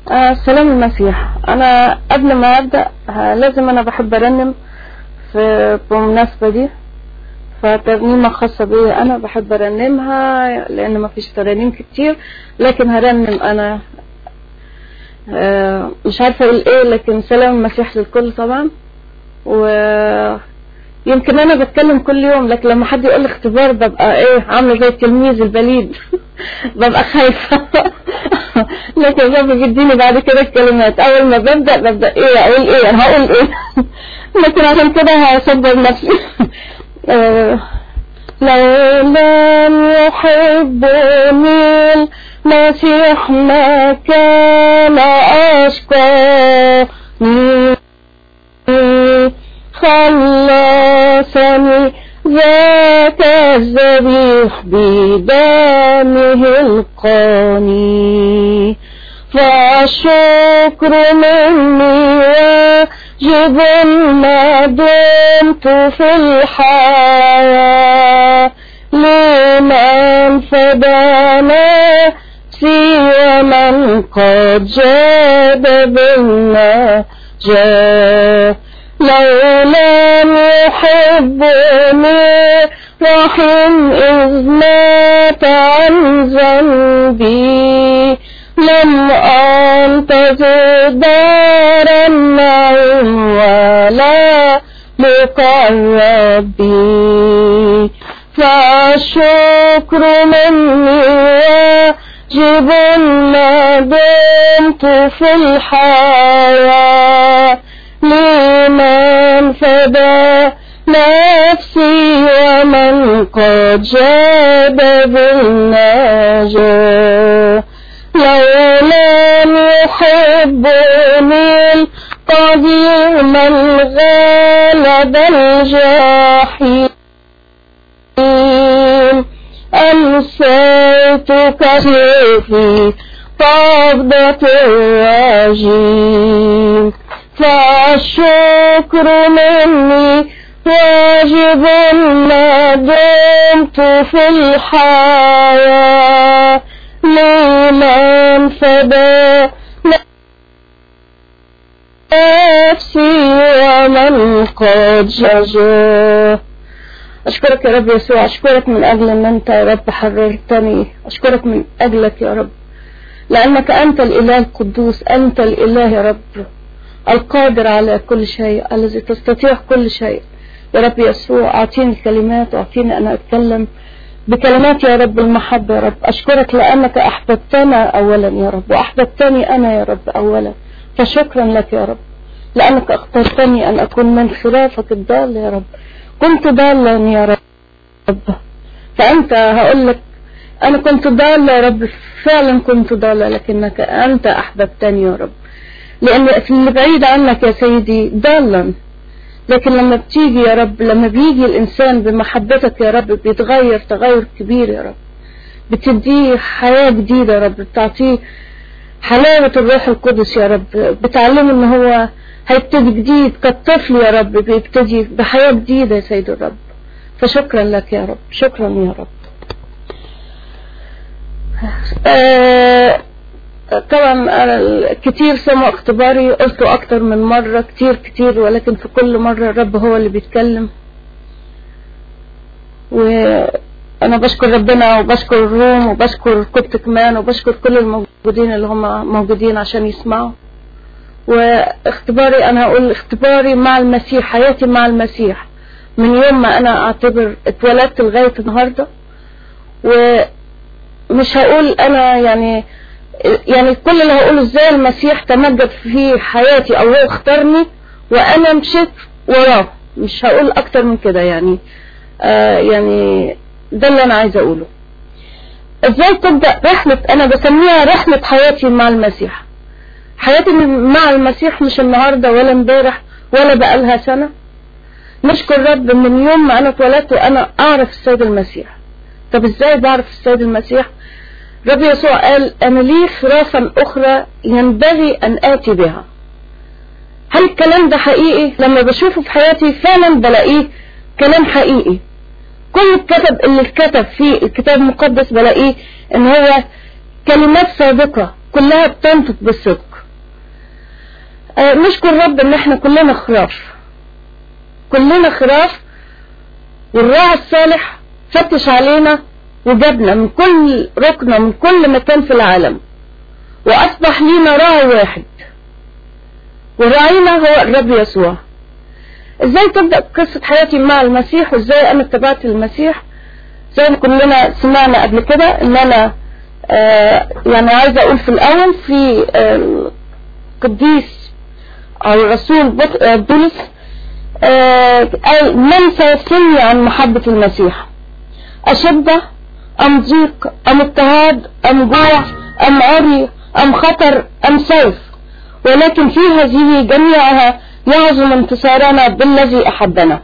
آه سلام المسيح انا قبل ما ابدا آه لازم انا بحب ارنم في بالمناسبه دي فترنيمه خاصه بي انا بحب ارنمها لان ما فيش ترانيم كتير لكن هرنم انا آه مش عارفه اقول ايه لكن سلام المسيح للكل طبعا و يمكن انا بتكلم كل يوم لكن لما حد يقول لي اختبار ببقى ايه عامله زي التلميذ البليد ببقى خايفه لكن الرب بيديني بعد كده الكلمات اول ما ببدا ببدا ايه اقول ايه انا هقول ايه لكن عشان كده هصبر نفسي آه لو لم يحبني المسيح ما كان اشقاني خلصني ذاك الذبيح بدمه القاني فالشكر مني واجب ما دمت في الحياة لمن فدى نفسي ومن قد جاد بالنجاة لو لم يحبني رحم إذ مات عن ذنبي لم أنتظر دار النعيم ولا لقاء ربي فالشكر مني واجب ما دمت في الحياة لمن فدى نفسي ومن قد جاد بالنجاة لو لم يحبني القديم الغالب الجحيم أمسيتك في قبضة الرجيم فالشكر مني واجب ما دمت في الحياة لمن فدى نفسي ومن قد ججاه أشكرك يا رب يسوع أشكرك من أجل أن أنت يا رب حررتني أشكرك من أجلك يا رب لأنك أنت الإله القدوس أنت الإله يا رب القادر على كل شيء الذي تستطيع كل شيء يا رب يسوع أعطيني الكلمات وأعطيني أن أتكلم بكلمات يا رب المحبة يا رب أشكرك لأنك أحببتنا أولا يا رب وأحببتني أنا يا رب أولا فشكرا لك يا رب لأنك اخترتني أن أكون من خلافك الضال يا رب كنت ضالا يا رب فأنت هقول لك أنا كنت ضالة يا رب فعلا كنت ضالة لكنك أنت أحببتني يا رب لأن في اللي بعيد عنك يا سيدي ضالا لكن لما بتيجي يا رب لما بيجي الإنسان بمحبتك يا رب بيتغير تغير كبير يا رب بتديه حياة جديدة يا رب بتعطيه حلاوة الروح القدس يا رب بتعلمه ان هو هيبتدي جديد كالطفل يا رب بيبتدي بحياة جديدة يا سيد الرب فشكرا لك يا رب شكرا يا رب آه طبعا أنا كتير سمعوا اختباري قلته اكتر من مرة كتير كتير ولكن في كل مرة الرب هو اللي بيتكلم وانا بشكر ربنا وبشكر الروم وبشكر كوبت كمان وبشكر كل الموجودين اللي هم موجودين عشان يسمعوا واختباري انا هقول اختباري مع المسيح حياتي مع المسيح من يوم ما انا اعتبر اتولدت لغاية النهاردة ومش هقول انا يعني يعني كل اللي هقوله ازاي المسيح تمجد في حياتي او هو اختارني وانا مشيت وراه مش هقول اكتر من كده يعني آه يعني ده اللي انا عايزه اقوله ازاي تبدا رحله انا بسميها رحله حياتي مع المسيح حياتي مع المسيح مش النهارده ولا امبارح ولا بقالها سنه نشكر رب من يوم ما انا اتولدت وانا اعرف السيد المسيح طب ازاي بعرف السيد المسيح رب يسوع قال أنا لي خرافا أخرى ينبغي أن آتي بها هل الكلام ده حقيقي لما بشوفه في حياتي فعلا بلاقيه كلام حقيقي كل الكتب اللي اتكتب في الكتاب المقدس بلاقيه ان هو كلمات صادقة كلها بتنطق بالصدق آه، نشكر رب ان احنا كلنا خراف كلنا خراف والراعي الصالح فتش علينا وجابنا من كل ركن من كل مكان في العالم واصبح لينا راعي واحد وراعينا هو الرب يسوع ازاي تبدأ قصة حياتي مع المسيح وازاي انا اتبعت المسيح زي ما كلنا سمعنا قبل كده ان انا آه يعني عايزة اقول في الاول في آه قديس او الرسول بط- آه، بولس آه قال من سيفصلني عن محبة المسيح أشدة أم ضيق أم اضطهاد أم جوع أم عري أم خطر أم سيف ولكن في هذه جميعها يعظم انتصارنا بالذي أحبنا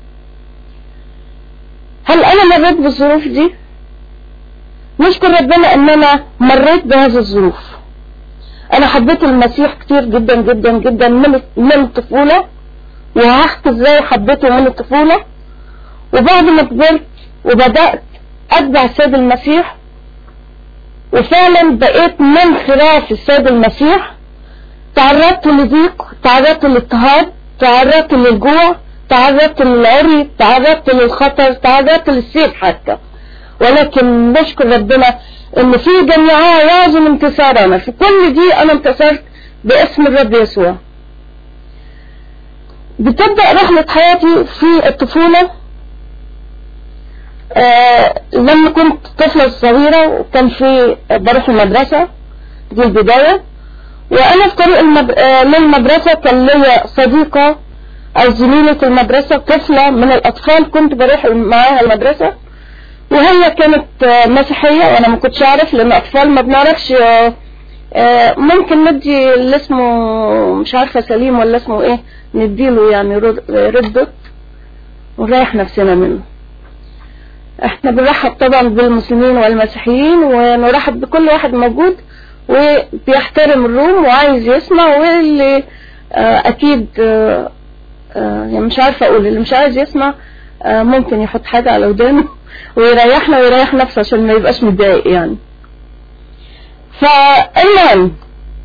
هل أنا مريت بالظروف دي؟ نشكر ربنا أن أنا مريت بهذه الظروف أنا حبيت المسيح كتير جدا جدا جدا من من الطفولة وهحكي ازاي حبيته من الطفولة وبعد ما كبرت وبدأت أتبع السيد المسيح وفعلا بقيت من خراف السيد المسيح تعرضت لضيق تعرضت للاضطهاد تعرضت للجوع تعرضت للعري تعرضت للخطر تعرضت للسيف حتى ولكن نشكر ربنا ان في جميعها يعظم انتصارنا في كل دي انا انتصرت باسم الرب يسوع بتبدأ رحلة حياتي في الطفولة آه لما كنت طفلة صغيرة وكان في بروح المدرسة دي البداية وأنا في طريق المد... آه للمدرسة كان ليا صديقة أو زميلة المدرسة طفلة من الأطفال كنت بروح معاها المدرسة وهي كانت آه مسيحية وأنا ما كنتش أعرف لأن أطفال ما بنعرفش آه آه ممكن ندي اللي اسمه مش عارفة سليم ولا اسمه ايه نديله يعني ردت ونريح نفسنا منه احنا بنرحب طبعا بالمسلمين والمسيحيين ونرحب بكل واحد موجود وبيحترم الروم وعايز يسمع واللي آه اكيد آه آه يعني مش عارفة اقول اللي مش عايز يسمع آه ممكن يحط حاجة على ودانه ويريحنا ويريح نفسه عشان ما يبقاش متضايق يعني فالمهم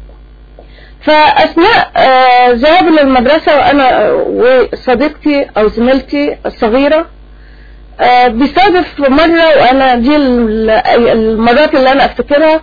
فأثناء آه ذهابي للمدرسة وأنا وصديقتي أو زميلتي الصغيرة آه بيصادف مرة وأنا دي المرات اللي أنا أفتكرها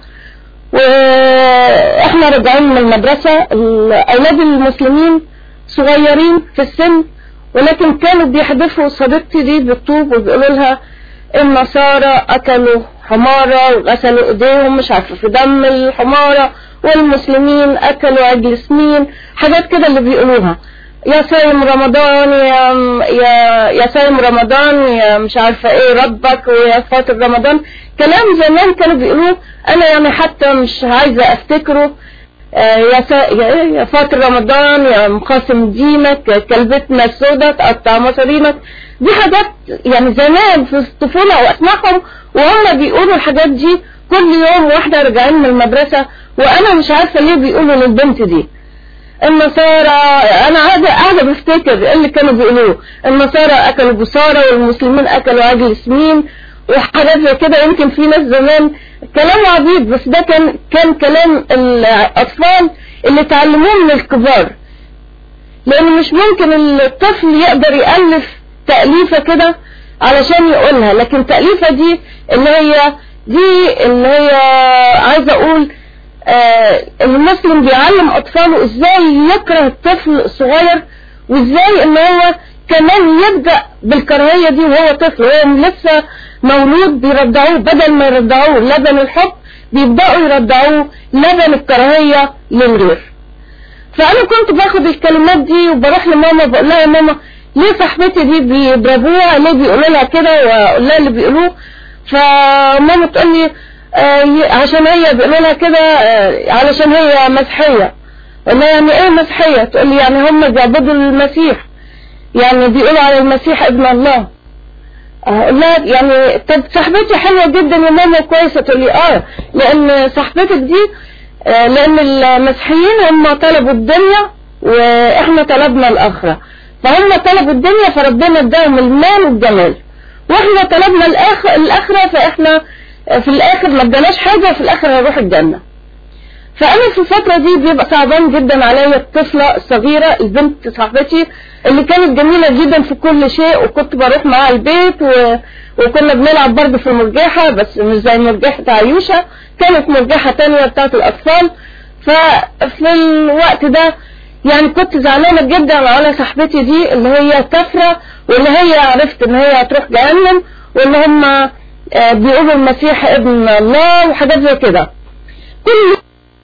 وإحنا راجعين من المدرسة أولاد المسلمين صغيرين في السن ولكن كانوا بيحدفوا صديقتي دي بالطوب وبيقولوا لها النصارى أكلوا حمارة وغسلوا ايديهم مش عارفة في دم الحمارة والمسلمين اكلوا عجل سمين حاجات كده اللي بيقولوها يا صايم رمضان يا يا يا صايم رمضان يا مش عارفة ايه ربك ويا فاطر رمضان كلام زمان كانوا بيقولوه انا يعني حتى مش عايزة افتكره آه يا سا... يا, إيه يا فاطر رمضان يا مقاسم دينك يا كلبتنا السوداء تقطع مصارينك دي حاجات يعني زمان في الطفولة واسمعهم وهم بيقولوا الحاجات دي كل يوم واحدة راجعين من المدرسة وانا مش عارفة ليه بيقولوا للبنت دي النصارى انا قاعدة قاعدة بفتكر ايه اللي كانوا بيقولوه النصارى اكلوا بصارة والمسلمين اكلوا عجل سمين وحاجات زي كده يمكن في ناس زمان كلام عبيط بس ده كان كان كلام الاطفال اللي اتعلموه من الكبار لان مش ممكن الطفل يقدر يألف تأليفة كده علشان يقولها لكن تأليفة دي اللي هي دي اللي هي عايزة اقول آه المسلم بيعلم اطفاله ازاي يكره الطفل الصغير وازاي ان هو كمان يبدأ بالكراهية دي وهو طفل وهو لسه مولود بيرضعوه بدل ما يرضعوه لبن الحب بيبدأوا يرضعوه لبن الكراهية للغير فأنا كنت باخد الكلمات دي وبروح لماما بقول لها يا ماما ليه صاحبتي دي بيضربوها ليه بيقولوا لها كده واقول لها اللي بيقولوه فماما تقول لي آه عشان هي بيقولوا لها كده آه علشان هي مسيحية اقول لها يعني ايه مسيحية تقول لي يعني هم بيعبدوا المسيح يعني بيقولوا على المسيح ابن الله اقول لها يعني طب صاحبتي حلوة جدا يا ماما كويسة تقول لي اه لان صاحبتك دي آه لان المسيحيين هم طلبوا الدنيا واحنا طلبنا الاخرة فهم طلبوا الدنيا فربنا اداهم المال والجمال واحنا طلبنا الاخرة فاحنا في الاخر ما اداناش حاجة وفي الاخر هنروح الجنة فانا في الفترة دي بيبقى صعبان جدا عليا الطفلة الصغيرة البنت صاحبتي اللي كانت جميلة جدا في كل شيء وكنت بروح معاها البيت و... وكنا بنلعب برضه في المرجحة بس مش زي مرجحة عيوشة كانت مرجحة تانية بتاعت الأطفال ففي الوقت ده يعني كنت زعلانة جدا على صاحبتي دي اللي هي كفرة واللي هي عرفت ان هي هتروح جهنم وان هم آه، بيقولوا المسيح ابن الله وحاجات زي كده كل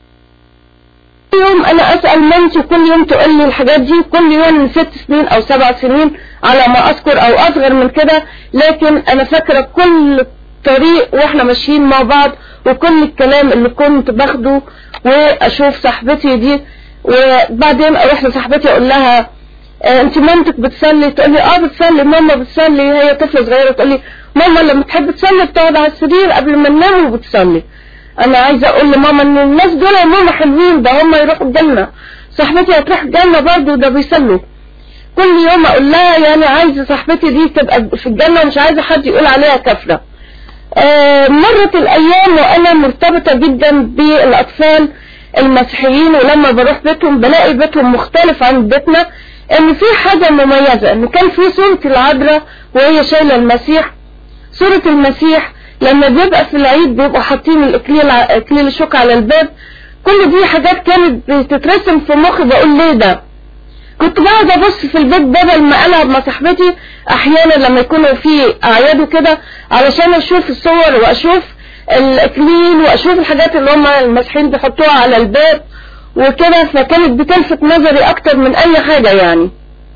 يوم انا اسأل مامتي كل يوم تقول لي الحاجات دي كل يوم من ست سنين او سبع سنين على ما اذكر او اصغر من كده لكن انا فاكرة كل طريق واحنا ماشيين مع بعض وكل الكلام اللي كنت باخده واشوف صاحبتي دي وبعدين اروح لصاحبتي اقول لها آه، انت مامتك بتصلي تقول لي اه بتصلي ماما بتصلي هي طفله صغيره تقول لي ماما لما تحب تصلي بتقعد على السرير قبل ما ننام وبتصلي انا عايزه اقول لماما ان الناس دول يا ماما حلوين ده هم يروحوا الجنه صاحبتي هتروح الجنه برضه ده بيصلوا كل يوم اقول لها يعني عايزه صاحبتي دي تبقى في الجنه ومش عايزه حد يقول عليها كافره آه، مرت الايام وانا مرتبطه جدا بالاطفال المسيحيين ولما بروح بيتهم بلاقي بيتهم مختلف عن بيتنا ان في حاجة مميزة ان كان في صورة العذراء وهي شايلة المسيح صورة المسيح لما بيبقى في العيد بيبقوا حاطين الاكليل ع- اكليل الشوك على الباب كل دي حاجات كانت بتترسم في مخي بقول ليه ده كنت بقعد ابص في البيت بدل ما العب مع صاحبتي احيانا لما يكونوا في اعياد وكده علشان اشوف الصور واشوف الاكليل واشوف الحاجات اللي هم المسيحيين بيحطوها على الباب وكده فكانت بتلفت نظري اكتر من اي حاجة يعني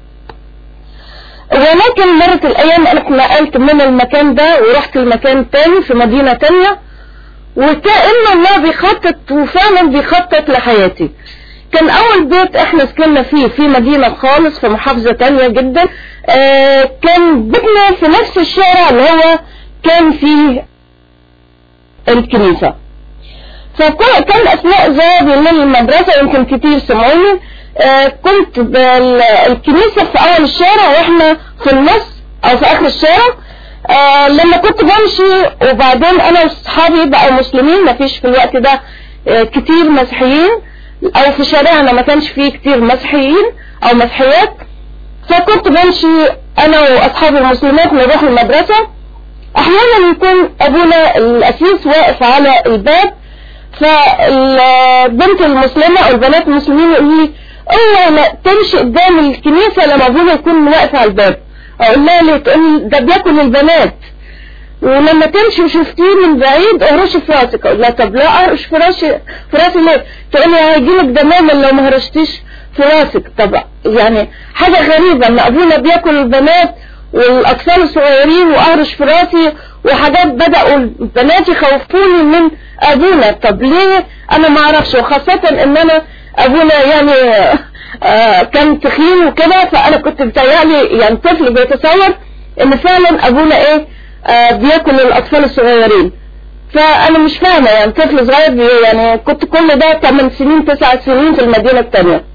ولكن مرت الايام انا اتنقلت من المكان ده ورحت المكان تاني في مدينة تانية وكأن الله بيخطط وفعلا بيخطط لحياتي كان اول بيت احنا سكننا فيه في مدينة خالص في محافظة تانية جدا آه كان بيتنا في نفس الشارع اللي هو كان فيه الكنيسة فكان اثناء ذهابي من المدرسة يمكن كتير سمعوني آه كنت بالكنيسة في اول الشارع واحنا في النص او في اخر الشارع آه لما كنت بمشي وبعدين انا واصحابي بقوا مسلمين مفيش في الوقت ده آه كتير مسيحيين او في شارعنا ما كانش فيه كتير مسيحيين او مسيحيات فكنت بمشي انا واصحابي المسلمات نروح المدرسة احيانا يكون ابونا الاسيس واقف على الباب فالبنت المسلمة او البنات المسلمين يقولوا لي اوعى لا تمشي قدام الكنيسة لما ابونا يكون واقف على الباب اقول لها ليه تقول ده بياكل البنات ولما تمشي وشفتيه من بعيد اهرشي في راسك اقول لها طب لا اهرش في راسي في راسي ليه تقول لي هيجيلك دماما لو ما هرشتيش في راسك طب يعني حاجة غريبة ان ابونا بياكل البنات والاطفال الصغيرين واهرش في راسي وحاجات بدأوا البنات يخوفوني من ابونا طب ليه انا ما اعرفش وخاصة ان انا ابونا يعني آه كان تخين وكده فانا كنت بتهيألي يعني طفل بيتصور ان فعلا ابونا ايه آه بياكل الاطفال الصغيرين فانا مش فاهمة يعني طفل صغير بي- يعني كنت كل ده 8 سنين 9 سنين في المدينة التانية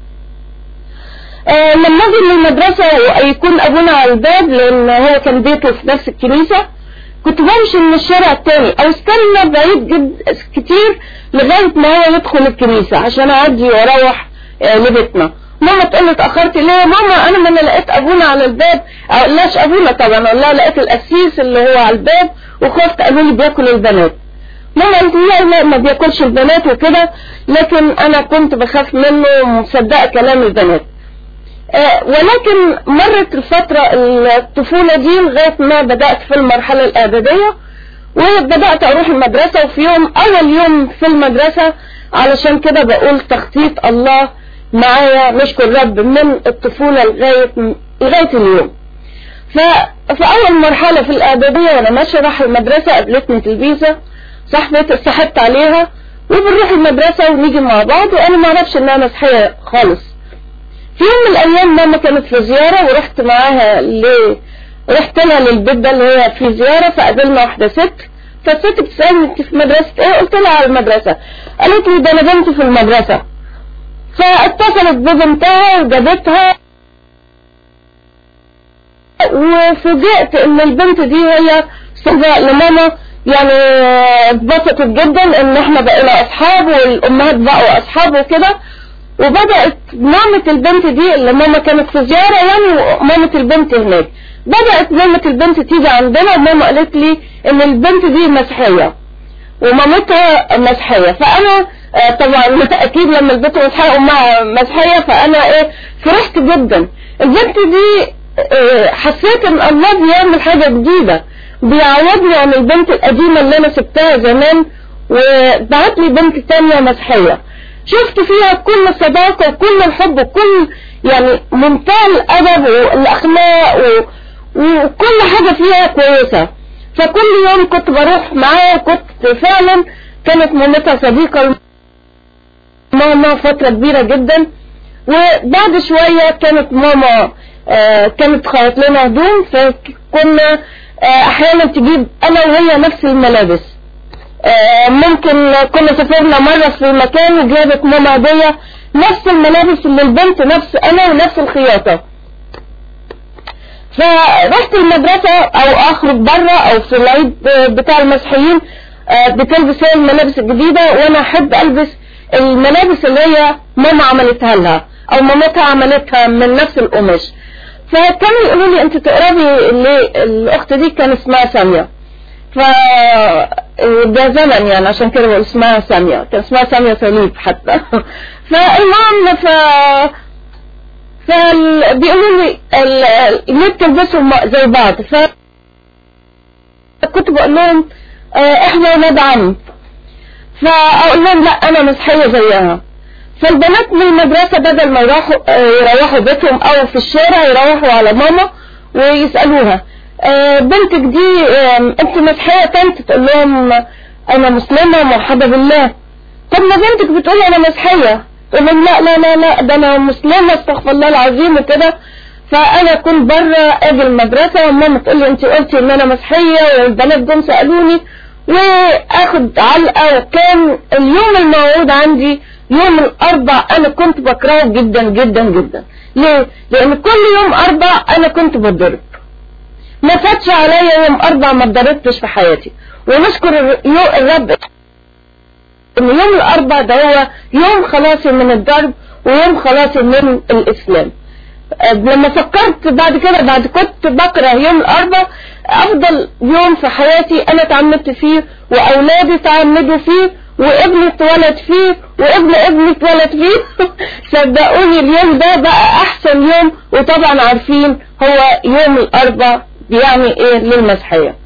آه لما اجي من المدرسة ويكون ابونا على الباب لان هو كان بيته في نفس الكنيسة كنت بمشي من الشارع التاني او استنى بعيد جد كتير لغاية ما هو يدخل الكنيسة عشان اعدي واروح آه لبيتنا ماما تقول لي اتأخرت ليه يا ماما انا ما انا لقيت ابونا على الباب اقولهاش ابونا طبعا اقول لها لقيت القسيس اللي هو على الباب وخفت قالوا لي بياكل البنات ماما قالت لي لا لا ما بياكلش البنات وكده لكن انا كنت بخاف منه ومصدقة كلام البنات آه، ولكن مرت الفترة الطفولة دي لغاية ما بدأت في المرحلة الإعدادية وبدأت أروح المدرسة وفي يوم أول يوم في المدرسة علشان كده بقول تخطيط الله معايا نشكر رب من الطفولة لغاية لغاية اليوم ففي أول مرحلة في الإعدادية وأنا ماشية رايحة المدرسة قابلتني تلبيسة صاحبتي اتصاحبت عليها وبنروح المدرسة ونيجي مع بعض وأنا ما أعرفش إنها مسيحية خالص في يوم من الايام ماما كانت في زيارة ورحت معاها ل رحت انا للبيت ده اللي هي في زيارة فقابلنا واحدة ست فالست بتسألني انت في مدرسة ايه قلت لها على المدرسة قالت لي ده انا بنتي في المدرسة فاتصلت ببنتها وجابتها وفوجئت ان البنت دي هي صدى لماما يعني اتبسطت جدا ان احنا بقينا اصحاب والامهات بقوا اصحاب وكده وبدأت مامة البنت دي اللي ماما كانت في زيارة يعني مامة البنت هناك بدأت مامة البنت تيجي عندنا وماما قالت لي ان البنت دي مسيحية ومامتها مسيحية فانا آه، طبعا اكيد لما البنت مسيحية امها مسيحية فانا ايه فرحت جدا البنت دي آه، حسيت ان الله بيعمل حاجة جديدة بيعوضني عن البنت القديمة اللي انا سبتها زمان وبعت لي بنت تانية مسيحية شفت فيها كل الصداقة وكل الحب وكل يعني منتهى الأدب والأخلاق و... وكل حاجة فيها كويسة فكل يوم كنت بروح معاها كنت فعلا كانت مامتها صديقة ماما فترة كبيرة جدا وبعد شوية كانت ماما آه كانت خيط لنا هدوم فكنا آه احيانا تجيب انا وهي نفس الملابس آه ممكن كنا سافرنا مرة في مكان وجابت ماما هدية نفس الملابس اللي البنت نفس انا ونفس الخياطة فرحت المدرسة او اخرج برا او في العيد بتاع المسيحيين آه بتلبس هي الملابس الجديدة وانا احب البس الملابس اللي هي ماما عملتها لها او مامتها عملتها من نفس القماش فكانوا يقولوا لي انت تقربي الاخت دي كان اسمها سامية ف ده زمن يعني عشان كده بقول اسمها سامية كان اسمها سامية صليب حتى فالمهم ف فبيقولوا لي ليه بتلبسوا زي بعض ف كنت بقول لهم احنا ولاد عم فاقول لهم لا انا مسيحية زيها فالبنات من المدرسة بدل ما يروحوا يروحوا بيتهم او في الشارع يروحوا على ماما ويسألوها بنتك دي انت مسيحية تانت تقول لهم انا مسلمة مرحبا بالله طب ما بنتك بتقول انا مسيحية تقول لهم لا لا لا لا ده انا مسلمة استغفر الله العظيم وكده فانا كنت بره اجي المدرسة وماما تقول لي انت قلتي ان انا مسيحية والبنات جم سألوني واخد علقة وكان اليوم الموعود عندي يوم الاربع انا كنت بكرهه جدا جدا جدا ليه لان كل يوم اربع انا كنت بتضرب ما فاتش عليا يوم اربع ما اتضربتش في حياتي ونشكر الرب ان يوم الاربع ده هو يوم خلاصي من الضرب ويوم خلاصي من الاسلام لما فكرت بعد كده بعد كنت بكره يوم الاربع افضل يوم في حياتي انا اتعمدت فيه واولادي تعمدوا فيه وابني اتولد فيه وابن ابني اتولد فيه صدقوني اليوم ده بقى احسن يوم وطبعا عارفين هو يوم الاربع بيعني ايه للمسيحية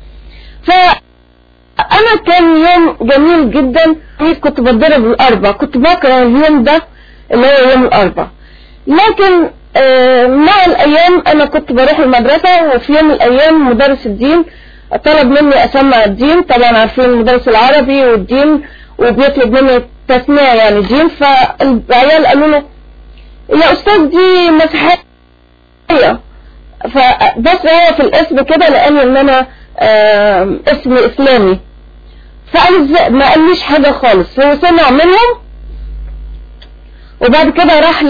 فانا كان يوم جميل جدا كنت بتضرب الاربع كنت بكره اليوم ده اللي هو يوم الاربع لكن آه مع الايام انا كنت بروح المدرسة وفي يوم من الايام مدرس الدين طلب مني اسمع الدين طبعا عارفين المدرس العربي والدين وبيطلب مني تسميع يعني دين فالعيال قالوا له يا استاذ دي مسيحية فبس هو في الاسم كده لان ان انا اسم اسلامي فقال ما قاليش حاجة خالص هو سمع منهم وبعد كده راح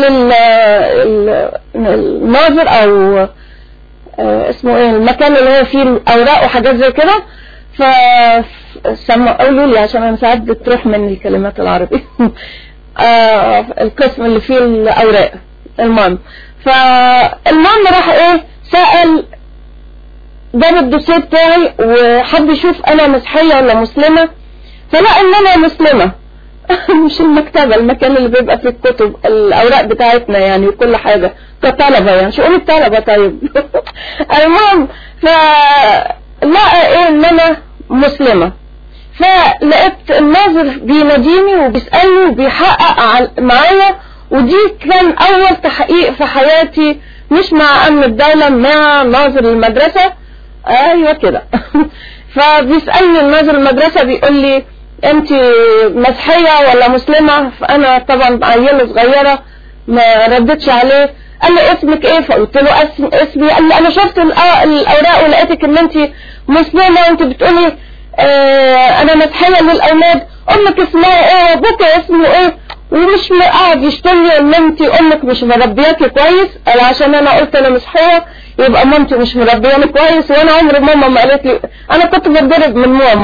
للناظر او اسمه ايه المكان اللي هو فيه الاوراق وحاجات زي كده ف قولوا لي عشان انا ساعات بتروح من الكلمات العربي آه القسم اللي فيه الاوراق المهم فالمهم راح ايه سأل جاب الدوسيه بتاعي وحب يشوف انا مسيحية ولا مسلمة فلقى ان انا مسلمة مش المكتبة المكان اللي بيبقى فيه الكتب الاوراق بتاعتنا يعني وكل حاجة كطلبة يعني شؤون الطلبة طيب المهم فلقى ايه ان انا مسلمة فلقيت الناظر بيناديني وبيسألني وبيحقق معايا ودي كان اول تحقيق في حياتي مش مع امن الدولة مع ناظر المدرسة ايوه كده فبيسألني الناظر المدرسة بيقول لي انت مسيحية ولا مسلمة فانا طبعا عيلة صغيرة ما ردتش عليه قال لي اسمك ايه فقلت له اسم اسمي قال لي انا شفت الاوراق ولقيتك ان انت مسلمة وانت بتقولي اه انا مسيحية للاولاد امك اسمها ايه وابوك اسمه ايه ومش قاعد يشتمني ان انت امك مش مربياكي كويس قال عشان انا قلت انا مسيحية يبقى مامتي مش مربياني كويس وانا عمري ماما ما قالت لي انا كنت بتضرب من ماما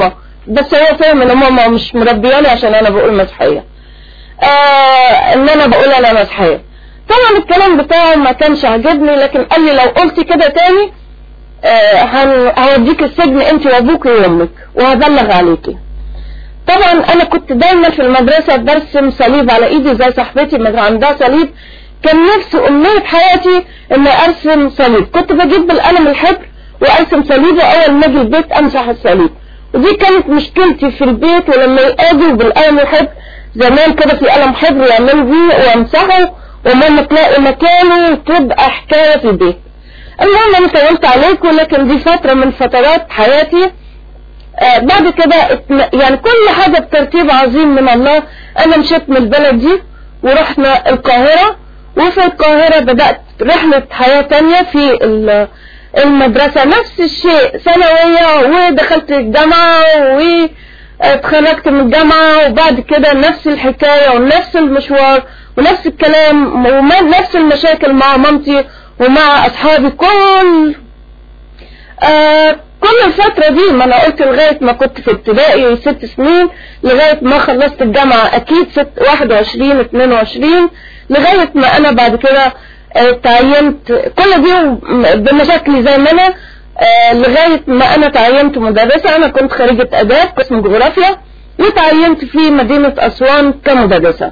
بس هو فاهم ان ماما مش مربياني عشان انا بقول مسيحية آه ان انا بقول انا مسيحية طبعا الكلام بتاعه ما كانش عاجبني لكن قال لي لو قلتي كده تاني آه هن- هوديك السجن انت وابوك وامك وهبلغ عليكي طبعا انا كنت دايما في المدرسة برسم صليب على ايدي زي صاحبتي ما كان عندها صليب كان نفسي امنية حياتي اني ارسم صليب كنت بجيب بالقلم الحبر وارسم صليب واول ما اجي البيت امسح الصليب ودي كانت مشكلتي في البيت ولما يقعدوا بالقلم الحبر زمان كده في قلم حبر يعملوا بيه وامسحه وماما تلاقي مكانه تبقى حكاية في البيت المهم انا طولت عليكم لكن دي فترة من فترات حياتي آه بعد كده اتن- يعني كل حاجة بترتيب عظيم من الله انا مشيت من البلد دي ورحنا القاهرة وفي القاهرة بدأت رحلة حياة تانية في ال- المدرسة نفس الشيء ثانوية ودخلت الجامعة واتخرجت من الجامعة وبعد كده نفس الحكاية ونفس المشوار ونفس الكلام ونفس المشاكل مع مامتي ومع أصحابي كل آه كل الفترة دي ما انا قلت لغاية ما كنت في ابتدائي ست سنين لغاية ما خلصت الجامعة اكيد ست واحد وعشرين اتنين وعشرين لغاية ما انا بعد كده آه، تعينت كل دي بمشاكلي زي ما انا آه، لغاية ما انا تعينت مدرسة انا كنت خريجة اداب قسم جغرافيا وتعينت في مدينة اسوان كمدرسة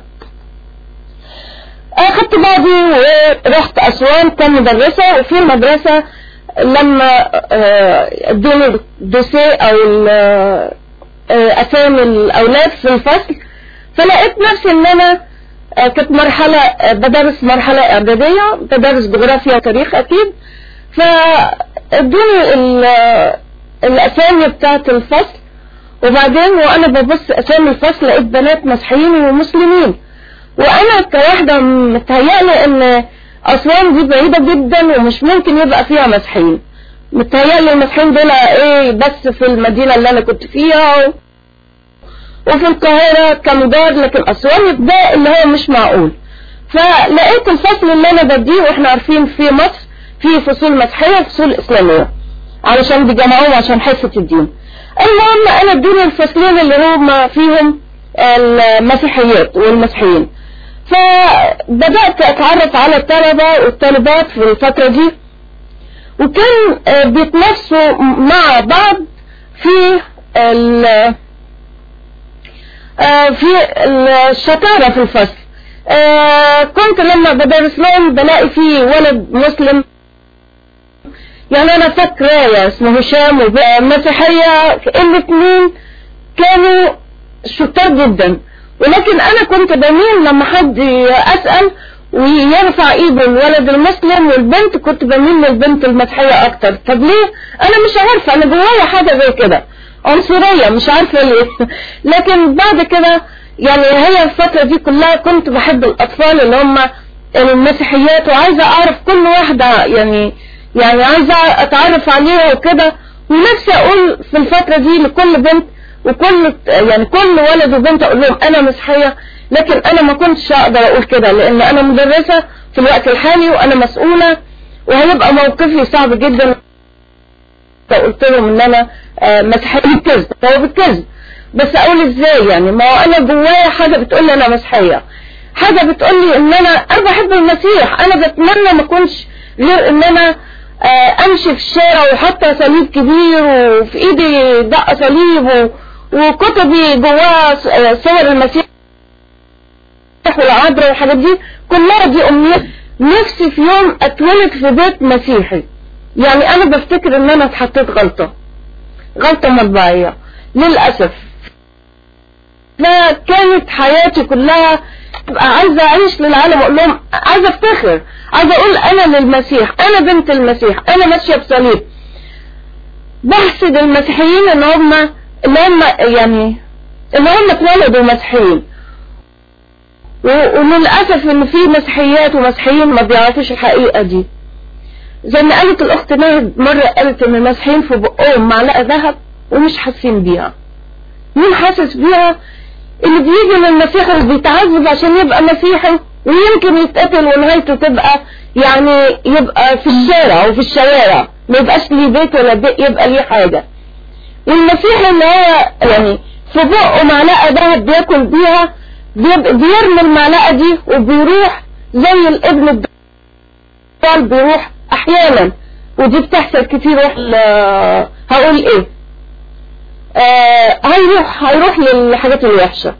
اخدت بعضي ورحت اسوان كمدرسة وفي المدرسة لما آه، ادوني الدوسيه او ال- آه، اسامي الاولاد في الفصل فلقيت نفسي ان انا آه، كانت مرحلة آه، بدرس مرحلة اعدادية بدرس جغرافيا وتاريخ اكيد فادوني ال- آه، الاسامي بتاعت الفصل وبعدين وانا ببص اسامي الفصل لقيت بنات مسيحيين ومسلمين وانا كواحدة متهيألي ان اسوان دي بعيدة جدا ومش ممكن يبقى فيها مسيحيين متهيألي المسيحيين دول ايه بس في المدينة اللي انا كنت فيها و... وفي القاهرة كمدار لكن اسوان ده اللي هو مش معقول فلقيت الفصل اللي انا بديه واحنا عارفين في مصر في فصول مسيحية وفصول اسلامية علشان بيجمعوهم عشان حصة الدين المهم انا ادوني الفصلين اللي هم فيهم المسيحيات والمسيحيين فبدأت اتعرف على الطلبة والطالبات في الفترة دي وكان آه، بيتنافسوا مع بعض في ال آه، في الشطارة في الفصل آه، كنت لما بدرس لهم بلاقي في ولد مسلم يعني انا فاكرة اسمه هشام ومسيحية الاثنين كانوا شطار جدا ولكن انا كنت بميل لما حد اسأل ويرفع ايده الولد المسلم والبنت كنت بميل للبنت المسيحية اكتر طب ليه انا مش عارفة انا جوايا حاجة زي كده عنصرية مش عارفة ليه لكن بعد كده يعني هي الفترة دي كلها كنت بحب الاطفال اللي هم المسيحيات وعايزة اعرف كل واحدة يعني يعني عايزة اتعرف عليها وكده ونفسي اقول في الفترة دي لكل بنت وكل يعني كل ولد وبنت اقول لهم انا مسيحية لكن انا ما كنتش اقدر اقول كده لان انا مدرسة في الوقت الحالي وانا مسؤولة وهيبقى موقفي صعب جدا قلت لهم ان انا آه، مسيحية بالكذب هو بالكذب بس اقول ازاي يعني ما هو انا جوايا حاجة بتقول لي انا مسيحية حاجة بتقول لي ان انا انا بحب المسيح انا بتمنى ما اكونش غير ان انا آه، امشي في الشارع وحاطه صليب كبير وفي ايدي دق صليب و- وكتبي جواها ص- آه، صور المسيح والعذراء والحاجات دي كلها دي امنيات نفسي في يوم اتولد في بيت مسيحي يعني انا بفتكر ان انا اتحطيت غلطة غلطة مطبعية للأسف فكانت حياتي كلها ابقى عايزة اعيش للعالم اقول لهم عايزة افتخر عايزة اقول انا للمسيح انا بنت المسيح انا ماشية بصليب بحسد المسيحيين ان هم اللي هم يعني اللي هم اتولدوا مسيحيين و- وللأسف ان في مسيحيات ومسيحيين ما بيعرفوش الحقيقة دي زي ما قالت الاخت ناهد مرة قالت ان المسيحيين في بقهم معلقة ذهب ومش حاسين بيها مين حاسس بيها اللي بيجي للمسيح وبيتعذب عشان يبقى مسيحي ويمكن يتقتل ونهايته تبقى يعني يبقى في الشارع وفي الشوارع ما يبقاش ليه بيت ولا بيت يبقى ليه حاجة والمسيح اللي هو يعني في بقه معلقة دهب بياكل بيها بيب- بيرمي المعلقة دي وبيروح زي الابن الضال بيروح احيانا ودي بتحصل كتير واحنا هقول ايه آه هيروح هيروح للحاجات الوحشة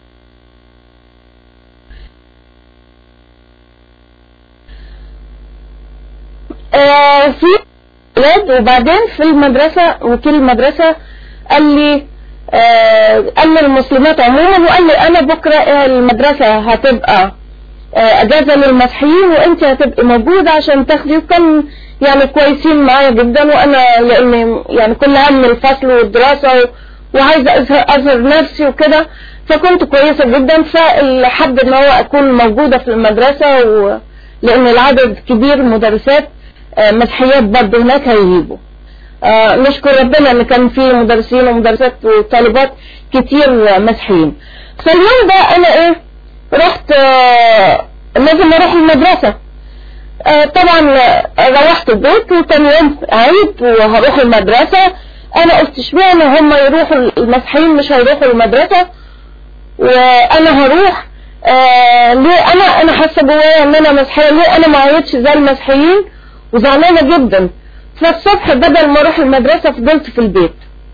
آه في ولاد وبعدين في المدرسة وكيل المدرسة قال لي آه قال لي المسلمات عموما وقال لي انا بكرة المدرسة هتبقى آه اجازة للمسيحيين وانت هتبقي موجودة عشان تاخدي وكان يعني كويسين معايا جدا وانا لان يعني كل هم الفصل والدراسة و- وعايزة اظهر اظهر نفسي وكده فكنت كويسة جدا فحب ان هو اكون موجودة في المدرسة و... لان العدد كبير مدرسات آه، مسيحيات برضه هناك هيجيبوا آه، نشكر ربنا ان كان في مدرسين ومدرسات وطالبات كتير آه، مسيحيين فاليوم ده انا ايه رحت آه، لازم اروح المدرسة آه، طبعا آه، روحت البيت وتاني يوم عيد وهروح المدرسة انا قلت اشمعنى هم يروحوا المسيحيين مش هيروحوا المدرسة وانا هروح آه ليه انا انا حاسه جوايا ان انا مسيحيه ليه انا ما عيطش زي المسيحيين وزعلانه جدا فالصبح بدل ما اروح المدرسه فضلت في البيت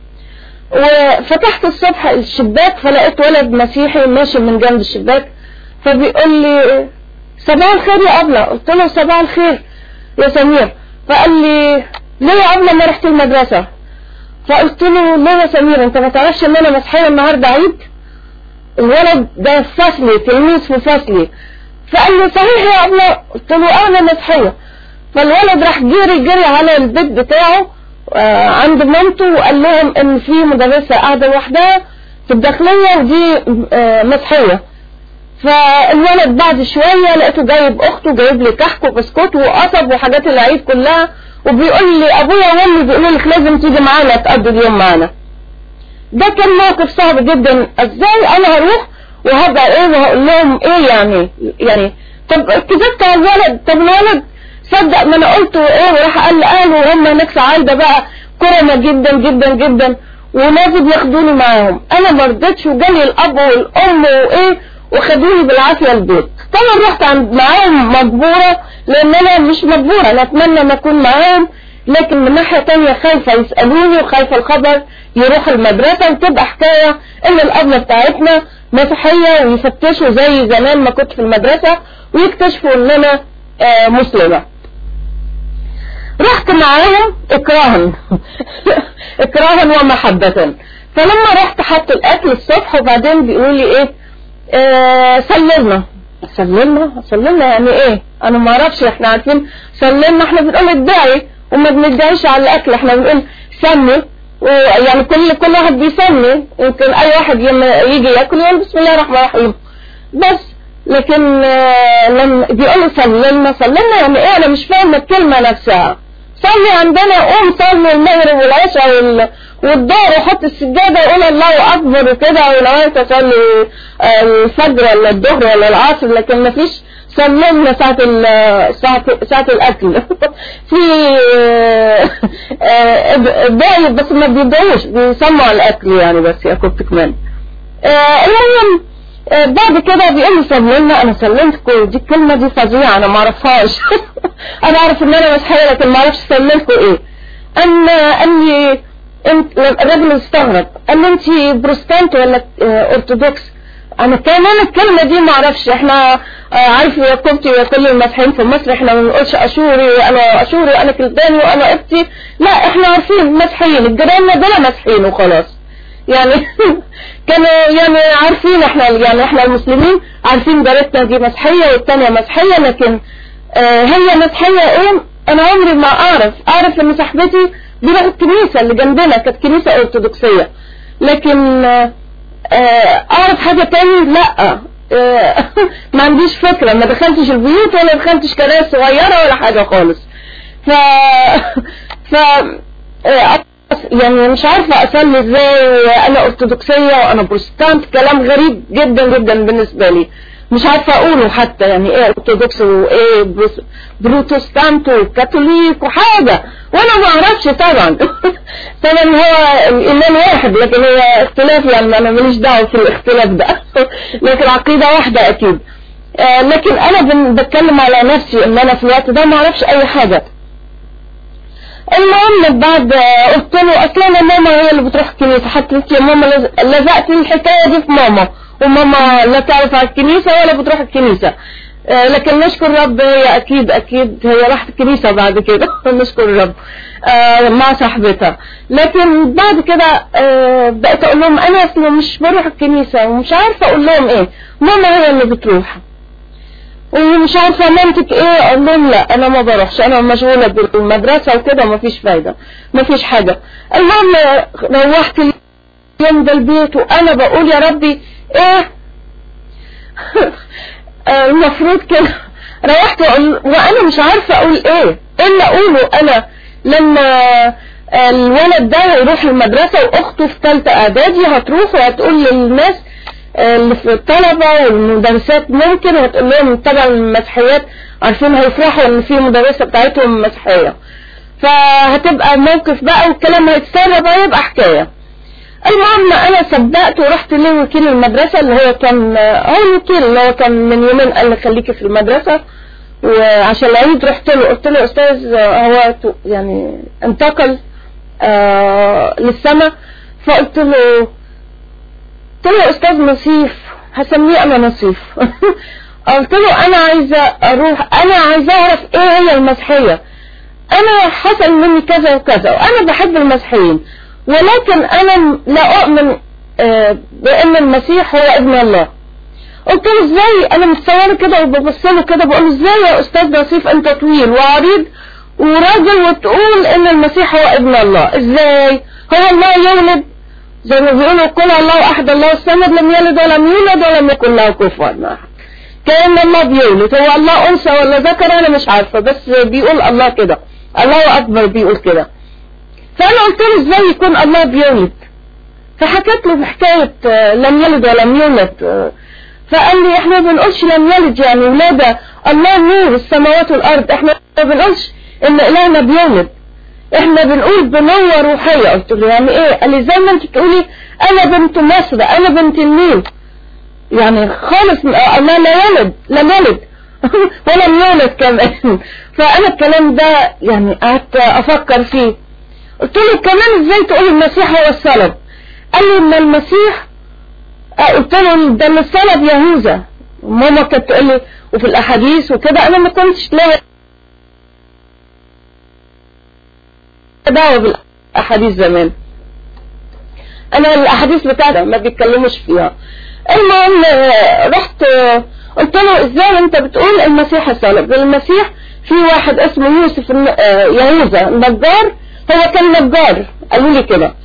وفتحت الصبح الشباك فلقيت ولد مسيحي ماشي من جنب الشباك فبيقول لي صباح الخير يا أبلة قلت له صباح الخير يا سمير فقال لي ليه يا أبلة ما رحت المدرسة فقلت له ليه يا سمير انت ما تعرفش ان انا مسيحية النهاردة عيد الولد ده في فصلي تلميذ في فصلي فقال لي صحيح يا أبلة قلت له انا مسيحية فالولد راح جري جري على البيت بتاعه آه، عند مامته وقال لهم ان في مدرسة قاعدة لوحدها في الداخلية ودي آه، مسيحية فالولد بعد شوية لقيته جايب اخته جايب لي كحك وبسكوت وقصب وحاجات العيد كلها وبيقول لي ابويا وامي بيقولوا لك لازم تيجي معانا تقضي اليوم معانا ده كان موقف صعب جدا ازاي انا هروح وهبقى ايه وهقول لهم ايه يعني يعني طب كذبت على الولد طب الولد صدق ما انا قلت ايه وراح قال لاهله وهم هناك سعاده بقى كرمه جدا جدا جدا ولازم ياخدوني معاهم انا ما رضيتش وجالي الاب والام وايه وخدوني بالعافيه البيت طبعا رحت عند معاهم مجبوره لان انا مش مجبوره انا اتمنى ان اكون معاهم لكن من ناحيه تانية خايفه يسالوني وخايفه الخبر يروح المدرسه وتبقى حكايه ان الابله بتاعتنا مسيحيه ويفتشوا زي زمان ما كنت في المدرسه ويكتشفوا ان انا آه مسلمه رحت معاهم اكراها اكراها ومحبة فلما رحت حط الاكل الصبح وبعدين بيقولوا لي ايه آه سلمنا سلمنا سلمنا يعني ايه انا ما اعرفش احنا عارفين سلمنا احنا بنقول ادعي وما بندعيش على الاكل احنا بنقول سمي ويعني كل كل واحد بيسمي يمكن اي واحد يما يجي ياكل يقول بسم الله الرحمن الرحيم بس لكن آه، لما بيقولوا سلمنا سلمنا يعني ايه انا مش فاهمه الكلمه نفسها صلي عندنا قوم صلي المغرب والعشاء وال... والظهر وحط السجاده وقول الله اكبر وكده ولو انت تصلي آه، الفجر ولا الظهر ولا العصر لكن ما فيش سلمنا ساعة ال- ساعة ساعة الأكل في آه، آه، دايب بس ما بيدعوش بيسموا على الأكل يعني بس يا كنت كمان آه، المهم آه، بعد كده بيقول لي سلمنا انا سلمتكم دي الكلمه دي فظيعه انا ما اعرفهاش انا اعرف ان انا مسيحيه لكن ما اعرفش سلمتكم ايه ان قال لي انت الراجل استغرب قال لي انت بروستانت ولا آه، ارثوذكس انا كمان الكلمه دي ما اعرفش احنا آه، عارف يا كوبتي وكل المسيحيين في مصر احنا ما بنقولش اشوري وانا اشوري وانا كلداني وانا قبطي لا احنا عارفين مسيحيين الجيران دول مسيحيين وخلاص يعني كانوا يعني عارفين احنا يعني احنا المسلمين عارفين جارتنا دي مسيحية والتانية مسيحية لكن اه هي مسيحية ايه انا عمري ما اعرف اعرف ان صاحبتي دي راحت الكنيسة اللي جنبنا كانت كنيسة ارثوذكسية لكن اه اه اعرف حاجة تاني لا اه ما عنديش فكرة ما دخلتش البيوت ولا دخلتش كنائس صغيرة ولا حاجة خالص ف ف اه يعني مش عارفة أصلي إزاي أنا أرثوذكسية وأنا بروتستانت كلام غريب جدا جدا بالنسبة لي مش عارفة اقوله حتى يعني ايه ارثوذكس وايه بروس- بروتستانت وكاثوليك وحاجة وانا ما اعرفش طبعا طبعا هو الايمان واحد لكن هو اختلاف يعني انا ماليش دعوة في الاختلاف ده لكن عقيدة واحدة اكيد آه، لكن انا بن- بتكلم على نفسي ان انا في الوقت ده ما اعرفش اي حاجة المهم بعد آه، قلت له اصل انا ماما هي اللي بتروح الكنيسه حتى انت يا ماما لز- لزقت الحكايه دي في ماما وماما لا تعرف على الكنيسه ولا بتروح الكنيسه آه، لكن نشكر رب هي اكيد اكيد هي راحت الكنيسه بعد كده نشكر رب آه، مع صاحبتها لكن بعد كده آه، بقيت اقول لهم انا اصلا مش بروح الكنيسه ومش عارفه اقول لهم ايه ماما هي اللي بتروح ومش عارفة مامتك ايه اقول لهم لا انا ما بروحش انا مشغولة بالمدرسة وكده مفيش فايدة مفيش حاجة المهم روحت اليوم ده البيت وانا بقول يا ربي ايه المفروض كده روحت وأقول وانا مش عارفة اقول ايه ايه اللي اقوله انا لما الولد ده يروح المدرسة واخته في ثالثة اعدادي هتروح وهتقول للناس اللي في الطلبة والمدرسات ممكن وتقول لهم طبعا المسيحيات عارفين هيفرحوا ان في مدرسة بتاعتهم مسيحية فهتبقى موقف بقى والكلام هيتسرب هيبقى حكاية المهم انا صدقت ورحت لوكيل المدرسة اللي هو كان هو الوكيل اللي هو كان من يومين قال لي خليكي في المدرسة وعشان العيد رحت له قلت له يا استاذ هو يعني انتقل آه للسما فقلت له قلت له يا استاذ نصيف هسميه انا نصيف قلت له انا عايزه اروح انا عايزه اعرف ايه هي المسيحيه انا حصل مني كذا وكذا وانا بحب المسيحيين ولكن انا لا اؤمن آه، بان المسيح هو ابن الله قلت له ازاي انا متصوره كده وببص له كده بقول له ازاي يا استاذ نصيف انت طويل وعريض وراجل وتقول ان المسيح هو ابن الله ازاي هو الله يولد زي ما بيقولوا قل الله احد الله الصمد لم يلد ولم يولد ولم يكن له كفوا احد كأن الله بيولد هو الله انثى ولا ذكر انا مش عارفه بس بيقول الله كده الله اكبر بيقول كده فانا قلت له ازاي يكون الله بيولد فحكيت له بحكايه آه، لم يلد ولم يولد آه، فقال لي احنا ما بنقولش لم يلد يعني ولاده الله نور السماوات والارض احنا ما بنقولش ان الهنا بيولد احنا بنقول بنوة روحية قلت له يعني ايه قال لي زي ما انت تقولي انا بنت مصر انا بنت النيل يعني خالص الله لا يلد لم يلد ولم يولد كمان فانا الكلام ده يعني قعدت افكر فيه قلت له كمان ازاي تقول المسيح هو الصلب قال لي ان المسيح آه، قلت له ده اللي الصلب يهوذا ماما كانت تقول لي وفي الاحاديث وكده انا ما كنتش لا دعوة بالاحاديث زمان انا الاحاديث بتاعتها ما بيتكلموش فيها المهم آه، رحت آه، قلت له ازاي انت بتقول المسيح صلب المسيح في واحد اسمه يوسف الن- آه، يهوذا النجار هو كان نجار قالوا لي كده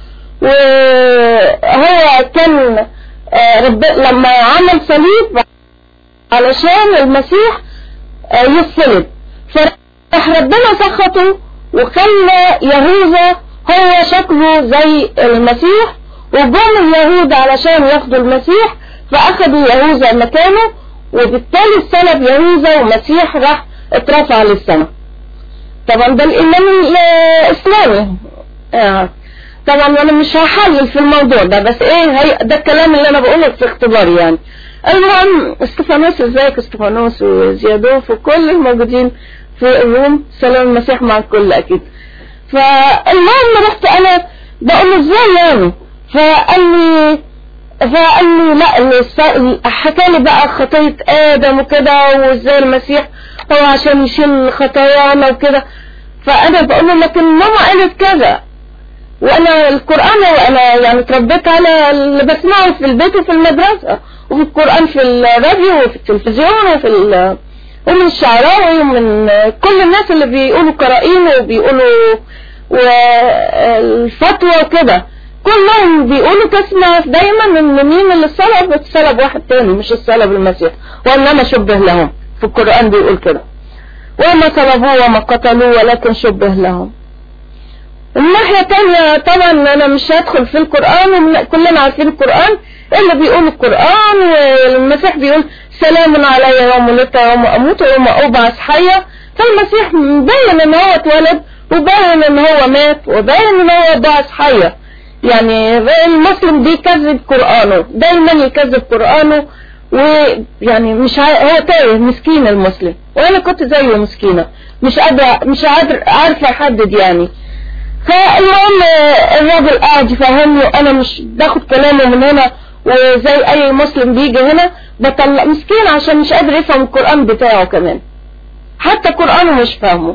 وهو كان آه، رب لما عمل صليب علشان المسيح آه، يصلب فراح ربنا سخطه وخلى يهوذا هو شكله زي المسيح وجم اليهود علشان ياخدوا المسيح فاخدوا يهوذا مكانه وبالتالي الصلب يهوذا والمسيح راح اترفع للسماء طبعا ده الايمان الاسلامي آه. طبعا انا مش هحلل في الموضوع ده بس ايه هي ده الكلام اللي انا بقوله في اختباري يعني المهم استفانوس ازيك استفانوس وزيادوف وكل الموجودين في الروم سلام المسيح مع الكل اكيد فالمهم رحت انا بقول له ازاي يعني فقال لي فقال لي لا الس- حكى لي بقى خطية آدم وكده وازاي المسيح هو عشان يشيل خطايانا وكده فأنا بقول له لكن ماما قالت كذا وأنا القرآن وأنا يعني اتربيت على اللي بسمعه في البيت وفي المدرسة وفي القرآن في الراديو وفي التلفزيون وفي ال ومن الشعراوي ومن كل الناس اللي بيقولوا قرائين وبيقولوا والفتوى وكده كلهم بيقولوا تسمع دايما ان مين اللي صلب اتصلب واحد تاني مش الصلب المسيح وانما شبه لهم في القرآن بيقول كده وما صلبوه وما قتلوه ولكن شبه لهم الناحية تانية طبعا انا مش هدخل في القرآن كلنا عارفين القرآن اللي بيقول القرآن والمسيح بيقول سلام علي يوم ولدت يوم اموت ويوم ابعث حيا فالمسيح مبين ان هو اتولد وباين ان هو مات وباين ان هو بعث حيا يعني المسلم بيكذب قرآنه دايما يكذب قرآنه ويعني مش ع... هو تايه مسكين المسلم وانا كنت زيه مسكينة مش قادرة مش قادر عارفة احدد يعني فالمهم الراجل قاعد يفهمني وانا مش باخد كلامه من هنا وزي اي مسلم بيجي هنا بطلع مسكين عشان مش قادر يفهم القرآن بتاعه كمان حتى قرآنه مش فاهمه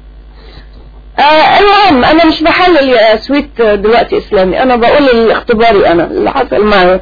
آه المهم انا مش بحلل يا سويت دلوقتي اسلامي انا بقول الاختباري انا اللي حصل معايا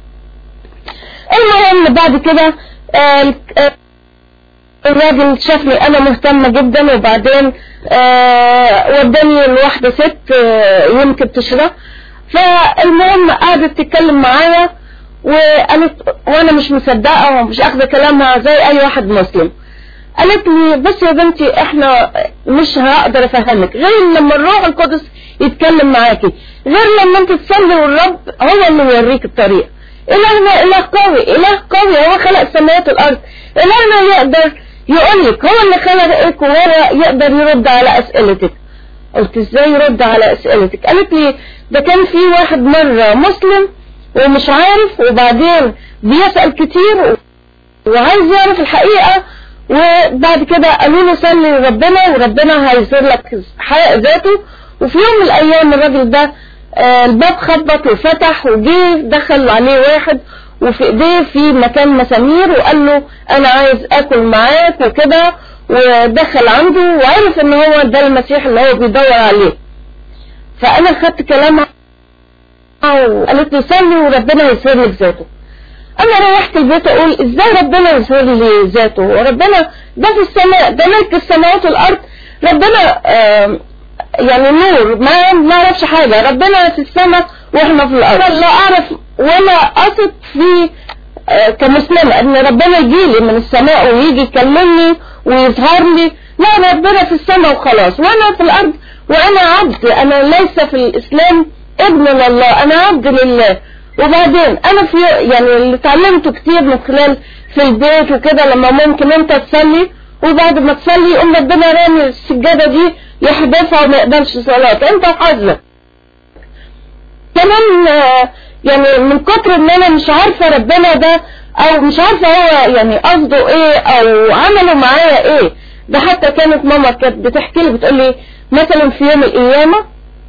المهم بعد كده آه الراجل شافني انا مهتمة جدا وبعدين آه وداني لواحدة ست آه يمكن تشرب فالمهم قعدت تتكلم معايا وقالت وانا مش مصدقة ومش اخذة كلامها زي اي واحد مسلم قالت لي بس يا بنتي احنا مش هقدر افهمك غير لما الروح القدس يتكلم معاكي غير لما انت تصلي والرب هو اللي يوريك الطريق الهنا اله قوي اله قوي هو خلق السماوات والارض الهنا يقدر يقول لك هو اللي خلقك وهو يقدر يرد على اسئلتك قلت ازاي يرد على اسئلتك قالت لي ده كان في واحد مرة مسلم ومش عارف وبعدين بيسأل كتير وعايز يعرف الحقيقة وبعد كده قالوا له صلي لربنا وربنا هيظهر لك حقيقة ذاته وفي يوم من الايام الراجل ده آه الباب خبط وفتح وجه دخل عليه واحد وفي ايديه في مكان مسامير وقال له انا عايز اكل معاك وكده ودخل عنده وعرف ان هو ده المسيح اللي هو بيدور عليه فانا خدت كلامها وقالت له صلي وربنا يسهر لك ذاته انا روحت البيت اقول ازاي ربنا يسهر لي ذاته وربنا ده في السماء ده ملك السماوات والارض ربنا آه يعني نور ما ما اعرفش حاجة ربنا في السماء واحنا في الارض لا اعرف ولا اثق في آه كمسلمة ان ربنا يجي لي من السماء ويجي يكلمني ويظهر لي لا ربنا في السماء وخلاص وانا في الارض وانا عبد انا ليس في الاسلام ابن لله انا عبد لله وبعدين انا في يعني اللي اتعلمته كتير من خلال في البيت وكده لما ممكن انت تصلي وبعد ما تصلي يقوم ربنا رامي السجادة دي يحدثها وما يقبلش صلاة انت حظك كمان يعني من كتر ان انا مش عارفة ربنا ده او مش عارفة هو يعني قصده ايه او عمله معايا ايه ده حتى كانت ماما كانت بتحكي لي بتقول لي مثلا في يوم القيامة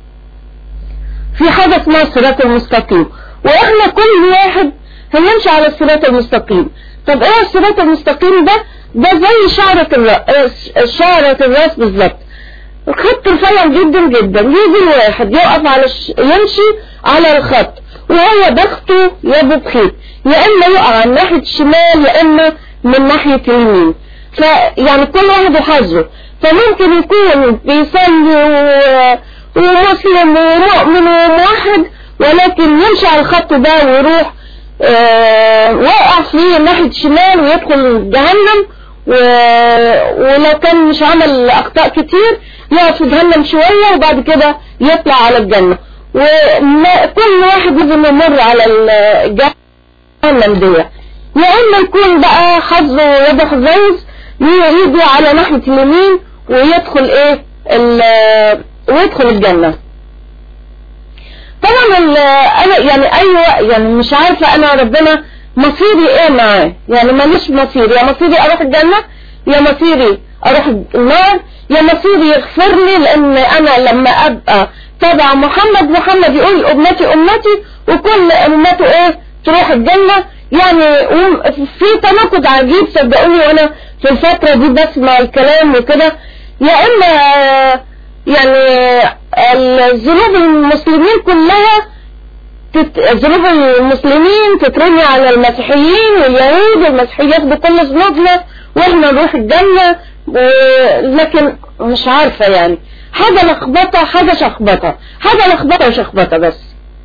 في حاجة اسمها الصراط المستقيم واحنا كل واحد هنمشي على الصراط المستقيم طب ايه الصراط المستقيم ده ده زي شعرة الراس شعرة الراس بالظبط الخط رفيع جدا جدا يجي الواحد يقف على ش... يمشي على الخط وهو ضغطه يا بخيط يا اما يقع عن ناحية الشمال يا اما من ناحية اليمين فيعني كل واحد وحظه فممكن يكون بيصلي و... ومسلم ومؤمن وموحد ولكن يمشي على الخط ده ويروح آه وقع في ناحية الشمال ويدخل جهنم و... ولو كان مش عمل اخطاء كتير يقف في جهنم شوية وبعد كده يطلع على الجنة وكل واحد لازم يمر على الجهنم دي يا اما يكون بقى حظه يده حظوظ يجي على ناحية اليمين ويدخل ايه ويدخل الجنة طبعا انا يعني اي يعني مش عارفة انا ربنا مصيري ايه معاه يعني ماليش مصير يا مصيري اروح الجنة يا مصيري اروح النار يا مصيري يغفر لي لان انا لما ابقى تبع محمد محمد يقول امتي امتي وكل امته ايه تروح الجنة يعني في تناقض عجيب صدقوني وانا في الفترة دي بسمع الكلام وكده يا اما يعني ذنوب المسلمين كلها تت... ذنوب المسلمين تترمي على المسيحيين واليهود والمسيحيين ياخدوا كل ذنوبنا واحنا نروح الجنة و... لكن مش عارفة يعني حاجة لخبطة حاجة شخبطة حاجة لخبطة وشخبطة بس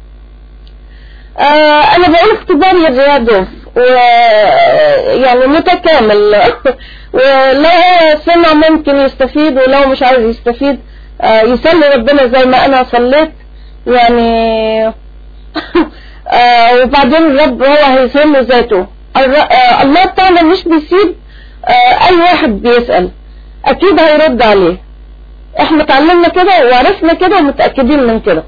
آه انا بقول اختباري الرياضة و يعني متكامل ولو هو سمع ممكن يستفيد ولو مش عايز يستفيد آه، يصلي ربنا زي ما انا صليت يعني آه، وبعدين الرب هو هيسلم ذاته الر- آه، الله تعالى مش بيسيب آه، اي واحد بيسأل اكيد هيرد عليه احنا اتعلمنا كده وعرفنا كده ومتأكدين من كده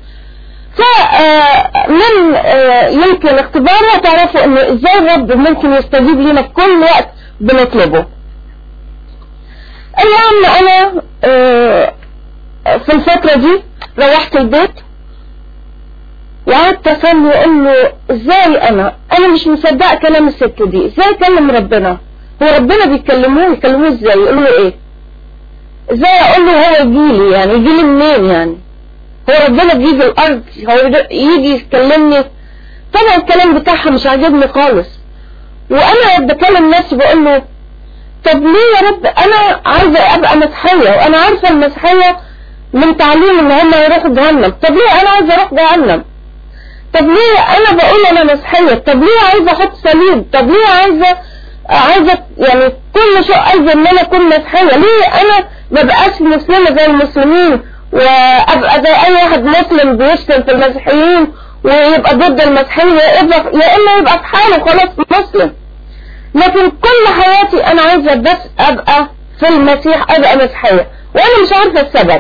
فمن يمكن اختبارها تعرفوا انه ازاي الرب ممكن يستجيب لنا في كل وقت بنطلبه المهم انا آه، في الفترة دي روحت البيت وقعدت اصلي واقول له ازاي انا انا مش مصدقه كلام الست دي ازاي اكلم ربنا هو ربنا بيكلموه يكلموه ازاي يقولوا له ايه ازاي اقول له هو يجيلي يعني يجيلي منين يعني هو ربنا بيجي الارض هو يجي يكلمني طبعا الكلام بتاعها مش عاجبني خالص وانا بكلم نفسي بقول له طب ليه يا رب انا عايزه ابقى مسيحيه وانا عارفه المسيحيه من تعليم ان هم يروحوا جهنم طب ليه انا عايزه اروح جهنم طب ليه انا بقول انا مسيحيه طب ليه عايزه احط صليب طب ليه عايزه عايزه يعني كل شيء عايزه ان انا اكون مسيحيه ليه انا ما بقاش مسلمه زي المسلمين وابقى زي اي واحد مسلم بيشتم في المسيحيين ويبقى ضد المسيحيين يا إما- يا اما يبقى في حاله خلاص مسلم لكن كل حياتي انا عايزه بس ابقى في المسيح ابقى مسيحيه وانا مش عارفه السبب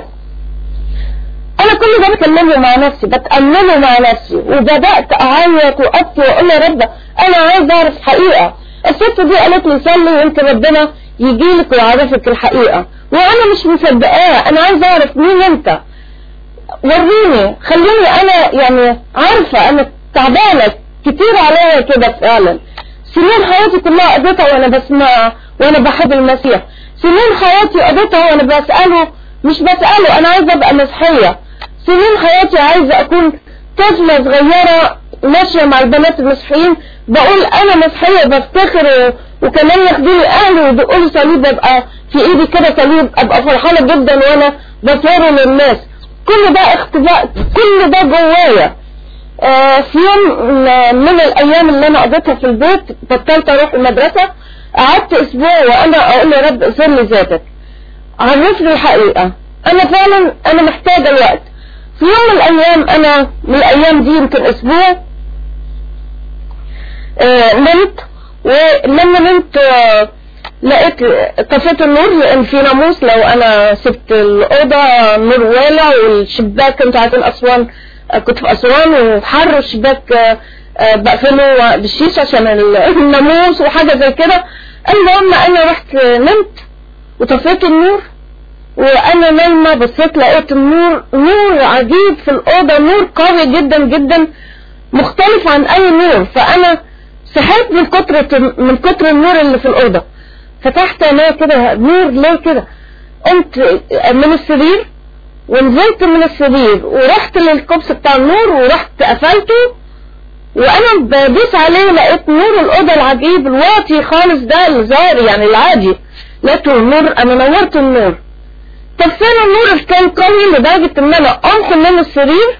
انا كل ده بكلمه مع نفسي بتأمله مع نفسي وبدأت اعيط وابكي واقول يا رب انا عايز اعرف الحقيقة الست دي قالت لي صلي يمكن ربنا يجيلك ويعرفك الحقيقة وانا مش مصدقاه انا عايز اعرف مين انت وريني خليني انا يعني عارفة انا تعبانة كتير عليا كده فعلا سنين حياتي كلها قضيتها وانا بسمع وانا بحب المسيح سنين حياتي قضيتها وانا بسأله مش بسأله انا عايزة ابقى مسيحية سنين حياتي عايزة اكون طفلة صغيرة ماشية مع البنات المسيحيين بقول انا مسيحية بفتخر و- وكمان ياخدوني اهلي وبيقولوا صليب ابقى في ايدي كده صليب ابقى فرحانة جدا وانا بصوره للناس كل ده اختباء كل ده جوايا آه، في يوم من- من الايام اللي انا قضيتها في البيت بطلت اروح المدرسة قعدت اسبوع وانا اقول يا رب اغفر لي ذاتك عرفني الحقيقة انا فعلا انا محتاجة الوقت في يوم من الايام انا من الايام دي يمكن اسبوع آه، نمت ولما نمت آه، لقيت طفيت النور لان في ناموس لو انا سبت الاوضه النور والع والشباك كنت عارفين اسوان آه، كنت في اسوان وحر الشباك آه، آه، بقفله بالشيشه عشان ال- الناموس وحاجه زي كده المهم انا رحت آه، نمت وطفيت النور وانا نايمه بصيت لقيت النور نور عجيب في الاوضه نور قوي جدا جدا مختلف عن اي نور فانا صحيت من كتر من كتر النور اللي في الاوضه فتحت عينيا كده نور ليه كده قمت من السرير ونزلت من السرير ورحت للكبس بتاع النور ورحت قفلته وانا بدوس عليه لقيت نور الاوضه العجيب الواطي خالص ده اللي ظاهر يعني العادي لقيته النور انا نورت النور طب فين النور اللي كان قوي لدرجه ان انا قمت من السرير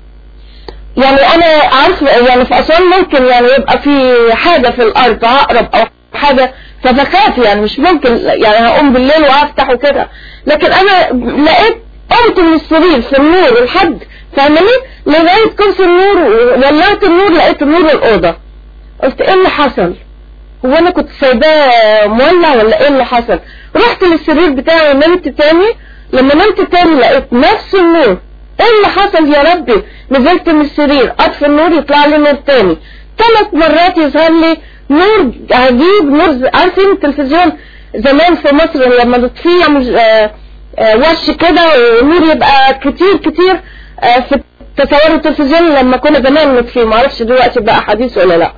يعني انا عارف يعني في اسوان ممكن يعني يبقى في حاجه في الارض عقرب او حاجه فبخاف يعني مش ممكن يعني هقوم بالليل وافتح وكده لكن انا لقيت قمت من السرير في النور لحد فاهمني لغايه كرسي النور ولعت النور لقيت نور الاوضه قلت ايه اللي حصل هو انا كنت سايباه مولع ولا ايه اللي حصل رحت للسرير بتاعي ونمت تاني لما نمت تاني لقيت نفس النور ايه اللي حصل يا ربي نزلت من السرير اطفي النور يطلع لي نور تاني ثلاث مرات يظهر لي نور عجيب نور ز- عارفين التلفزيون زمان في مصر لما تطفيه يعمل آه، آه، وش كده ونور يبقى كتير كتير آه، في تصور التلفزيون لما كنا زمان نطفيه معرفش دلوقتي بقى حديث ولا لا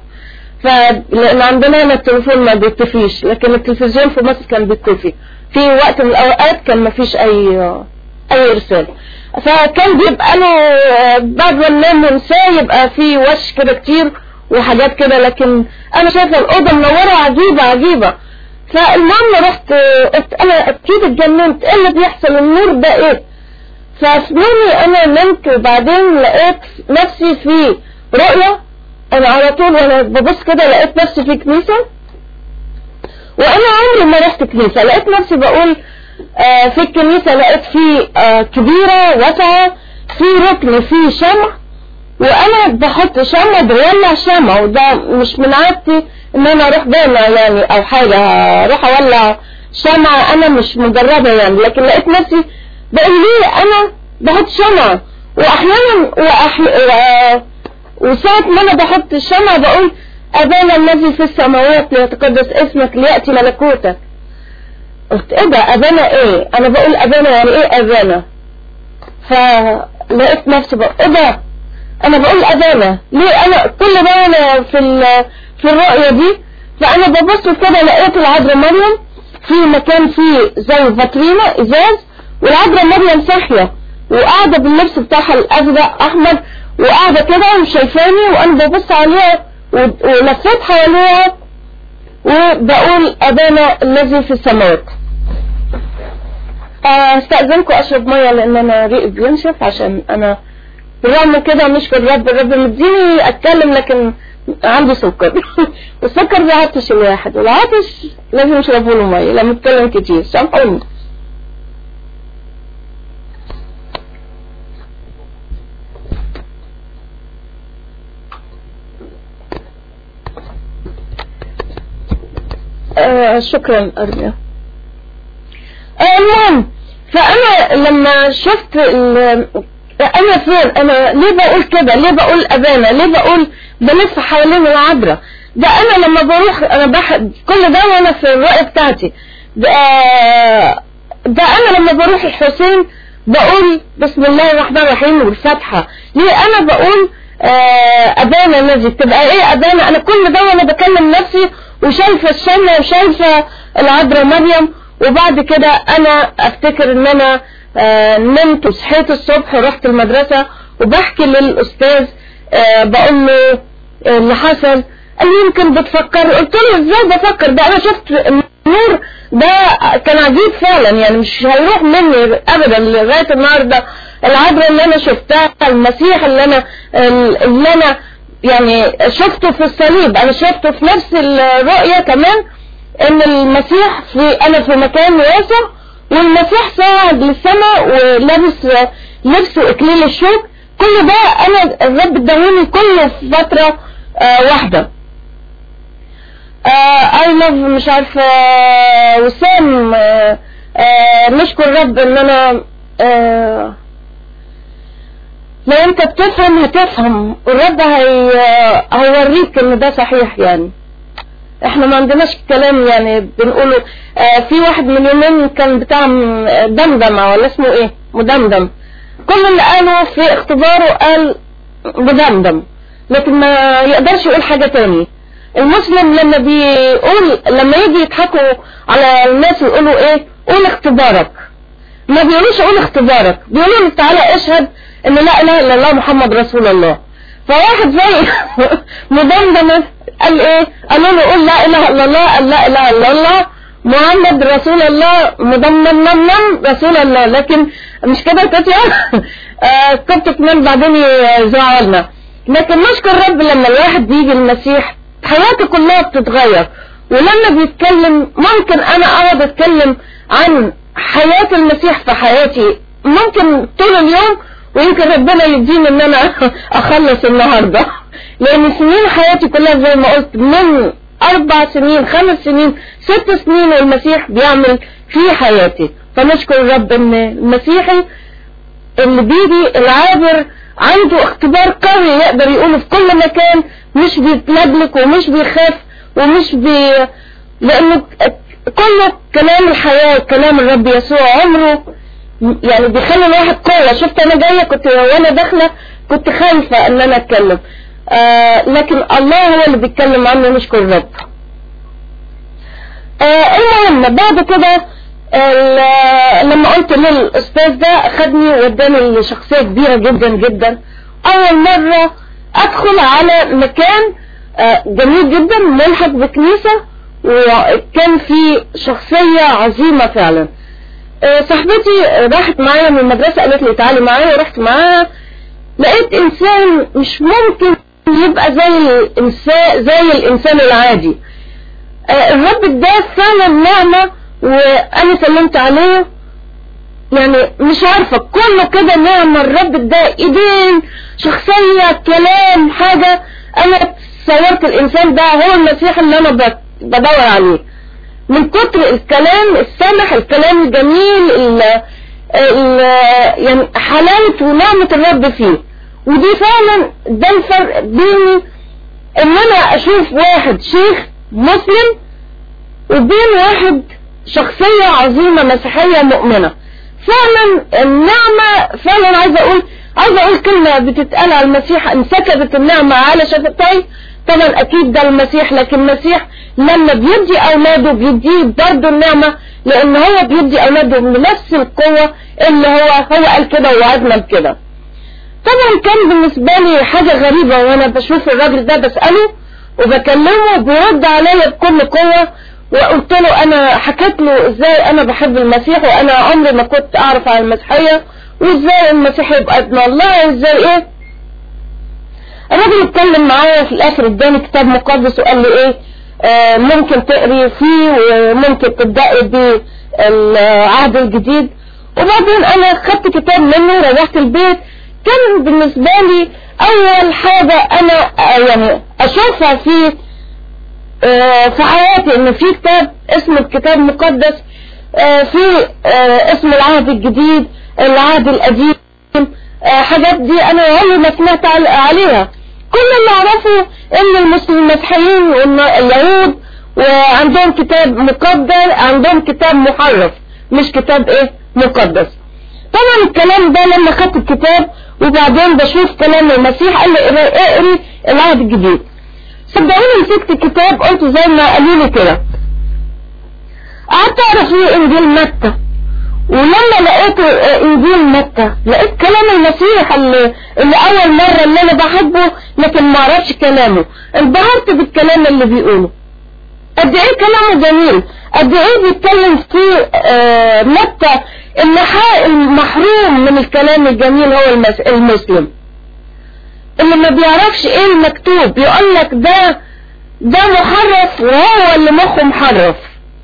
فلان عندنا هنا التليفون ما بيطفيش لكن التلفزيون في مصر كان بيطفي في وقت من الاوقات كان ما فيش اي اي ارسال فكان بيبقى له آه، بعد ما ننام ونساه يبقى في وش كده كتير وحاجات كده لكن انا شايفه الاوضه منوره عجيبه عجيبه فالمهم رحت آه، قلت انا اكيد اتجننت ايه اللي بيحصل النور ده ايه ففي نومي انا نمت وبعدين لقيت نفسي في رؤية انا على طول وانا ببص كده لقيت نفسي في كنيسة وانا عمري ما رحت كنيسة لقيت نفسي بقول آه، في الكنيسة لقيت في آه، كبيرة واسعة في ركن في شمع وانا بحط شمع بولع شمع وده مش من عادتي ان انا اروح بينا يعني او حاجة اروح اولع شمع انا مش مجربة يعني لكن لقيت نفسي بقول ليه انا بحط شمع واحيانا وأح... و... وساعة ما انا بحط الشمع بقول ابانا الذي في السماوات ليتقدس اسمك ليأتي ملكوتك قلت ايه ده ابانا ايه انا بقول ابانا يعني ايه ابانا فلقيت نفسي بقول ايه ده انا بقول ابانا ليه انا كل ده انا في ال- في الرؤية دي فانا ببص كده لقيت العذراء مريم في مكان فيه زي فاترينا ازاز والعذراء مريم صاحية وقاعدة باللبس بتاعها الازرق احمر وقاعدة كده وشايفاني وانا ببص عليها و- ولفيت حواليها وبقول ابانا الذي في السماوات آه، استأذنكم اشرب مية لان انا ريقي بينشف عشان انا بالرغم من كده نشكر الرب الرب مديني اتكلم لكن عنده سكر والسكر بيعطش الواحد والعطش لازم يشربوا له ميه لما اتكلم كتير سامحوني آه شكرا أرميا آه المهم فأنا لما شفت ال- أنا فين أنا ليه بقول كده ليه بقول أبانا ليه بقول بلف حوالين العبرة ده أنا لما بروح أنا بح كل ده وأنا في الرؤية بتاعتي ده, آه، ده أنا لما بروح الحسين بقول بسم الله الرحمن الرحيم والفاتحة ليه أنا بقول آه، أبانا الذي تبقى إيه أبانا أنا كل ده وأنا بكلم نفسي وشايفة الشمع وشايفة العذراء مريم وبعد كده أنا أفتكر إن أنا آه، نمت وصحيت الصبح ورحت المدرسة وبحكي للأستاذ آه، بقول له آه، اللي حصل قال لي يمكن بتفكر قلت له ازاي بفكر ده انا شفت النور ده كان عجيب فعلا يعني مش هيروح مني ابدا لغايه النهارده العبره اللي انا شفتها المسيح اللي انا اللي انا يعني شفته في الصليب انا شفته في نفس الرؤيه كمان ان المسيح في انا في مكان واسع والمسيح صاعد للسماء ولابس لبس اكليل الشوك كل ده انا الرب اداهوني كله في فتره آه واحده اي لاف مش عارفه آه، وسام آه، آه، نشكر الرب ان انا آه، لو انت بتفهم هتفهم الرب هي هيوريك ان ده صحيح يعني احنا ما عندناش كلام يعني بنقوله آه في واحد من يومين كان بتاع م- دمدم ولا اسمه ايه مدمدم كل اللي قاله في اختباره قال مدمدم لكن ما يقدرش يقول حاجة تاني المسلم لما بيقول لما يجي يضحكوا على الناس يقولوا ايه قول اختبارك ما بيقولوش قول اختبارك بيقولوا له تعالى اشهد ان لا اله الا الله محمد رسول الله فواحد زي مدمدم قال ايه قالوا له قول لا اله الا الله قال لا اله الا الله محمد رسول الله مدمم رسول الله لكن مش كده تتيا آه كنت كمان بعدين يزعلنا لكن نشكر رب لما الواحد بيجي المسيح حياته كلها بتتغير ولما بيتكلم ممكن انا اقعد اتكلم عن حياة المسيح في حياتي ممكن طول اليوم ويمكن ربنا يديني ان انا اخلص النهاردة لان سنين حياتي كلها زي ما قلت من اربع سنين خمس سنين ست سنين والمسيح بيعمل في حياتي فنشكر الرب ان المسيحي اللي بيجي العابر عنده اختبار قوي يقدر يقوله في كل مكان مش بيتلبلك ومش بيخاف ومش بي لانه كله كلام الحياة كلام الرب يسوع عمره يعني بيخلي الواحد قوة شفت انا جاية كنت وانا داخلة كنت خايفة ان انا اتكلم آه لكن الله هو اللي بيتكلم عنه نشكر الرب آه المهم بعد كده ال- لما قلت للاستاذ ده خدني ووداني لشخصية كبيرة جدا جدا اول مرة ادخل على مكان آه جميل جدا ملحق بكنيسة وكان في شخصية عظيمة فعلا آه صاحبتي راحت معايا من المدرسة قالت لي تعالي معايا ورحت معاها لقيت انسان مش ممكن يبقى زي الانسان زي الانسان العادي آه الرب ده فعلا نعمة وانا سلمت عليه يعني مش عارفة كله كده نعم الرب ده ايدين شخصية كلام حاجة انا صورت الانسان ده هو المسيح اللي انا ب- بدور عليه من كتر الكلام السمح الكلام الجميل ال ال يعني حلاوة ونعمة الرب فيه ودي فعلا ده الفرق بين ان انا اشوف واحد شيخ مسلم وبين واحد شخصية عظيمة مسيحية مؤمنة فعلا النعمة فعلا عايزة اقول عايزة اقول كلمة بتتقال على المسيح انسكبت النعمة على شفتي طبعا اكيد ده المسيح لكن المسيح لما بيدي اولاده بيديه برضه النعمة لان هو بيدي اولاده بنفس القوة اللي هو هو قال كده ووعدنا بكده طبعا كان بالنسبة لي حاجة غريبة وانا بشوف الراجل ده بسأله وبكلمه بيرد عليا بكل قوة وقلت له انا حكيت له ازاي انا بحب المسيح وانا عمري ما كنت اعرف عن المسيحية وازاي المسيح يبقى ابن الله وازاي ايه الراجل اتكلم معايا في الاخر اداني كتاب مقدس وقال لي ايه آه ممكن تقري فيه وممكن تبدأي بالعهد الجديد وبعدين انا خدت كتاب منه روحت البيت كان بالنسبة لي اول حاجة انا آه يعني اشوفها في آه في حياتي ان في كتاب اسمه الكتاب المقدس آه في آه اسم العهد الجديد العهد القديم حاجات دي انا عمري ما سمعت عليها كل اللي اعرفه ان المسلمين المسيحيين وان اليهود وعندهم كتاب مقدس عندهم كتاب محرف مش كتاب ايه مقدس طبعا الكلام ده لما خدت الكتاب وبعدين بشوف كلام المسيح قال لي اقري العهد الجديد صدقوني مسكت الكتاب قلت زي ما قالوا لي كده قعدت اقرا في انجيل متى ولما لقيت انجيل متى لقيت كلام المسيح اللي, اللي اول مرة اللي انا بحبه لكن ما اعرفش كلامه انبهرت بالكلام اللي بيقوله قد ايه كلامه جميل قد ايه بيتكلم في آه متى المحروم من الكلام الجميل هو المسلم اللي ما بيعرفش ايه المكتوب يقول لك ده ده محرف وهو اللي مخه محرف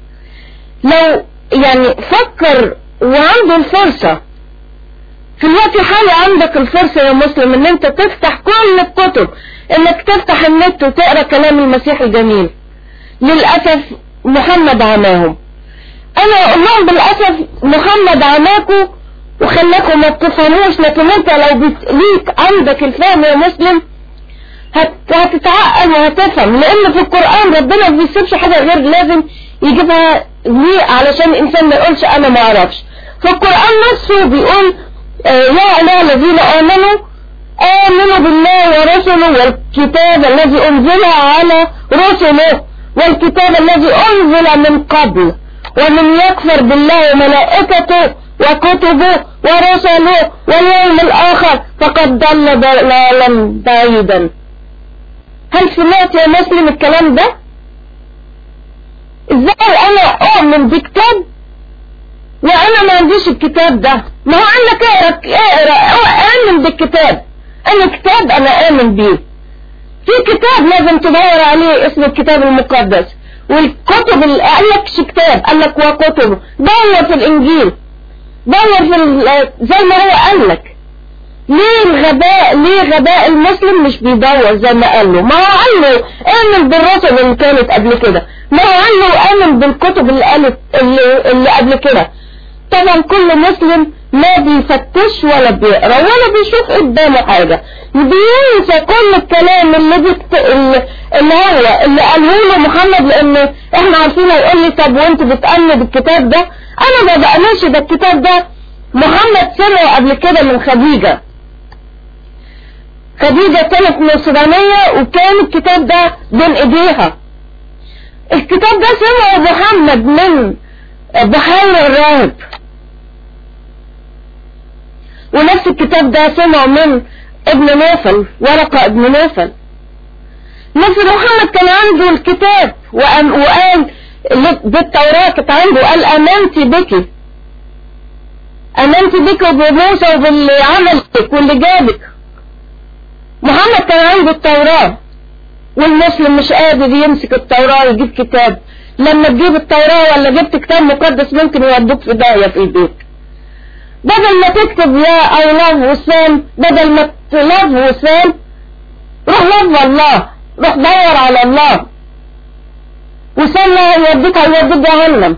لو يعني فكر وعنده الفرصة في الوقت الحالي عندك الفرصة يا مسلم ان انت تفتح كل الكتب انك تفتح النت وتقرا كلام المسيح الجميل للأسف محمد عماهم انا اقول لهم بالأسف محمد عماكم وخلاكم ما تفهموش لكن انت لو ليك عندك الفهم يا مسلم هت... هتتعقل وهتفهم لان في القرآن ربنا ما بيسيبش حاجة غير لازم يجيبها ليه علشان الانسان ما يقولش انا ما اعرفش فالقرآن نفسه بيقول آه يا ايها الذين امنوا امنوا بالله ورسله والكتاب الذي انزل على رسله والكتاب الذي انزل من قبل ومن يكفر بالله وملائكته وكتبه ورسله واليوم الاخر فقد ضل ضلالا بعيدا هل سمعت يا مسلم الكلام ده ازاي انا اؤمن بكتاب وانا ما عنديش الكتاب ده ما هو قال لك اقرا اقرا امن بالكتاب انا كتاب انا امن بيه في كتاب لازم تدور عليه اسمه الكتاب المقدس والكتب اللي قال لكش كتاب قال لك وكتب دور في الانجيل دور في زي ما هو قال لك ليه الغباء ليه غباء المسلم مش بيدور زي ما قال له ما هو قال له امن بالرسل اللي كانت قبل كده ما هو قال له امن بالكتب اللي قالت اللي, اللي قبل كده طبعا كل مسلم ما بيفتش ولا بيقرا ولا بيشوف قدامه حاجة بينسى كل الكلام اللي بيكت... اللي هو اللي قاله له محمد لان احنا عارفين هيقول لي طب وانت بتأمن بالكتاب ده انا ما بأمنش ده الكتاب ده محمد سمعه قبل كده من خديجة خديجة كانت نصرانية وكان الكتاب ده بين ايديها الكتاب ده سمعه محمد من بحير الراهب ونفس الكتاب ده سمعه من ابن نوفل ورقة ابن نوفل نفس محمد كان عنده الكتاب وقال بالتوراة كانت عنده قال امنت بك امنت بك وبموسى وباللي عملك واللي جابك محمد كان عنده التوراة والمسلم مش قادر يمسك التوراة ويجيب كتاب لما تجيب التوراة ولا جبت كتاب مقدس ممكن يودوك في داهية في البيت بدل ما تكتب يا اي لاف وسام بدل ما تلاف وسام روح لف الله روح دور على الله وسام هيوديك هيوديك جهنم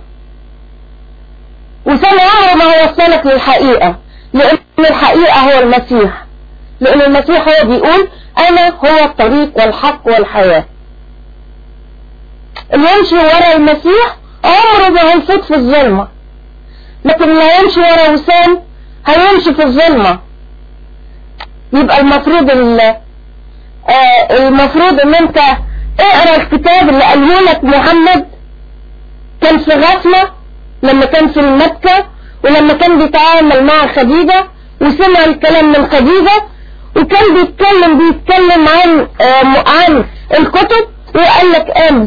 وسام عمره ما هيوصلك للحقيقة لأن الحقيقة هو المسيح لأن المسيح هو بيقول أنا هو الطريق والحق والحياة اللي يمشي ورا المسيح عمره ما هيفوت في الظلمة لكن اللي هيمشي ورا وسام هيمشي في الظلمة يبقى المفروض آه المفروض ان انت اقرا الكتاب اللي قاله لك محمد كان في غفلة لما كان في المكة ولما كان بيتعامل مع خديجة وسمع الكلام من خديجة وكان بيتكلم بيتكلم عن آه عن الكتب وقال لك امن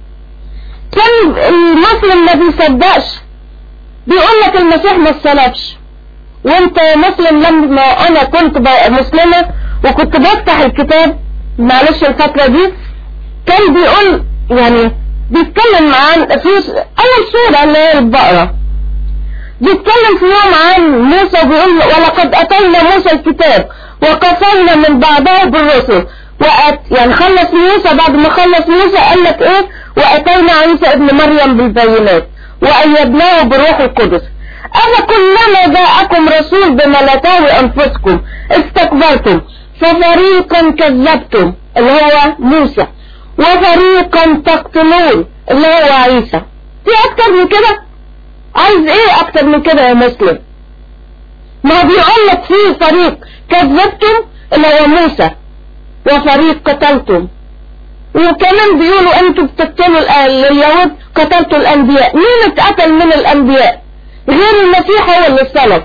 كان المسلم ما بيصدقش بيقول لك المسيح ما اتصلبش وانت يا مسلم لما انا كنت مسلمة وكنت بفتح الكتاب معلش الفترة دي كان بيقول يعني بيتكلم عن في اول سورة اللي هي البقرة بيتكلم في يوم عن موسى وبيقول ولقد اتينا موسى الكتاب وقفلنا من بعده بالرسل وأت يعني خلص موسى بعد ما خلص موسى قال لك ايه واتينا عيسى ابن مريم بالبينات وايدناه بروح القدس انا كلما جاءكم رسول بما لا تهوي انفسكم استكبرتم ففريقا كذبتم اللي هو موسى وفريقا تقتلون اللي هو عيسى في اكتر من كده عايز ايه اكتر من كده يا مسلم ما بيقول لك في فريق كذبتم اللي هو موسى وفريق قتلتم وكمان بيقولوا انتوا بتقتلوا اليهود قتلتوا الانبياء مين اتقتل من الانبياء غير المسيح هو اللي صلب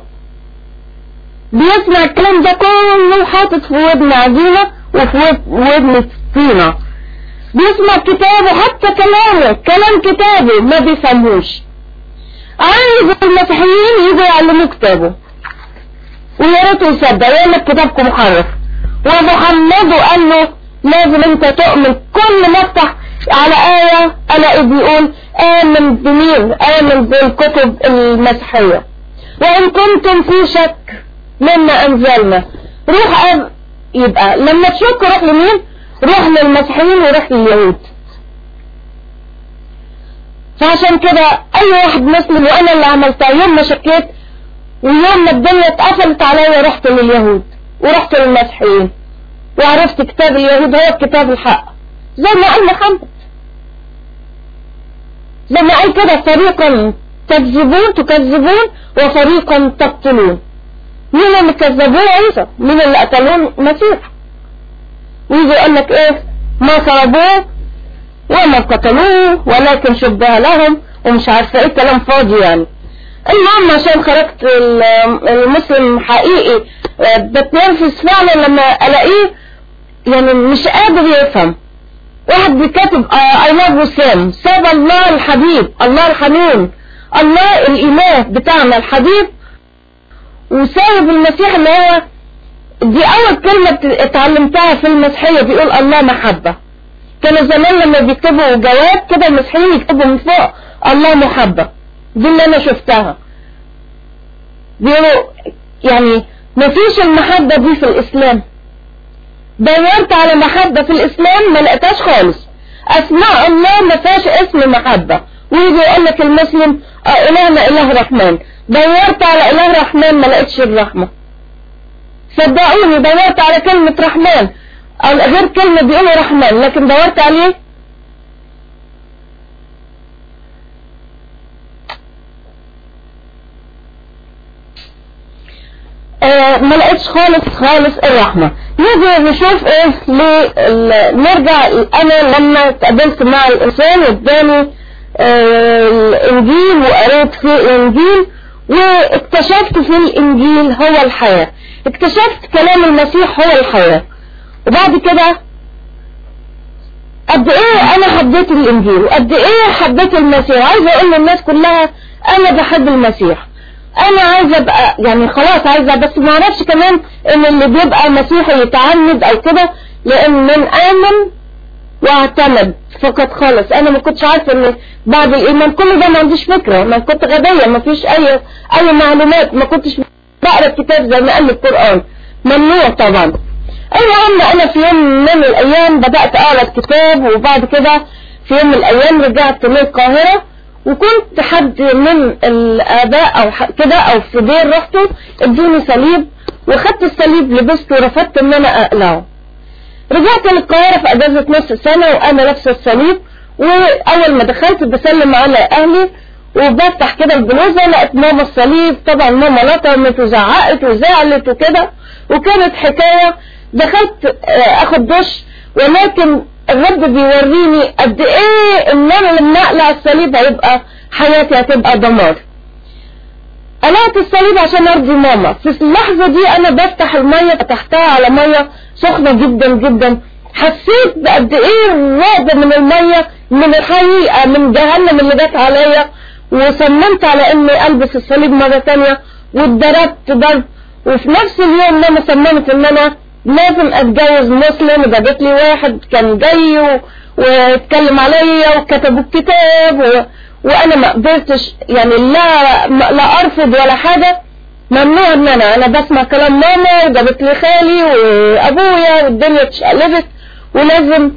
بيسمع الكلام ده كله حاطط في ودن عجينة وفي ودن طينة بيسمع كتابه حتى كلامه كلام كتابه ما بيفهموش عايز المسيحيين يجوا يعلموا كتابه ويا ريت يصدق يقول لك كتابكم محرف ومحمد قال له لازم انت تؤمن كل ما افتح على آية الاقي بيقول آمن بمين آمن بالكتب المسيحية وإن كنتم في شك مما أنزلنا روح أب... يبقى لما تشك روح لمين روح للمسيحيين وروح لليهود فعشان كده أي واحد مسلم وأنا اللي عملتها يوم ما شكيت ويوم ما الدنيا اتقفلت عليا رحت لليهود ورحت للمسيحيين وعرفت كتاب اليهود هو كتاب الحق زي ما قال محمد زي ما قال كده فريقا تكذبون تكذبون وفريقا تقتلون مين اللي كذبوه عيسى مين اللي قتلوه المسيح ويجي يقول لك ايه ما صلبوه وما قتلوه ولكن شبه لهم ومش عارفه ايه كلام فاضي يعني المهم عشان خرجت المسلم حقيقي بتنافس فعلا لما الاقيه يعني مش قادر يفهم واحد بيكتب اي لاف وسام ساب الله الحبيب الله الحنون الله الاله بتاعنا الحبيب وسايب المسيح اللي هو دي اول كلمة اتعلمتها في المسيحية بيقول الله محبة كانوا زمان لما بيكتبوا جواب كده المسيحيين يكتبوا من فوق الله محبة دي اللي انا شفتها بيقولوا يعني مفيش المحبة دي في الاسلام دورت على محبة في الاسلام ما لقيتهاش خالص اسماء الله ما فيهاش اسم محبة ويجي يقول لك المسلم اه الهنا اله رحمن دورت على اله رحمن ما لقيتش الرحمة صدقوني دورت على كلمة رحمن غير كلمة بيقولوا رحمن لكن دورت عليه آه ما لقيتش خالص خالص الرحمة نيجي نشوف ايه نرجع انا لما اتقابلت مع الانسان قدامي آه الانجيل وقريت في الانجيل واكتشفت في الانجيل هو الحياة اكتشفت كلام المسيح هو الحياة وبعد كده قد ايه انا حبيت الانجيل وقد ايه حبيت المسيح عايزة اقول للناس كلها انا بحب المسيح انا عايزة ابقى يعني خلاص عايزة بس ما اعرفش كمان ان اللي بيبقى مسيحي يتعمد او كده لان من امن واعتمد فقط خالص انا ما كنتش عارفه ان بعد الايمان كل ده ما عنديش فكره ما كنت غبيه ما فيش اي اي معلومات ما كنتش بقرا الكتاب زي ما قال القران ممنوع طبعا المهم انا في يوم من الايام بدات اقرا الكتاب وبعد كده في يوم من الايام رجعت للقاهره وكنت حد من الاباء او كده او في دير رحته ادوني صليب وخدت الصليب لبسته ورفضت ان انا اقلعه رجعت للقاهرة في اجازة نص سنة وانا لابسة الصليب واول ما دخلت بسلم على اهلي وبفتح كده البلوزة لقيت ماما الصليب طبعا ماما لطمت وزعقت وزعلت وكده وكانت حكاية دخلت اخد دش ولكن الرب بيوريني قد ايه ان انا لما اقلع الصليب هيبقى حياتي هتبقى دمار قلعت الصليب عشان ارضي ماما في اللحظة دي انا بفتح المية فتحتها على مية سخنة جدا جدا حسيت بقد ايه الرعب من المية من الحقيقة من جهنم اللي جت عليا وصممت على اني البس الصليب مرة تانية واتضربت ضرب وفي نفس اليوم انا صممت ان انا لازم اتجوز مسلم وجابت لي واحد كان جاي و... واتكلم عليا وكتبوا الكتاب و... وانا ما قدرتش يعني لا لا ارفض ولا حاجة ممنوع ان انا انا بسمع كلام ماما وجابت لي خالي وابويا والدنيا اتشقلبت ولازم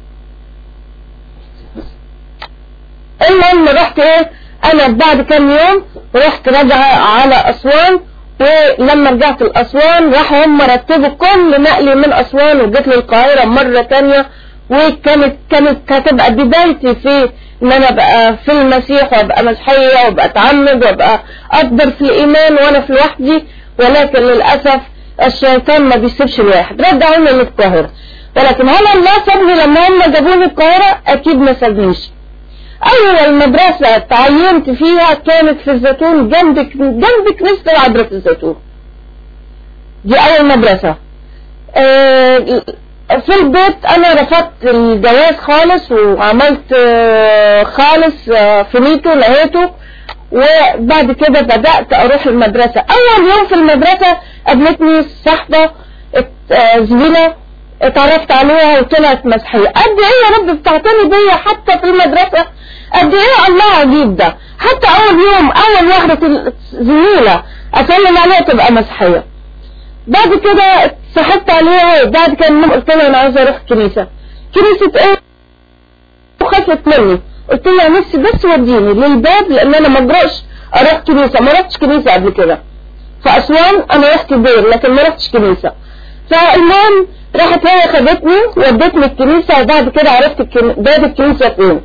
المهم رحت ايه انا بعد كام يوم رحت راجعة على اسوان ولما رجعت الاسوان راحوا هم رتبوا كل نقلي من اسوان وجيت للقاهرة مرة تانية وكانت كانت هتبقى بدايتي في ان انا ابقى في المسيح وابقى مسيحية وابقى اتعمد وابقى اكبر في الايمان وانا في لوحدي ولكن للاسف الشيطان ما بيسيبش الواحد رجعوني للقاهرة ولكن هل الله سابني لما هم جابوني القاهرة اكيد ما سابنيش اول مدرسة تعينت فيها كانت في الزيتون جنب جنب كنيسة العذراء في الزيتون دي اول مدرسة آه في البيت انا رفضت الجواز خالص وعملت خالص في نيته نهيته وبعد كده بدأت اروح المدرسة اول يوم في المدرسة قابلتني صاحبة زميلة اتعرفت عليها وطلعت مسيحية قد ايه يا رب بتعتني بيا حتى في المدرسة قد ايه الله عجيب ده حتى اول يوم اول واحدة زميلة اسلم عليها تبقى مسيحية بعد كده صحبت عليها بعد كده النوم قلت لها انا عايزه اروح كنيسه كنيسه ايه وخافت مني قلت لها نفسي بس وديني للباب لان انا ما اجرأش اروح كنيسه ما رحتش كنيسه قبل كده في اسوان انا رحت دير لكن ما رحتش كنيسه فالمهم راحت هي خدتني ودتني الكنيسه وبعد كده عرفت باب الكنيسه فين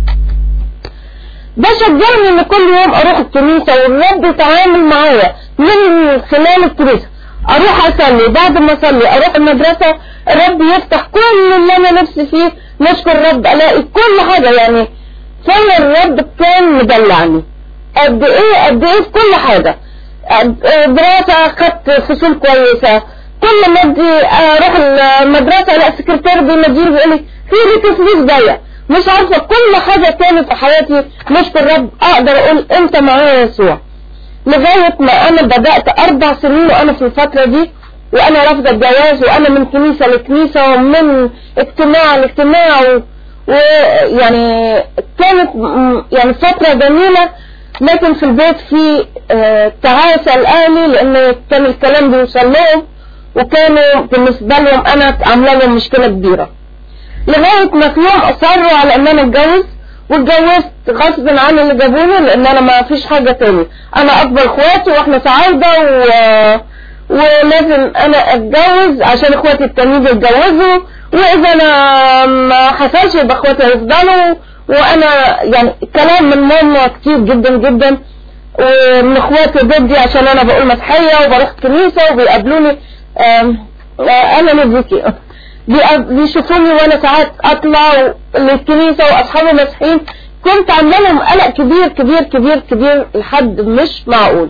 ده شجعني ان كل يوم اروح الكنيسه والرب يتعامل معايا من خلال الكنيسه اروح اصلي بعد ما اصلي اروح المدرسة الرب يفتح كل اللي انا نفسي فيه نشكر الرب الاقي كل حاجة يعني فعلا الرب كان مدلعني قد ايه قد ايه في كل حاجة دراسة خدت فصول كويسة كل ما ادي اروح المدرسة الاقي السكرتير بيمديني بيقول لي في ليك فلوس جاية مش عارفة كل حاجة كانت في حياتي نشكر الرب اقدر اقول انت معايا يسوع لغاية ما انا بدأت اربع سنين وانا في الفترة دي وانا رافضة الجواز وانا من كنيسة لكنيسة ومن اجتماع لاجتماع ويعني كانت يعني فترة جميلة لكن في البيت في تعاسة الاهلي لان كان الكلام بيوصل لهم وكانوا بالنسبة لهم انا عامله لهم مشكلة كبيرة لغاية ما في يوم اصروا على ان انا اتجوز واتجوزت غصب عن اللي جابوني لان انا ما فيش حاجة تاني انا اكبر اخواتي واحنا سعايدة و... ولازم انا اتجوز عشان اخواتي التانيين يتجوزوا واذا انا ما حصلش يبقى اخواتي هيفضلوا وانا يعني كلام من ماما كتير جدا جدا ومن اخواتي ضدي عشان انا بقول مسيحية وبروح كنيسة وبيقابلوني انا نزيكي بيشوفوني وانا ساعات اطلع للكنيسة واصحابي مسيحيين كنت عامله لهم قلق كبير كبير كبير كبير لحد مش معقول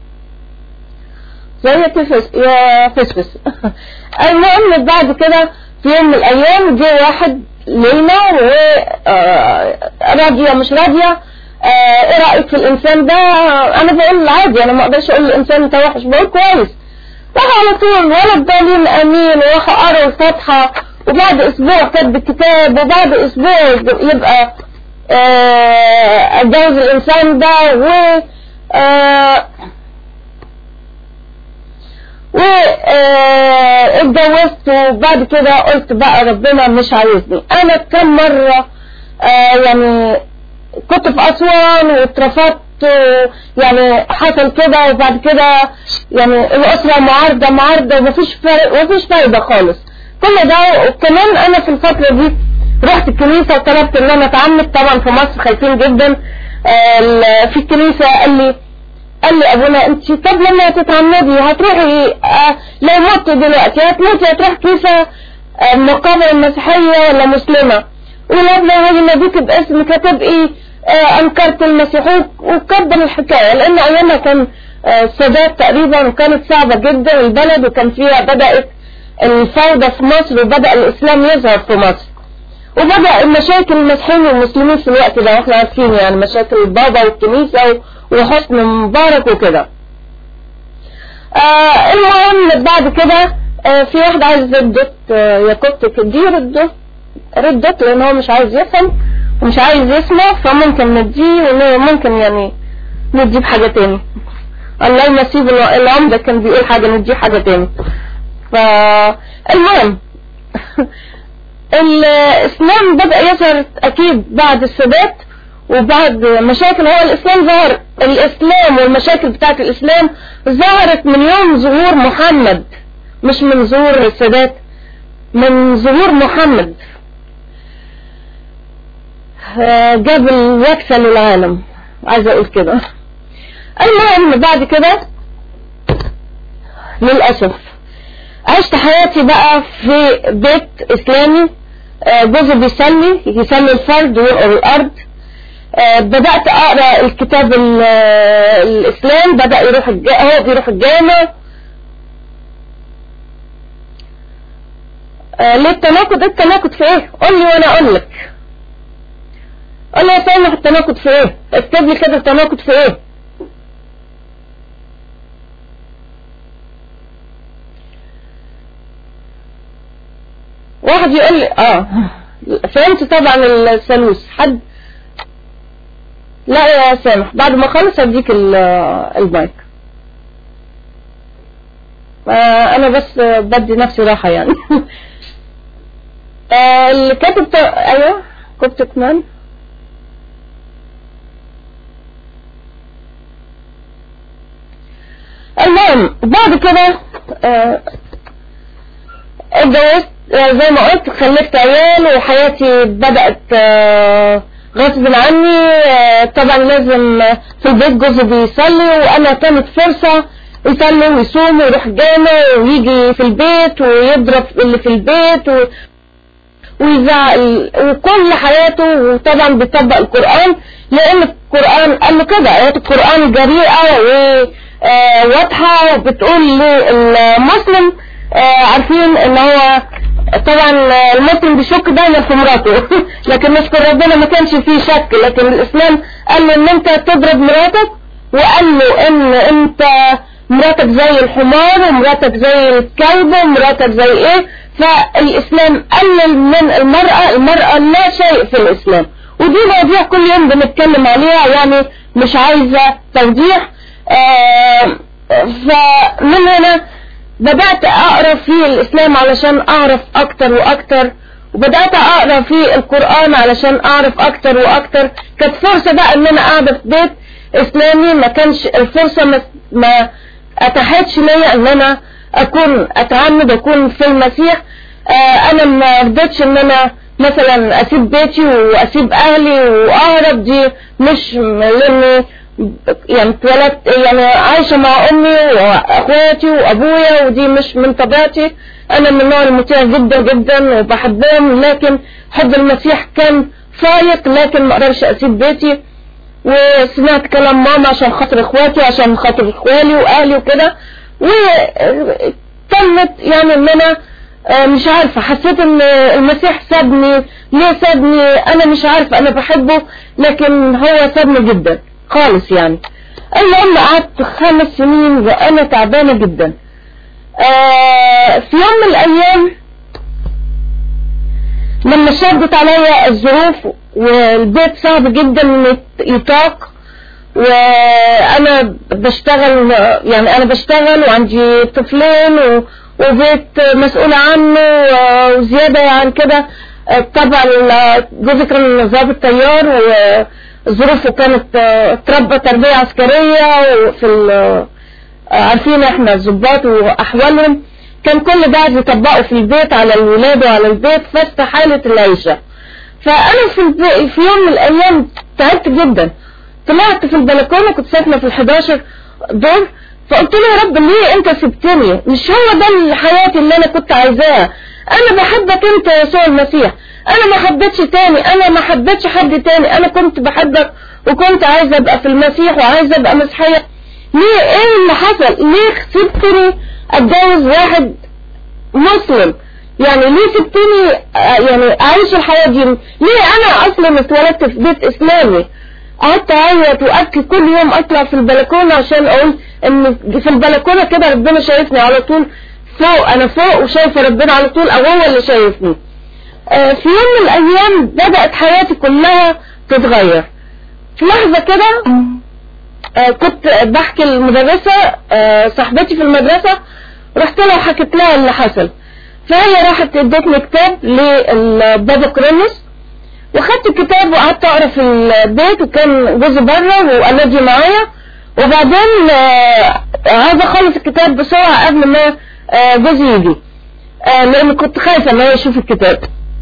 زي تفس يا فسفس المهم بعد كده في يوم من الايام جه واحد لينا وراضية مش راضية ايه رأيك في الانسان ده انا بقول عادي انا ما اقدرش اقول الانسان انت وحش بقول كويس راح على طول ولد ضالين امين وراح قرا الفاتحة وبعد اسبوع كتب كتاب وبعد اسبوع يبقى آه، اتجوز الانسان ده و آه، و آه، اتجوزت وبعد كده قلت بقى ربنا مش عايزني انا كم مرة آه، يعني كنت في اسوان واترفضت يعني حصل كده وبعد كده يعني الاسرة معارضة معارضة ومفيش فرق ومفيش فايدة خالص كل ده وكمان انا في الفترة دي رحت الكنيسة وطلبت ان انا اتعمد طبعا في مصر خايفين جدا آه، ال- في الكنيسة قال لي قال لي ابونا انت طب لما تتعمدي هتروحي آه، لو مت دلوقتي هتموتي هتروح كنيسة آه، مقابر مسيحية ولا مسلمة ولما هاجي ناديك باسمك هتبقي آه، انكرت المسيحية وكبر الحكاية لان ايامها كان آه، السادات تقريبا وكانت صعبة جدا البلد وكان فيها بدأت الفوضى في مصر وبدأ الاسلام يظهر في مصر وبدأ المشاكل المسيحيين والمسلمين في الوقت ده واحنا عارفين يعني مشاكل البابا والكنيسة و- وحسن مبارك وكده آه المهم بعد كده آه في واحد عايز ردت آه يا كنت دي ردت ردت لان هو مش عايز يفهم ومش عايز يسمع فممكن نديه وممكن يعني نديه بحاجة تاني الله يمسيه بالع- العمدة كان بيقول حاجة نديه حاجة تاني فالمهم الاسلام بدأ يظهر اكيد بعد السادات وبعد مشاكل هو الاسلام ظهر الاسلام والمشاكل بتاعت الاسلام ظهرت من يوم ظهور محمد مش من ظهور السادات من ظهور محمد آه، جاب الوكسة للعالم عايزة اقول كده المهم بعد كده للأسف عشت حياتي بقى في بيت إسلامي آه، جوزي بيصلي يصلي الفرد ويقرأ الأرض آه، بدأت أقرأ الكتاب ال- آه، الإسلام بدأ يروح الج... هو بيروح الجامع آه، ليه التناقض إيه التناقض في ايه قول لي وانا اقول لك قول لي يا سامح التناقض في ايه اكتب لي كده التناقض في ايه واحد يقول لي اه فهمت طبعا الثالوث حد لا يا سامح بعد ما اخلص اديك ال- المايك آه، انا بس بدي نفسي راحة يعني آه، اللي كاتب ت- ايوه كنت كمان المهم بعد كده آه، اتجوزت آه، زي ما قلت خلفت عيال وحياتي بدأت آه، غصب عني آه، طبعا لازم آه، في البيت جوزي بيصلي وانا كانت فرصة يصلي ويصوم ويروح الجامع ويجي في البيت ويضرب اللي في البيت و... ويزعق وكل حياته وطبعا بيطبق القرآن لأن القرآن قال له كده آيات القرآن جريئة وواضحة وبتقول للمسلم آه، عارفين ان هو طبعا المسلم بيشك دايما في مراته لكن نشكر ربنا ما كانش فيه شك لكن الاسلام قال له ان انت تضرب مراتك وقال له ان انت مراتك زي الحمار ومراتك زي الكلب ومراتك زي ايه فالاسلام قلل من المرأة المرأة لا شيء في الاسلام ودي مواضيع كل يوم بنتكلم عليها يعني مش عايزة توضيح آه فمن هنا بدأت أقرأ في الإسلام علشان أعرف أكتر وأكتر وبدأت أقرأ في القرآن علشان أعرف أكتر وأكتر كانت فرصة بقى إن أنا قاعدة في بيت إسلامي ما كانش الفرصة ما, ما أتاحتش ليا إن أنا أكون أتعمد أكون في المسيح آه أنا ما رضيتش إن أنا مثلا أسيب بيتي وأسيب أهلي وأهرب دي مش لأني يعني اتولدت يعني عايشة مع امي واخواتي وابويا ودي مش من طبيعتي انا من النوع المطيع جدا جدا وبحبهم لكن حب المسيح كان فايق لكن ما اقدرش اسيب بيتي وسمعت كلام ماما عشان خاطر اخواتي عشان خاطر اخوالي واهلي وكده وتمت يعني ان انا مش عارفة حسيت ان المسيح سابني ليه سابني انا مش عارفة انا بحبه لكن هو سابني جدا خالص يعني المهم قعدت خمس سنين وانا تعبانة جدا آه في يوم من الايام لما شدت عليا الظروف والبيت صعب جدا إنه يطاق وانا بشتغل يعني انا بشتغل وعندي طفلين و- وبيت مسؤول عنه وزيادة عن كده طبعا جوزي كان ضابط طيار وظروفه كانت اتربى تربية عسكرية وفي ال- عارفين احنا الضباط واحوالهم كان كل ده عايز يطبقه في البيت على الولاد وعلى البيت فاستحالت العيشة فانا في, الب- في يوم من الايام تعبت جدا طلعت في البلكونه كنت ساكنه في ال11 دور فقلت له يا رب ليه انت سبتني مش هو ده حياتي اللي انا كنت عايزاها انا بحبك انت يا يسوع المسيح انا ما حبيتش تاني انا ما حبيتش حد تاني انا كنت بحبك وكنت عايزه ابقى في المسيح وعايزه ابقى مسيحيه ليه ايه اللي حصل ليه سبتني اتجوز واحد مسلم يعني ليه سبتني آه، يعني اعيش الحياة دي ليه انا اصلا اتولدت في بيت اسلامي قعدت اعيط وابكي كل يوم اطلع في البلكونة عشان اقول ان في البلكونة كده ربنا شايفني على طول فوق انا فوق وشايفة ربنا على طول او هو اللي شايفني آه، في يوم من الايام بدأت حياتي كلها تتغير في لحظة كده آه، كنت بحكي المدرسة آه، صاحبتي في المدرسة رحت لها وحكيت لها اللي حصل فهي راحت ادتني كتاب للبابا كرونوس وخدت الكتاب وقعدت اقرا في البيت وكان جوزي بره وقلدي معايا وبعدين آه، عايزه اخلص الكتاب بسرعه قبل ما آه، جوزي يجي آه، لان كنت خايفه ان هو يشوف الكتاب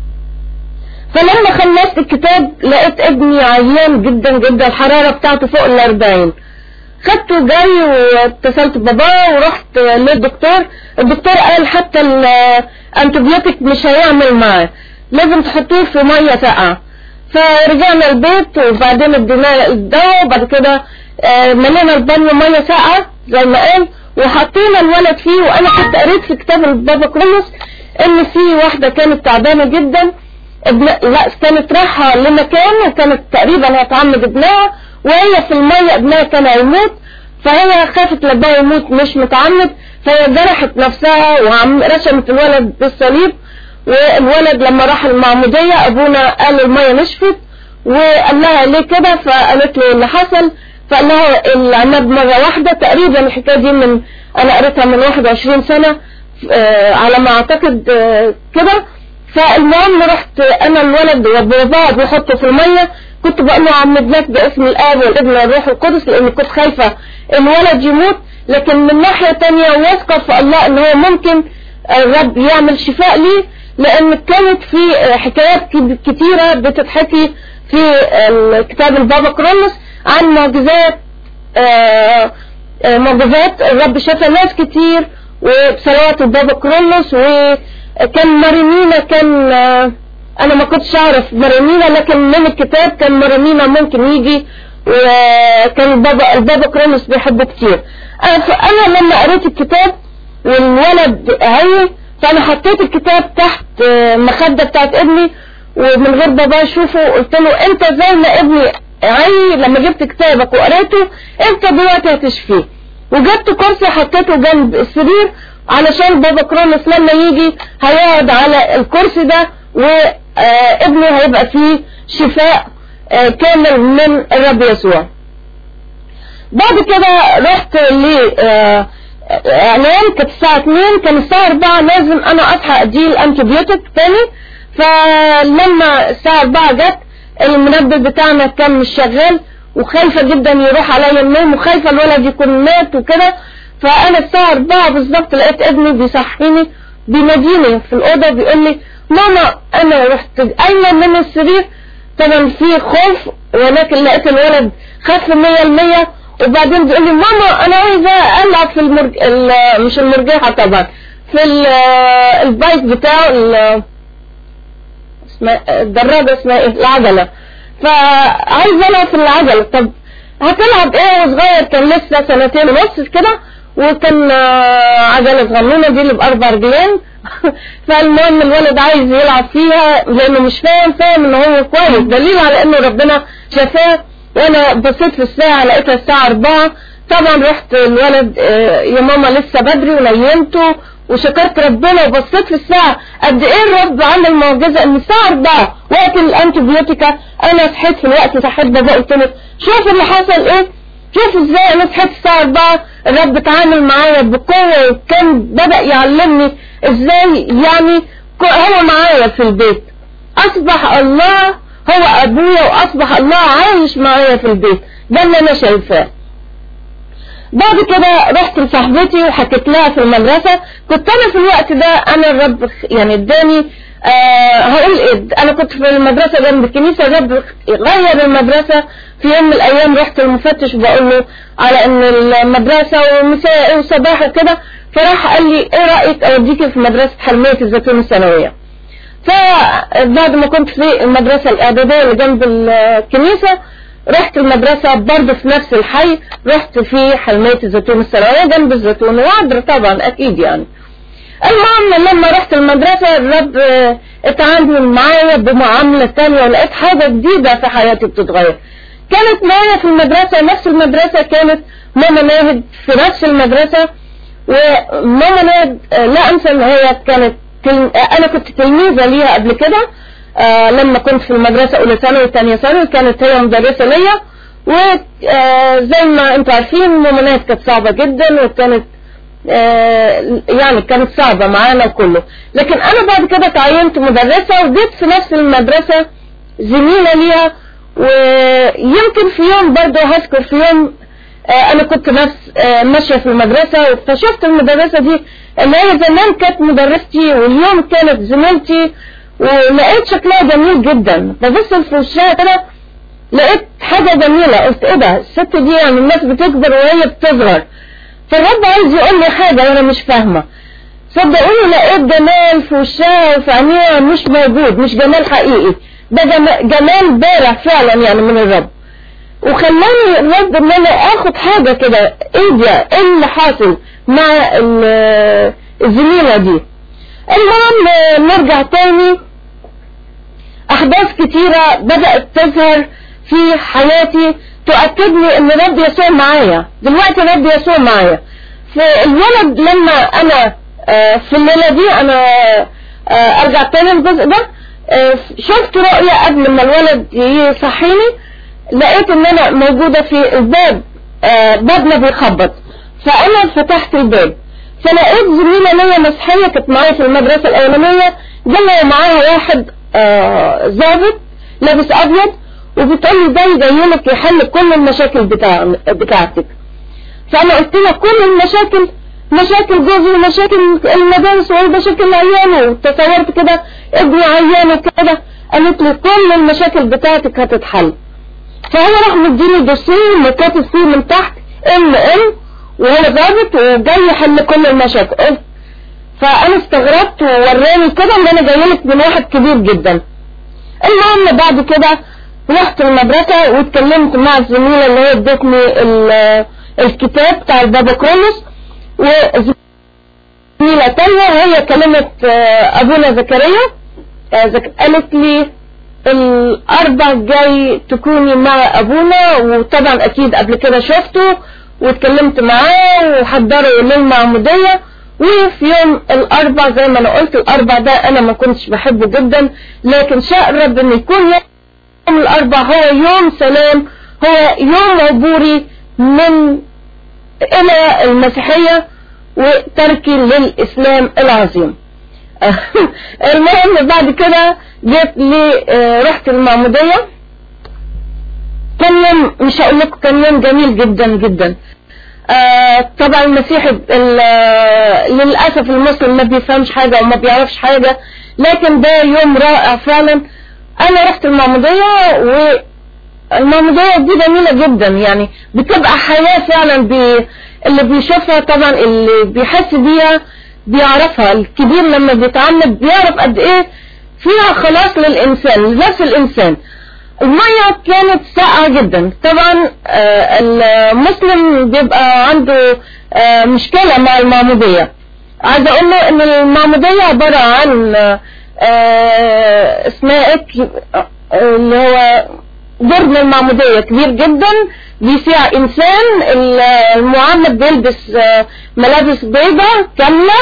فلما خلصت الكتاب لقيت ابني عيان جدا جدا الحراره بتاعته فوق الأربعين خدته جاي واتصلت بباباه ورحت للدكتور الدكتور قال حتى الانتبيوتيك مش هيعمل معاه لازم تحطوه في ميه ساقعه فرجعنا البيت وبعدين ادينا الدواء وبعد كده آه، ملينا البانيو ميه ساقعه زي ما قال وحطينا الولد فيه وانا كنت قريت في كتاب البابا كرونوس ان في واحده كانت تعبانه جدا ابن لا كانت رايحه لمكان وكانت تقريبا هتعمد ابنها وهي في الميه ابنها كان هيموت فهي خافت لابنها يموت مش متعمد فهي جرحت نفسها ورسمت الولد بالصليب والولد لما راح المعمودية ابونا قال المية نشفت وقال لها ليه كده فقالت له اللي حصل فقال لها العناد مرة واحدة تقريبا الحكاية دي من انا قريتها من 21 سنة آه، على ما اعتقد آه، كده فالمهم رحت انا الولد وباباه بيحطه في المية كنت بقول له عمدناك باسم الاب والابن والروح القدس لان كنت خايفة الولد يموت لكن من ناحية تانية واثقة في الله ان هو ممكن الرب يعمل شفاء ليه لان كانت في حكايات كتيرة بتتحكي في كتاب البابا كرولوس عن معجزات آه، آه، معجزات الرب شفى ناس كتير وبصلوات البابا كرولوس وكان مارينينا كان آه، انا ما كنتش اعرف مارينينا لكن من الكتاب كان مارينينا ممكن يجي وكان البابا البابا كرولوس بيحبه كتير أنا ف- انا لما قريت الكتاب والولد عي فانا حطيت الكتاب تحت آه، المخدة بتاعت ابني ومن غير بابا يشوفه قلت له انت زي ما ابني عي لما جبت كتابك وقريته انت دلوقتي هتشفيه وجبت كرسي حطيته جنب السرير علشان بابا كرونوس لما يجي هيقعد على الكرسي ده وابنه هيبقى فيه شفاء آه، كامل من الرب يسوع بعد كده رحت ل آه، اعلان كانت الساعة 2 كان الساعة 4 لازم انا اصحى اديه الانتيبيوتيك تاني فلما الساعة 4 جت المنبه بتاعنا كان مش شغال وخايفة جدا يروح عليا النوم وخايفة الولد يكون مات وكده فانا الساعة 4 بالظبط لقيت ابني بيصحيني بيناديني في الأوضة بيقول لي ماما انا رحت قايمة من السرير طبعا في خوف ولكن لقيت الولد خف 100% وبعدين بيقول لي ماما انا عايزه العب في المرج... ال... مش المرجحه طبعا في ال... البايك بتاعه ال... اسمها الدراجه اسمها ايه العجله فعايز العب في العجله طب هتلعب ايه وصغير كان لسه سنتين ونص كده وكان آه، عجله صغنونه دي اللي باربع رجلين فالمهم الولد عايز يلعب فيها لانه مش فاهم فاهم ان هو كويس دليل على انه ربنا شفاه وانا بصيت في الساعة لقيتها الساعة اربعة طبعا رحت الولد آه، يا ماما لسه بدري ونيمته وشكرت ربنا وبصيت في الساعة قد ايه الرب عمل معجزة ان الساعة 4 وقت الانتيبيوتيكا انا صحيت في الوقت صحيت بابا قلت له شوف اللي حصل ايه شوف ازاي انا صحيت الساعة 4 الرب اتعامل معايا بقوة وكان بدأ يعلمني ازاي يعني هو معايا في البيت اصبح الله هو ابويا واصبح الله عايش معايا في البيت ده اللي انا شايفاه بعد كده رحت لصاحبتي وحكيت لها في المدرسة كنت انا في الوقت ده انا الرب يعني اداني آه هقول ايه انا كنت في المدرسة جنب الكنيسة الرب غير المدرسة في يوم من الايام رحت المفتش وبقول له على ان المدرسة ومساء وصباح وكده فراح قال لي ايه رأيك اوديكي في مدرسة حلمية الزيتون الثانوية فبعد ما كنت في المدرسة الاعدادية اللي جنب الكنيسة رحت المدرسة برضه في نفس الحي رحت في حلمية الزيتون الثانوية جنب الزيتون وعدر طبعا اكيد يعني المهم لما رحت المدرسة الرب اتعامل معايا بمعاملة تانية ولقيت حاجة جديدة في حياتي بتتغير كانت معايا في المدرسة نفس المدرسة كانت ماما ناهد في نفس المدرسة وماما ناهد لا انسى ان هي كانت انا كنت تلميذة ليها قبل كده آه لما كنت في المدرسة أولى ثانوي وثانية ثانوي كانت هي مدرسة ليا وزي ما انتم عارفين ممنات كانت صعبة جدا وكانت آه يعني كانت صعبة معانا وكله لكن أنا بعد كده تعينت مدرسة وجيت في نفس المدرسة زميلة ليها ويمكن في يوم برضه هذكر في يوم آه أنا كنت نفس ماشية في المدرسة فشفت المدرسة دي اللي هي زمان كانت مدرستي واليوم كانت زميلتي ولقيت شكلها جميل جدا ببص في وشها كده لقيت حاجة جميلة قلت ايه ده الست دي يعني الناس بتكبر وهي بتصغر فالرب عايز يقول لي حاجة وانا مش فاهمة صدقوني لقيت جمال في وشها وفي عينيها مش موجود مش جمال حقيقي ده جمال بارع فعلا يعني من الرب وخلاني الرب ان انا اخد حاجة كده ايه ده ايه اللي حاصل مع الزميلة دي المهم نرجع تاني احداث كتيرة بدأت تظهر في حياتي تؤكدني ان رب يسوع معايا دلوقتي رب يسوع معايا فالولد لما انا في الليلة دي انا ارجع تاني الجزء ده شفت رؤية قبل ما الولد يصحيني لقيت ان انا موجودة في الباب بابنا بيخبط فانا فتحت الباب فلقيت زميلة ليا مسيحية كانت معايا في المدرسة الأولانية جاية معاها واحد ظابط لابس أبيض وبتقول لي ده جاي لك يحل كل المشاكل بتاع بتاعتك فأنا قلت لها كل المشاكل مشاكل جوزي ومشاكل المدارس ومشاكل عيانه وتصورت كده ابني عيان وكده قالت لي كل المشاكل بتاعتك هتتحل فهو راح مديني دوسيه وكاتب فيه من تحت ام ام وهو ظابط وجاي يحل كل المشاكل قلت فانا استغربت ووراني كده ان انا جاي لك من واحد كبير جدا المهم بعد كده رحت المدرسة واتكلمت مع الزميلة اللي هي ادتني الكتاب بتاع البابا كرونوس وزميلة تانية هي كلمت ابونا زكريا قالت لي الاربع جاي تكوني مع ابونا وطبعا اكيد قبل كده شفته واتكلمت معاه وحضروا للمعمودية وفي يوم الاربع زي ما انا قلت الاربع ده انا ما كنتش بحبه جدا لكن شاء الرب ان يكون يوم الاربع هو يوم سلام هو يوم عبوري من الى المسيحية وتركي للاسلام العظيم المهم بعد كده جيت لي رحت المعمودية كان يوم مش هقول لكم كان يوم جميل جدا جدا آه طبعا المسيحي للأسف المسلم ما بيفهمش حاجة وما بيعرفش حاجة لكن ده يوم رائع فعلا أنا رحت المعمودية والمعمودية دي جميلة جدا يعني بتبقى حياة فعلا بي اللي بيشوفها طبعا اللي بيحس بيها بيعرفها الكبير لما بيتعمد بيعرف قد ايه فيها خلاص للإنسان لنفس الإنسان المية كانت ساقعة جدا طبعا آه المسلم بيبقى عنده آه مشكلة مع المعمودية عايزة اقول له ان المعمودية عبارة عن آه اسمها ايه اللي هو جرم المعمودية كبير جدا بيسيع انسان المعمد بيلبس ملابس بيضة كاملة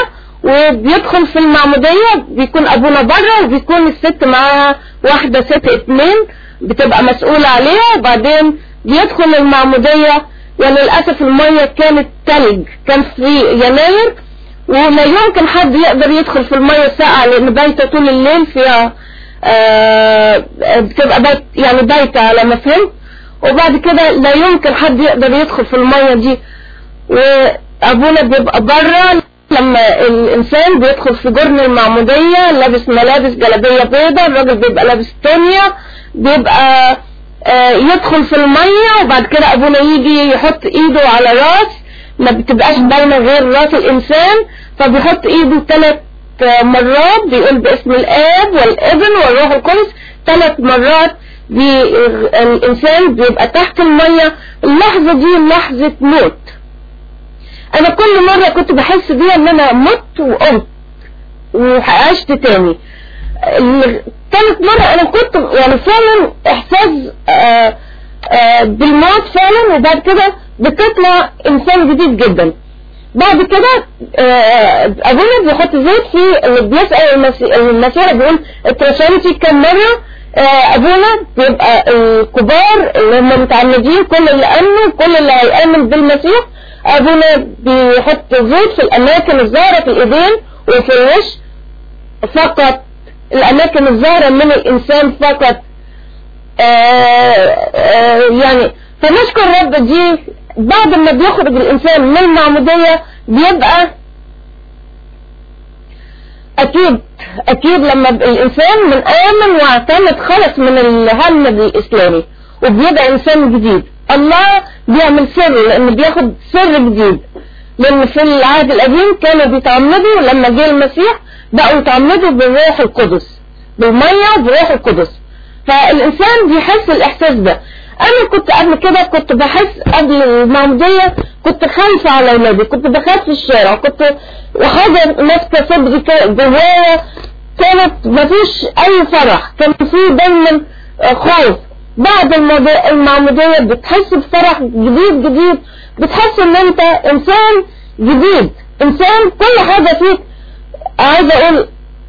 وبيدخل في المعمودية بيكون ابونا بره وبيكون الست معاها واحدة ست اتنين بتبقى مسؤولة عليها وبعدين بيدخل المعمودية يعني للأسف المية كانت تلج كان في يناير ولا يمكن حد يقدر يدخل في المية الساقعة لأن بايتة طول الليل فيها آه بتبقى بيت يعني بايتة على ما فهمت وبعد كده لا يمكن حد يقدر يدخل في المية دي وأبونا بيبقى بره لما الإنسان بيدخل في جرن المعمودية لابس ملابس جلابية بيضة الراجل بيبقى لابس تونيا بيبقى آه يدخل في المية وبعد كده أبونا يجي يحط إيده على راس ما بتبقاش باينة غير راس الإنسان فبيحط إيده ثلاث مرات بيقول باسم الآب والابن والروح القدس ثلاث مرات بي الإنسان بيبقى تحت المية اللحظة دي لحظة موت أنا كل مرة كنت بحس بيها إن أنا مت وقمت وعشت تاني ثالث مرة أنا كنت يعني فعلا إحساس آآ آآ بالموت فعلا وبعد كده بتطلع إنسان جديد جدا بعد كده أبونا بيحط زيت في اللي بيسأل المسيح بيقول اترشمتي كم مرة أبونا بيبقى الكبار اللي هم متعمدين كل اللي آمنوا كل اللي هيآمن بالمسيح أبونا بيحط زيت في الأماكن الظاهرة في الإيدين وفي الوش فقط الأماكن الظاهرة من الإنسان فقط آآ آآ يعني فنشكر رب دي بعد ما بيخرج الإنسان من المعمودية بيبقى أكيد أكيد لما الإنسان من آمن واعتمد خلص من الهم الإسلامي وبيبقى إنسان جديد الله بيعمل سر لأنه بياخد سر جديد لأن في العهد القديم كانوا بيتعمدوا لما جه المسيح بقوا يتعمدوا بالروح القدس بالمية بالروح القدس فالإنسان بيحس الإحساس ده أنا كنت قبل كده كنت بحس قبل المعمودية كنت خايفة على أولادي كنت بخاف في الشارع كنت وحاجة ماسكة صدري جوايا كانت مفيش أي فرح كان في دايما خوف بعد المعمودية بتحس بفرح جديد جديد بتحس ان انت انسان جديد انسان كل حاجة فيك عايزة اقول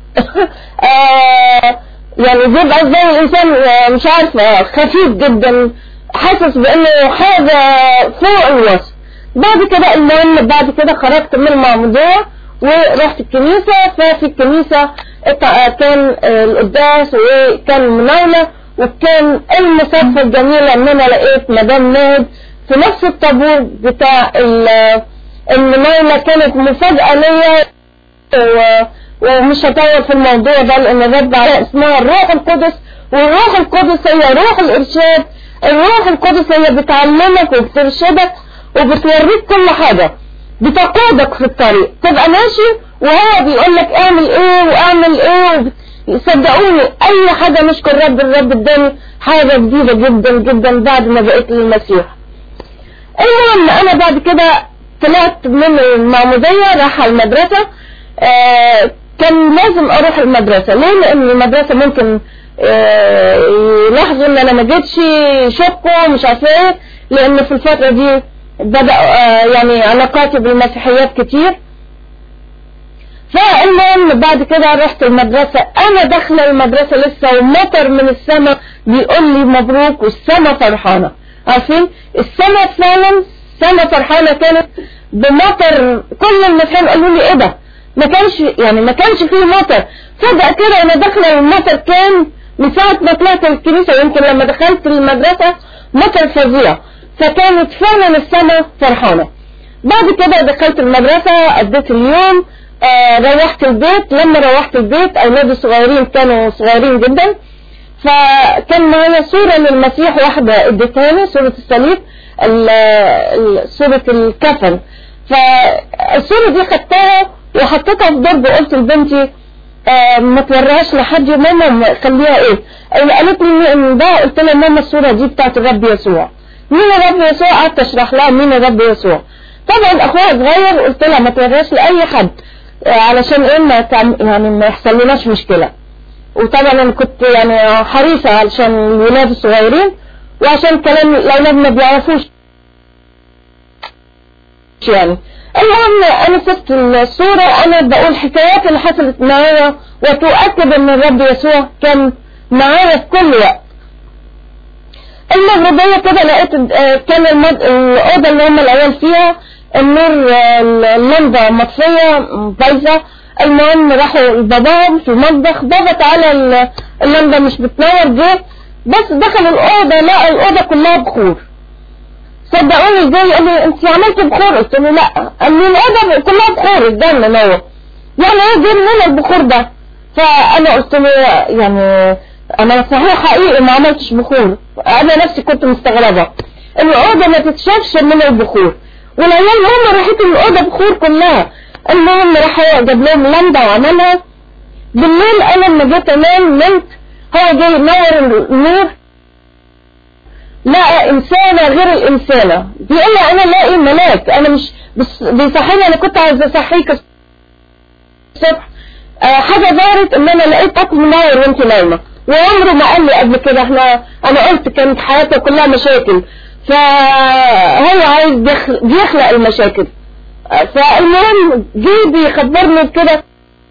آه يعني بيبقى زي الانسان مش عارفة خفيف جدا حاسس بانه حاجة فوق الوصف بعد كده المهم بعد كده خرجت من المعمودية ورحت الكنيسة ففي الكنيسة كان القداس وكان مناولة وكان المصادفة الجميلة ان انا لقيت مدام ناد في نفس الطابور بتاع المناولة كانت مفاجأة ليا ومش هطول في الموضوع ده لان الرب على اسمها الروح القدس والروح القدس هي روح الارشاد الروح القدس هي بتعلمك وبترشدك وبتوريك كل حاجة بتقودك في الطريق تبقى ماشي وهو بيقول لك اعمل ايه واعمل ايه صدقوني اي حاجة نشكر رب الرب اداني حاجة جديدة جدا جدا بعد ما بقيت للمسيح المهم انا بعد كده طلعت من المعمودية راح المدرسة آه كان لازم اروح المدرسة ليه لان المدرسة ممكن آه يلاحظوا ان انا ما جيتش شكوا مش عارفه ايه لان في الفترة دي بدأ آه يعني علاقاتي بالمسيحيات كتير فالمهم بعد كده رحت المدرسة انا داخلة المدرسة لسه ومطر من السماء بيقول لي مبروك والسماء فرحانة عارفين السماء فعلا سماء فرحانة كانت بمطر كل المسيحيين قالوا لي ايه ده ما كانش يعني ما كانش فيه مطر فجأة كده انا داخلة المطر كان من ساعة ما طلعت الكنيسة يمكن لما دخلت المدرسة مطر فظيع فكانت فعلا السماء فرحانة بعد كده دخلت المدرسة قضيت اليوم آه روحت البيت لما روحت البيت اولادي الصغيرين كانوا صغيرين جدا فكان معايا صورة للمسيح واحدة اديتها صورة الصليب صورة الكفن فالصورة دي خدتها وحطيتها في درج وقلت لبنتي آه ما توريهاش لحد يا ماما خليها ايه قالت لي من ده قلت لها ماما الصورة دي بتاعت الرب يسوع مين الرب يسوع قعدت اشرح لها مين الرب يسوع طبعا اخويا صغير قلت لها ما توريهاش لاي حد علشان ايه ما يعني ما يحصل لناش مشكلة وطبعا انا كنت يعني حريصة علشان الولاد الصغيرين وعشان كلام الاولاد ما بيعرفوش يعني المهم انا سبت الصورة انا بقول حكايات اللي حصلت معايا وتؤكد ان الرب يسوع كان معايا في كل وقت المغربية كده لقيت آه، كان المد... الأوضة اللي هم العيال فيها النور آه، اللمبة مطفية بايظة المهم راحوا باباهم في المطبخ بابا تعالى ال- اللمبة مش بتنور جه بس دخل الأوضة لقى الأوضة كلها بخور صدقوني ازاي قال لي انت عملت بخور قلت له لا قال لي الأوضة كلها بخور الدم نور يعني ايه جه منين البخور ده فأنا قلت له يعني أنا صحيح حقيقي ما عملتش بخور أنا نفسي كنت مستغربة الأوضة ما تتشافش من البخور والعيال هم راحت الأوضة بخور كلها المهم راح هو جاب لهم لمبة وعملها بالليل أنا لما جيت أنام نمت هو جاي ينور النور لقى إنسانة غير الإنسانة بيقول لي أنا لاقي ملاك أنا مش بس بيصحيني أنا كنت عايزة أصحيك الصبح آه حاجة ظهرت إن أنا لقيت طاقم منور وأنت نايمة وعمره ما قال لي قبل كده احنا أنا قلت كانت حياته كلها مشاكل فهو عايز بيخلق, بيخلق المشاكل آه فالمهم جه بيخبرني بكده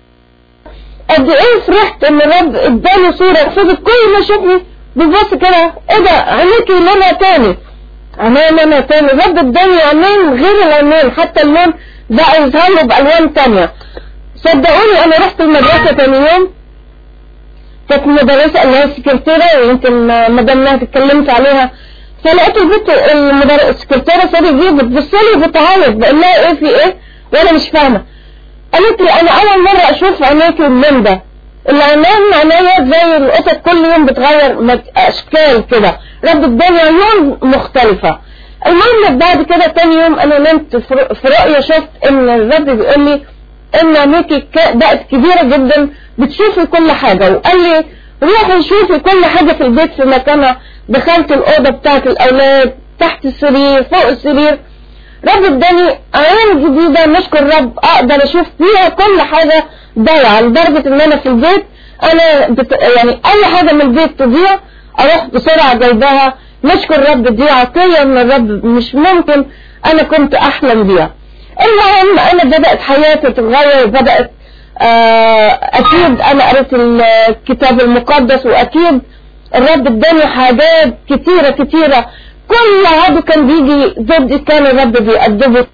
قد ايه فرحت ان الرب اداني صورة فضل كل ما شافني بيبص كده ايه ده عينيكي لونها تاني عينين لونها تاني الرب اداني عينين غير العينين حتى اللون بقى يظهر له بالوان تانية صدقوني انا رحت المدرسة تاني يوم كانت مدرسة اللي هي السكرتيرة ويمكن مدام نهى اتكلمت عليها فلقيت البنت المدر... السكرتيرة سوري دي بتبص لي بتعيط بقول لها ايه في ايه وانا مش فاهمة قالت لي انا اول مرة اشوف عينيك اللون ده العينين عينيا زي القطط كل يوم بتغير مك- اشكال كده رب اداني عيون مختلفة المهم بعد كده تاني يوم انا نمت في رؤ- في رؤية شفت ان الرب بيقول لي ان عينيكي ك- بقت كبيرة جدا بتشوفي كل حاجة وقال لي روحي شوفي كل حاجة في البيت في مكانها دخلت الأوضة بتاعت الأولاد تحت السرير فوق السرير رب اداني عين جديدة نشكر رب اقدر اشوف فيها كل حاجة ضايعة لدرجة ان انا في البيت انا بت... يعني اي حاجة من البيت تضيع اروح بسرعة جايباها نشكر رب دي عطية من الرب مش ممكن انا كنت احلم بيها المهم انا بدأت حياتي تتغير بدأت آه، اكيد انا قريت الكتاب المقدس واكيد الرب اداني حاجات كتيرة كتيرة كل عدو كان بيجي ضدي كان الرب بيأدبه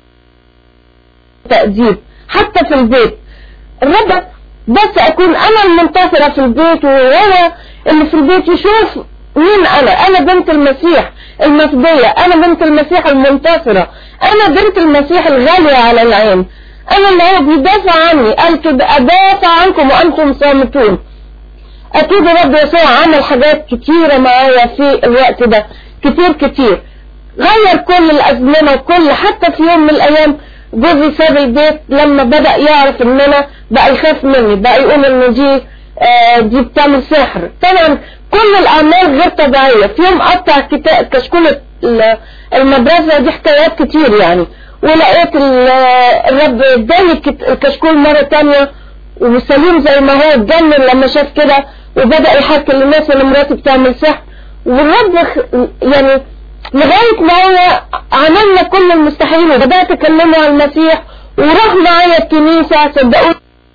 تأديب حتى في البيت الرب بس اكون انا المنتصرة في البيت وهو اللي في البيت يشوف مين انا انا بنت المسيح المفدية انا بنت المسيح المنتصرة انا بنت المسيح الغالية على العين انا اللي هو بيدافع عني قال كده ادافع عنكم وانتم صامتون اكيد الرب يسوع عمل حاجات كتيرة معايا في الوقت ده كتير كتير غير كل الازمنة وكل حتى في يوم من الايام جوزي ساب البيت لما بدأ يعرف ان انا بقى يخاف مني بقى يقول ان دي آه دي بتعمل سحر طبعا كل الاعمال غير طبيعية في يوم قطع كتاب كشكولة ال- المدرسة دي حكايات كتير يعني ولقيت ال- الرب اداني الكت- الكشكول مرة تانية وسليم زي ما هو اتجنن لما شاف كده وبدأ يحكي للناس ان مراتي بتعمل سحر والرب خ- يعني لغاية ما هو عملنا كل المستحيل وبدأت اكلمه عن المسيح وراح معايا الكنيسة صدقوني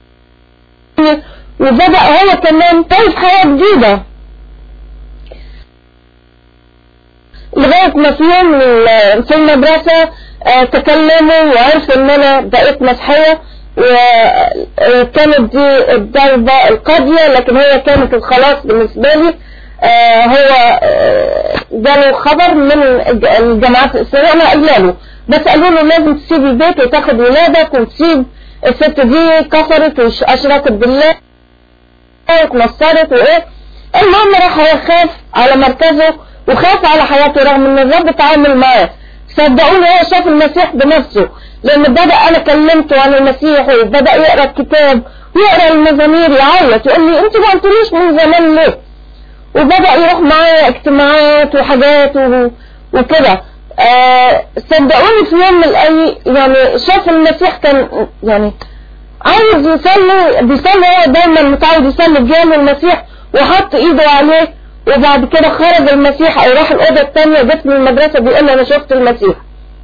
وبدأ هو كمان طيب حياة جديدة لغاية ما في يوم ال- في المدرسة آه، تكلموا وعرفوا ان انا بقيت مسيحية وكانت دي الضربة القاضية لكن هي كانت الخلاص بالنسبة لي آه، هو آه، جاله خبر من الج- الجامعات الإسلامية أنا قايله له بس قالوا له لازم تسيب البيت وتاخد ولادك وتسيب الست دي كفرت وأشركت بالله اتنصرت وإيه المهم راح هو خاف على مركزه وخاف على حياته رغم ان الرب تعامل معاه صدقوني هو شاف المسيح بنفسه لان بدأ انا كلمته عن المسيح وبدأ يقرأ الكتاب ويقرأ المزامير يعيط يقول لي انت ما قلتليش من زمان ليه وبدأ يروح معايا اجتماعات وحاجات و- وكده آه صدقوني في يوم من الاي يعني شاف المسيح كان يعني عايز يصلي بيصلي هو دايما متعود يصلي بجانب المسيح وحط ايده عليه وبعد كده خرج المسيح او راح الاوضه الثانيه جت من المدرسه بيقول لي انا شفت المسيح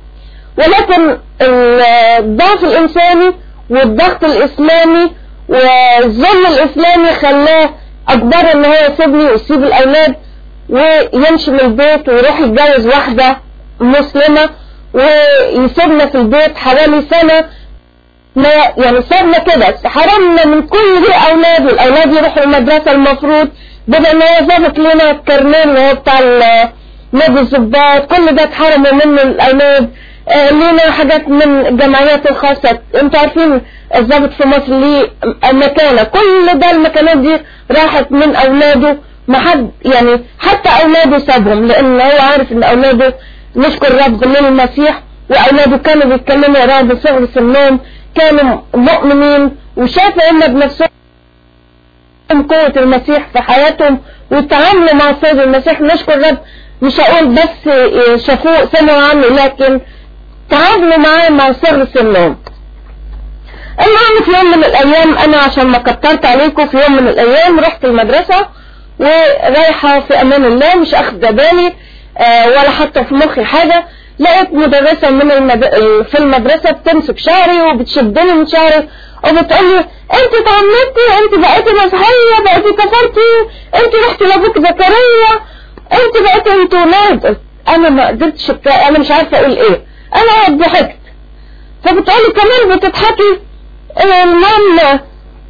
ولكن الضعف الإنساني والضغط الإسلامي والظلم الإسلامي خلاه أجبر إن هو يسيبني ويسيب الأولاد ويمشي من البيت ويروح يتجوز واحدة مسلمة ويسيبنا في البيت حوالي سنة ما يعني صرنا كده حرمنا من كل دي أولاد والأولاد يروحوا المدرسة المفروض بدل ما هو ظابط لنا الكرنين اللي هو بتاع نادي الظباط كل ده اتحرموا منه الأولاد آه لينا حاجات من الجمعيات الخاصة انتوا عارفين الضابط في مصر ليه مكانة كل ده المكانات دي راحت من أولاده ما حد يعني حتى أولاده سابهم لأن هو عارف إن أولاده نشكر رب للمسيح وأولاده كانوا بيتكلموا يا رب صغر سنهم كانوا مؤمنين وشافوا هم بنفسهم قوة المسيح في حياتهم وتعاملوا مع سيد المسيح نشكر رب مش هقول بس شافوه سمعوا عنه لكن تعاملوا معاه مع سر سنهم المهم في يوم من الايام انا عشان ما كترت عليكم في يوم من الايام رحت المدرسة ورايحة في امان الله مش اخذ بالي آه ولا حتى في مخي حاجة لقيت مدرسة من المد... في المدرسة بتمسك شعري وبتشدني من شعري وبتقول لي انت اتعمدتي انت بقيتي مسيحية بقيتي كفرتي انت رحتي لابوك زكريا انت بقيتي انت ولاد انا ما قدرتش انا مش عارفة اقول ايه انا ضحكت فبتقولي كمان بتضحكي المهم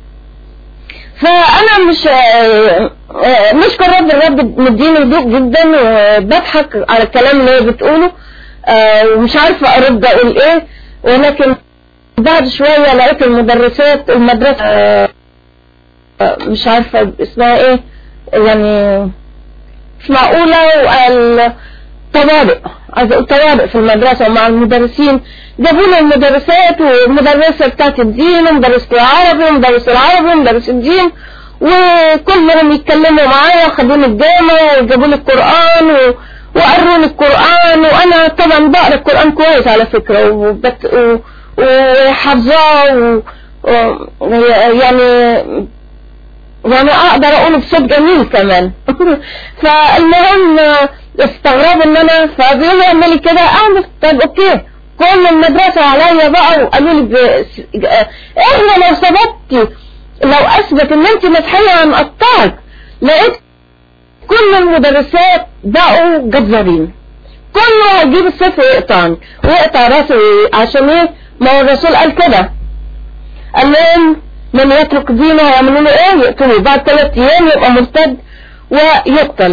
فانا مش نشكر رب الرب مديني هدوء جدا وبضحك على الكلام اللي هي بتقوله ومش عارفة ارد اقول ايه ولكن بعد شوية لقيت المدرسات المدرسة مش عارفة اسمها ايه يعني مش معقولة وقال طوارئ عايزة اقول طوارئ في المدرسة ومع المدرسين جابوا لي المدرسات والمدرسة بتاعت الدين ومدرسة العربي ومدرس العربي ومدرس الدين وكلهم يتكلموا معايا وخدوني الجامع وجابوا لي القرآن و... وقروني القرآن وانا طبعا بقرا القرآن كويس على فكرة وبت... و... وحافظاه و... و... يعني يعني اقدر اقوله بصوت جميل كمان فالمهم استغربوا ان انا فبيقولوا اعملي كده اعمل طب اوكي كل المدرسة عليا بقى وقالوا لي ب... احنا لو ثبتي لو اثبت ان انت مسيحية هنقطعك لقيت كل المدرسات بقوا جزارين كله هيجيب السيف ويقطعني ويقطع راسي عشان ايه ما هو الرسول قال كده قال لهم من يترك دينه هيعملوا له ايه يقتلوه بعد ثلاث ايام يبقى مرتد ويقتل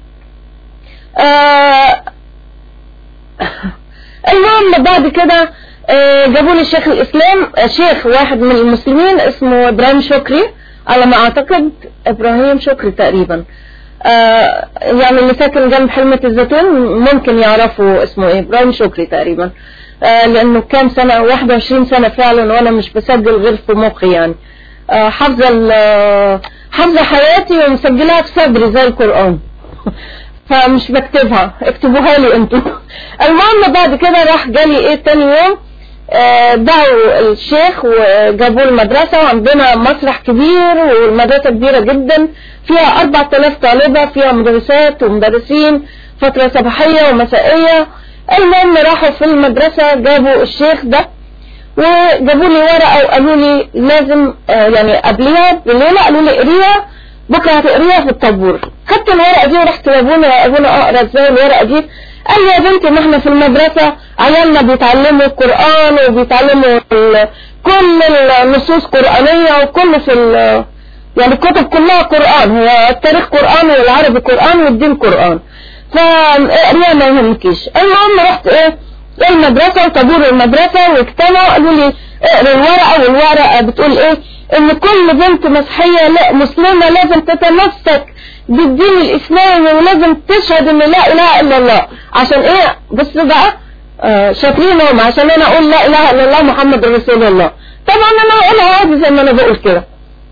آه المهم بعد كده آه جابوا لي شيخ الاسلام آه شيخ واحد من المسلمين اسمه ابراهيم شكري على ما اعتقد ابراهيم شكري تقريبا آه يعني اللي ساكن جنب حلمة الزيتون ممكن يعرفوا اسمه ايه ابراهيم شكري تقريبا آه لانه كام سنة 21 سنة فعلا وانا مش بسجل غير في مخي يعني آه حافظة حافظة حياتي ومسجلها في صدري زي القرآن فمش بكتبها اكتبوها لي انتوا المهم بعد كده راح جالي ايه تاني يوم آه دعوا الشيخ وجابوه المدرسة وعندنا مسرح كبير والمدرسة كبيرة جدا فيها 4000 طالبة فيها مدرسات ومدرسين فترة صباحية ومسائية المهم راحوا في المدرسة جابوا الشيخ ده وجابوا لي ورقة وقالوا لي لازم آه يعني قبلها بالليلة قالوا لي اقريها بكرة هتقريها في الطابور خدت الورقة دي ورحت لابونا يا ابونا اقرا ازاي الورقة دي قال لي يا بنتي ما احنا في المدرسة عيالنا بيتعلموا القرآن وبيتعلموا كل النصوص قرآنية وكل في يعني الكتب كلها قرآن هو التاريخ قرآن والعربي قرآن والدين قرآن فاقريها ما يهمكيش المهم رحت ايه المدرسة وطابور المدرسة واجتمعوا قالوا لي اقرا الورقة والورقة بتقول ايه ان كل بنت مسيحية لا مسلمة لازم تتمسك بالدين الاسلامي ولازم تشهد ان لا اله الا الله عشان ايه بص بقى آه شاطرينهم عشان انا اقول لا اله الا الله محمد رسول الله طبعا انا اقولها عادي زي ما انا بقول كده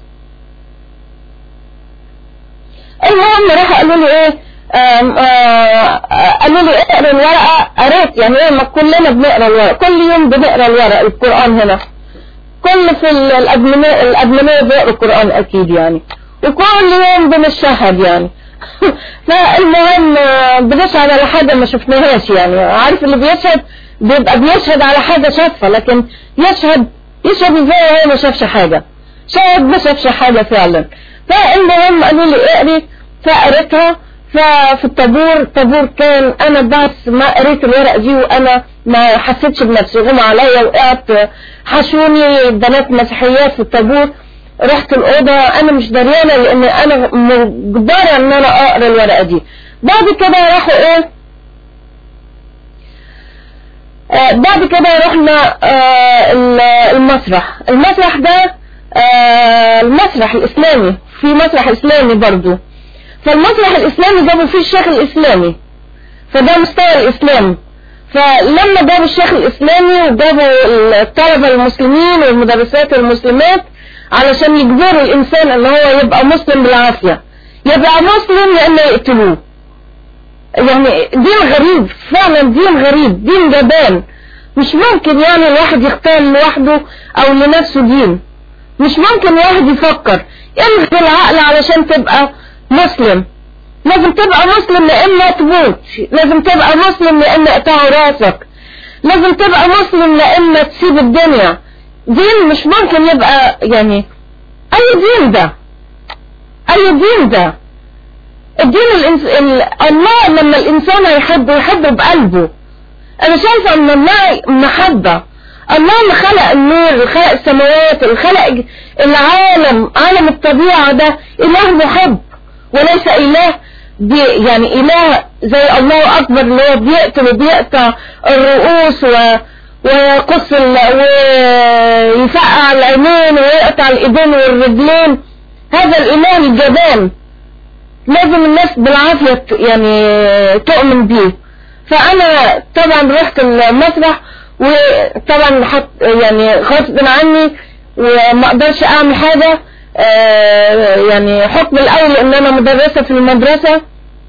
المهم راح قالوا لي ايه آم آم قالوا لي اقرا الورقة قريت يعني ايه ما كلنا بنقرا الورقة كل يوم بنقرا الورقة القرآن هنا كل في الأدمنية الأدمنية بيقروا القرآن أكيد يعني وكل يوم بنشهد يعني فالمهم بنشهد على حاجة ما شفناهاش يعني عارف اللي بيشهد بيبقى بيشهد على حاجة شافها لكن يشهد يشهد ازاي وهو ما شافش حاجة شاهد ما شافش حاجة فعلا فالمهم قالوا لي اقري فقريتها ففي الطابور الطابور كان انا بس ما قريت الورقة دي وانا ما حسيتش بنفسي غمى عليا وقعت حشوني بنات مسيحيات في الطابور رحت الأوضة أنا مش دريانة لأن أنا مجبرة إن أنا أقرأ الورقة دي بعد كده راحوا إيه آه بعد كده رحنا آه المسرح المسرح ده آه المسرح الإسلامي في مسرح إسلامي برضو فالمسرح الإسلامي جابوا فيه الشيخ الإسلامي فده مستوى الإسلام فلما جابوا الشيخ الإسلامي وجابوا الطلبة المسلمين والمدرسات المسلمات علشان يجبروا الإنسان إن هو يبقى مسلم بالعافية يبقى مسلم لأنه يقتلوه يعني دين غريب فعلا دين غريب دين جبان مش ممكن يعني الواحد يختار لوحده أو لنفسه دين مش ممكن واحد يفكر الغي العقل علشان تبقى مسلم لازم تبقى مسلم لإما تموت لازم تبقى مسلم لإما يقطعوا راسك لازم تبقى مسلم لإما تسيب الدنيا دين مش ممكن يبقى يعني أي دين ده أي دين ده الدين الإنس... ال... الله لما الإنسان يحبه يحبه بقلبه أنا شايفة أن الله محبة الله اللي خلق النور اللي خلق السماوات اللي خلق العالم عالم الطبيعة ده إله محب وليس إله بي يعني إله زي الله أكبر اللي هو بيقتل وبيقطع الرؤوس و ويقص ويفقع العينين ويقطع الإيدين والرجلين هذا الإله الجبان لازم الناس بالعافية يعني تؤمن بيه فأنا طبعا رحت المسرح وطبعا حط يعني غصب عني وما اقدرش اعمل حاجة يعني حكم الاول ان انا مدرسة في المدرسة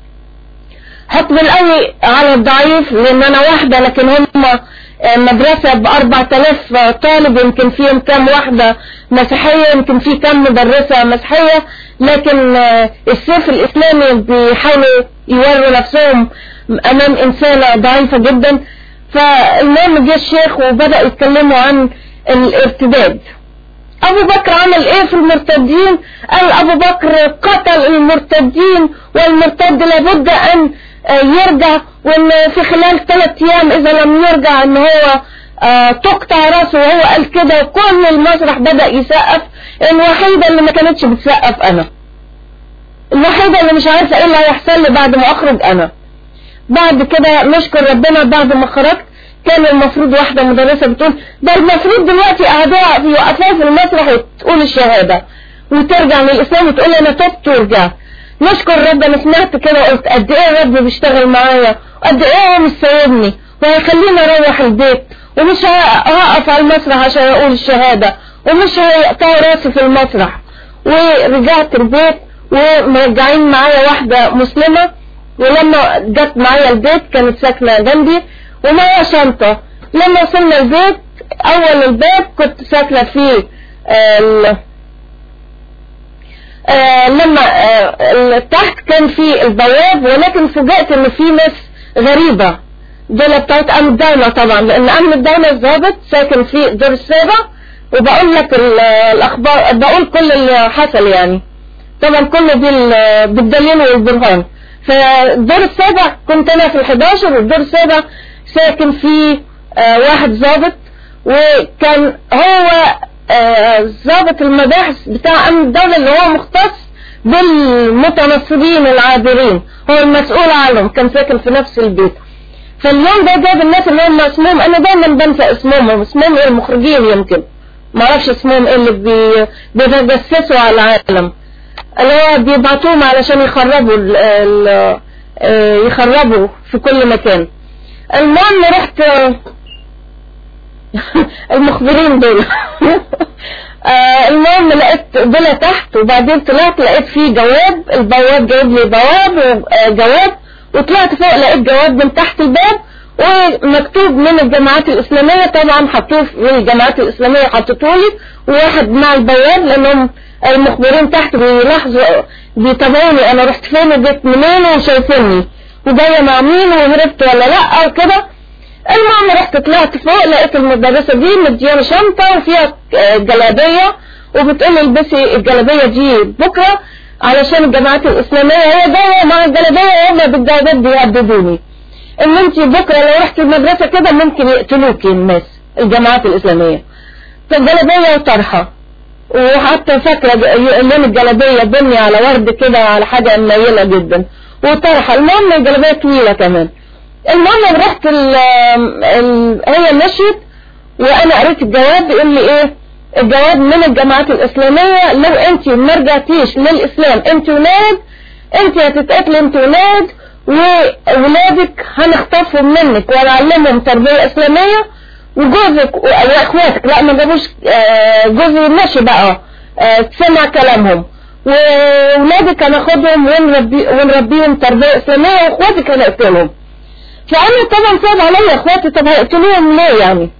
حكم الاول على الضعيف لان انا واحدة لكن هم مدرسة باربع تلاف طالب يمكن فيهم كام واحدة مسيحية يمكن في كام مدرسة مسيحية لكن السيف الاسلامي بيحاولوا يوروا نفسهم امام انسانة ضعيفة جدا فالمهم جه الشيخ وبدأ يتكلموا عن الارتداد ابو بكر عمل ايه في المرتدين قال ابو بكر قتل المرتدين والمرتد لابد ان يرجع وان في خلال ثلاث ايام اذا لم يرجع ان هو تقطع راسه وهو قال كده كل المسرح بدأ يسقف الوحيدة اللي ما كانتش بتسقف انا الوحيدة اللي مش عارفة ايه اللي هيحصل لي بعد ما اخرج انا بعد كده نشكر ربنا بعد ما خرجت كان المفروض واحدة مدرسة بتقول ده المفروض دلوقتي قاعدة يوقفوها في المسرح وتقول الشهادة وترجع للإسلام وتقول أنا تبت ورجعت نشكر رب أنا سمعت كده وقلت قد إيه الرب بيشتغل معايا وقد إيه هو مش سايبني وهيخليني أروح البيت ومش هقف على المسرح عشان أقول الشهادة ومش هيقطعوا راسي في المسرح ورجعت البيت ومرجعين معايا واحدة مسلمة ولما جت معايا البيت كانت ساكنة جنبي ومعايا شنطة لما وصلنا البيت اول الباب كنت ساكنة فيه ال آه لما آه تحت كان في البواب ولكن فوجئت ان في ناس غريبة دول بتاعت امن الدولة طبعا لان امن الدولة الضابط ساكن في الدور السابع وبقول لك الاخبار بقول كل اللي حصل يعني طبعا كله بالدليل والبرهان فالدور السابع كنت انا في الحداشر والدور السابع ساكن فيه آه واحد ضابط وكان هو ضابط آه المباحث بتاع امن الدولة اللي هو مختص بالمتنصبين العابرين هو المسؤول عنهم كان ساكن في نفس البيت فاليوم ده جاب الناس اللي هم اسمهم انا دايما بنسى اسمهم اسمهم ايه المخرجين يمكن ما اعرفش اسمهم ايه اللي بي بيتجسسوا على العالم اللي هو بيبعتوهم علشان يخربوا ال ال يخربوا في كل مكان المهم رحت المخبرين دول المهم لقيت دول تحت وبعدين طلعت لقيت فيه جواب البواب جايب لي بواب وجواب وطلعت فوق لقيت جواب من تحت الباب ومكتوب من الجماعات الإسلامية طبعا حطوه في الجماعات الإسلامية حطيته لي وواحد مع البواب لأنهم المخبرين تحت بيلاحظوا بيتابعوني أنا رحت فين وجيت منين وشايفيني وجاية مع مين وهربت ولا لأ وكده المهم رحت رحت طلعت فوق لقيت المدرسة دي مديانة شنطة وفيها آه، جلابية وبتقول لي البسي الجلابية دي بكرة علشان الجماعات الإسلامية هي جاية مع الجلابية وهم بالجلابات بيهددوني ان انت بكرة لو رحت المدرسة كده ممكن يقتلوكي الناس الجماعات الإسلامية فالجلابية وطرحة وحتى فاكرة لون الجلابية بني على ورد كده على حاجة منيلة جدا وطرحة المهم الجلابية طويلة كمان المهم رحت ال ال هي مشيت وانا قريت الجواب بيقول لي ايه الجواب من الجماعات الاسلامية لو انت ما رجعتيش للاسلام انت ولاد انت هتتقتلي انت ولاد وولادك هنخطفهم منك ونعلمهم تربية اسلامية وجوزك واخواتك لا ما جابوش آه، جوزي ماشي بقى آه، سمع كلامهم وولادك هناخدهم ونربي ونربيهم تربية اسلامية واخواتك هنقتلهم فأنا طبعا صعب عليا اخواتي طب هيقتلوهم ليه يعني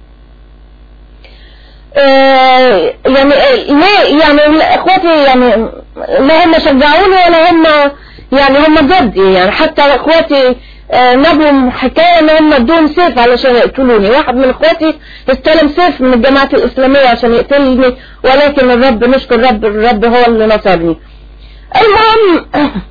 آه يعني ليه يعني اخواتي يعني لا هم شجعوني ولا هم يعني هم ضدي يعني حتى اخواتي آه نبهم حكاية ان هم ادوهم سيف علشان يقتلوني واحد من اخواتي استلم سيف من الجماعة الاسلامية عشان يقتلني ولكن الرب نشكر الرب الرب هو اللي نصرني المهم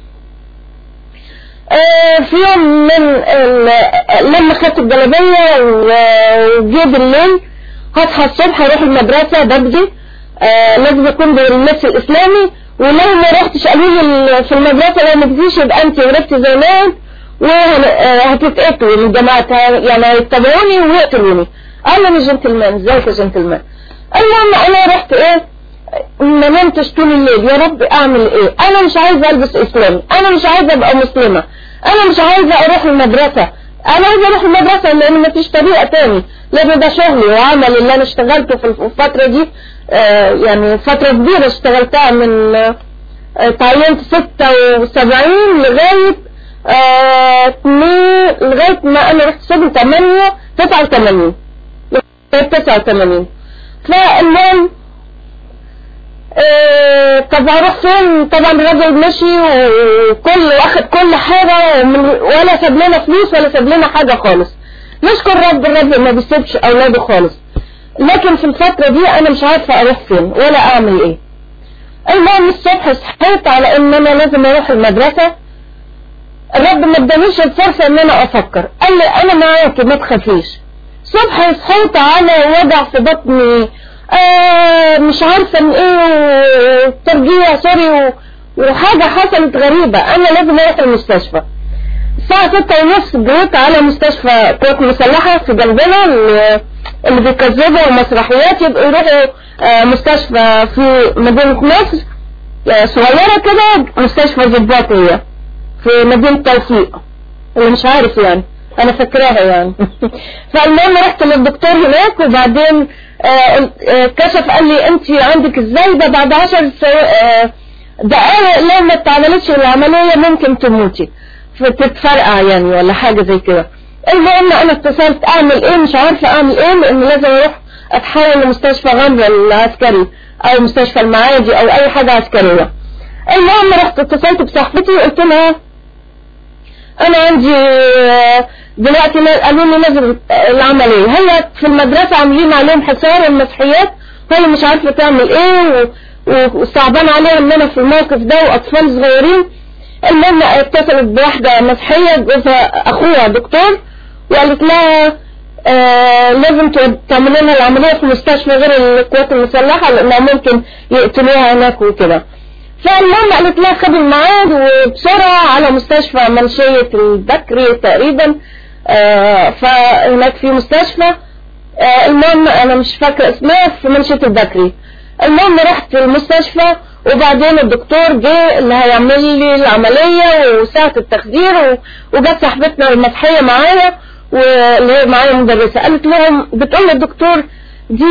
آه في يوم من لما خدت الجلابية وجي بالليل هصحى الصبح اروح المدرسة ببدي آه لازم اكون باللبس الاسلامي ولو ما رحتش قالوا لي في المدرسة لو ما تجيش يبقى انت ورثتي زمان وهتتقتلوا الجماعة يعني هيتبعوني ويقتلوني انا مش جنتلمان ازيك يا جنتلمان المهم انا رحت ايه ما نمتش طول الليل يا رب اعمل ايه انا مش عايزه البس اسلامي انا مش عايزه ابقى مسلمه انا مش عايزه اروح المدرسه انا عايزه اروح المدرسه لان ما فيش طريقه تاني لان ده شغلي وعملي اللي انا اشتغلته في الفتره دي آه يعني فتره كبيره اشتغلتها من آه تعينت 76 لغايه آه لغايه ما انا رحت شغل 8 89 89 فالمهم إيه طب هروح فين طبعا الراجل مشي وكل واخد كل حاجة ولا ساب لنا فلوس ولا ساب لنا حاجة خالص نشكر رب الرب ما بيسيبش اولاده خالص لكن في الفترة دي انا مش عارفة اروح فين ولا اعمل ايه المهم الصبح صحيت على ان انا لازم اروح المدرسة الرب ما ادانيش الفرصة ان انا افكر قال لي انا معاك ما تخافيش صبح صحيت على وجع في بطني آه مش عارفة من ايه ترجيع سوري وحاجة حصلت غريبة انا لازم اروح المستشفى الساعة ستة ونص جيت على مستشفى قوات مسلحة في جنبنا اللي بيكذبوا مسرحيات يبقوا يروحوا آه مستشفى في مدينة مصر آه صغيرة كده مستشفى ضباطية في مدينة توفيق اللي مش عارف يعني انا فاكراها يعني فالمهم رحت للدكتور هناك وبعدين آآ آآ كشف قال لي انت عندك ازاي ده بعد عشر دقائق لو ما اتعملتش العملية ممكن تموتي فتتفرقع يعني ولا حاجة زي كده المهم انا اتصلت اعمل ايه مش عارفة اعمل ايه لان لازم اروح اتحول لمستشفى غمرة العسكري او مستشفى المعادي او اي حاجة عسكرية المهم رحت اتصلت بصاحبتي وقلت لها انا عندي دلوقتي قالوا لي لازم العملية هي في المدرسة عاملين عليهم حصار المسحيات وهي مش عارفة تعمل ايه وصعبان عليها ان انا في الموقف ده واطفال صغيرين المهم اتصلت بواحدة مسحية جوزها اخوها دكتور وقالت لها آه لازم تعمل لها العملية في مستشفى غير القوات المسلحة لانها ممكن يقتلوها هناك وكده فالمهم قالت لها خد الميعاد وبسرعة على مستشفى منشية البكري تقريبا آه فهناك في مستشفى آه المهم انا مش فاكرة اسمها في منشية البكري المهم رحت المستشفى وبعدين الدكتور جه اللي هيعمل لي العملية وساعة التخدير وجت صاحبتنا المسحية معايا واللي هي معايا مدرسة قالت لهم بتقول للدكتور دي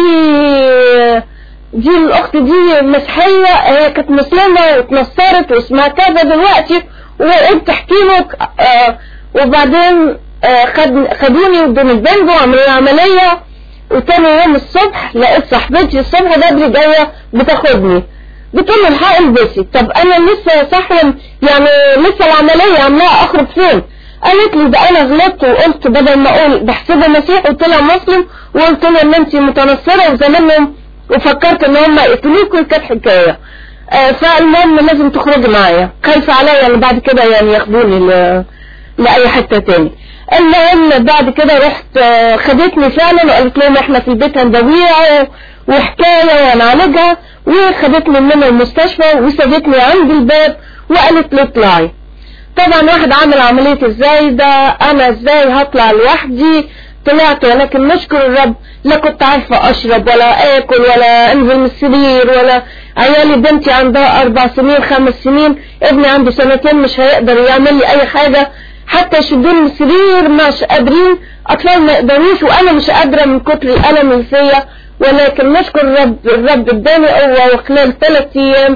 دي الاخت دي مسيحية هي كانت مسلمة واتنصرت واسمها كذا دلوقتي وقلت تحكي لك آه وبعدين آه خد خدوني قدام البنج وعملوا لي عملية وتاني يوم الصبح لقيت صاحبتي الصبح بدري جاية بتاخدني بتقول لي الحق البسي طب انا لسه صاحية يعني لسه العملية عاملاها اخرج فين قالت لي ده انا غلطت وقلت بدل ما اقول بحسبه مسيح وطلع مسلم وقلت له ان انت متنصره وزمانهم وفكرت ان هم يقتلوك وكانت حكايه آه فالمهم لازم تخرجي معايا خايفه عليا ان بعد كده يعني ياخدوني ل... لاي حته تاني المهم بعد كده رحت آه خدتني فعلا وقالت لهم احنا في البيت هندويها وحكايه وهنعالجها وخدتني من المستشفى وسابتني عند الباب وقالت لي اطلعي طبعا واحد عامل عملية ازاي ده انا ازاي هطلع لوحدي طلعت ولكن نشكر الرب لا كنت عارفة اشرب ولا اكل ولا انزل من السرير ولا عيالي بنتي عندها اربع سنين خمس سنين ابني عنده سنتين مش هيقدر يعمل لي اي حاجة حتى يشدوني من السرير مش قادرين اطفال ما يقدروش وانا مش قادرة من كتر الالم اللي فيا ولكن نشكر الرب الرب اداني قوة وخلال ثلاث ايام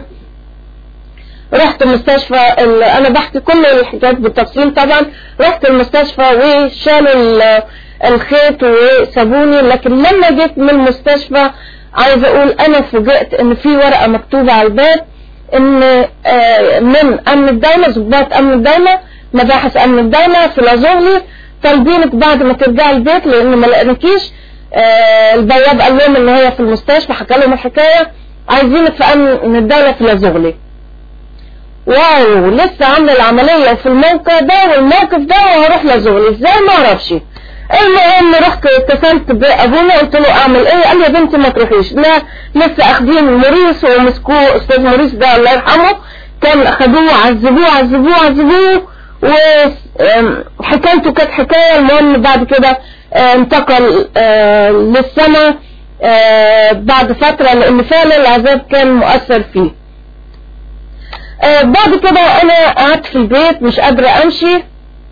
رحت المستشفى انا بحكي كل الحاجات بالتفصيل طبعا رحت المستشفى وشالوا الخيط وسابوني لكن لما جيت من المستشفى عايزه اقول انا فوجئت ان في ورقه مكتوبه على الباب ان من امن الدوله ضباط امن الدوله مباحث امن الدوله في لازوغلي طالبينك بعد ما ترجعي البيت لان ما لقيناكيش البواب قال لهم ان هي في المستشفى حكى لهم الحكايه عايزينك في امن الدوله في لازوغلي واو لسه عامله العمليه في الموقع ده والموقف ده وهروح لزغلي ازاي ما اعرفش المهم رحت اتصلت بابونا قلت له اعمل ايه قال لي يا بنتي ما تروحيش لا لسه اخدين موريس ومسكوه استاذ موريس ده الله يرحمه كان اخدوه عذبوه عذبوه عذبوه وحكايته كانت حكايه المهم بعد كده انتقل للسماء بعد فتره لان فعلا العذاب كان مؤثر فيه آه بعد كده انا قعدت في البيت مش قادرة امشي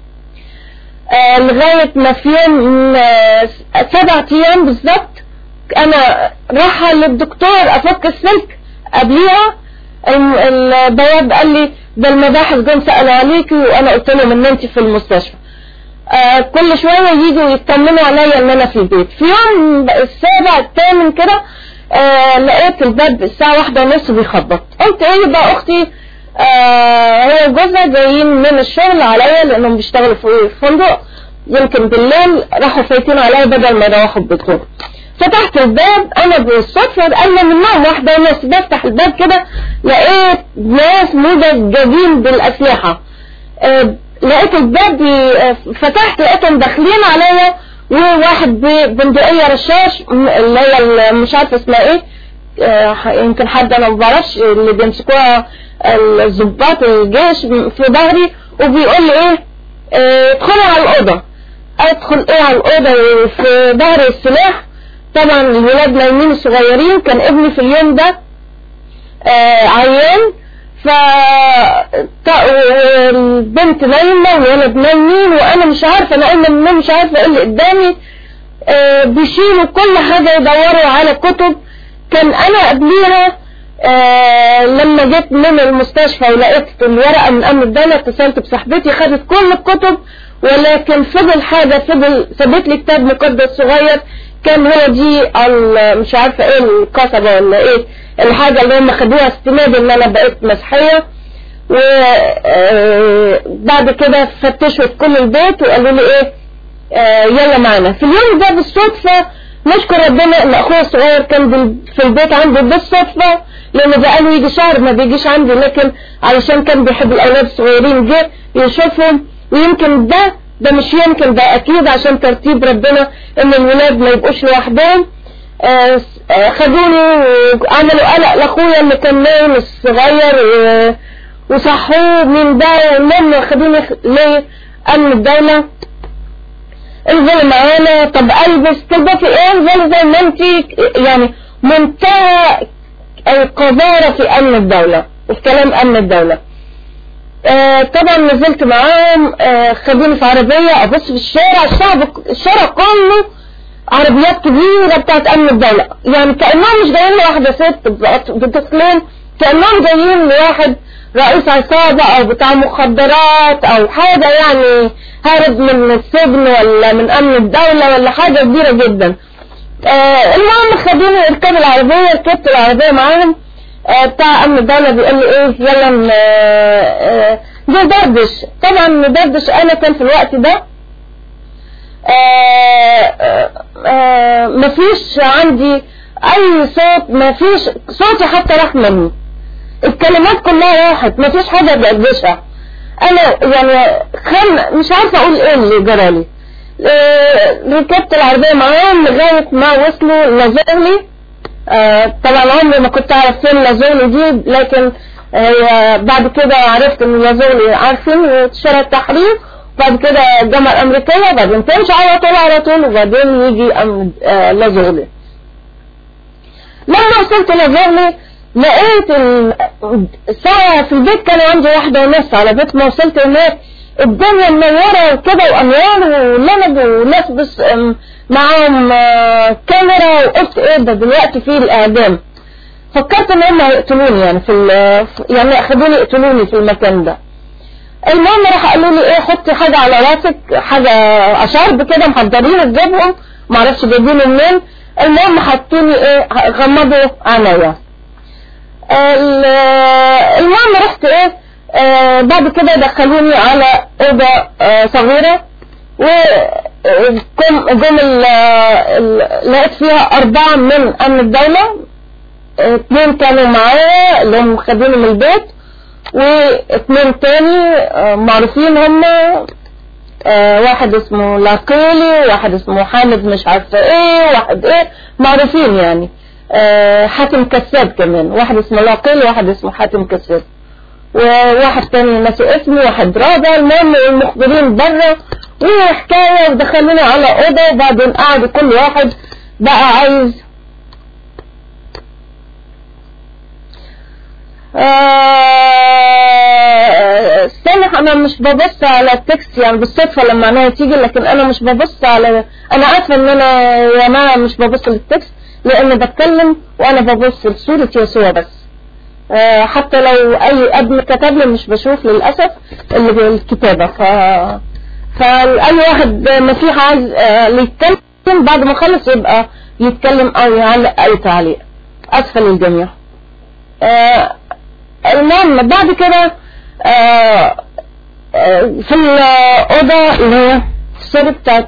آه لغاية ما في يوم آه سبعة ايام بالظبط انا رايحة للدكتور افك السلك قبليها البواب قال لي ده المباحث جم سألوا عليكي وانا قلت لهم ان انت في المستشفى كل شوية يجوا يطمنوا عليا ان انا في البيت في يوم السابع الثامن كده لقيت الباب الساعة واحدة ونص بيخبط قلت ايه بقى اختي آه هي وجوزها جايين من الشغل عليا لانهم بيشتغلوا في فندق يمكن بالليل راحوا فايتين عليا بدل ما يروحوا بيتهم فتحت الباب انا بالصدفة قال من النوم واحدة ونص بفتح الباب كده لقيت ناس مدججين بالاسلحة آه لقيت الباب فتحت لقيتهم داخلين عليا وواحد ببندقية رشاش اللي هي مش عارفة اسمها ايه يمكن حد انا ما بعرفش اللي بيمسكوها الضباط الجيش في ظهري وبيقول لي ايه ادخلي على الاوضه ادخل ايه على الاوضه في ظهر السلاح طبعا الولاد نايمين الصغيرين كان ابني في اليوم ده آه عيان ف البنت نايمه والولد نايمين وانا مش عارفه انا قايمه من مش عارفه ايه اللي قدامي آه بيشيلوا كل حاجه يدوروا على كتب كان انا قبليها آه لما جيت من المستشفى ولقيت الورقة من أمن الدولة اتصلت بصاحبتي خدت كل الكتب ولكن فضل حاجة فضل سابت لي كتاب مقدس صغير كان هو دي مش عارفة ايه القصبة ولا ايه الحاجة اللي هم خدوها استناد ان انا بقيت مسيحية وبعد كده فتشوا في كل البيت وقالوا لي ايه آه يلا معنا في اليوم ده بالصدفة نشكر ربنا ان اخويا الصغير كان في البيت عنده بالصدفة لانه بقاله يجي شهر ما بيجيش عندي لكن علشان كان بيحب الاولاد الصغيرين جه يشوفهم ويمكن ده ده مش يمكن ده اكيد عشان ترتيب ربنا ان الولاد ما يبقوش لوحدهم آه خدوني وعملوا قلق لاخويا اللي كان نايم الصغير وصحوه من ده والمهم خدوني ليه امن الدولة انزلي معانا طب البس تلبسي ايه انزلي زي ما انت يعني منتهى القذارة في امن الدولة وفي كلام امن الدولة آه طبعا نزلت معاهم آه خدوني في عربية ابص في الشارع الشعب الشارع كله عربيات كبيرة بتاعت امن الدولة يعني كأنهم مش جايين لواحدة ست بطفلين كأنهم جايين لواحد رئيس عصابة او بتاع مخدرات او حاجة يعني هارب من السجن ولا من امن الدولة ولا حاجة كبيرة جدا آه المهم خدوني اركب العربية ركبت العربية معاهم آه بتاع امن الدولة بيقول لي ايه يلا آه ندردش طبعا ندردش انا كان في الوقت ده مفيش عندي اي صوت مفيش صوتي حتى راح مني الكلمات كلها راحت مفيش حاجة بقدشها انا يعني خم مش عارفة اقول ايه اللي جرالي ركبت العربية معاهم لغاية ما وصلوا لازولي طبعا عمري ما كنت اعرف فين لازولي دي لكن بعد كده عرفت ان لازولي عارفين شارع التحرير بعد كده الجامعة الامريكية بعدين تمشي على طول على طول وبعدين يجي لازولي لما وصلت لازولي لقيت الساعة في البيت كان عندي واحدة ونص على بيت ما وصلت هناك الدنيا منورة كده وأنوار ولمد وناس بس معاهم كاميرا وقلت ايه ده دلوقتي في الإعدام فكرت ان هم هيقتلوني يعني في يعني اخدوني يقتلوني في المكان ده المهم راح قالوا لي ايه حطي حاجة على راسك حاجة اشارب كده محضرين اجيبهم معرفش جايبينه منين المهم حطوني ايه غمضوا عينيا المهم رحت ايه آه بعد كده دخلوني على اوضه آه صغيره وجم لقيت فيها اربعه من امن الدوله اثنين كانوا معايا اللي هم خدوني من البيت واثنين تاني آه معروفين هم واحد اسمه لاقيلي واحد اسمه حامد مش عارفه ايه واحد ايه معروفين يعني حاتم كساب كمان واحد اسمه لاقيلي واحد اسمه حاتم كساب وواحد تاني ناسي اسمه واحد رابع المهم المخبرين بره وحكاية ودخلونا على اوضة وبعدين قعدوا كل واحد بقى عايز استنى انا مش ببص على التكست يعني بالصدفة لما انا تيجي لكن انا مش ببص على انا عارفة ان انا يا ما مش ببص للتكست لان بتكلم وانا ببص لصورة يسوع بس أه حتى لو اي ابن كتب لي مش بشوف للاسف اللي بالكتابة ف فاي واحد مسيح عايز أه يتكلم بعد ما خلص يبقى يتكلم او يعلق اي تعليق اسفة للجميع أه المهم بعد كده في الأوضة اللي هي السر بتاعت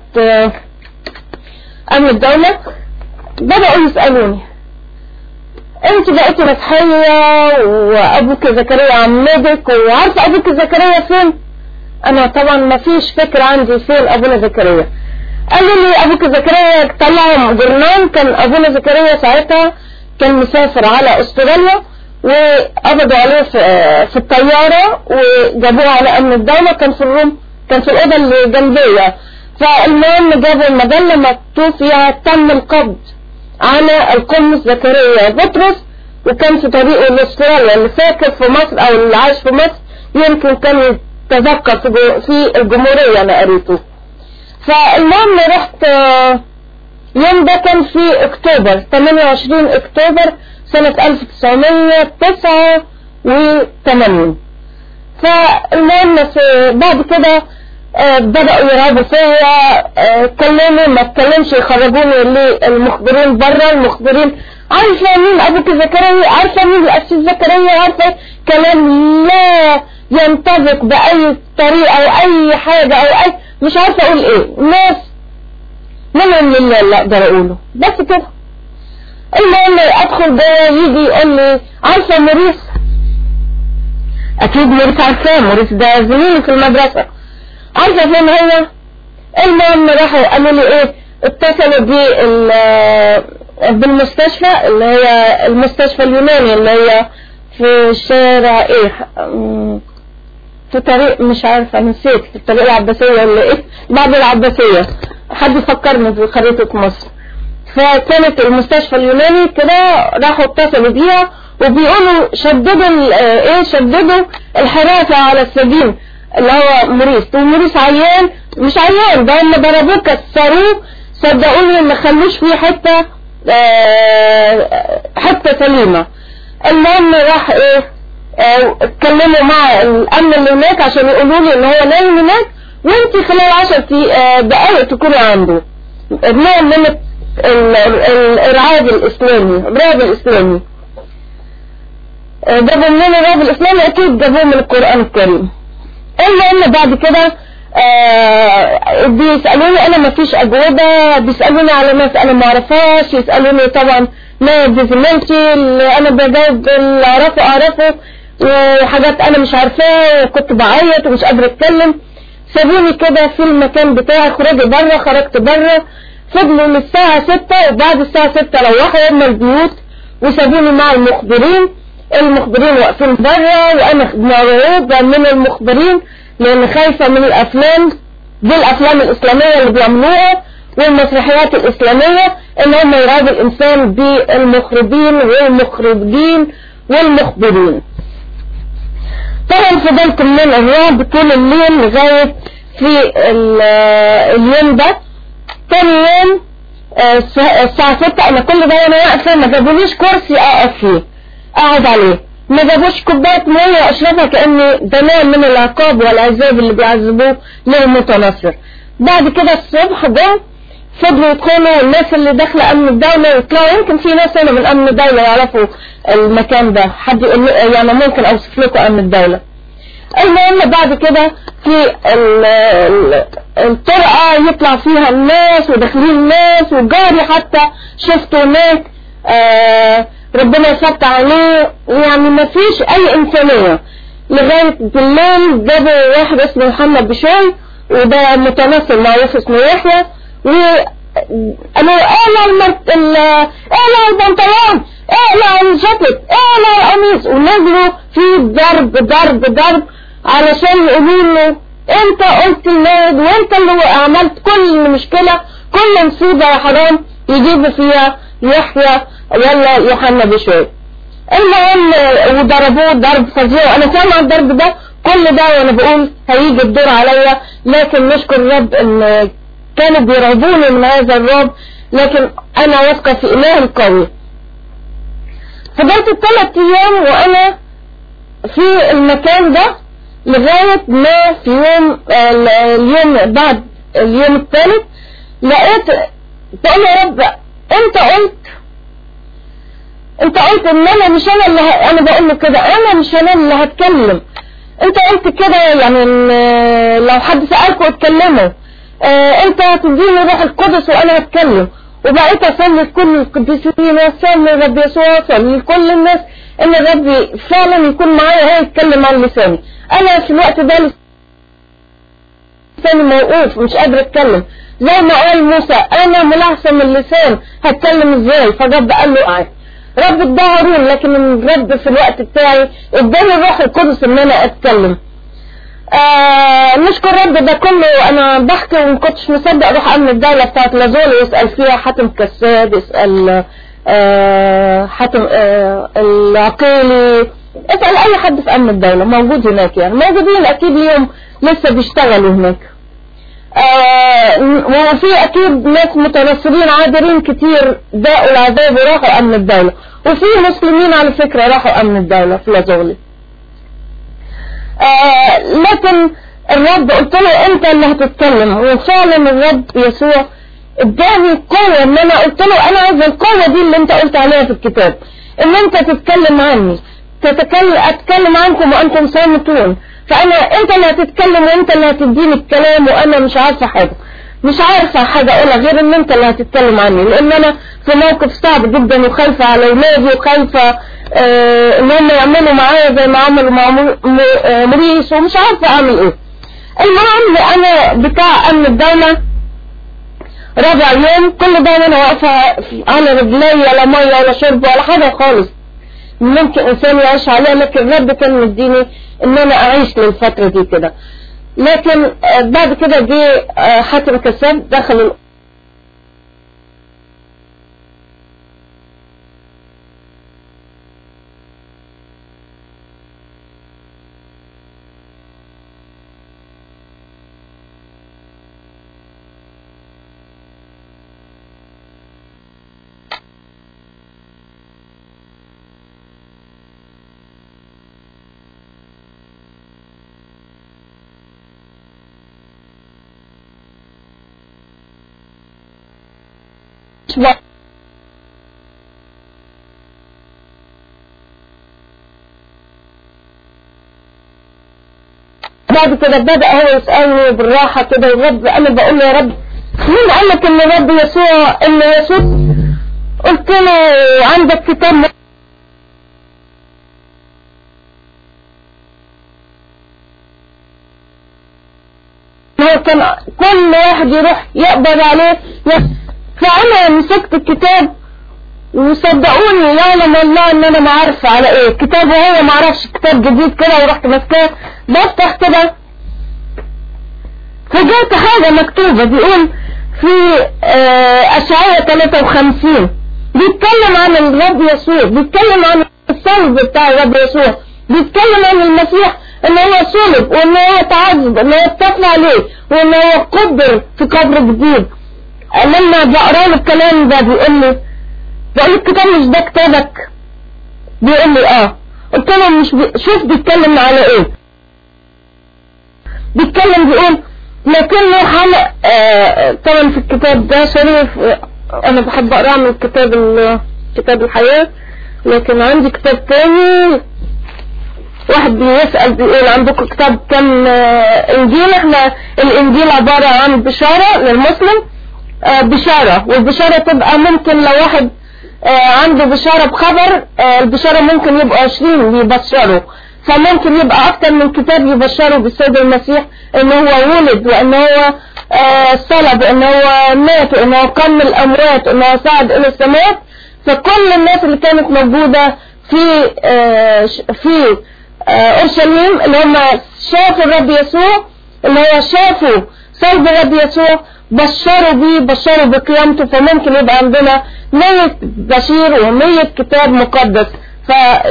أمن الدولة بدأوا يسألوني انت بقيتي مسيحية وابوك زكريا عمدك وعارفة ابوك زكريا فين انا طبعا ما فيش فكرة عندي فين ابونا زكريا قالوا لي ابوك زكريا طلعوا جرنان كان ابونا زكريا ساعتها كان مسافر على استراليا وقبضوا عليه في, في الطيارة وجابوه على امن الدولة كان في الروم كان في الاوضة اللي جنبية فالمهم جابوا المجلة مكتوب فيها تم القبض على القمص زكريا بطرس وكان في طريقه لاستراليا اللي فاكر في مصر او اللي عايش في مصر يمكن كان يتذكر في, في الجمهورية انا قريته فالمهم رحت يوم ده كان في اكتوبر 28 اكتوبر سنة 1989 فالمهم بعد كده آه بدأوا يرهبوا فيا آه كلموا ما اتكلمش يخرجوني للمخبرين بره المخبرين عارفة مين أبوك زكريا عارفة مين الأسيس زكريا عارفة كلام لا ينطبق بأي طريقة أو أي حاجة أو أي مش عارفة أقول إيه ناس منهم لله اللي أقدر أقوله بس كده المهم أدخل جوه يجي يقول لي عارفة موريس أكيد موريس عارفاه موريس ده زميلي في المدرسة عارفة فين هو المهم راحوا قالوا لي ايه اتصلوا بال بالمستشفى اللي هي المستشفى اليوناني اللي هي في شارع ايه في طريق مش عارفة نسيت في الطريق العباسية ولا ايه بعد العباسية حد فكرني في خريطة مصر فكانت المستشفى اليوناني كده راحوا اتصلوا بيها وبيقولوا شددوا ايه شددوا الحراسة على السجين اللي هو موريس وموريس عيان مش عيان ده هم ضربوه كسروه صدقوني ما خلوش فيه حتة اه حتة سليمة المهم راح ايه اتكلموا اه مع الامن اللي هناك عشان يقولوا لي ان هو نايم هناك وانت خلال عشر اه دقائق تكوني عنده نوع من الارعاب الاسلامي الرعب الاسلامي جابوا منين الرعب الاسلامي اكيد جابوه من القرآن الكريم المهم بعد كده آه بيسألوني انا ما فيش اجوبة بيسألوني على مسألة ما اعرفهاش يسألوني طبعا ما ديزمنتي اللي انا بجاوب اللي اعرفه اعرفه وحاجات انا مش عارفاها وكنت بعيط ومش قادرة اتكلم سابوني كده في المكان بتاعي خرجت بره خرجت بره فضلوا للساعة ستة وبعد الساعة ستة روحوا هم البيوت وسابوني مع المخبرين المخبرين واقفين بره وانا مرعوبة من المخبرين لان خايفة من الافلام دي الافلام الاسلامية اللي بيعملوها والمسرحيات الاسلامية ان هم يرعبوا الانسان بالمخربين والمخرجين والمخبرين طبعا فضلت من الرعب طول الليل لغاية في اليوم ده تاني يوم الساعة ستة انا كل ده وانا واقفة ما جابوليش كرسي اقف فيه اقعد عليه ما جابوش كوباية مية اشربها كأني ده نوع من العقاب والعذاب اللي بيعذبوه للمتنصر بعد كده الصبح جم فضلوا يدخلوا الناس اللي داخلة امن الدولة يطلعوا يمكن في ناس هنا من امن الدولة يعرفوا المكان ده حد يقول يعني ممكن اوصف لكم امن الدولة المهم بعد كده في الطرقة يطلع فيها الناس وداخلين الناس وجاري حتى شفته هناك آه ربنا يسطع عليه يعني ما فيش اي انسانية لغاية بالليل جابوا واحد اسمه محمد بشوي وده متنصر معروف اسمه يحيى قالوا اقلع المرت... اقلع البنطلون اقلع الجاكيت اقلع القميص ونزلوا في ضرب ضرب ضرب علشان يقولوا له انت قلت الناد وانت اللي عملت كل مشكلة كل مصيبة يا حرام يجيبوا فيها يحيى ولا يوحنا بشوي المهم وضربوه ضرب فظيع وانا سامع الضرب ده كل ده وانا بقول هيجي الدور عليا لكن نشكر الرب ان كانوا بيرعبوني من هذا الرعب لكن انا واثقه في اله القوي فضلت الثلاث ايام وانا في المكان ده لغاية ما في يوم اليوم بعد اليوم الثالث لقيت بقول يا رب انت قلت انت قلت ان انا مش انا اللي ه... انا بقول له كده انا مش انا اللي هتكلم انت قلت كده يعني ان لو حد سألكوا اتكلموا اه انت هتديني روح القدس وانا هتكلم وبقيت اصلي لكل القديسين واصلي لرب يسوع واصلي لكل الناس ان الرب فعلا يكون معايا هو يتكلم عن لساني انا في الوقت ده لساني موقوف مش قادر اتكلم زي ما قال موسى انا ملعثم اللسان هتكلم ازاي فالرب قال له قاعد رب اداه هارون لكن الرب في الوقت بتاعي اداني الروح القدس ان انا اتكلم آه نشكر رب ده كله انا بحكي وما كنتش مصدق اروح امن الدولة بتاعت لازول يسأل فيها حاتم كساب يسأل آه حاتم آه العقيلي اسأل اي حد في امن الدولة موجود هناك يعني موجودين اكيد ليهم لسه بيشتغلوا هناك آه وفي اكيد ناس متنصرين عابرين كتير داقوا العذاب وراحوا امن الدولة وفي مسلمين على فكرة راحوا امن الدولة في لازغلي آه لكن الرب قلت له انت اللي هتتكلم وفعلا الرب يسوع اداني قوة ان انا قلت له انا عايز القوة دي اللي انت قلت عليها في الكتاب ان انت تتكلم عني تتكلم اتكلم عنكم وانتم صامتون فانا انت اللي هتتكلم وانت اللي هتديني الكلام وانا مش عارفة حاجة مش عارفة حاجة اقولها غير ان انت اللي هتتكلم عني لان انا في موقف صعب جدا وخايفة على اولادي وخايفة اه ان هم يعملوا معايا زي ما عملوا مع مريس ومش عارفة اعمل ايه المهم انا بتاع امن الدولة رابع يوم كل ده وانا واقفة على رجلي لا مية ولا شرب ولا حاجة خالص ممكن انسان يعيش عليها لكن الرب كان مديني ان انا اعيش للفترة دي كده لكن بعد كده جه حاتم كساب دخل what بعد كده بدأ هو يسألني بالراحة كده يا رب أنا بقول له يا رب مين قال لك إن الرب يسوع إن يسوع قلت له عندك كتاب هو كان كل واحد يروح يقبض عليه فأنا مسكت الكتاب وصدقوني يعلم الله ان انا ما عارفه على ايه الكتاب وهو ما اعرفش كتاب جديد كده ورحت ماسكاه بفتح كده فجأت حاجة مكتوبة بيقول في اشعياء 53 بيتكلم عن الرب يسوع بيتكلم عن الصلب بتاع الرب يسوع بيتكلم عن المسيح ان هو صلب وان هو تعذب ان هو اتفق عليه وان هو قبر في قبر جديد لما بقرا له الكلام ده بيقول لي بقول له الكتاب مش ده كتابك بيقول لي اه قلت له مش بي... شوف بيتكلم على ايه بيتكلم بيقول لكنه حلق آه طبعا في الكتاب ده شريف انا بحب اقرا من كتاب كتاب الحياة لكن عندي كتاب تاني واحد بيسأل بيقول عندكم كتاب كم انجيل احنا الانجيل عبارة عن بشارة للمسلم اه بشارة والبشارة تبقى ممكن لو واحد اه عنده بشارة بخبر اه البشارة ممكن يبقى عشرين يبشروا فممكن يبقى اكتر من كتاب يبشروا بالسيد المسيح ان هو ولد وان هو صلب ان هو مات وان هو قام الاموات وان هو صعد الى السماوات فكل الناس اللي كانت موجودة في في اورشليم اللي هم شافوا الرب يسوع اللي هو شافوا صلب الرب يسوع بشروا بيه بشروا بقيامته فممكن يبقى عندنا مية بشير ومية كتاب مقدس ف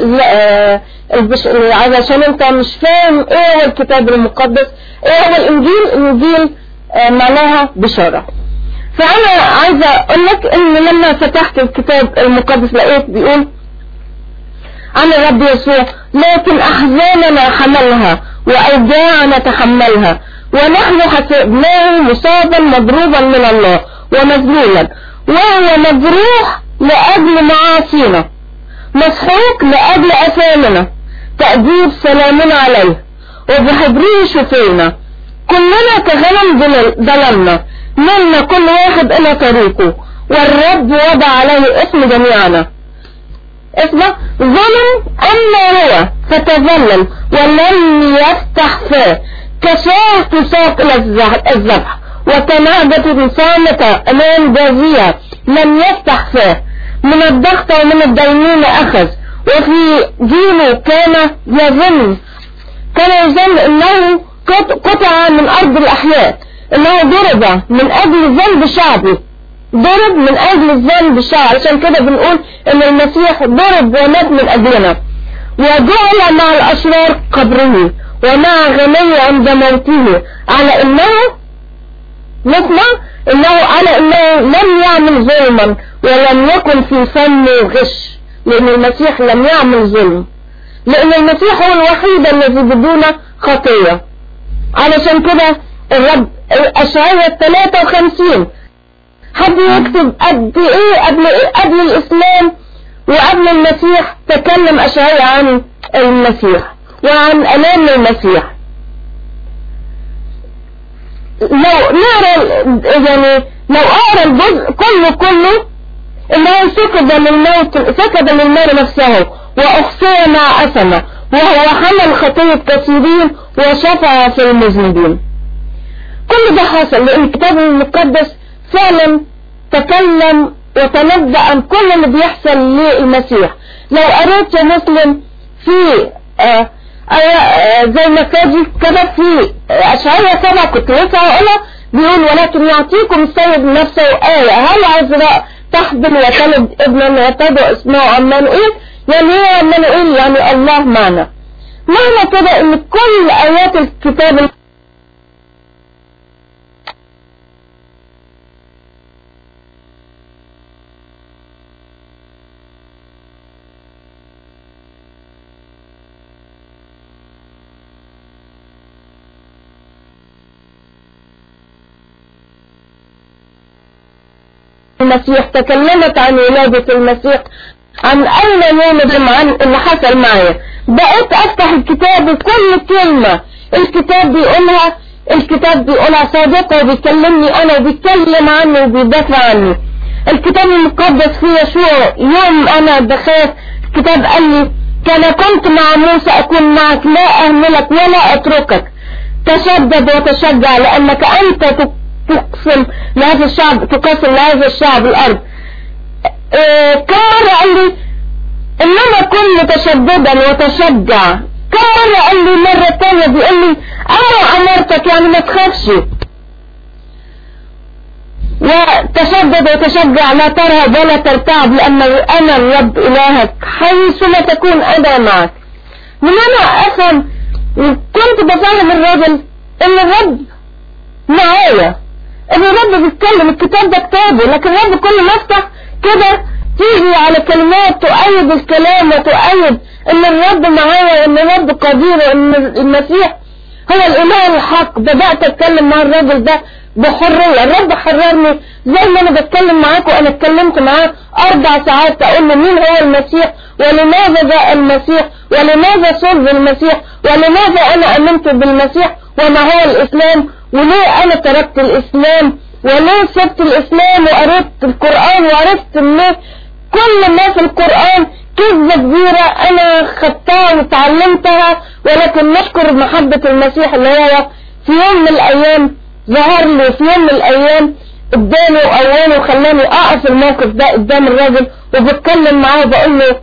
علشان انت مش فاهم ايه هو الكتاب المقدس ايه هو الانجيل الانجيل معناها بشارة فانا عايزة اقول لك ان لما فتحت الكتاب المقدس لقيت بيقول عن الرب يسوع لكن احزاننا حملها واوجاعنا تحملها ونحن حسبناه مصابا مضروبا من الله ومذلولا وهو مجروح لأجل معاصينا مسحوق لأجل أثامنا تأديب سلامنا عليه وبحبره شفينا كلنا كغنم ضللنا ملنا كل واحد إلى طريقه والرب وضع عليه اسم جميعنا اسمه ظلم أما هو فتذلل ولم يفتح فاه كشاه تساق إلى الذبح وكنعجة صامتة أمام جازية لم يفتح فاه من الضغط ومن الدينون أخذ وفي دينه كان يظن كان يظن أنه قطع من أرض الأحياء أنه ضرب من أجل ذنب شعبه ضرب من أجل الذنب الشعب عشان كده بنقول أن المسيح ضرب ومات من أجلنا وجعل مع الأشرار قبره ومع غني عند موته على انه نسمع انه على انه لم يعمل ظلما ولم يكن في فمه غش لان المسيح لم يعمل ظلم لان المسيح هو الوحيد الذي بدون خطية علشان كده الرب اشعياء 53 حد يكتب قد ايه قبل إيه قبل الاسلام وقبل المسيح تكلم اشعياء عن المسيح وعن أمان المسيح لو نقرا يعني لو اقرا الجزء كله كله انه سكب للموت سكب للنار نفسه واخفي مع أسمة وهو حمل خطية كثيرين وشفع في المذنبين كل ده حصل لان الكتاب المقدس فعلا تكلم وتنبأ عن كل اللي بيحصل للمسيح لو قريت يا مسلم في آه آه زي ما كاجي كتب في أشعية سبعة كنت لسه هقولها بيقول ولكن يعطيكم السيد نفسه آية هل عذراء تحبل وتلد ابنا وتدعو اسمه عمانوئيل يعني ايه عمانوئيل يعني الله معنا معنى كده ان كل ايات الكتاب المسيح تكلمت عن ولادة المسيح عن أين يولد عن اللي حصل معايا بقيت أفتح الكتاب وكل كلمة الكتاب بيقولها الكتاب بيقولها صادقة وبيكلمني أنا وبيتكلم عني وبيدافع عني الكتاب المقدس فيه يشوع يوم أنا بخاف الكتاب قال لي كان كنت مع موسى أكون معك لا أهملك ولا أتركك تشدد وتشجع لأنك أنت تقسم لهذا الشعب تقسم لهذا الشعب الأرض إيه كم مرة قال لي إنما كن متشددا وتشجع كم مرة قال لي مرة تانية بيقول لي أنا أمرتك يعني ما تخافش وتشدد وتشجع لا ترهب ولا ترتعب لأن أنا الرب إلهك حيثما تكون أنا معك من أنا أفهم وكنت بفهم الراجل إن الرب معايا إن الرب بيتكلم الكتاب ده كتابه لكن الرب كل ما افتح كده تيجي على كلمات تؤيد الكلام وتؤيد ان الرب معايا وان الرب قدير وان المسيح هو الاله الحق بدأت اتكلم مع الراجل ده بحرية الرب حررني زي ما انا بتكلم معاك وانا اتكلمت معاه اربع ساعات اقول له مين هو المسيح ولماذا جاء المسيح ولماذا صلب المسيح ولماذا انا امنت بالمسيح وما هو الاسلام وليه انا تركت الاسلام وليه سبت الاسلام وقريت القرآن وعرفت منه كل ما في القرآن كذبة كبيرة انا خدتها وتعلمتها ولكن نشكر محبة المسيح اللي هو في يوم من الايام ظهر لي في يوم من الايام قدامي وقواني وخلاني اقف الموقف ده قدام الراجل وبتكلم معاه بقول له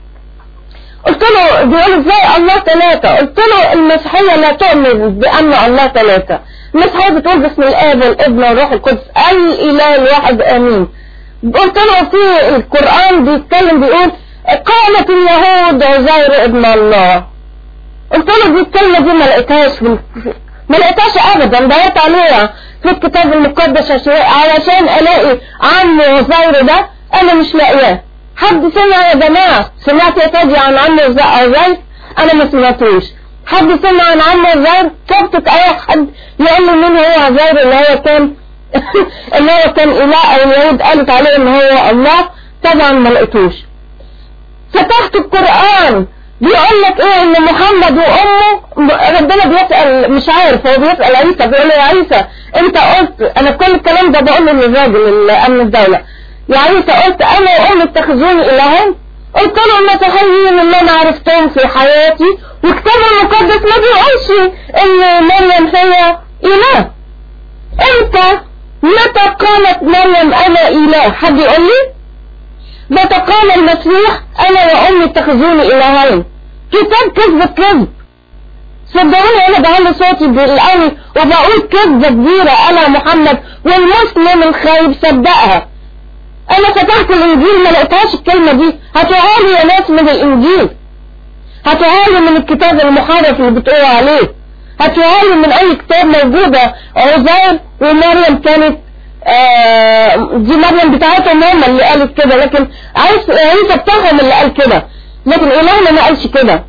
قلت له بيقول ازاي الله ثلاثة قلت له المسيحية لا تؤمن بأن الله ثلاثة المسيحية بتقول باسم الآب والابن والروح القدس الإله الواحد آمين قلت له في القرآن بيتكلم بيقول قالت اليهود عزير ابن الله قلت له دي الكلمة دي ما لقيتهاش في ما لقيتهاش ابدا دورت عليها في الكتاب المقدس علشان الاقي عم عزير ده انا مش لاقياه حد سمع يا جماعة سمعت يا تاجي عن عم عزير انا ما سمعتوش حد سمع عن عم عزير كتبت اي حد يقول لي مين هو عزير اللي هو كان اللي هو كان اله او اليهود قالت عليه ان هو الله طبعا ما لقيتوش فتحت القرآن بيقول لك ايه ان محمد وامه ربنا بيسأل مش عارف هو بيسأل عيسى بيقول له يا عيسى انت قلت انا كل الكلام ده بقوله للراجل الامن الدولة يا عيسى قلت انا وامي اتخذوني الهين قلت له المسيحيين اللي انا عرفتهم في حياتي والكتاب المقدس ما بيقولش ان مريم هي اله امتى متى قالت مريم انا اله حد يقول لي متى قال المسيح انا وامي اتخذوني الهين كتاب كذب كذب صدقوني انا بعلي صوتي بالقوي وبقول كذبة كبيرة انا محمد والمسلم الخايب صدقها انا فتحت الانجيل ما لقيتهاش الكلمة دي هاتوها لي يا ناس من الانجيل هاتوها لي من الكتاب المحرف اللي بتقولوا عليه هاتوها لي من اي كتاب موجودة عزير ومريم كانت آه دي مريم بتاعتهم هم اللي قالت كده لكن عيسى بتاعهم اللي قال كده لكن الهنا ما قالش كده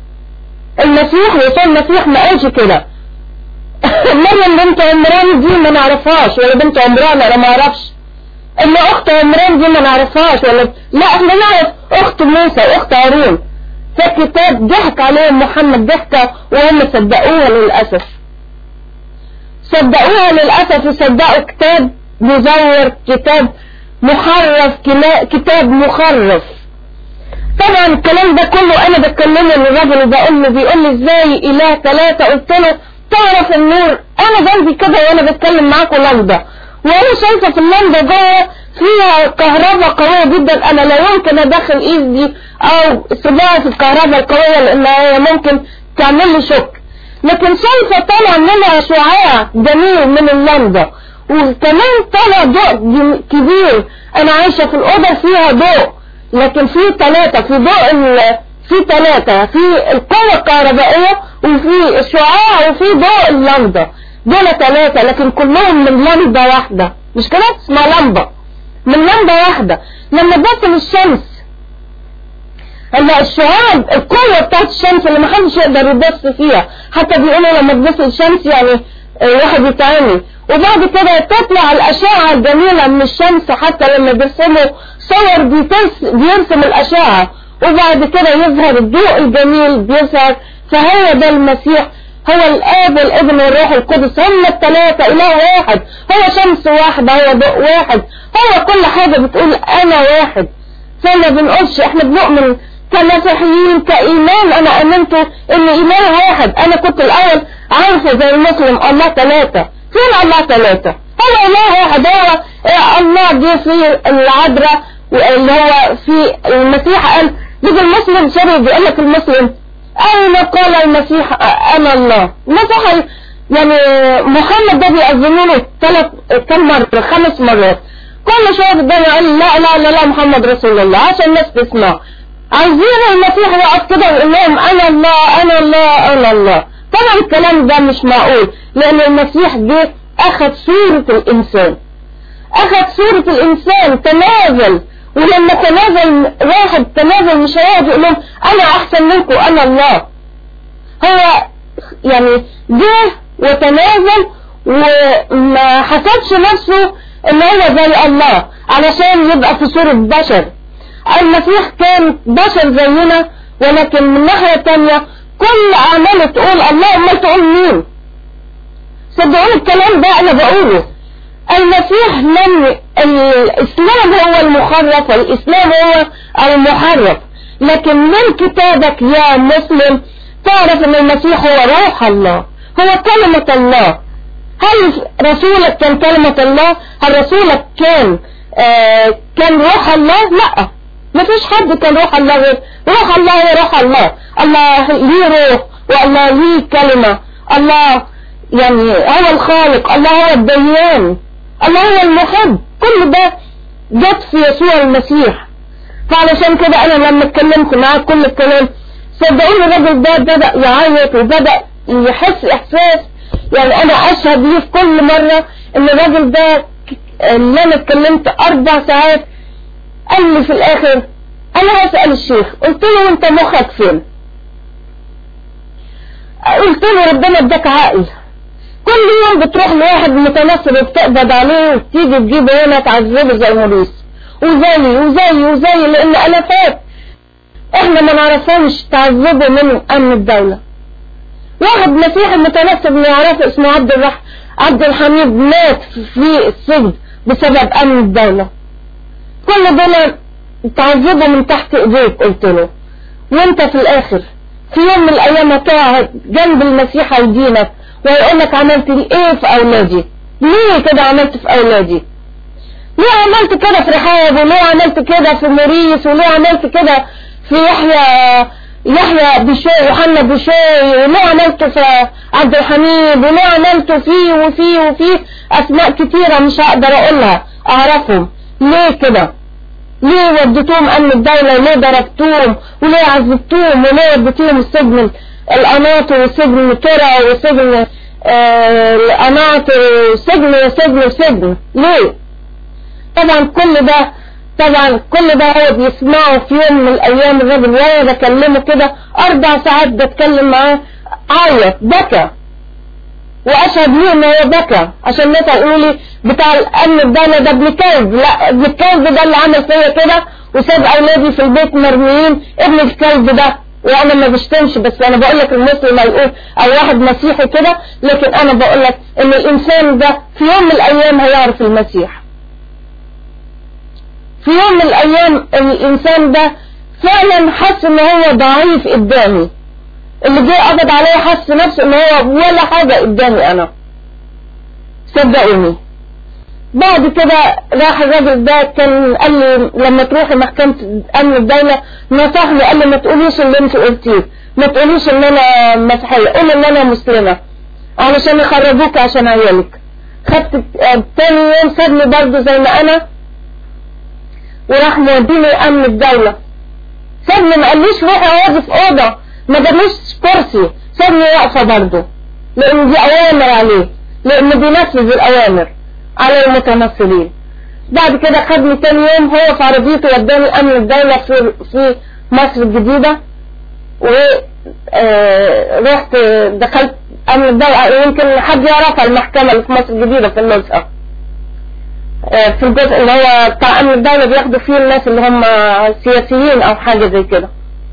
المسيح يسوع المسيح ما قالش كده مريم بنت عمران دي ما نعرفهاش ولا بنت عمران انا ما اعرفش الا اخت عمران دي ما نعرفهاش ولا لا احنا نعرف اخت موسى واخت هارون فالكتاب ضحك عليهم محمد ضحكة وهم صدقوها للأسف صدقوها للأسف وصدقوا كتاب مزور كتاب محرف كتاب مخرف طبعا الكلام ده كله انا بتكلمه للراجل وبقول له بيقول لي ازاي اله ثلاثة قلت له تعرف النور انا جنبي كده وانا بتكلم معاكم لمبة وانا شايفة في اللمبة جوه فيها كهرباء قوية جدا انا لا يمكن ادخل ايدي او صباعي في الكهرباء القوية لان هي ممكن تعمل لي شك لكن شايفة طالع منها شعاع جميل من اللمبة وكمان طلع ضوء كبير انا عايشة في الاوضة فيها ضوء لكن في ثلاثة في ضوء في ثلاثة في القوة الكهربائية وفي الشعاع وفي ضوء اللمبة دول ثلاثة لكن كلهم من لمبة واحدة مش كده اسمها لمبة من لمبة واحدة لما تبص للشمس هلا الشعاع القوة بتاعت الشمس اللي محدش يقدر يبص فيها حتى بيقولوا لما تبص الشمس يعني واحد يتعمي وبعد كده تطلع الأشعة الجميلة من الشمس حتى لما بيرسموا صور بيرسم الأشعة وبعد كده يظهر الضوء الجميل بيظهر فهو ده المسيح هو الآب والابن والروح القدس هم الثلاثة إله واحد هو شمس واحدة هو ضوء واحد هو كل حاجة بتقول أنا واحد فما بنقولش احنا بنؤمن كمسيحيين كإيمان أنا آمنت إن إيمان واحد أنا كنت الأول عارفة زي المسلم الله ثلاثة فين الله ثلاثة هو الله واحد هو إيه الله جه في العذراء اللي هو في المسيح قال يجي المسلم سوري بيقول لك المسلم أين قال المسيح أنا الله المسيح يعني محمد ده بيأذنوا له ثلاث كم مرة خمس مرات كل شوية قدامه يقول لا لا لا لا محمد رسول الله عشان الناس تسمع عايزين المسيح يقف كده ويقول لهم أنا الله أنا الله أنا الله طبعا الكلام ده مش معقول لأن المسيح جه أخذ صورة الإنسان أخذ صورة الإنسان تنازل ولما تنازل واحد تنازل مش هيقعد يقول لهم أنا أحسن منكم أنا الله هو يعني جه وتنازل وما حسبش نفسه ان هو زي الله علشان يبقى في صورة بشر المسيح كان بشر زينا ولكن من ناحية تانية كل اعماله تقول الله امال تقول مين صدقوني الكلام ده انا بقوله المسيح لم الاسلام هو المخرف والاسلام هو المحرف لكن من كتابك يا مسلم تعرف ان المسيح هو روح الله هو كلمة الله هل رسولك كان كلمة الله هل رسولك كان آه كان روح الله لا ما فيش حد كان روح الله غير روح الله هو روح الله الله ليه روح والله ليه كلمة الله يعني هو الخالق الله هو الديان الله هو المحب كل ده جت في يسوع المسيح فعلشان كده انا لما اتكلمت معاه كل الكلام صدقوني الراجل ده بدأ يعيط وبدأ يحس احساس يعني انا اشهد ليه في كل مرة ان الراجل ده اللي انا اتكلمت اربع ساعات قال لي في الاخر انا هسأل الشيخ قلت له انت مخك فين قلت له ربنا اداك عقل كل يوم بتروح لواحد متنصب وبتقبض عليه وتيجي تجيبه هنا تعذبه زي الموريس وزي وزي وزي لان الافات احنا ما نعرفهمش تعذبوا من امن الدولة واحد مسيحي متنسب نعرفه اسمه عبد الرح عبد الحميد مات في السجن بسبب امن الدولة كل دول تعذبوا من تحت ايديك قلت له وانت في الاخر في يوم من الايام هتقعد جنب المسيح ودينك ويقول لك عملت ايه في اولادي ليه كده عملت في اولادي ليه عملت كده في رحاب وليه عملت كده في موريس وليه عملت كده في يحيى يحيى بشوي يوحنا بشوي وليه عملت في عبد الحميد وليه عملت فيه وفيه وفيه اسماء كتيرة مش هقدر اقولها اعرفهم ليه كده ليه وديتوهم امن الدولة وليه ضربتوهم وليه عذبتوهم وليه وديتوهم السجن القناطر وسجن ترى وسجن آه القناطر وسجن وسجن وسجن ليه طبعا كل ده طبعا كل ده هو بيسمعه في يوم من الايام الراجل وانا بكلمه كده اربع ساعات بتكلم معاه عيط بكى واشهد ليه ان هو بكى عشان الناس هيقولوا لي بتاع الامن الدولة ده ابن كلب لا ابن الكلب ده اللي عمل فيا كده وساب اولادي في البيت مرميين ابن الكلب ده وانا ما بشتمش بس انا بقول لك المسلم هيقول او واحد مسيحي كده لكن انا بقول لك ان الانسان ده في يوم من الايام هيعرف المسيح في يوم من الايام الانسان ده فعلا حس ان هو ضعيف قدامي اللي جه قبض عليا حس نفسه ان هو ولا حاجة قدامي انا صدقوني بعد كده راح الراجل ده كان قال لي لما تروحي محكمة امن الدولة نصحني قال لي ما تقوليش اللي انت قلتيه ما تقوليش ان انا مسيحية قول ان انا مسلمة علشان يخرجوك عشان عيالك خدت تاني يوم سابني برضه زي ما انا وراح موديني امن الدولة سابني ما قاليش روحي اقعدي في اوضة ما جابليش كرسي سابني واقفة برضه لان دي اوامر عليه لان بينفذ الاوامر على المتمثلين بعد كده خدني تاني يوم هو في عربيته وداني امن الدولة في في مصر الجديدة ورحت دخلت امن الدولة يمكن حد يعرفها المحكمة اللي في مصر الجديدة في النزهة في الجزء اللي هو بتاع امن الدولة بياخدوا فيه الناس اللي هم سياسيين او حاجة زي كده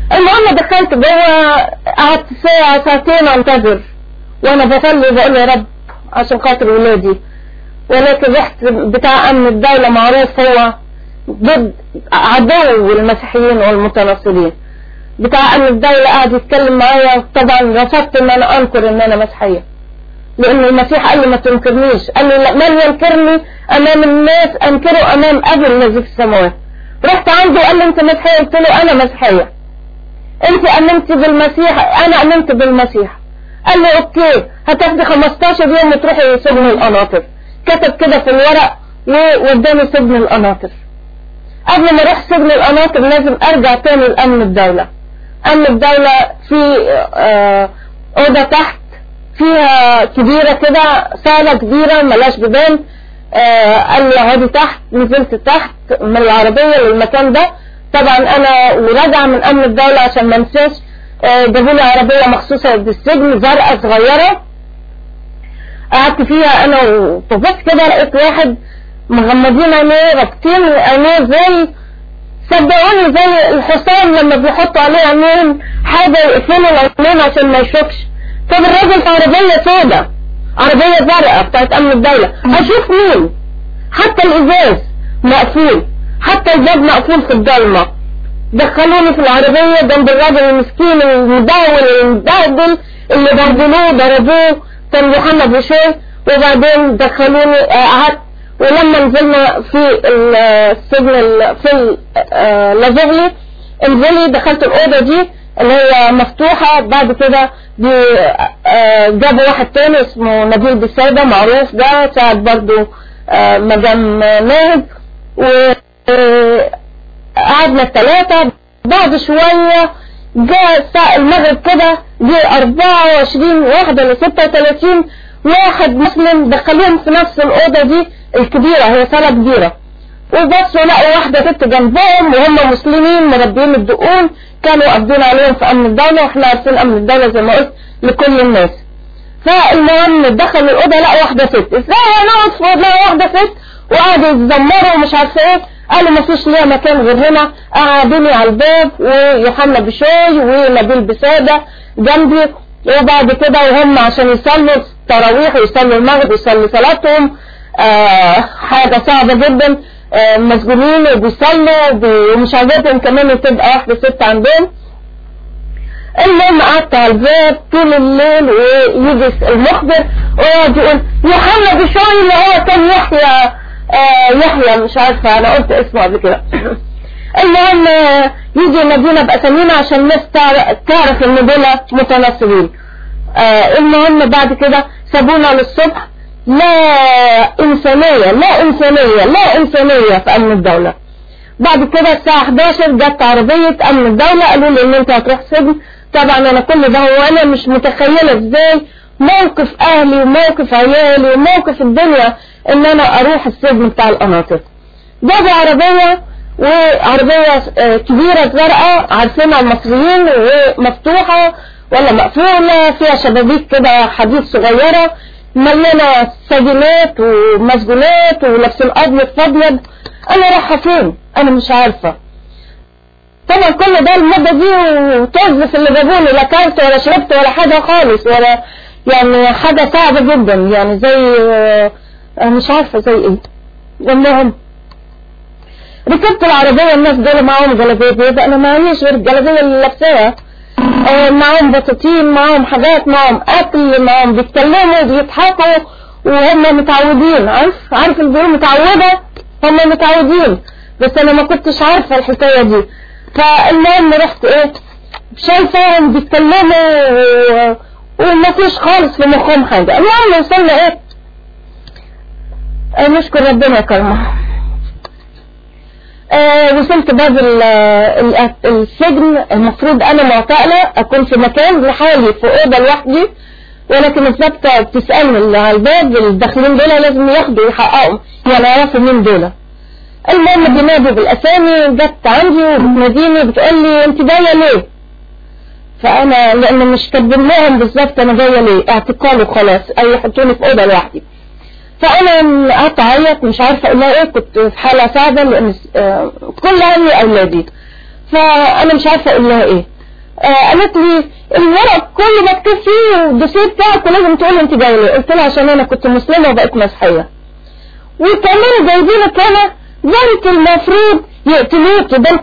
المهم دخلت جوه قعدت ساعة ساعتين انتظر وانا بصلي بقول يا رب عشان خاطر ولادي ولكن رحت بتاع امن الدولة معروف هو ضد عدو المسيحيين والمتنصرين بتاع امن الدولة قاعد يتكلم معايا طبعا رفضت ان انا انكر ان انا مسيحية لان المسيح قال لي ما تنكرنيش قال لي لا من ينكرني امام الناس انكره امام ابي الذي في السماوات رحت عنده قال لي انت مسيحية قلت له انا مسيحية انت امنت بالمسيح انا امنت بالمسيح قال لي اوكي هتاخدي 15 يوم وتروحي سجن القناطر كتب كده في الورق ووداني سجن القناطر قبل ما اروح سجن القناطر لازم ارجع تاني لامن الدولة امن الدولة في اه اوضة تحت فيها كبيرة كده صالة كبيرة ملاش بيبان اه قال لي اقعدي تحت نزلت تحت من العربية للمكان ده طبعا انا وراجعة من امن الدولة عشان ما انساش اه جابوا لي عربية مخصوصة بالسجن زرقاء صغيرة قعدت فيها انا وبص كده لقيت واحد مغمضين عينيه رابطين عينيه زي صدقوني زي الحصان لما بيحطوا عليه عينين حاجة يقفلوا العينين عشان ما يشوفش طب الراجل في عربية سوداء عربية زرقاء بتاعت امن الدولة هشوف مين حتى الازاز مقفول حتى الباب مقفول في الضلمة دخلوني في العربية جنب الراجل المسكين المداول المبهدل اللي بهدلوه ضربوه كان يوحنا بوشيه وبعدين دخلوني قعدت ولما نزلنا في السجن في لازوغلي انزلي دخلت الأوضة دي اللي هي مفتوحة بعد كده جابوا واحد تاني اسمه نبيل بسادة معروف ده ساعد برضو مدام ناهد وقعدنا الثلاثة بعد شوية جاء المغرب كده جه 24 واحد ولا 36 واحد مسلم دخلوهم في نفس الأوضة دي الكبيرة هي صالة كبيرة وبصوا لقوا واحدة ست جنبهم وهم مسلمين مربيين الدقون كانوا قابضين عليهم في أمن الدولة واحنا عارفين أمن الدولة زي ما قلت لكل الناس فالمهم دخلوا الأوضة لقوا واحدة ست ازاي هنقعد في أوضة واحدة ست وقعدوا يتذمروا ومش عارفة ايه قالوا ما فيش ليها مكان غير هنا قعدوني على الباب ويوحنا بشوي ونبيل بسادة جنبي وبعد كده وهم عشان يصلوا التراويح ويصلوا المغرب ويصلوا صلاتهم آه حاجة صعبة جدا آه مسجونين وبيصلوا ومش عاجبهم كمان تبقى واحدة ست عندهم المهم قعدت على الباب طول الليل ويجي المخبر ويقعد يقول يوحنا بشوي اللي هو كان يحيى آه يحيى مش عارفة انا قلت اسمه قبل كده المهم يجي ينادينا باسامينا عشان الناس تعرف ان دول متنصرين آه المهم بعد كده سابونا للصبح لا إنسانية لا إنسانية لا إنسانية في أمن الدولة بعد كده الساعة 11 جت عربية أمن الدولة قالوا لي إن أنت هتروح سجن طبعا أنا كل ده وأنا مش متخيلة إزاي موقف أهلي وموقف عيالي وموقف الدنيا إن أنا أروح السجن بتاع القناطر جابوا عربية وعربية كبيرة زرقاء عارفينها المصريين ومفتوحة ولا مقفولة فيها شبابيك كده حديد صغيرة مليانة سجنات ومسجونات ولابسين أبيض فأبيض أنا رايحة فين؟ أنا مش عارفة طبعا كل ده المدة دي وطز في اللي جابوني لا كلت ولا شربت ولا حاجة خالص ولا يعني حاجة صعبة جدا يعني زي مش عارفة زي ايه المهم ركبت العربية الناس دول معاهم جلابيه بيضاء انا معيش غير الجلابيه اللي لابساها آه معاهم بطاطين معاهم حاجات معاهم اكل معاهم بيتكلموا بيضحكوا وهم متعودين عارف عارف اللي بيقولوا متعودة هم متعودين بس انا ما كنتش عارفة الحكاية دي فالمهم رحت ايه شايفاهم بيتكلموا و... وما فيش خالص في مخهم حاجة المهم وصلنا ايه آه نشكر ربنا كرمه آه وصلت باب السجن المفروض انا معتقلة اكون في مكان لحالي في اوضة لوحدي ولكن الضابطة بتسألني اللي على الباب الداخلين دول لازم ياخدوا يحققوا يعني يعرفوا مين دول المهم بينادوا بالاسامي جت عندي وبتناديني بتقول لي انت جايه ليه فانا لان مش كاتبين لهم بالظبط انا جايه ليه اعتقال وخلاص اي يحطوني في اوضه لوحدي فانا قعدت اعيط مش عارفه اقول لها ايه كنت في حاله صعبه لان كل اهلي اولادي فانا مش عارفه اقول لها ايه آه قالت لي الورق كله مكتوب فيه والدوسيه بتاعك ولازم تقول انت جايه ليه قلت لها عشان انا كنت مسلمه وبقيت مسيحيه وكمان جايبينك انا بنت المفروض يقتلوك بنت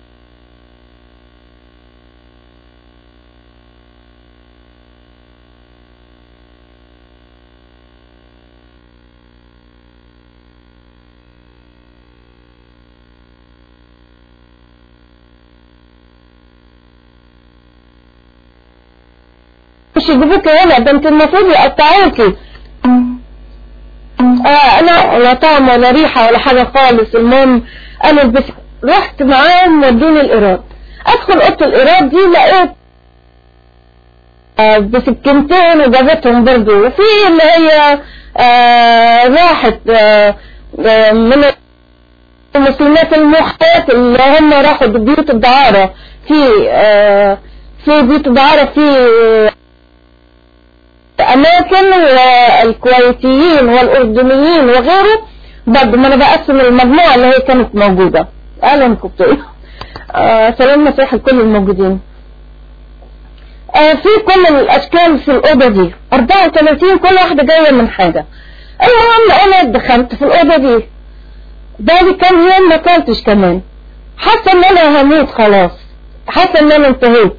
مش يجيبوك هنا ده انت المفروض يقطعوكي آه انا لا طعم ولا ريحة ولا حاجة خالص المهم انا بس رحت معاهم ودوني الايراد ادخل اوضه الايراد دي لقيت آه بسكنتين وجابتهم برضو وفي اللي هي آه راحت آه آه من المسلمات المحتات اللي هم راحوا بيوت الدعارة في آه في بيوت الدعارة في أماكن والكويتيين والأردنيين وغيره برضه ما أنا بقسم المجموعة اللي هي كانت موجودة أهلا كنتوا آه سلام مسيح لكل الموجودين آه في كل الأشكال في الأوضة دي 34 كل واحدة جاية من حاجة المهم أنا دخلت في الأوضة دي بعد كام يوم ما كنتش كمان حاسة إن أنا هموت خلاص حاسة إن أنا انتهيت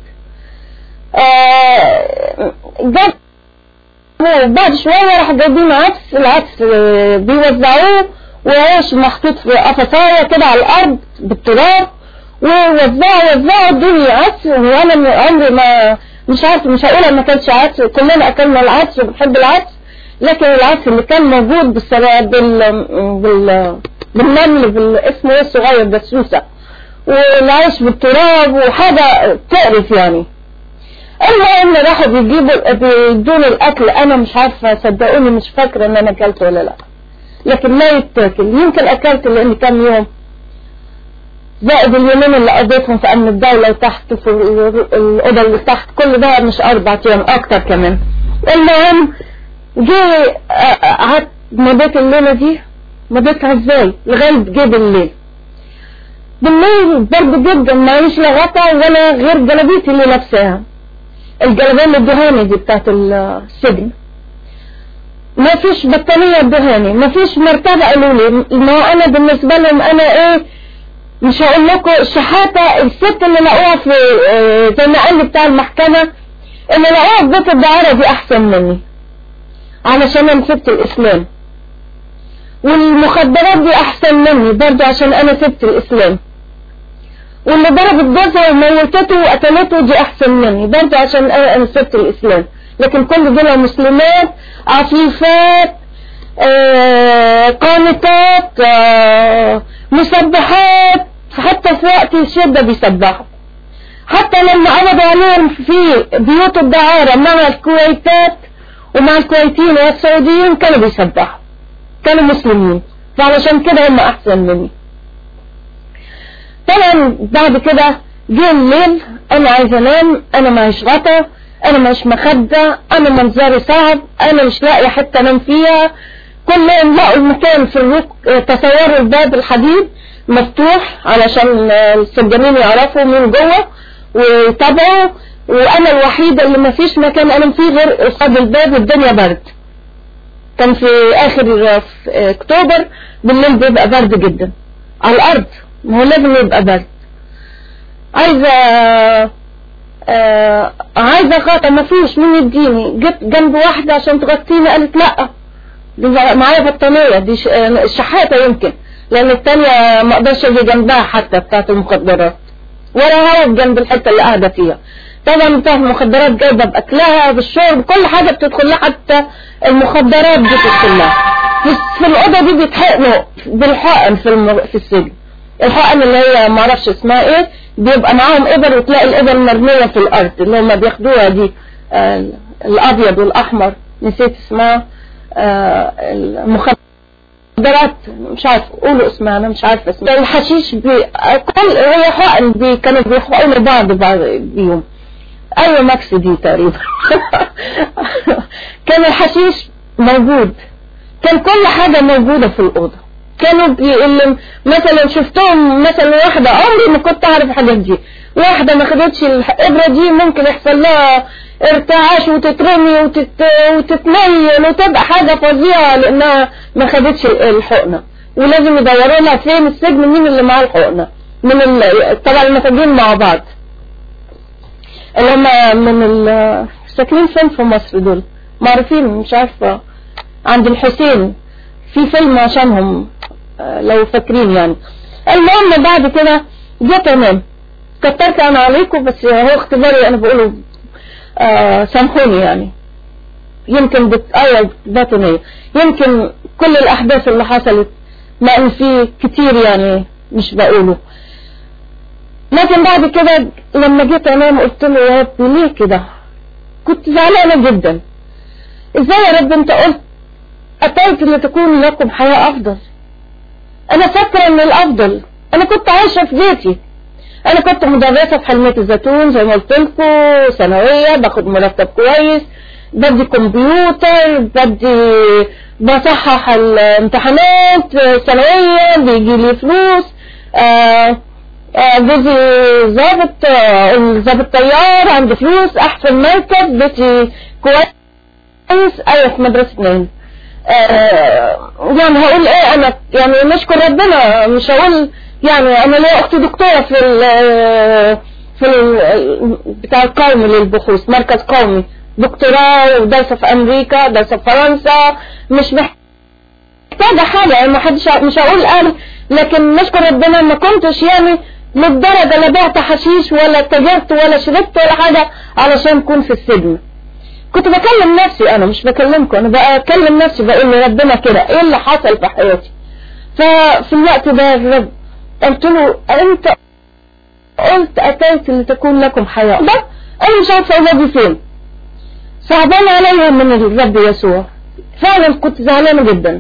آه جت بعد شوية راح جايبين عدس العدس بيوزعوه وعيش محطوط في قفصاية كده على الأرض بالتراب ووزعوا وزعوا ادوني عدس وأنا عمري ما مش عارفة مش هقول ما كانش عدس كلنا أكلنا العدس وبنحب العدس لكن العدس اللي كان موجود بالسبب بال بال بالنمل بالاسمه ايه الصغير ده السوسة والعيش بالتراب وحاجة تقرف يعني المهم راحوا بيجيبوا بيدوني الاكل انا مش عارفه صدقوني مش فاكره ان انا اكلت ولا لا لكن لا يتاكل يمكن اكلت لان كام يوم زائد اليومين اللي قضيتهم في امن الدوله وتحت في الاوضه اللي تحت كل ده مش اربع ايام اكتر كمان المهم جه قعدت مضيت الليله دي مضيتها ازاي لغايه جه بالليل بالليل برد جدا معيش لا غطا ولا غير جلابيتي اللي لابساها الجلابيه الدهاني دي بتاعت السجن ما فيش بطانية دهاني ما فيش مرتبة قالوا لي ما انا بالنسبة لهم انا ايه مش هقول لكم شحاتة الست اللي لقوها في اه زي ما قال لي بتاع المحكمة اللي لقوها في بيت الدعارة دي احسن مني علشان انا سبت الاسلام والمخدرات دي احسن مني برضو عشان انا سبت الاسلام واللي ضربت جوزها وموتته وقتلته دي احسن مني برضه عشان انا سبت الاسلام لكن كل دول مسلمات عفيفات آه قانتات آه مسبحات حتى في وقت الشدة بيسبحوا حتى لما عرضوا عليهم في بيوت الدعارة مع الكويتات ومع الكويتيين والسعوديين كانوا بيسبحوا كانوا مسلمين فعلشان كده هم احسن مني طبعا بعد كده جه الليل انا عايزه انام انا معيش غطا انا مش مخدة انا منظري صعب انا مش لاقي حتة انام فيها كلهم لقوا المكان في الرك تصوروا الباب الحديد مفتوح علشان السجانين يعرفوا مين جوه ويتابعوا وانا الوحيدة اللي ما فيش مكان انام فيه غير قصاد الباب والدنيا برد كان في اخر في اكتوبر بالليل بيبقى برد جدا على الارض ما هو لازم يبقى برد عايزة آه عايزة غطا ما فيش مين يديني جبت جنب واحدة عشان تغطيني قالت لا دي معايا بطانية دي شحاتة يمكن لان التانية ما اقدرش اجي جنبها حتى بتاعت المخدرات ولا هقف جنب الحتة اللي قاعدة فيها طبعا بتاعت المخدرات جايبة باكلها بالشرب كل حاجة بتدخل لها حتى المخدرات دي بتدخل لها في الأوضة دي بيتحقنوا بالحقن في, الم... في السجن الحقن اللي هي ما اعرفش اسمها ايه بيبقى معاهم ابر وتلاقي الابر مرمية في الارض اللي هم بياخدوها دي آه الابيض والاحمر نسيت اسمها آه المخدرات مش عارف قولوا اسمها انا مش عارفه اسمها الحشيش بي كل هي حقن بي كانوا بيحقنوا بعض بعض بيهم ايوه ماكس دي تقريبا كان الحشيش موجود كان كل حاجة موجودة في الأوضة كانوا اللي مثلا شفتهم مثلا واحدة عمري ما كنت أعرف الحاجات دي واحدة ما خدتش الإبرة دي ممكن يحصل لها ارتعاش وتترمي وتت... وتتنيل وتبقى حاجة فظيعة لأنها ما خدتش الحقنة ولازم يدوروا لها فين السجن مين اللي معاه الحقنة من ال... طبعا المساجين مع بعض اللي هم من ال... ساكنين فين في مصر دول معروفين مش عارفة عند الحسين في فيلم عشانهم لو فاكرين يعني المهم بعد كده جت انام كترت انا عليكم بس هو اختباري انا بقوله آه سامحوني يعني يمكن بتأيد باطنية يمكن كل الأحداث اللي حصلت ما إن في كتير يعني مش بقوله لكن بعد كده لما جيت أنام قلت له يا رب ليه كده كنت زعلانة جدا ازاي يا رب انت قلت أتيت لتكون لكم حياة أفضل أنا فاكرة إن الأفضل أنا كنت عايشة في بيتي أنا كنت مدرسة في حلمية الزيتون زي ما قلت لكم ثانوية باخد مرتب كويس بدي كمبيوتر بدي بصحح الامتحانات ثانوية بيجي لي فلوس آه جوزي ظابط ظابط طيار عندي فلوس احسن مركز بيتي كويس ايوه في مدرسة نايم آه يعني هقول ايه انا يعني نشكر ربنا مش هقول يعني انا ليا اختي دكتورة في ال في ال بتاع القومي للبحوث مركز قومي دكتوراه ودارسة في امريكا دارسة في فرنسا مش محتاجة حاجة يعني ما حدش مش هقول انا لكن نشكر ربنا ما كنتش يعني للدرجة لا بعت حشيش ولا تجرت ولا شربت ولا حاجة علشان اكون في السجن كنت بكلم نفسي انا مش بكلمكم انا بكلم نفسي بقول لربنا كده ايه اللي حصل في حياتي ففي الوقت ده الرب قلت له انت قلت اتيت لتكون لكم حياة ده انا مش عارفه اولادي فين صعبان عليا من الرب يسوع فعلا كنت زعلانه جدا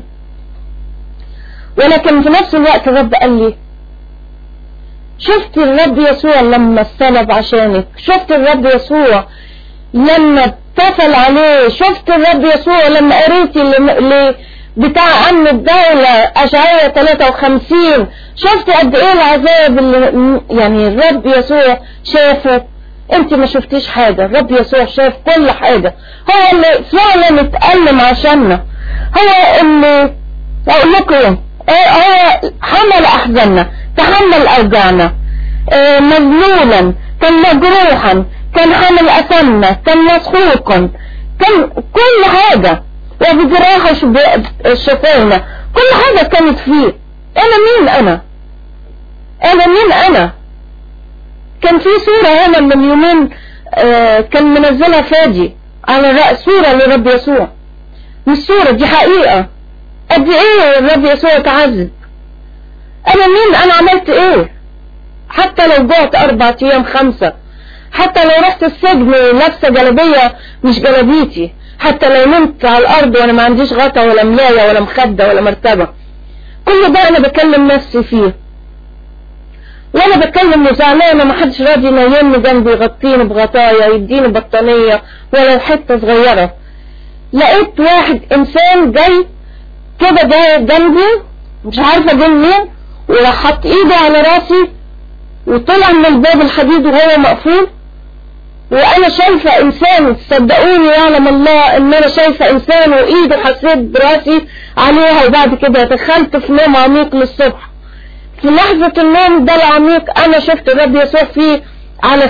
ولكن في نفس الوقت الرب قال لي شفت الرب يسوع لما استلب عشانك شفت الرب يسوع لما اتفل عليه شفت الرب يسوع لما قريتي ل... بتاع امن الدولة اشعية 53 شفت قد ايه العذاب اللي يعني الرب يسوع شافه انت ما شفتيش حاجة الرب يسوع شاف كل حاجة هو اللي فعلا اتألم عشاننا هو اللي اقول لكم ايه هو حمل احزاننا تحمل اوجاعنا اه مذلولا كان مجروحا كان حامل اثمنا كان مسحوقا كان كل حاجة وبجراحة شفانا كل حاجة كانت فيه انا مين انا انا مين انا كان في صورة هنا من يومين اه كان منزلها فادي على رأس صورة لرب يسوع مش صورة دي حقيقة قد ايه الرب يسوع تعذب انا مين انا عملت ايه حتى لو جعت اربع ايام خمسة حتى لو رحت السجن لابسة جلبية مش جلبيتي حتى لو نمت على الارض وانا ما عنديش غطا ولا ملاية ولا مخدة ولا مرتبة كل ده انا بكلم نفسي فيه وانا بتكلم وزعلانه ما حدش راضي ينيمني جنبي يغطيني بغطايا يديني بطانيه ولو حته صغيره لقيت واحد انسان جاي كده جاي جنبي مش عارفه جه منين وراح حط ايده على راسي وطلع من الباب الحديد وهو مقفول وانا شايفه انسان صدقوني يعلم الله ان انا شايفه انسان وايده حسيت براسي عليها وبعد كده دخلت في نوم عميق للصبح في لحظة النوم ده العميق انا شفت الرب يسوع فيه على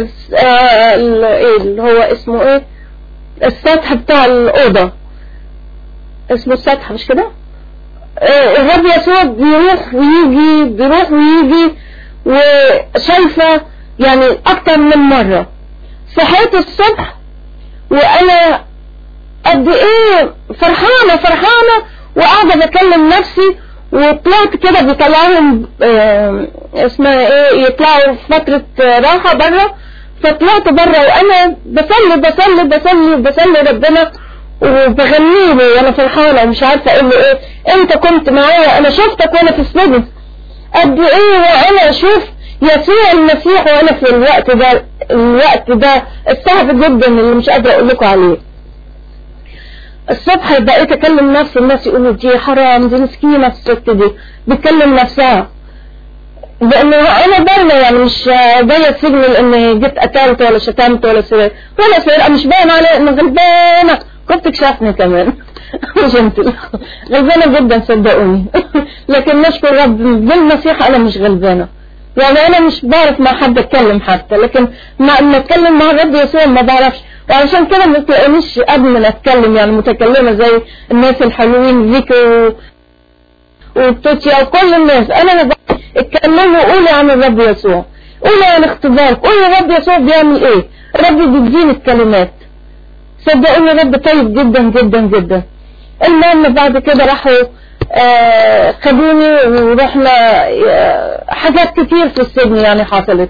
اللي هو اسمه ايه السطح بتاع الأوضة اسمه السطح مش كده الرب يسوع بيروح ويجي بيروح ويجي وشايفة يعني اكتر من مرة صحيت الصبح وانا قد ايه فرحانة فرحانة وقاعدة بكلم نفسي وطلعت كده بيطلعهم اه اسمها ايه يطلعوا فترة راحة برا فطلعت برا وانا بصلي بصلي بصلي بصلي ربنا وبغني له وانا فرحانة ومش عارفة اقول له ايه انت كنت معايا انا شفتك وانا في السجن قد ايه وانا اشوف يسوع المسيح وانا في الوقت ده الوقت ده الصعب جدا اللي مش قادرة اقول لكم عليه الصبح بقيت اكلم نفسي الناس يقولوا دي حرام دي مسكينة الست دي بتكلم نفسها لانه انا باينه يعني مش جايه السجن لاني جيت قتلت ولا شتمت ولا سرقت ولا سرقه مش باين علي انه غلبانه كنت كشفني كمان مش انت غلبانه جدا صدقوني لكن نشكر رب بالمسيح انا مش غلبانه يعني انا مش بعرف مع حد اتكلم حتى لكن ما لما اتكلم مع الرب يسوع ما بعرفش وعشان كده ما تلاقينيش قبل ما اتكلم يعني متكلمه زي الناس الحلوين فيكي وبتوتيا وكل الناس انا ما بعرف اتكلموا قولي عن الرب يسوع قولي عن اختبارك قولي الرب يسوع بيعمل ايه الرب بيديني الكلمات صدقوني الرب طيب جدا جدا جدا المهم بعد كده راحوا آه خدوني ورحنا آه حاجات كتير في السجن يعني حصلت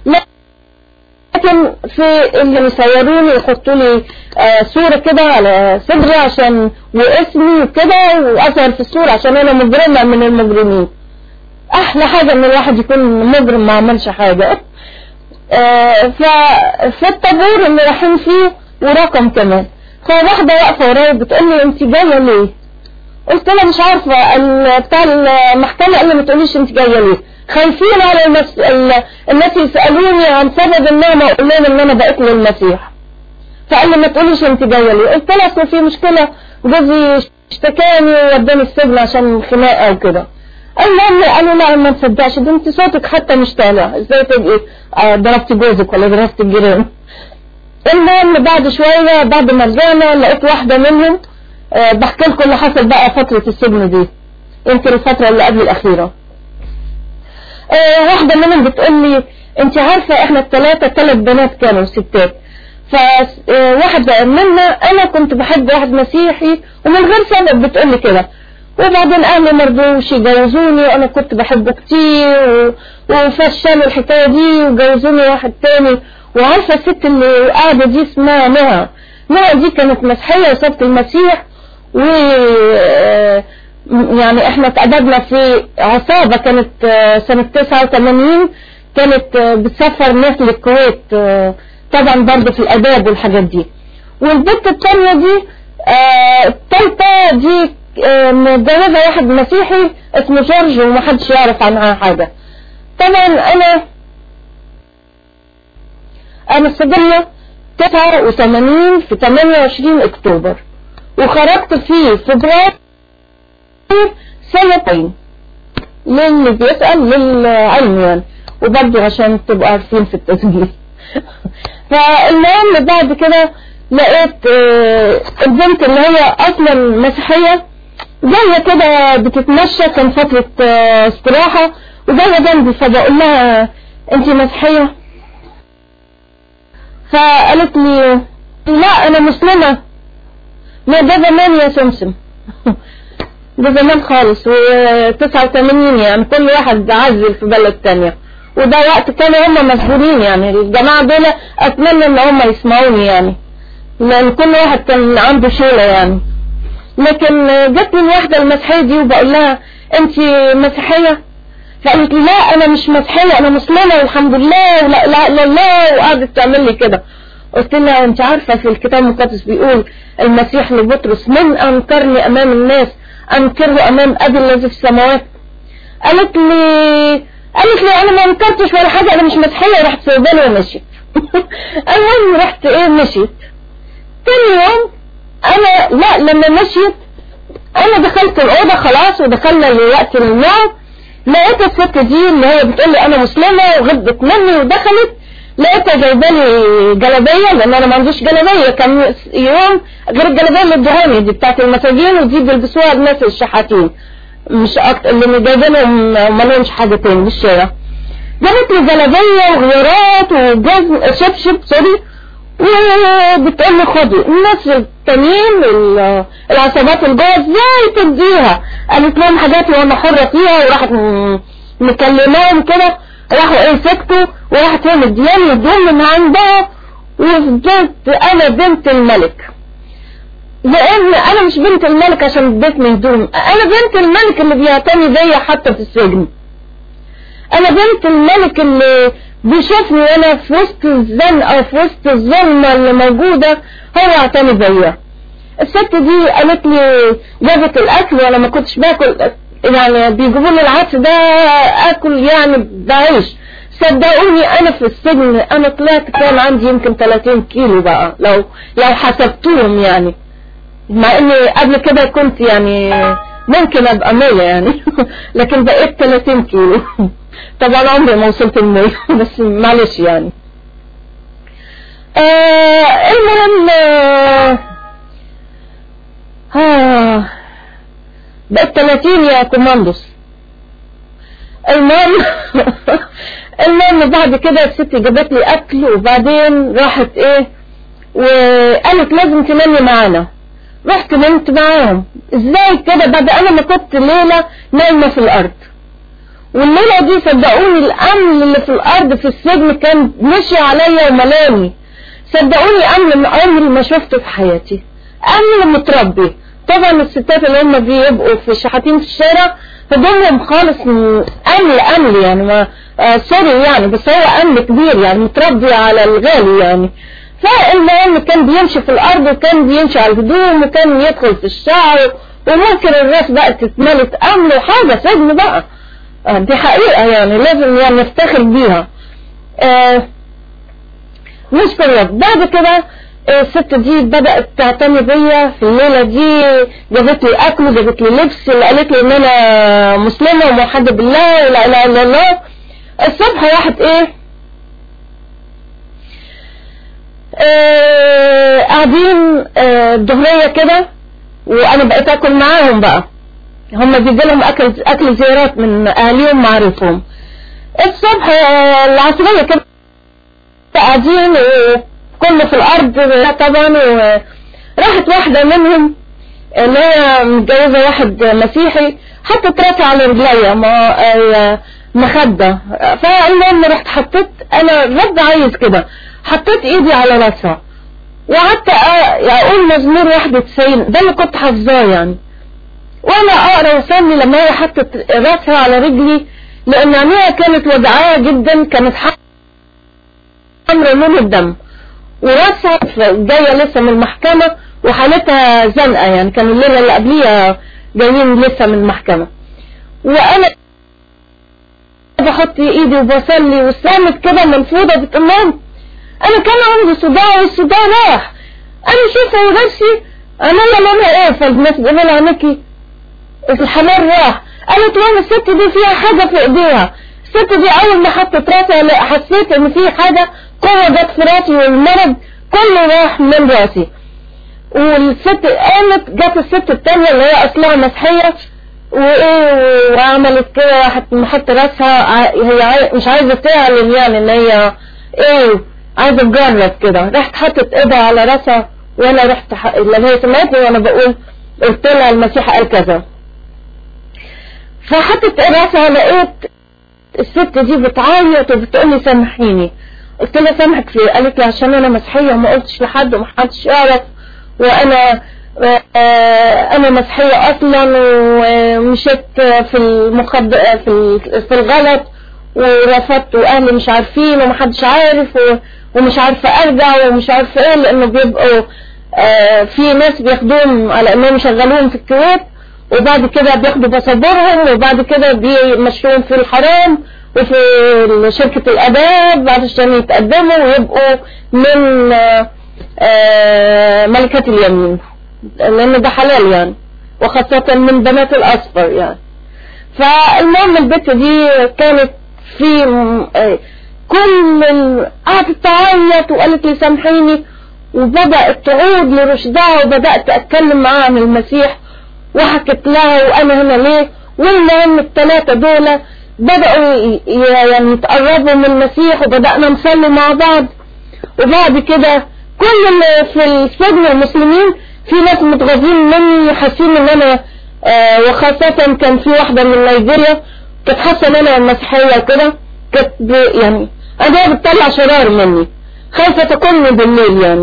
لكن في اللي يصوروني يحطوا لي آه صورة كده على صدري عشان واسمي وكده واظهر في الصورة عشان انا مجرمة من المجرمين احلى حاجة ان الواحد يكون مجرم ما عملش حاجة آه ففي الطابور اللي رايحين فيه ورقم كمان فواحدة واقفة ورايا بتقول لي انت جاية ليه قلت لها مش عارفة بتاع المحكمة قال لي ما تقوليش انت جاية ليه خايفين على المس... الناس يسألوني عن سبب ان انا اقول لهم ان انا بقيت للمسيح فقال لي ما تقوليش انت جاية ليه قلت لها اصل في مشكلة جوزي اشتكاني ووداني السجن عشان خناقة وكده المهم قالوا لا ما تصدقش ده انت صوتك حتى مش طالع ازاي تبقي ضربتي جوزك ولا ضربتي الجيران المهم بعد شوية بعد ما رجعنا لقيت واحدة منهم أه بحكي لكم اللي حصل بقى فترة السجن دي يمكن الفترة اللي قبل الأخيرة أه واحدة منهم بتقول لي انت عارفة احنا الثلاثة ثلاث بنات كانوا ستات فواحدة منا انا كنت بحب واحد مسيحي ومن غير سبب بتقول لي كده وبعدين اهلي مرضوش يجوزوني وانا كنت بحبه كتير وفشلوا الحكاية دي وجوزوني واحد تاني وعارفة الست اللي قاعدة دي اسمها نهى نهى دي كانت مسيحية وسابت المسيح و يعني احنا اتقابلنا في عصابة كانت سنة 89 كانت بتسافر ناس للكويت طبعا برضه في الاداب والحاجات دي والبنت التانية دي التالتة دي متجوزة واحد مسيحي اسمه جورج ومحدش يعرف عنها حاجة طبعا انا انا سجلنا 89 في 28 اكتوبر وخرجت في فبراير سنتين للي بيسأل للعلم يعني وبرضه عشان تبقوا عارفين في التسجيل فالمهم بعد كده لقيت البنت اللي هي اصلا مسيحية جاية كده بتتمشى كان فترة استراحة وجاية جنبي فبقول لها انت مسيحية فقالت لي لا انا مسلمة لا ده زمان يا سمسم ده زمان خالص و89 يعني كل واحد عزل في بلد تانية وده وقت كانوا هم مسؤولين يعني الجماعة دول اتمنى ان هم يسمعوني يعني لان كل واحد كان عنده شيلة يعني لكن جت لي الواحدة المسيحية دي وبقول لها انت مسيحية فقالت لي لا انا مش مسيحية انا مسلمة والحمد لله ولا لا لا لا وقعدت تعمل لي كده قلت لها انت عارفة في الكتاب المقدس بيقول المسيح لبطرس من انكرني امام الناس انكره امام ابي الذي في السماوات قالت لي قالت لي انا ما انكرتش ولا حاجة انا مش مسيحية رحت سايباني ومشيت المهم رحت ايه مشيت تاني يوم انا لا لما مشيت انا دخلت الاوضه خلاص ودخلنا لوقت النوم لقيت الست دي اللي هي بتقول لي انا مسلمه وغضبت مني ودخلت لقيتها جايباني جلابيه لان انا ما عنديش جلابيه كان يوم غير الجلابيه اللي ادوهاني دي بتاعت المساجين ودي بيلبسوها الناس الشحاتين مش اكتر اللي جايبينهم ما لهمش حاجه تاني بالشارع جابت لي جلابيه وغيارات وجزم شبشب سوري وبتقول لي خدي الناس التانيين العصابات الجوه ازاي تديها قالت لهم حاجات وانا حرة فيها وراحت مكلماهم كده راحوا ايه سكتوا وراحت هي مدياني هدوم من عندها وفضلت انا بنت الملك لان انا مش بنت الملك عشان ادتني هدوم انا بنت الملك اللي بيعتني بيا حتى في السجن انا بنت الملك اللي بيشوفني وانا في وسط الزنقة في وسط الظلمة اللي موجودة هو اعتني بيا الست دي قالت لي جابت الاكل وانا ما كنتش باكل يعني بيجيبوا لي العدس ده اكل يعني بعيش صدقوني انا في السجن انا طلعت كان عندي يمكن 30 كيلو بقى لو لو حسبتهم يعني مع اني قبل كده كنت يعني ممكن ابقى 100 يعني لكن بقيت 30 كيلو طبعا عمري ما وصلت ال 100 بس معلش يعني آه المهم آه آه بقيت 30 يا كوماندوس المهم المهم بعد كده الست جابت لي اكل وبعدين راحت ايه وقالت لازم تنامي معانا رحت نمت معاهم ازاي كده بعد انا ما كنت ليلة نايمة في الارض والليلة دي صدقوني الامن اللي في الارض في السجن كان مشي عليا وملاني صدقوني امن عمري ما شفته في حياتي امن متربي طبعا الستات اللي هم بيبقوا في شحاتين في الشارع هدومهم خالص امل امل يعني ما آه سوري يعني بس هو امل كبير يعني متربي على الغالي يعني فالمهم كان بيمشي في الارض وكان بيمشي على الهدوم وكان يدخل في الشعر وممكن الراس بقى تتملت امل وحاجه سجن بقى آه دي حقيقه يعني لازم يعني نفتخر بيها آه نشكر رب بعد كده الست دي بدأت تعتني بيا في الليلة دي جابت لي أكل وجابت لي لبس وقالت لي إن أنا مسلمة وموحدة بالله ولا إله إلا الله الصبح راحت إيه آه قاعدين آه الظهرية كده وأنا بقيت آكل معاهم بقى هم بيجي لهم أكل أكل زيارات من أهاليهم معرفهم الصبح آه العصرية كده قاعدين كله في الارض طبعا وراحت واحدة منهم اللي هي متجوزة واحد مسيحي حطت راسي على رجليا ما مخدة فالمهم رحت حطيت انا رد عايز كده حطيت ايدي على راسها وقعدت اقول مزمور 91 ده اللي كنت حافظاه يعني وانا اقرا وسامي لما هي حطت راسها على رجلي لان عينيها كانت وجعاها جدا كانت حمرا لون الدم وراسها جاية لسه من المحكمة وحالتها زنقة يعني كانوا الليلة اللي قبليها جايين لسه من المحكمة وانا بحط ايدي وبصلي والسامت كده منفوضة بتقول انا كان عندي صداع والصداع راح انا شايفة نفسي انا لما ايه فالناس بيقولوا عنكي الحمار راح قالت وانا الست دي فيها حاجة في ايديها الست دي اول ما حطت راسها حسيت ان في حاجة قوة جت في راسي والمرض كله راح من راسي والست قامت جت الست التانية اللي هي اصلها مسيحية وايه وعملت كده راحت محط راسها هي مش عايزة تعلن يعني ان هي ايه عايزة تجرب كده رحت حطت ايدها على راسها وانا رحت ح... لما هي سمعتني وانا بقول قلت لها المسيح قال كذا فحطت راسها لقيت الست دي بتعيط وبتقول لي سامحيني قلت لها سامحك في قالت لي عشان انا مسيحيه وما قلتش لحد ومحدش يعرف وانا انا مسيحيه اصلا ومشيت في المخد في في الغلط ورفضت واهلي مش عارفين ومحدش عارف ومش عارفه ارجع ومش عارفه ايه لانه بيبقوا في ناس بياخدوهم على انهم يشغلوهم في الكويت وبعد كده بياخدوا باسبورهم وبعد كده بيمشوهم في الحرام وفي شركة الآداب عشان يتقدموا ويبقوا من ملكة اليمين لأن ده حلال يعني وخاصة من بنات الأصفر يعني فالمهم البت دي كانت في كل قعدت تعيط وقالت لي سامحيني وبدأت تعود لرشدها وبدأت أتكلم معاها عن المسيح وحكت لها وأنا هنا ليه والمهم الثلاثة دول بدأوا يعني يتقربوا من المسيح وبدأنا نصلي مع بعض وبعد كده كل اللي في السجن المسلمين في ناس متغاظين مني حاسين ان انا آه وخاصة كان في واحدة من نيجيريا كانت حاسة ان انا مسيحية وكده كانت يعني انا بتطلع شرار مني خايفة تاكلني بالليل يعني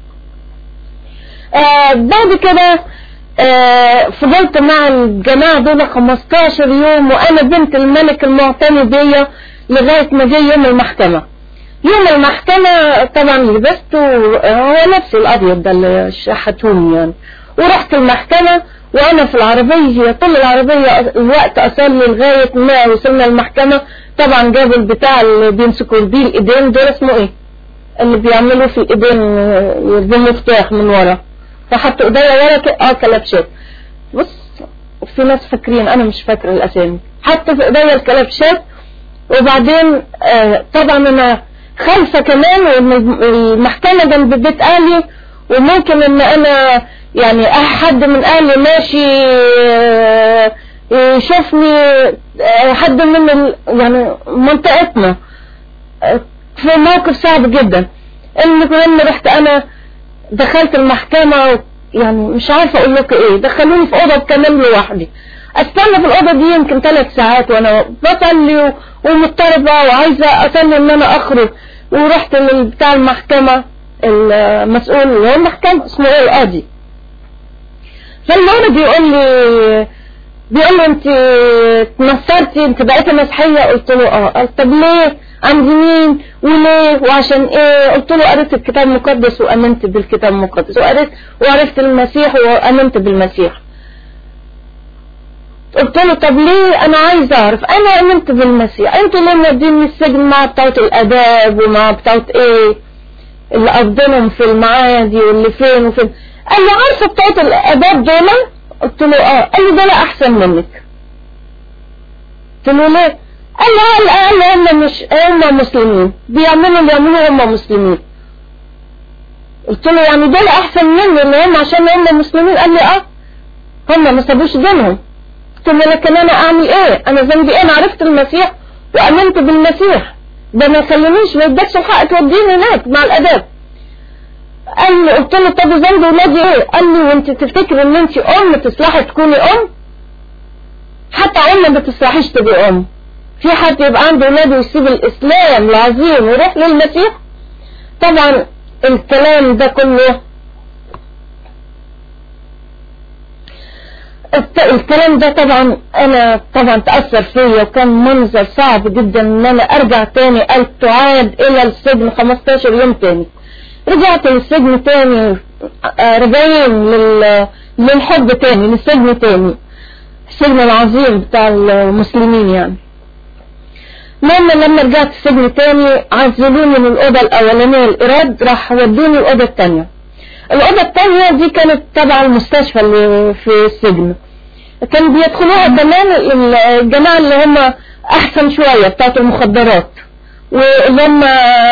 آه بعد كده آه فضلت مع الجماعة دول 15 يوم وانا بنت الملك المعتني بيا لغاية ما جه يوم المحكمة يوم المحكمة طبعا لبست هو نفس الابيض ده اللي شحتوني يعني ورحت المحكمة وانا في العربية طول العربية الوقت اصلي لغاية ما وصلنا المحكمة طبعا جابوا البتاع اللي بيمسكوا بيه الايدين دول اسمه ايه اللي بيعملوا في الايدين بمفتاح من ورا فحطوا ايديا ورا كده اه كلبشات بص في ناس فاكرين انا مش فاكرة الاسامي حتى في ايديا الكلبشات وبعدين آه طبعا انا خايفة كمان والمحكمة جنب بيت اهلي وممكن ان انا يعني حد من اهلي ماشي آه يشوفني آه حد من ال... يعني منطقتنا آه في موقف صعب جدا المهم رحت انا دخلت المحكمة يعني مش عارفة اقول لك ايه دخلوني في اوضة كمان لوحدي استنى في الاوضة دي يمكن ثلاث ساعات وانا بصلي ومضطربة وعايزة اصلي ان انا اخرج ورحت بتاع المحكمة المسؤول اللي هو المحكمة اسمه ايه القاضي فالمهم بيقول لي بيقول لي انت اتنصرتي انت بقيتي مسيحية قلت له اه قال طب ليه عند مين وليه وعشان ايه قلت له قريت الكتاب المقدس وامنت بالكتاب المقدس وقريت وعرفت المسيح وامنت بالمسيح قلت له طب ليه انا عايز اعرف انا امنت بالمسيح انتوا ليه موديني السجن مع بتوعة الاداب ومع بتوعة ايه اللي قضينهم في المعادي واللي فين وفين قال لي عارفه بتوعة الاداب دول قلت له اه قال لي دول احسن منك قلت له ليه قال لي قال لي هم مش هم مسلمين بيعملوا اللي يعملوه هم مسلمين قلت له يعني دول احسن مني اللي هم عشان هم مسلمين قال لي اه هم ما سابوش دينهم قلت له لكن انا اعمل ايه انا ذنبي ايه انا عرفت المسيح وامنت بالمسيح ده ما يخلينيش ما يدكش الحق توديني هناك مع الاداب قال لي قلت له طب ذنب ولادي ايه قال لي وانت تفتكر ان انت ام تصلحي تكوني ام حتى ام ما تصلحيش تبقي ام في حد يبقى عنده ولاد ويسيب الاسلام العظيم ويروح للمسيح طبعا الكلام ده كله الكلام ده طبعا انا طبعا تأثر فيا وكان منظر صعب جدا ان انا ارجع تاني قال تعاد الى السجن 15 يوم تاني رجعت للسجن تاني راجعين لل... للحب تاني للسجن تاني السجن العظيم بتاع المسلمين يعني المهم لما رجعت السجن تاني عزلوني من الأوضة الأولانية الإيراد راح ودوني الأوضة التانية الأوضة التانية دي كانت تبع المستشفى اللي في السجن كان بيدخلوها كمان الجماعة اللي هم أحسن شوية بتاعت المخدرات واللي هم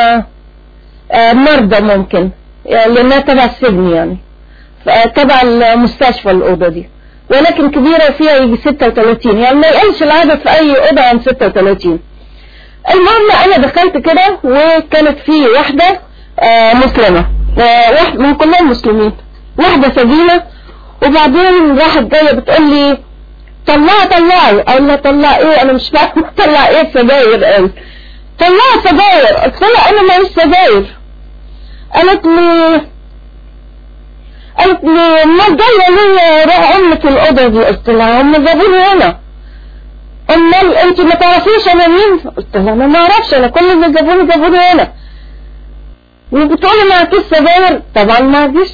مرضى ممكن لأنها تبع السجن يعني تبع المستشفى الأوضة دي ولكن كبيرة فيها يجي 36 يعني ما يقلش العدد في أي أوضة عن 36 المهم أنا دخلت كده وكانت في واحدة آه مسلمة آه واحد من كلهم مسلمين واحدة سجينة وبعدين راحت جاية بتقول لي طلعي طلعي اقول لها طلع ايه انا مش فاهمة طلع ايه سجاير قال طلعي سجاير قلت لها انا ماليش سجاير قالت لي قالت لي ما جاية ليه روح امك الاوضة دي قلت لها هم جابوني هنا امال انت ما تعرفيش انا مين قلت لها انا ما اعرفش انا كل اللي جابوني جابوني هنا وبتقولي ما عنديش سجاير طبعا ما عنديش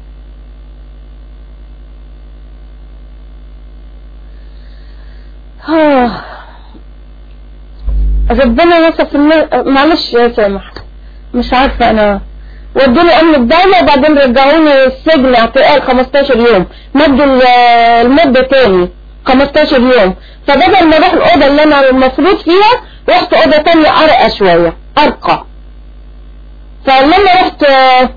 ربنا وصف معلش يا سامح مش عارفة انا ودوني امن الدولة وبعدين رجعوني السجن اعتقال 15 يوم مدوا المدة تاني 15 يوم فبدل ما اروح الاوضة اللي انا المفروض فيها رحت اوضة تانية ارقى شوية ارقى فلما رحت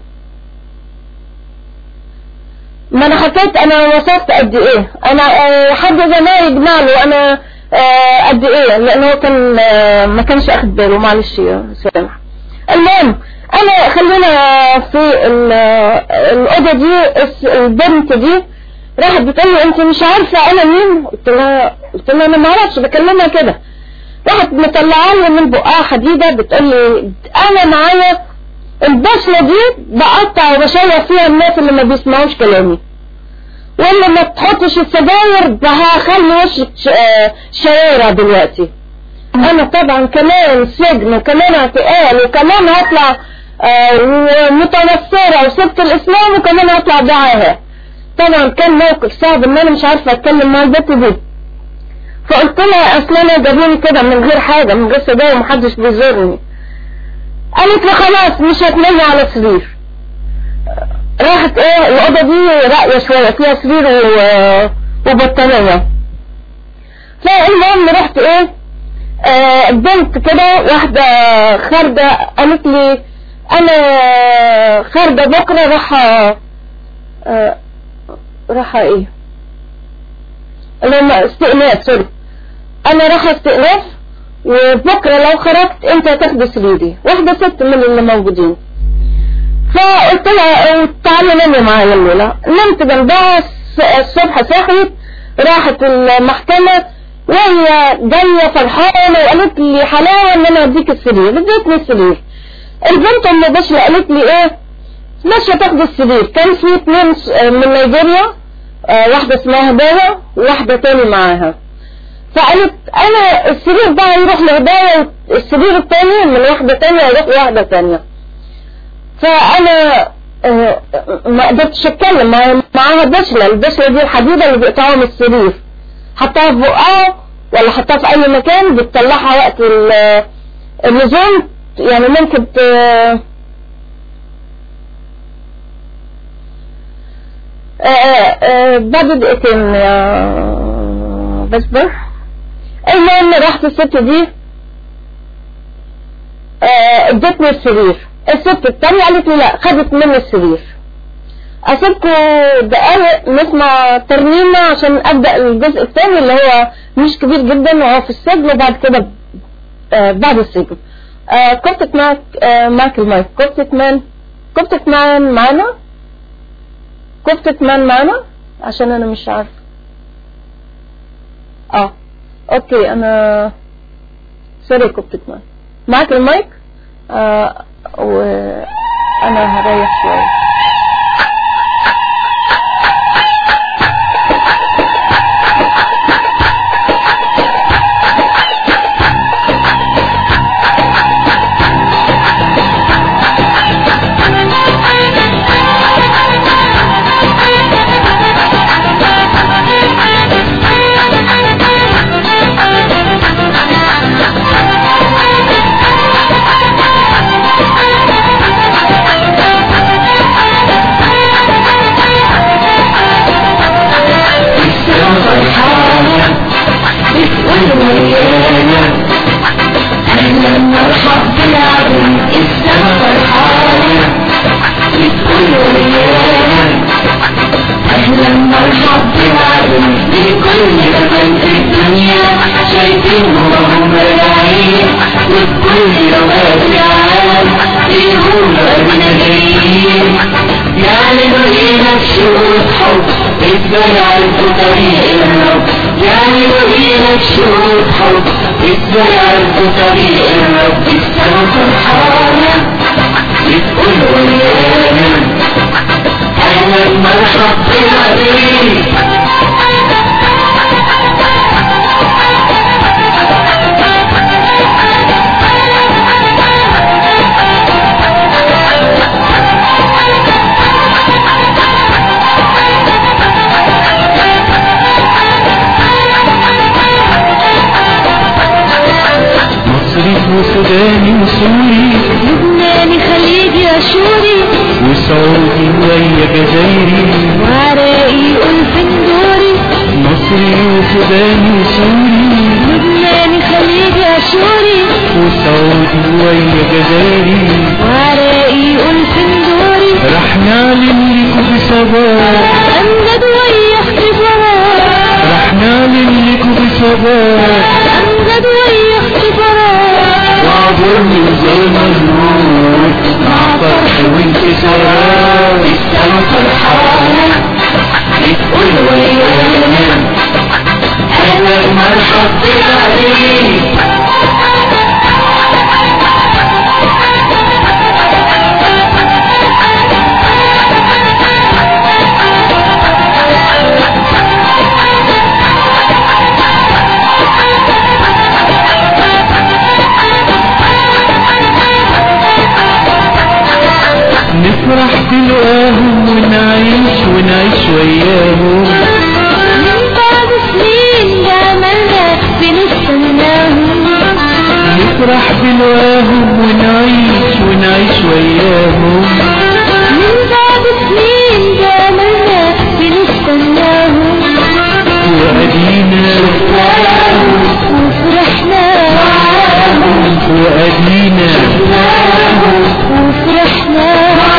ما انا حكيت انا وصلت قد ايه انا حد زمان يجمع له انا قد ايه لانه كان ما كانش اخد باله معلش يا سامح المهم انا خلينا في الاوضه دي البنت دي راحت بتقول لي انت مش عارفه انا مين قلت لها قلت لها انا ما اعرفش بكلمها كده راحت مطلعه لي من بقها حديده بتقول لي انا معايا البشرة دي بقطع وبشير فيها الناس اللي ما بيسمعوش كلامي واللي ما تحطش السجاير هخلي وشك شوارع دلوقتي انا طبعا كمان سجن وكمان اعتقال وكمان هطلع متنصرة وسبت الاسلام وكمان هطلع دعاها طبعا كان موقف صعب ان انا مش عارفة اتكلم مع البت دي فقلت لها اصل انا جابوني كده من غير حاجة من غير سدايا ومحدش بيزورني قالت لي خلاص مش هتنامي على سرير راحت ايه الاوضه دي راقيه شويه فيها سرير و... وبطانيه فالمهم رحت ايه آه بنت كده واحده خارجه قالت لي انا خارجه بكره راح آه راح ايه اللي هم استئناف سوري انا راح استئناف وبكره لو خرجت انت هتاخد سريري واحده ست من اللي موجودين فقلت لها تعالي نامي معايا الليلة نمت جنبها الصبح صحيت راحت المحكمة وهي جاية فرحانة وقالت لي حلاوة ان انا اديك السرير اديتني السرير البنت ام بشرى قالت لي ايه مش هتاخد السرير كان في اتنين من نيجيريا اه واحدة اسمها هدايا وواحدة تاني معاها فقالت انا السرير ده هيروح لهدايا والسرير التاني من واحدة تانية هيروح لواحدة تانية فانا اه ما قدرتش اتكلم معاها البشلة البشلة دي الحديدة اللي بيقطعوها من السرير حطها في بقها ولا حطها في اي مكان بتطلعها وقت اللزوم يعني ممكن ت... بعد دقيقتين يا بسبر المهم رحت الست دي ادتني السرير الست التانية قالت لي لا خدت مني السرير اسيبكم دقايق نسمع ترنيمة عشان ابدأ الجزء الثاني اللي هو مش كبير جدا وهو في السجن وبعد كده آه بعد السجن آه كوبتك معك آه معك المايك كوبتك مان كوبتك مان معانا كوبتك مان معانا عشان انا مش عارفه اه اوكي انا سوري كوبتك مان معك المايك آه وانا هريح شويه نفرح تلقاهم ونعيش ونعيش وياهم من بعد سنين جمالنا بنستناهم نفرح بلواهم ونعيش ونعيش وياهم من بعد سنين جمالنا بنستناهم وأدينا وفرحنا وأدينا وفرحنا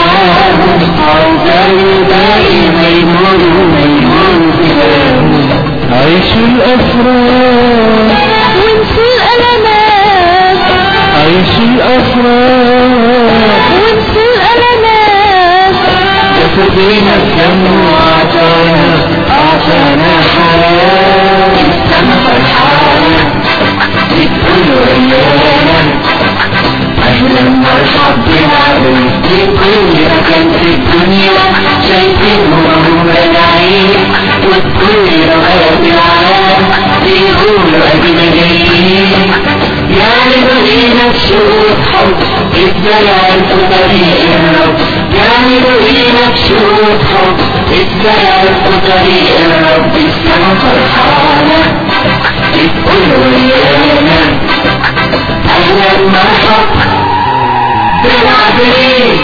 عقبال دايما يمروا يمروا كلامهم عيشوا الأفراح ونسوا الألمات عيشوا الأفراح ونسوا الألمات يفدينا الدم وأعطانا أعطانا حياة السما فرحانة بتقول ويانا أهلا مرحب بالعدو في كل مكان في الدنيا شايفينهم وهم راجعين والكل رغاب العالم بيقولوا أدينا جايين يعني بقينا بشوق حب اتبعت في طريق الرب يعني بقينا بشوق حب اتبعت في طريق الرب السما فرحانة بتقول ويانا أهلا مرحب بالعابرين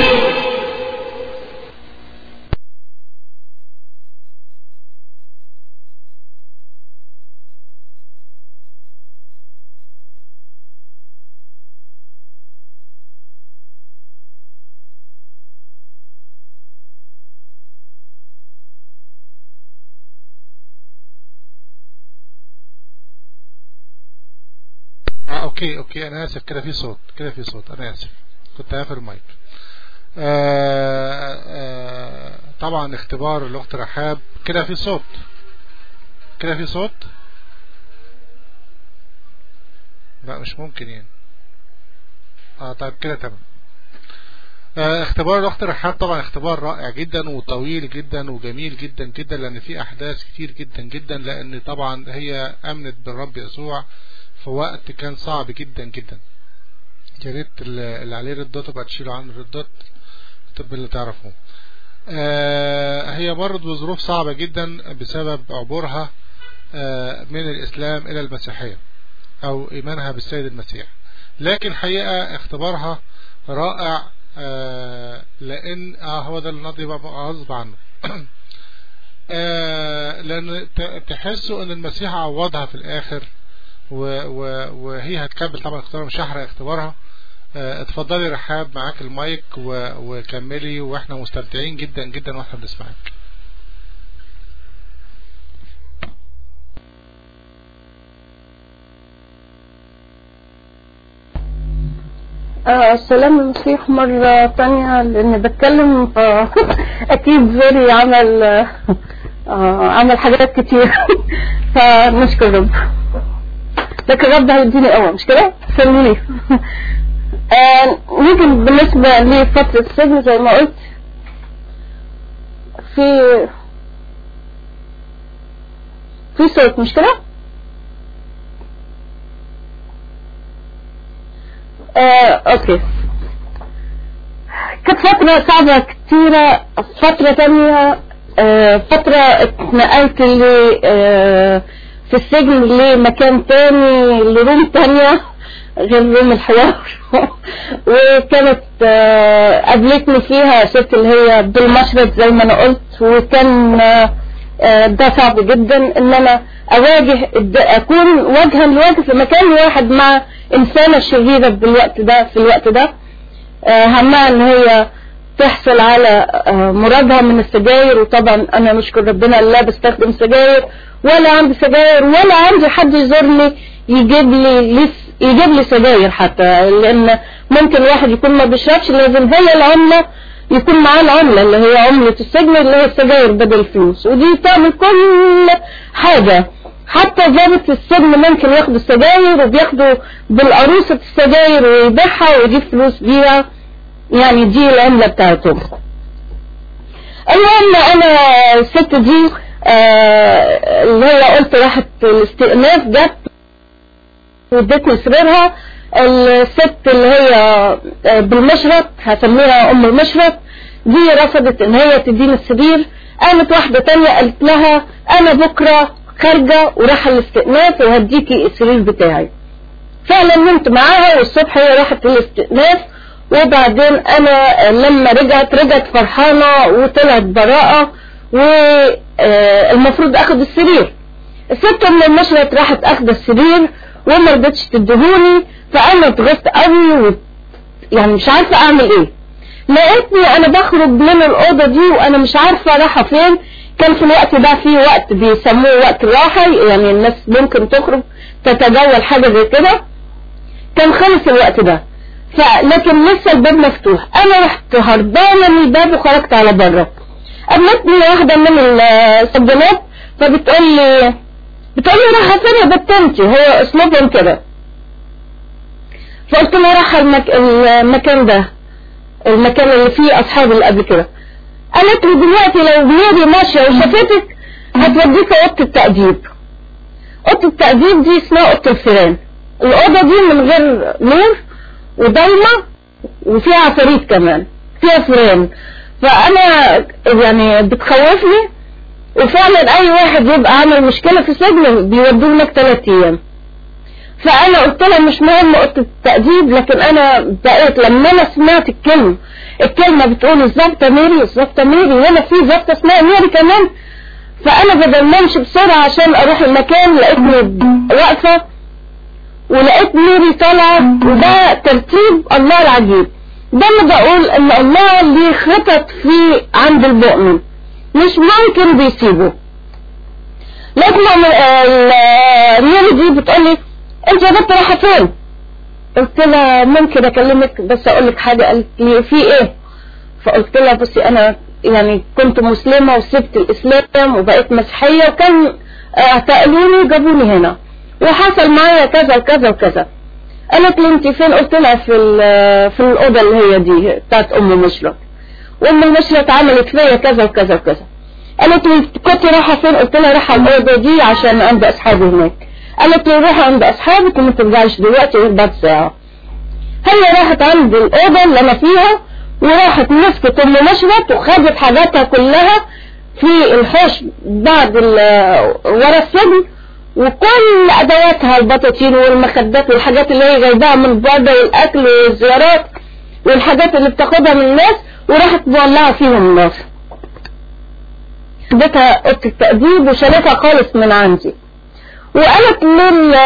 آه اوكي اوكي انا اسف كده في صوت كده في صوت انا اسف كنت قافل المايك آه آه طبعا اختبار الاخت رحاب كده في صوت كده في صوت لا مش ممكن يعني اه طيب كده تمام آه اختبار الاخت رحاب طبعا اختبار رائع جدا وطويل جدا وجميل جدا جدا لان في احداث كتير جدا جدا لان طبعا هي امنت بالرب يسوع في وقت كان صعب جدا جدا يا ريت اللي عليه ردات تبقى تشيلوا عنه الردات طب اللي تعرفوه آه هي مرت بظروف صعبة جدا بسبب عبورها آه من الإسلام إلى المسيحية أو إيمانها بالسيد المسيح لكن حقيقة اختبارها رائع آه لأن آه هو ده اللي نقضي غصب عنه آه لأن تحسوا أن المسيح عوضها في الآخر وهي هتكمل طبعا اختبارها مش هحرق اختبارها اه اتفضلي رحاب معاك المايك وكملي واحنا مستمتعين جدا جدا واحنا بنسمعك آه السلام المسيح مرة تانية لأني بتكلم أكيد زوري عمل آه عمل حاجات كتير فنشكر رب لكن رب هيديني قوة مش كده؟ سلموني آه نيجي بالنسبة لفترة السجن زي ما قلت في في صوت مش كده؟ آه اوكي كانت فترة صعبة كتيرة فترة تانية آه فترة اتنقلت لي آه في السجن لمكان تاني لروم تانية غير روم الحوار وكانت آه قابلتني فيها ست اللي هي بالمشرط زي ما انا قلت وكان آه ده صعب جدا ان انا اواجه اكون وجها لوجه في مكان واحد مع انسانة شريرة بالوقت ده في الوقت ده آه همها ان هي تحصل على مرادها من السجاير وطبعا انا نشكر ربنا لا بستخدم سجاير ولا عندي سجاير ولا عندي حد يزورني يجيب لي يجيب لي سجاير حتى لان ممكن واحد يكون ما بيشربش لازم هي العملة يكون معاه العملة اللي هي عملة السجن اللي هي السجاير بدل الفلوس ودي تعمل كل حاجة حتى ضابط السجن ممكن ياخدوا السجاير وبياخدوا بالقروصة السجاير ويبيعها ويجيب فلوس بيها يعني دي العملة بتاعتهم المهم انا الست دي آه اللي هي قلت راحت الاستئناف جت وادتني سريرها الست اللي هي آه بالمشرط هسميها ام المشرط دي رفضت ان هي تديني السرير قامت واحدة تانية قالت لها انا بكرة خارجة وراح الاستئناف وهديكي السرير بتاعي فعلا نمت معاها والصبح هي راحت الاستئناف وبعدين انا لما رجعت رجعت فرحانة وطلعت براءة والمفروض اخد السرير الست من المشرط راحت اخد السرير وما رضتش تديهوني فانا اتغصت قوي و... يعني مش عارفة اعمل ايه لقيتني انا بخرج من الاوضة دي وانا مش عارفة رايحة فين كان في الوقت ده في وقت بيسموه وقت الراحة يعني الناس ممكن تخرج تتجول حاجة زي كده كان خلص الوقت ده فلكن لسه الباب مفتوح انا رحت هربانة من الباب وخرجت على بره قابلتني واحدة من السجنات فبتقول لي بتقول لي رايحة فين يا بنتي هو اسلوبهم كده فقلت لها رايحة المك... المكان ده المكان اللي فيه اصحابي اللي قبل كده قالت لي دلوقتي لو ميري ماشية وشافتك هتوديك اوضة التأديب اوضة التأديب دي اسمها اوضة الفيران الاوضة دي من غير نور وضلمة وفيها عفاريت كمان فيها فيران فانا يعني بتخوفني وفعلا اي واحد يبقى عمل مشكلة في سجن بيودوه هناك ثلاث ايام فانا قلت لها مش مهم اوضه التأديب لكن انا بقيت لما انا سمعت الكلمة الكلمة بتقول الظابطة ميري الظابطة ميري وانا في ظابطة اسمها ميري كمان فانا بدل ما امشي بسرعة عشان اروح المكان لقيتني واقفة ولقيت ميري طالعة وده ترتيب الله العجيب ده اللي بقول ان الله ليه خطط في عند المؤمن مش ممكن بيسيبه لقيت ميري دي بتقولي انت يا بنت رايحة فين قلت لها ممكن اكلمك بس اقول لك حاجة قالت لي في ايه فقلت لها بصي انا يعني كنت مسلمة وسبت الاسلام وبقيت مسيحية وكان اعتقلوني وجابوني هنا وحصل معايا كذا وكذا وكذا قالت لي انت فين قلت لها في في الاوضه اللي هي دي بتاعت ام مشرف وام مشرف عملت فيا كذا وكذا وكذا قالت لي كنت رايحه فين قلت لها رايحه الاوضه دي عشان عند اصحابي هناك قالت لي روحي عند اصحابك وما ترجعيش دلوقتي غير بعد ساعه هي راحت عند الاوضه اللي انا فيها وراحت مسكت ام مشرف وخدت حاجاتها كلها في الحوش بعد ورا السجن وكل ادواتها البطاطين والمخدات والحاجات اللي هي جايباها من بره والاكل والزيارات والحاجات اللي بتاخدها من الناس وراحت مولعه فيهم النار اديتها اوضه التأديب وشالتها خالص من عندي وقالت لل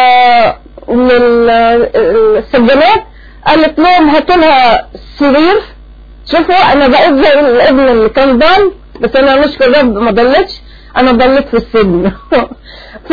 للسجنات قالت لهم هاتوا لها سرير شوفوا انا بقيت زي الابن اللي كان ضال بس انا نشكر رب ما ضلتش انا ضليت في السجن ف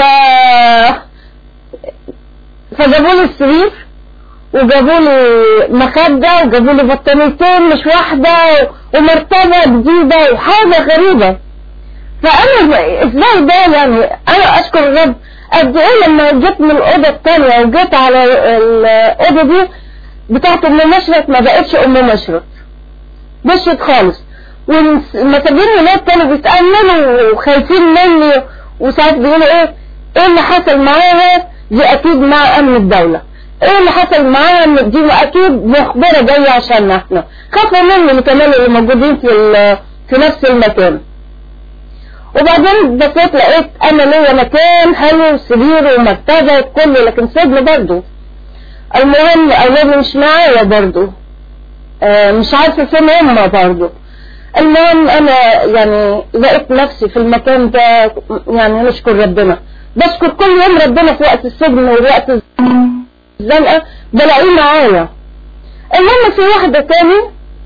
فجابوا لي السرير وجابوا لي مخدة وجابوا لي بطانيتين مش واحدة ومرتبة جديدة وحاجة غريبة فأنا ازاي ده يعني أنا أشكر الرب قد إيه لما جيت من الأوضة التانية وجيت على الأوضة دي بتاعت أم مشرط ما بقتش أم مشرط مشيت خالص والمساجين هناك كانوا بيتأملوا وخايفين مني وساعات بيقولوا ايه ايه اللي حصل معاها دي اكيد مع امن الدولة ايه اللي حصل معاها دي اكيد مخبرة جاية عشان احنا خافوا مني كمان اللي موجودين في في نفس المكان وبعدين بصيت لقيت انا ليا مكان حلو وسرير ومكتبة وكله لكن سجن برضه المهم اولادي مش معايا برضه آه مش عارفة فين هما برضه المهم انا يعني لقيت نفسي في المكان ده يعني نشكر ربنا بشكر كل يوم ربنا في وقت السجن ووقت الزنقة بلاقيه معايا المهم في واحدة تاني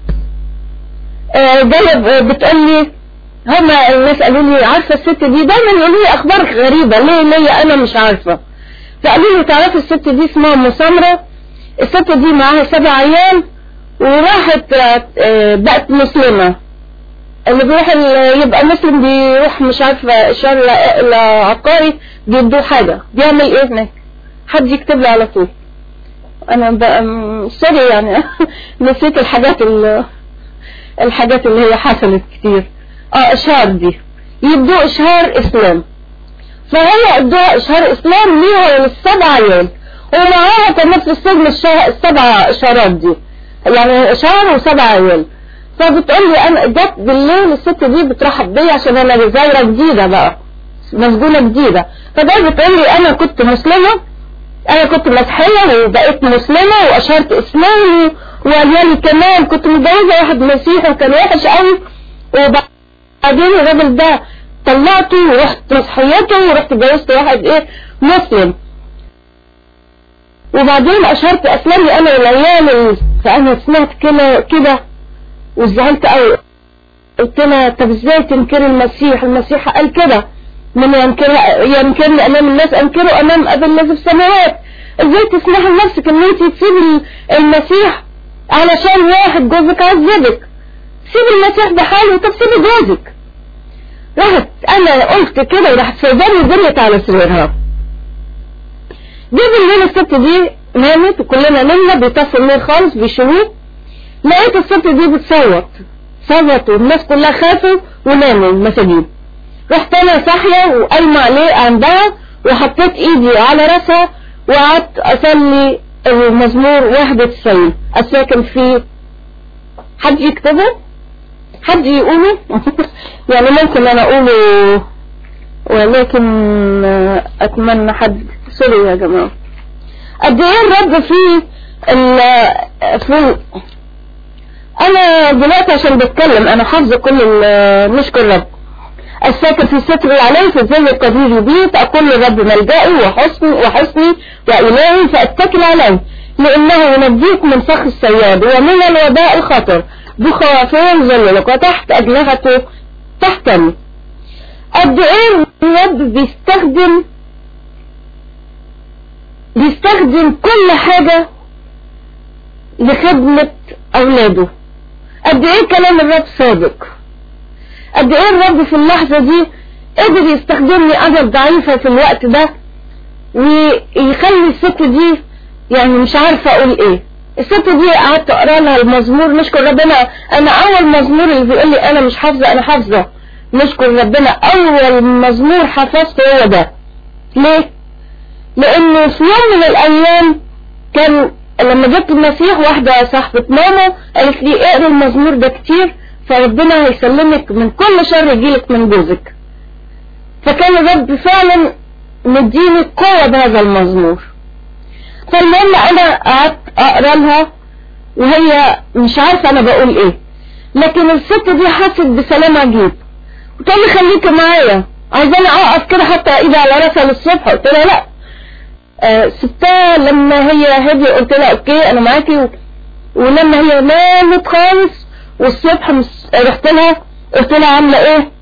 آه جاية بتقول لي هما الناس قالوا لي عارفة الست دي دايما يقولوا لي اخبار غريبة ليه ليه انا مش عارفة فقالوا لي تعرفي الست دي اسمها ام سمرة الست دي معاها سبع عيال وراحت بقت مسلمة اللي بيروح يبقى مسلم بيروح مش عارفة شر عقاري بيدوه حاجة بيعمل ايه هناك حد يكتب لي على طول انا بقى سوري يعني نسيت الحاجات اللي الحاجات اللي هي حصلت كتير اه اشهار دي يدوا اشهار اسلام فهي ادوها اشهار اسلام ليها السبع عيال ومعاها كمان في السجن السبع اشارات دي يعني اشهار وسبع عيال فبتقول لي انا جت بالليل الست دي بترحب بيا عشان انا زايره جديده بقى مسجونه جديده فجت بتقول لي انا كنت مسلمه انا كنت مسيحيه وبقيت مسلمه واشهرت اسلامي وقال كمان كنت متجوزه واحد مسيحي وكان وحش قوي وبعدين الراجل ده طلعته ورحت مسيحيته ورحت اتجوزت واحد ايه مسلم وبعدين اشهرت اسلامي انا والعيال فانا سمعت كده كده وزعلت قوي قلت لها طب ازاي تنكري المسيح المسيح قال كده من ينكر ينكرني امام الناس انكره امام ابي الذي في السماوات ازاي تسمحي لنفسك ان انت تسيبي المسيح علشان واحد جوزك عذبك سيبي المسيح بحاله طب سيبي جوزك راحت انا قلت كده وراحت سايباني الدنيا على سريرها جه بالليل الست دي نامت وكلنا نمنا بيطفوا النور خالص بيشوفوه لقيت الست دي بتصوت صوت والناس كلها خافوا وناموا المساجين رحت انا صاحية وقايمة عليه عندها وحطيت ايدي على راسها وقعدت اصلي المزمور 91 الساكن في حد يكتبه حد يقوله يعني ممكن انا اقوله ولكن اتمنى حد سوري يا جماعة قد ايه الرب في ال في انا دلوقتي عشان بتكلم انا حافظه كل ال- نشكر الرب الساكن في ستر عليه في ظل القدير يبيت أقول الرب ملجئي وحسني وحسني وإلهي فأتكل عليه لأنه ينجيك من فخ السياد ومن الوباء الخطر بخوافين ظللك وتحت أجنحته تحتمي قد إيه الرب بيستخدم بيستخدم كل حاجة لخدمة أولاده قد إيه كلام الرب صادق قد ايه الرب في اللحظة دي قدر يستخدمني انا ضعيفة في الوقت ده ويخلي الست دي يعني مش عارفة اقول ايه الست دي قعدت اقرا لها المزمور نشكر ربنا انا اول مزمور اللي بيقول لي انا مش حافظة انا حافظة نشكر ربنا اول مزمور حفظته هو ده ليه لانه في يوم من الايام كان لما جبت المسيح واحدة صاحبة ماما قالت لي اقرا المزمور ده كتير فربنا هيسلمك من كل شر يجيلك من جوزك فكان الرب فعلا مديني قوة بهذا المزمور فالمهم انا قعدت اقرا لها وهي مش عارفة انا بقول ايه لكن الست دي حست بسلام عجيب وتقول لي خليكي معايا عايزاني اقف كده حتى ايدي على راسها للصبح قلت لها لا آه ستة لما هي هدي قلت لها اوكي انا معاكي و... ولما هي نامت خالص والصبح مس... رحت لها قلت لها عامله ايه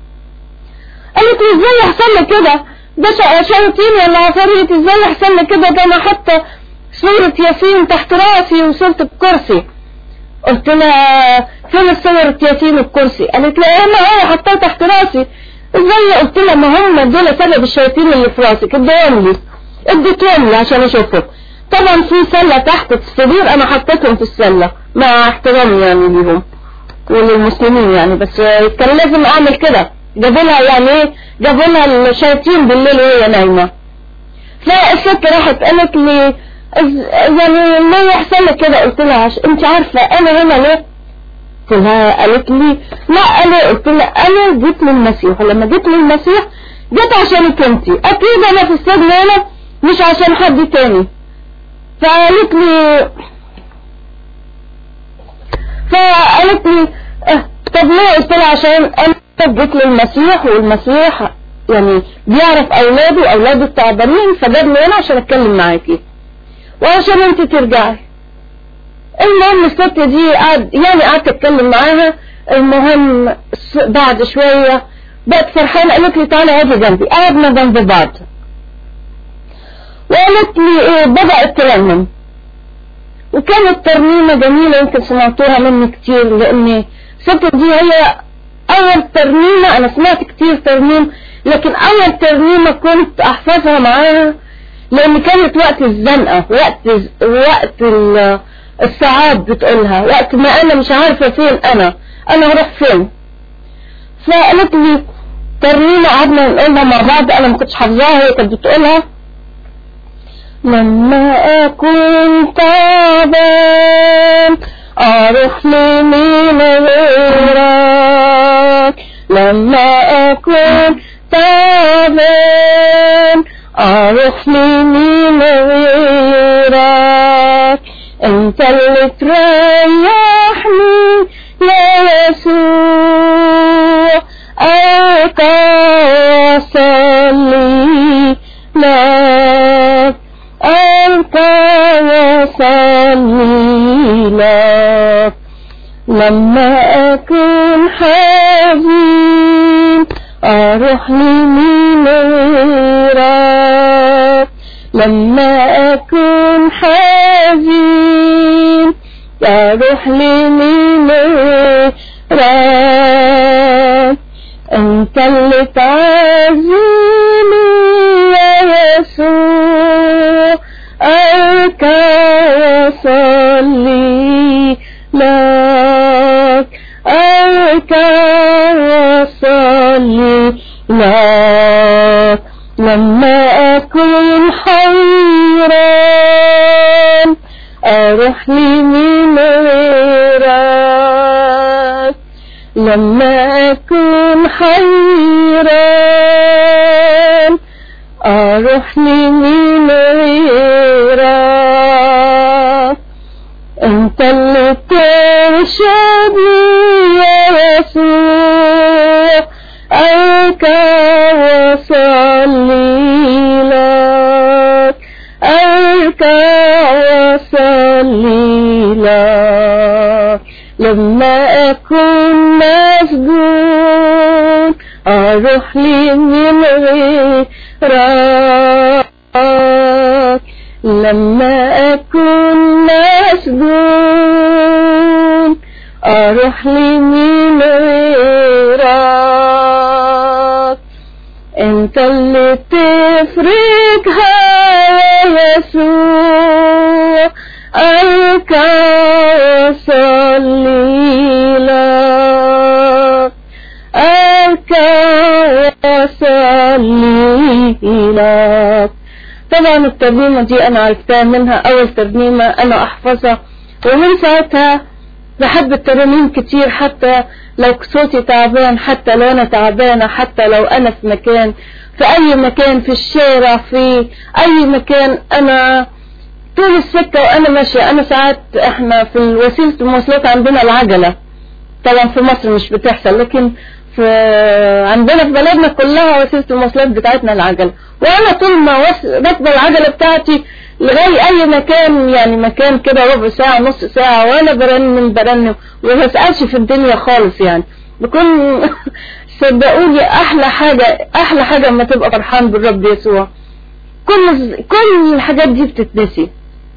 قالت لي ازاي يحصل لي كده ده شا- شياطين ولا عفاريت ازاي يحصل لي كده ده انا حاطه صورة ياسين تحت راسي وصورة الكرسي قلت لها فين صورة ياسين الكرسي قالت لي ايه ما هو حطها تحت راسي ازاي قلت لها ما هم دول سبب الشياطين اللي في راسك اديهم لي اديتهم لي عشان اشوفهم طبعا في سلة تحت في السرير انا حطيتهم في السلة مع احترامي يعني ليهم وللمسلمين يعني بس كان لازم اعمل كده جابوا لها يعني ايه جابوا لها الشياطين بالليل وهي نايمة فالست راحت قالت لي إز- يعني ما يحصل لك كده قلت لها عش... انت عارفة انا هنا ليه قلت لها قالت لي لا انا قلت لها انا جيت للمسيح ولما جيت للمسيح جيت عشانك انت اكيد انا في السجن هنا مش عشان حد تاني فقالت لي فقالت لي اه طب ليه قلت لها عشان انا جيت للمسيح والمسيح يعني بيعرف اولاده واولاده التعبانين فجابني هنا عشان اتكلم معاكي وعشان انت ترجعي المهم الست دي قعد يعني قعدت اتكلم معاها المهم س- بعد شوية بقت فرحانة قالت لي تعالى هاجي جنبي قعدنا جنب بعض وقالت لي ايه بدأت ترنم وكانت ترنيمة جميلة يمكن سمعتوها مني كتير لان الست دي هي اول ترنيمة انا سمعت كتير ترنيم لكن اول ترنيمة كنت احفظها معاها لان كانت وقت الزنقة وقت وقت ال- الصعاب بتقولها وقت ما انا مش عارفة فين انا انا هروح فين فقالت لي ترنيمة قعدنا نقولها مع بعض انا ما كنتش حافظاها هي كانت بتقولها لما أكون تعبان أروح أروح لمين غيرك لما أكون تعبان أروح لمين غيرك أنت اللي تريحني يا يسوع أركع وأصلي لك أركع وأصلي لك لما أكون حزين أروح لمين غيرك لما أكون حزين أروح لمين غيرك أنت اللي تعزيني يا يسوع أركع وأصلي لك أركع وأصلي لك لما أكون حيران أروح لمين غيرك لما أكون حيران أروح لمين غيرك أنت اللي ترشدني يا يسوع أركع وأصلي لك أركع وأصلي لك لما أكون مسجون أروح لمن غيرك لما أكون مسجون أروح لمن غيرك انت اللي تفرقها يا يسوع أركع وصلي لك أركع وصلي لك طبعا الترنيمة دي أنا عرفتها منها أول ترنيمة أنا أحفظها ومن ساعتها بحب الترانيم كتير حتى لو صوتي تعبان حتى لو أنا تعبانة حتى لو أنا في مكان في أي مكان في الشارع في أي مكان أنا طول السكة وأنا ماشية أنا ساعات إحنا في وسيلة المواصلات عندنا العجلة طبعا في مصر مش بتحصل لكن في عندنا في بلدنا كلها وسيلة المواصلات بتاعتنا العجلة وأنا طول ما وس- راكبة العجلة بتاعتي لغاية أي مكان يعني مكان كده ربع ساعة نص ساعة وأنا برنم برنم وما بسألش في الدنيا خالص يعني بكون صدقوني أحلى حاجة أحلى حاجة لما تبقى فرحان بالرب يسوع كل كل الحاجات دي بتتنسي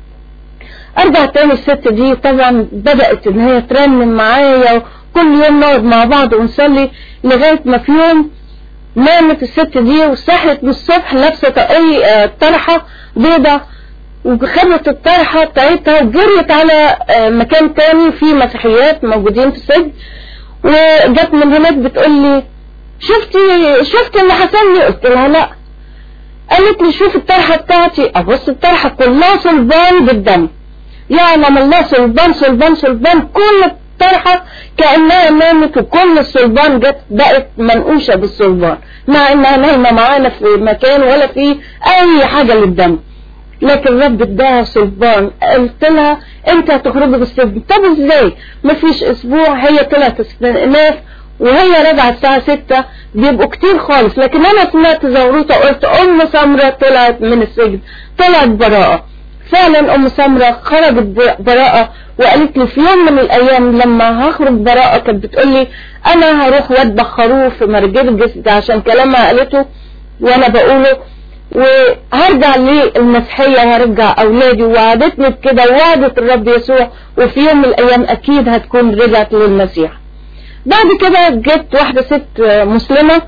ارجع تاني الست دي طبعا بدأت ان هي ترنم معايا وكل يوم نقعد مع بعض ونصلي لغاية ما في يوم نامت الست دي وصحت بالصبح لابسة طاقية آه، طرحة بيضة وخدت الطرحة بتاعتها وجريت على آه، مكان تاني فيه مسيحيات موجودين في السجن وجت من هناك بتقول لي شفتي شفتي اللي حصل لي قلت لها لا قالت لي شوف الطرحة بتاعتي ابص الطرحة كلها صلبان بالدم يعلم الله صلبان صلبان صلبان كل الطرحة كأنها نامت وكل الصلبان جت بقت منقوشة بالصلبان مع انها نايمة معانا في مكان ولا في اي حاجة للدم لكن الرب اداها صلبان قلت لها انت هتخرجي بالسجن طب ازاي مفيش اسبوع هي طلعت استئناف وهي راجعة الساعة ستة بيبقوا كتير خالص لكن انا سمعت زوروطة قلت ام سمرة طلعت من السجن طلعت براءة فعلا ام سمرة خرجت ب- براءة وقالت لي في يوم من الايام لما هخرج براءة كانت بتقول لي انا هروح واذبح خروف في مرجرجس ده عشان كلامها قالته وانا بقوله وهرجع للمسيحية وهرجع أولادي ووعدتني بكده ووعدت الرب يسوع وفي يوم من الأيام أكيد هتكون رجعت للمسيح بعد كده جت واحدة ست مسلمة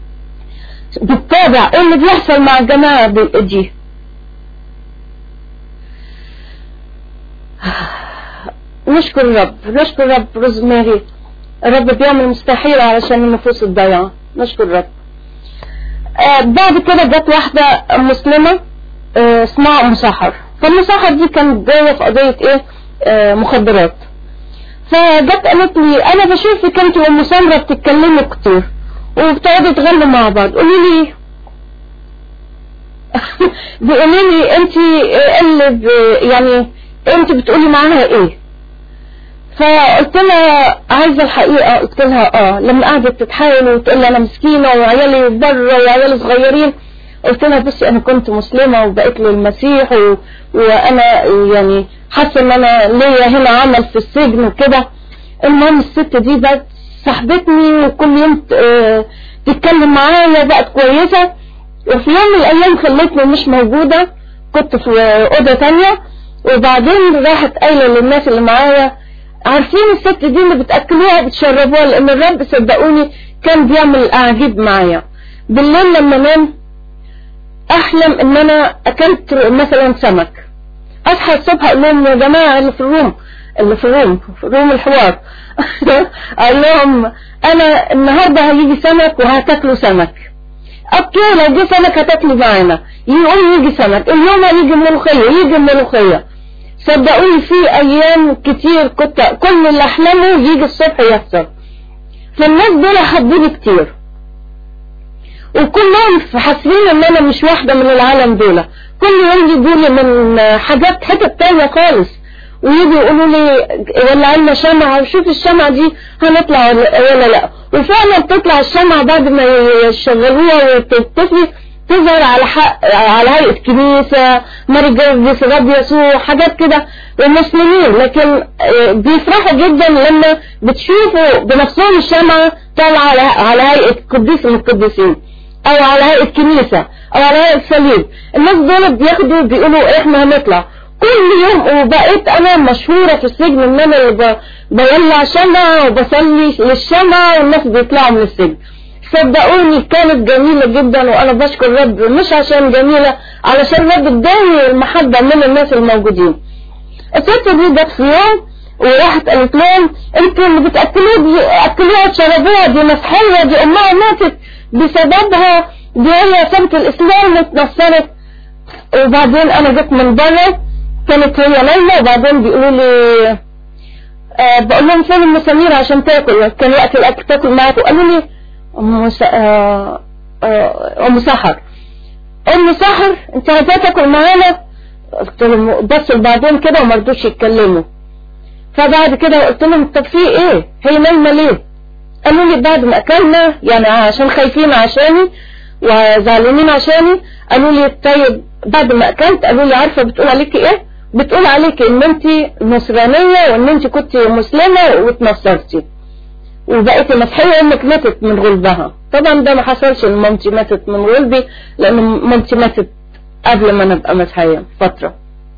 بتتابع ايه اللي بيحصل مع الجماعة دي نشكر الرب نشكر الرب روزماري الرب بيعمل مستحيل علشان النفوس الضيعة نشكر الرب آه بعد كده جت واحدة مسلمة آه اسمها أم سحر فأم سحر دي كانت جاية في قضية ايه آه مخدرات فجت قالت لي انا بشوفك انت وام سمره بتتكلموا كتير وبتقعدوا تغنوا مع بعض قولي لي بيقولوا لي انت ايه اللي ب- يعني انت بتقولي معاها ايه فقلت لها عايزه الحقيقه قلت لها اه لما قعدت تتحايل وتقول لي انا مسكينه وعيالي بره وعيالي صغيرين قلت لها بصي انا كنت مسلمه وبقيت للمسيح و... وانا يعني حاسه ان انا ليا هنا عمل في السجن وكده المهم الست دي بقت صاحبتني وكل يوم ت- آه، تتكلم معايا بقت كويسه وفي يوم من الايام خلتني مش موجوده كنت في اوضه تانية وبعدين راحت قايله للناس اللي معايا عارفين الست دي اللي بتاكلوها بتشربوها لان الرب صدقوني كان بيعمل اعاجيب معايا بالليل لما انام احلم ان انا اكلت مثلا سمك اصحى الصبح اقول لهم يا جماعه اللي في الروم اللي في الروم في روم الحوار اقول لهم انا النهارده هيجي سمك وهتاكلوا سمك اوكي لو جه سمك هتاكلوا معانا يقول يجي سمك اليوم هيجي ملوخيه يجي ملوخيه صدقوني في ايام كتير كنت كل اللي احلمه يجي الصبح يحصل فالناس دول حبوني كتير وكلهم حاسين ان انا مش واحدة من العالم دول كل يوم يجوا لي من حاجات حتت تانية خالص ويجوا يقولوا لي ولا لنا شمعة وشوف الشمعة دي هنطلع ولا ولا لا وفعلا تطلع الشمعة بعد ما يشغلوها وتطفي تظهر على حق على هيئة كنيسة ماري جيرفيس رب يسوع حاجات كده ومسلمين لكن آه، بيفرحوا جدا لما بتشوفوا بنفسهم الشمعة طالعة على على هيئة قديس من القديسين او على هيئة كنيسة او على هيئة صليب الناس دول بياخدوا بيقولوا احنا هنطلع كل يوم وبقيت انا مشهورة في السجن ان انا اللي ب- بولع شمعة وبصلي للشمعة والناس بيطلعوا من السجن صدقوني كانت جميلة جدا وانا بشكر رب مش عشان جميلة علشان رب اداني المحبة من الناس الموجودين الست دي جت في يوم وراحت قالت لهم انتوا اللي بتاكلوها دي اكلوها تشربوها دي مسحيه دي امها ماتت بسببها دي هي سابت الاسلام واتنصرت وبعدين انا جيت من بره كانت هي نايمه وبعدين بيقولوا لي آه بقول لهم فين ام سميره عشان تاكل كان وقت الاكل تاكل معاكم قالوا لي ام س- آه آه ام سحر ام سحر انت عايزاه تاكل معانا قلت لهم بصوا بعدين كده وما رضوش يتكلموا فبعد كده قلت لهم طب في ايه هي نايمه ليه قالوا لي بعد ما اكلنا يعني عشان خايفين عشاني وزعلانين عشاني قالوا لي طيب بعد ما اكلت قالوا لي عارفه بتقول عليكي ايه بتقول عليكي ان انت نصرانيه وان انت كنت مسلمه واتنصرتي وبقيتي مسيحيه امك ماتت من غلبها طبعا ده ما حصلش ان مامتي ماتت من غلبي لان مامتي ماتت قبل ما انا ابقى مسيحيه فتره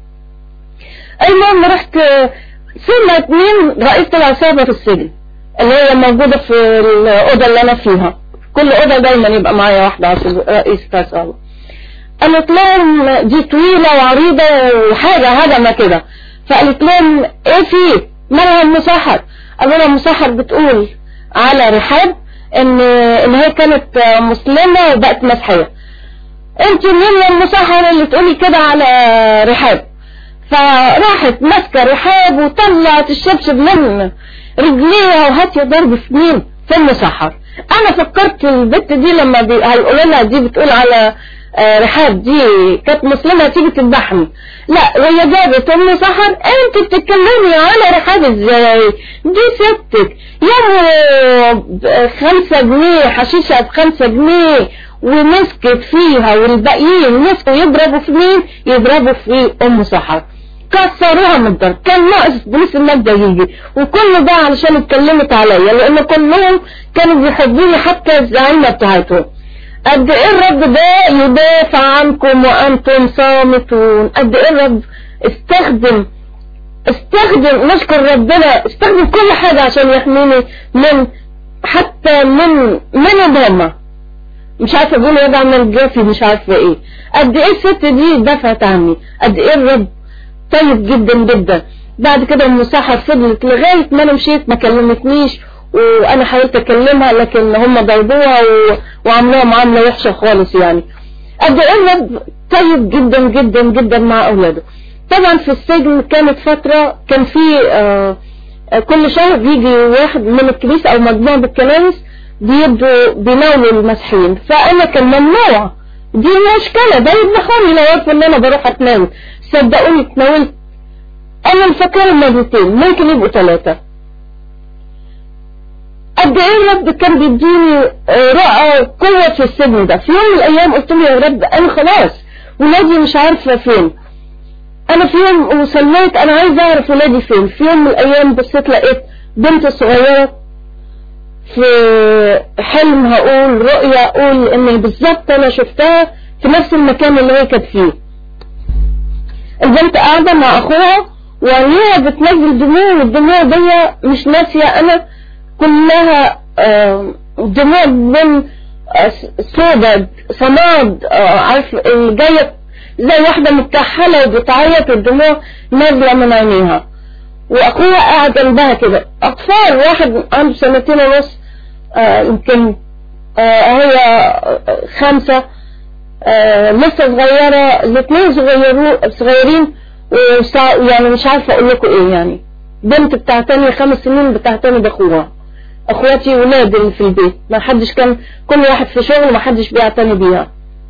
المهم رحت سمعت مين رئيسة العصابة في السجن اللي هي موجودة في الأوضة اللي أنا فيها كل أوضة دايما يبقى معايا واحدة عصب- رئيسة عصابة قالت لهم دي طويلة وعريضة وحاجة هدمة كده فقالت لهم ايه في مالها المسحر قالوا لها المسحر بتقول على رحاب ان ان هي كانت مسلمة وبقت مسيحية انت مين المسحر اللي تقولي كده على رحاب فراحت ماسكه رحاب وطلعت الشبشب من رجليها وهاتيه ضرب في مين في المسحر انا فكرت البت دي لما بي... هيقولوا لها دي بتقول على آه، رحاب دي كانت مسلمة تيجي تذبحني لا وهي جابت ام سحر انت بتتكلمي على رحاب ازاي دي ستك يا ب- خمسة جنيه حشيشة بخمسة جنيه ومسكت فيها والباقيين مسكوا يضربوا في مين يضربوا في ام سحر كسروها من الضرب كان ناقص بوليس المادة يجي وكل ده علشان اتكلمت عليا لان كلهم كانوا بيحبوني حتى الزعيمة بتاعتهم قد ايه الرب ده يدافع عنكم وانتم صامتون قد ايه الرب استخدم استخدم نشكر ربنا استخدم كل حاجة عشان يحميني من حتى من من الهمة مش عارفة اقول وضع من الجافي مش عارفة ايه قد ايه الست دي دفعت عني قد ايه الرب طيب جدا جدا بعد كده المساحة فضلت لغاية ما انا مشيت ما كلمتنيش وانا حاولت اكلمها لكن هم ضربوها و... وعملوها معاملة وحشة خالص يعني قد ايه الرب طيب جدا جدا جدا مع اولاده طبعا في السجن كانت فترة كان في آه آه، كل شهر بيجي واحد من الكنيسة او مجموعة بالكنائس بيدوا بيناولوا المسيحيين فانا كان ممنوع دي مشكلة ده يدخلني لو عارفة ان انا بروح اتناول صدقوني اتناولت انا مفكرة مرتين ممكن يبقوا ثلاثة قد ايه الرب كان بيديني آه، رؤى قوة في السجن ده في يوم من الايام قلت له يا رب انا خلاص ولادي مش عارفة فين انا في يوم وصليت انا عايز اعرف ولادي فين في يوم من الايام بصيت لقيت بنت صغيرة في حلم هقول رؤية اقول ان بالظبط انا شفتها في نفس المكان اللي هي كانت فيه البنت قاعدة مع اخوها وعينيها بتنزل دموع والدموع دي مش ناسية انا كلها آه، دموع من آه، سودا صماد آه، عارف اللي جاية زي واحدة متكحلة وبتعيط والدموع نازلة من عينيها واخوها قاعد جنبها كده اطفال واحد عنده سنتين ونص آه، يمكن آه، هي آه، خمسة آه، لسه صغيرة الاثنين صغيرو- صغيرين وسا- يعني مش عارفة اقول لكم ايه يعني بنت بتعتني خمس سنين بتعتني باخوها اخواتي ولاد اللي في البيت ما حدش كان كل واحد في شغل ما حدش بيعتني بيها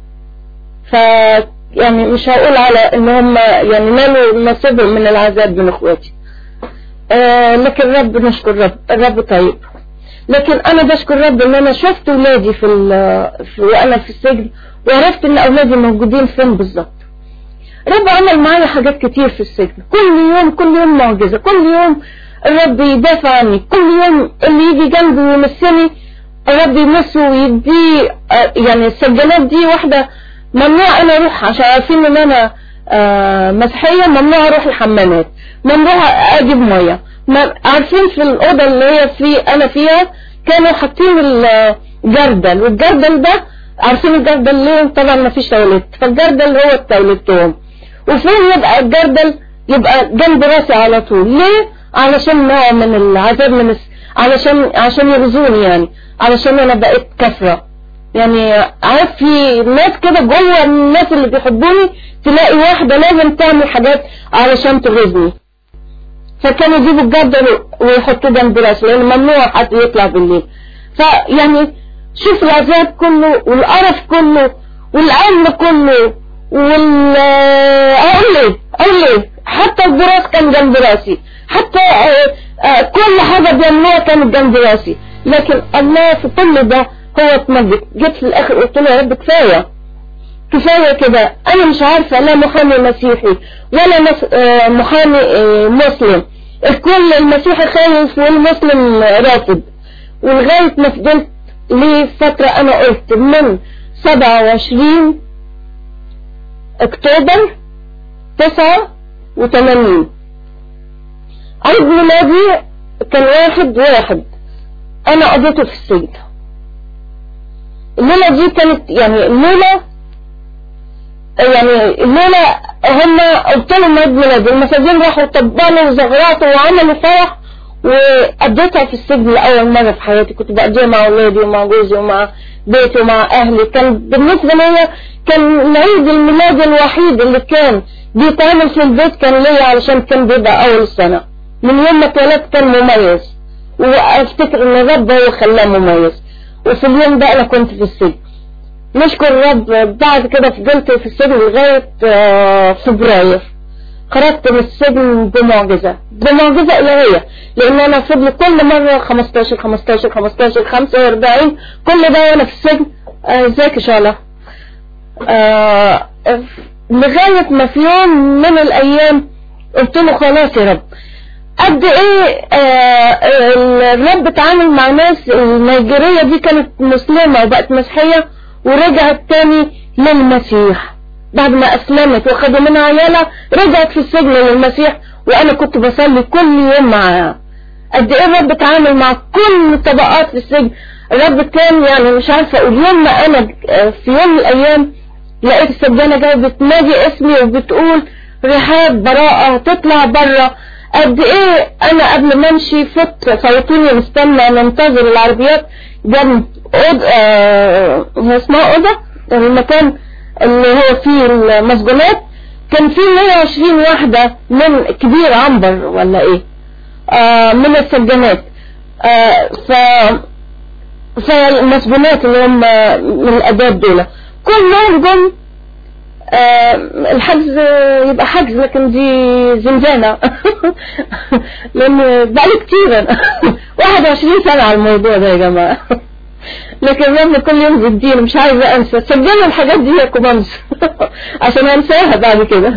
ف يعني مش هقول على ان هم يعني نالوا نصيبهم من العذاب من اخواتي آه لكن رب نشكر رب الرب طيب لكن انا بشكر رب ان انا شفت ولادي في, ال- في وانا في السجن وعرفت ان اولادي موجودين فين بالظبط رب عمل معايا حاجات كتير في السجن كل يوم كل يوم معجزة كل يوم الرب يدافع عني كل يوم اللي يجي جنبي ويمسني الرب يمسه ويديه آه، يعني السجانات دي واحدة ممنوع انا اروح عشان عارفين ان انا آه، مسيحية ممنوع اروح الحمامات ممنوع اجيب مية ما- عارفين في الأوضة اللي هي في أنا فيها كانوا حاطين الجردل والجردل ده عارفين الجردل ليه طبعا ما فيش تواليت فالجردل هو التواليتهم وفين يبقى الجردل يبقى جنب راسي على طول ليه علشان نوع من العذاب من الس... علشان عشان يغزوني يعني علشان انا بقيت كسرة يعني عارف في ناس كده جوه الناس اللي بيحبوني تلاقي واحدة لازم تعمل حاجات علشان تغزني فكانوا يجيبوا الجردل ويحطوه جنب راسه لان ممنوع حد يطلع بالليل فيعني شوف العذاب كله والقرف كله والأمن كله وال اقول ليه اقول ليه حتى الدراس كان جنب راسي حتى آه، آه، كل حاجة بيعملوها كانت جنب راسي لكن الله في كل ده هو اتمجد جيت في الاخر قلت له يا رب كفاية كفاية كده انا مش عارفة لا محامي مسيحي ولا مس... آه، محامي آه، مسلم الكل المسيحي خايف والمسلم رافض ولغاية ما فضلت لفترة انا قلت من 27 اكتوبر 89 عيد ميلادي كان واحد واحد انا قضيته في السجن الليلة دي كانت يعني الليلة يعني الليلة هم قلت لهم عيد ميلادي المساجين راحوا طبلوا وزغرطوا وعملوا فرح وقضيتها في السجن لأول مرة في حياتي كنت بقضيها مع أولادي ومع جوزي ومع بيتي ومع أهلي كان بالنسبة لي كان عيد الميلاد الوحيد اللي كان بيتعمل في البيت كان ليا علشان كان بيبقى أول السنة من يوم ما اتولدت كان مميز وافتكر ان الرب هو خلاه مميز وفي اليوم ده انا كنت في السجن نشكر الرب بعد كده فضلت في السجن لغاية آه، فبراير خرجت من السجن بمعجزة بمعجزة إلهية لأن أنا فضل كل مرة 15 15 15 45 كل ده وأنا في السجن آه، ازيك يا شالة آه، لغاية ما في يوم من الأيام قلت له خلاص يا رب قد ايه آه الرب اتعامل مع ناس النيجيرية دي كانت مسلمة وبقت مسيحية ورجعت تاني للمسيح بعد ما اسلمت وخدوا منها عيالها رجعت في السجن للمسيح وانا كنت بصلي كل يوم معاها قد ايه الرب اتعامل مع كل الطبقات في السجن الرب كان يعني مش عارفة اقول يوم ما انا آه، في يوم من الايام لقيت السجانة جاية بتنادي اسمي وبتقول رحاب براءة تطلع بره قد ايه انا قبل ما امشي فت صوتوني نستنى ننتظر العربيات جنب أوض... آه... هي اسمها اوضه المكان اللي هو فيه المسجونات كان فيه 120 واحدة من كبير عنبر ولا ايه آه من السجانات آه ف فالمسجونات اللي هم من الاداب دول كلهم جم آه الحجز يبقى حجز لكن دي زنزانة لان بقالي كتير أنا. 21 سنة على الموضوع ده يا جماعة لكن لما كل يوم بيديني مش عايزة انسى سجلوا الحاجات دي يا كومانز عشان انساها بعد كده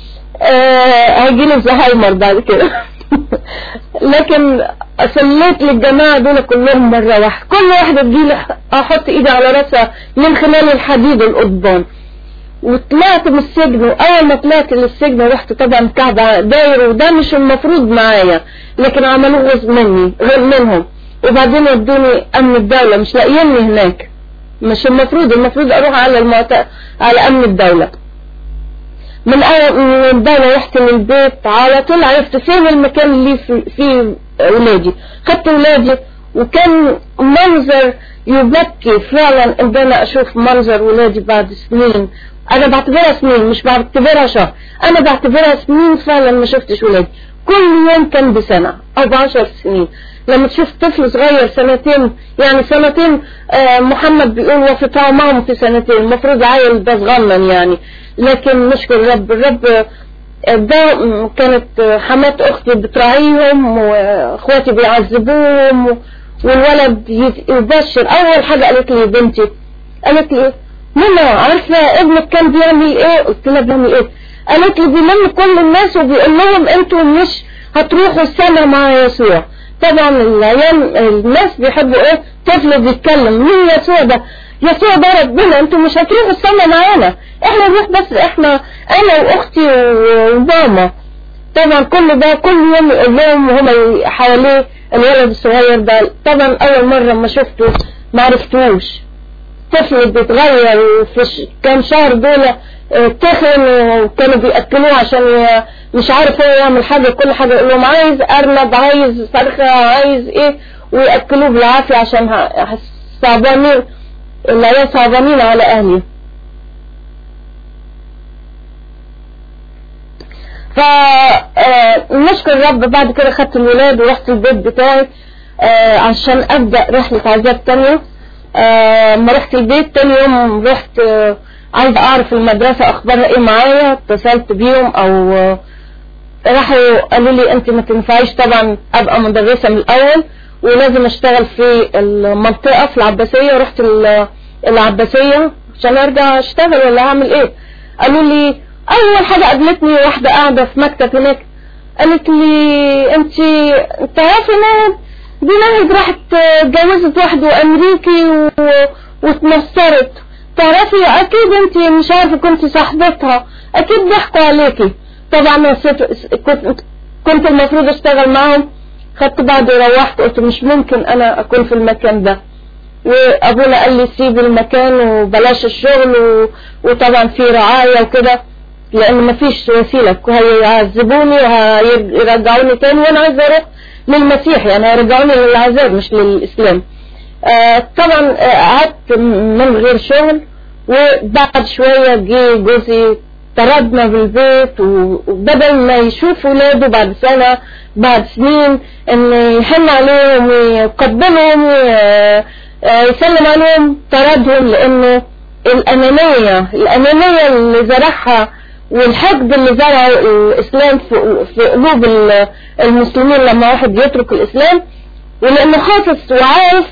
آه هيجيلي زهايمر بعد كده لكن صليت للجماعة دول كلهم مرة واحدة كل واحدة تجيلي احط ايدي على راسها من خلال الحديد القضبان وطلعت من السجن واول ما طلعت للسجن رحت طبعا كعبة داير وده مش المفروض معايا لكن عملوه غصب مني غير منهم وبعدين ودوني امن الدولة مش لاقيني هناك مش المفروض المفروض اروح على المعت... على امن الدولة من أول من الدولة رحت للبيت على طول عرفت فين المكان اللي في- فيه ولادي خدت ولادي وكان منظر يبكي فعلا ان انا اشوف منظر ولادي بعد سنين انا بعتبرها سنين مش بعتبرها شهر انا بعتبرها سنين فعلا ما شفتش ولادي كل يوم كان بسنة او بعشر سنين لما تشوف طفل صغير سنتين يعني سنتين آه محمد بيقول وفي طعمهم في سنتين المفروض عيل ده صغنن يعني لكن نشكر الرب الرب آه، ده م- كانت آه، حمات اختي بتراعيهم واخواتي بيعذبوهم و- والولد يت- يبشر اول حاجه قالت لي بنتي قالت لي ماما عارفه ابنك كان بيعمل ايه قلت لها بيعمل ايه قالت لي بيلم كل الناس وبيقول لهم انتوا مش هتروحوا السنه مع يسوع طبعا العيال الناس بيحبوا ايه طفل بيتكلم مين يسوع ده يسوع ده ربنا انتوا مش هتروحوا السنه معانا احنا نروح بس احنا انا واختي و- وماما طبعا كل ده كل يوم يقول لهم وهم حواليه الولد الصغير ده طبعا اول مرة ما شفته ما عرفتوش طفل بيتغير في ش- كام شهر دول اه، تخن وكانوا بيأكلوه عشان ي- مش عارف هو يعمل حاجة كل حاجة يقول لهم عايز أرنب عايز فرخة عايز إيه ويأكلوه بالعافية عشان ه- صعبانين العيال صعبانين على أهلي فنشكر الرب بعد كده خدت الولاد ورحت البيت بتاعي آه، عشان ابدا رحله عذاب تانية آه، ما رحت البيت تاني يوم رحت آه، عايزه اعرف المدرسه اخبارها ايه معايا اتصلت بيهم او آه، راحوا قالوا لي انت ما تنفعيش طبعا ابقى مدرسه من الاول ولازم اشتغل في المنطقه في العباسيه رحت ال- العباسيه عشان ارجع اشتغل ولا هعمل ايه قالوا لي اول حاجه قابلتني واحده قاعده في مكتب هناك قالت لي انت تعرفي ناهد دي ناهد راحت اتجوزت واحد امريكي و... واتنصرت تعرفي اكيد انت مش عارفه كنت صاحبتها اكيد ضحكوا عليكي طبعا أنا ست- كنت كنت المفروض اشتغل معاهم خدت بعض وروحت قلت مش ممكن انا اكون في المكان ده وابونا قال لي سيب المكان وبلاش الشغل و... وطبعا في رعاية وكده لان مفيش وسيلة هيعذبوني وهيرجعوني تاني وانا عايزة اروح للمسيح يعني هيرجعوني للعذاب مش للاسلام آه طبعا آه، قعدت من غير شغل وبعد شوية جه جوزي طردنا بالبيت و- وبدل ما يشوف ولاده بعد سنة بعد سنين ان يحن عليهم ويقبلهم وي- آه، يسلم عليهم طردهم لانه الانانية الانانية اللي زرعها والحقد اللي زرعه الاسلام في في قلوب ال- المسلمين لما واحد يترك الاسلام ولانه حافظ وعارف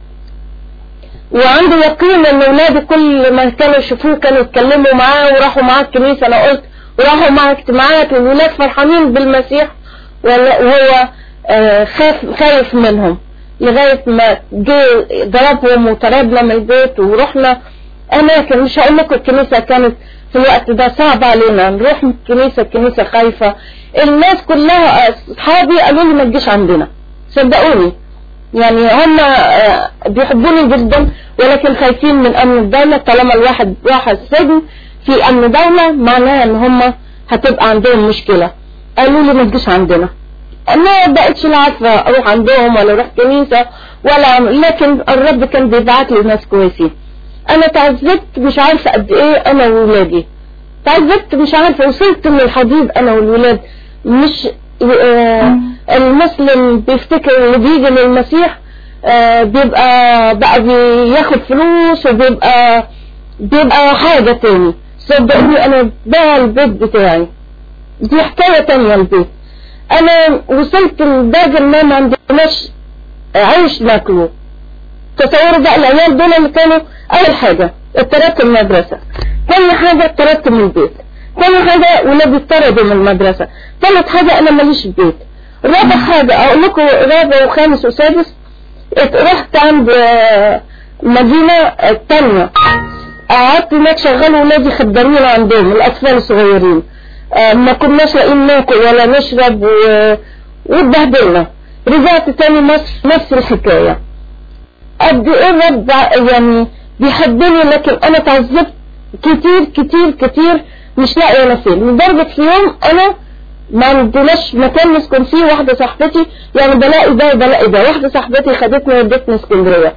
وعنده يقين ان اولاده كل ما كانوا يشوفوه كانوا يتكلموا معاه وراحوا معاه الكنيسه انا قلت وراحوا معاه اجتماعات والولاد فرحانين بالمسيح ولا- وهو آه، خاف خايف منهم لغايه ما جه ضربهم وطردنا من البيت ورحنا اماكن مش هقول لكم الكنيسه كانت في الوقت ده صعب علينا نروح من الكنيسه الكنيسه خايفه الناس كلها اصحابي قالوا لي ما تجيش عندنا صدقوني يعني هم آه، بيحبوني جدا ولكن خايفين من امن الدولة طالما الواحد راح السجن في امن دولة معناها ان هم هتبقى عندهم مشكلة قالوا لي ما تجيش عندنا انا بقتش لا عارفة اروح عندهم ولا اروح كنيسة ولا لكن الرب كان بيبعت لي ناس كويسين انا تعذبت مش عارفة قد ايه انا وولادي تعذبت مش عارفة وصلت من الحضيض انا والولاد مش آه المسلم بيفتكر اللي بيجي للمسيح آه، بيبقى بقى بياخد فلوس وبيبقى بيبقى حاجة تاني صدقني انا ده البيت بتاعي دي حكاية تانية البيت انا وصلت لدرجة ان ما عندناش عيش ناكله تصوروا بقى العيال دول اللي كانوا اول حاجة اتطردت من المدرسة تاني حاجة اتطردت من البيت تاني حاجة ولادي اتطردوا من المدرسة تالت حاجة انا ماليش بيت رابع حاجة اقول لكم رابع وخامس وسادس ات- رحت عند آه، مدينة آه، تانية قعدت هناك شغال ولادي خدامين عندهم الاطفال الصغيرين آه، ما كناش لاقيين ناكل ولا نشرب و... واتبهدلنا رجعت تاني مصر نفس الحكاية قد ايه الرب يعني بيحبني لكن انا تعذبت كتير كتير كتير مش لاقيه انا فين لدرجة في يوم انا ما عندناش مكان نسكن فيه واحدة صاحبتي يعني بلاقي ده وبلاقي ده واحدة صاحبتي خدتني ودتني اسكندرية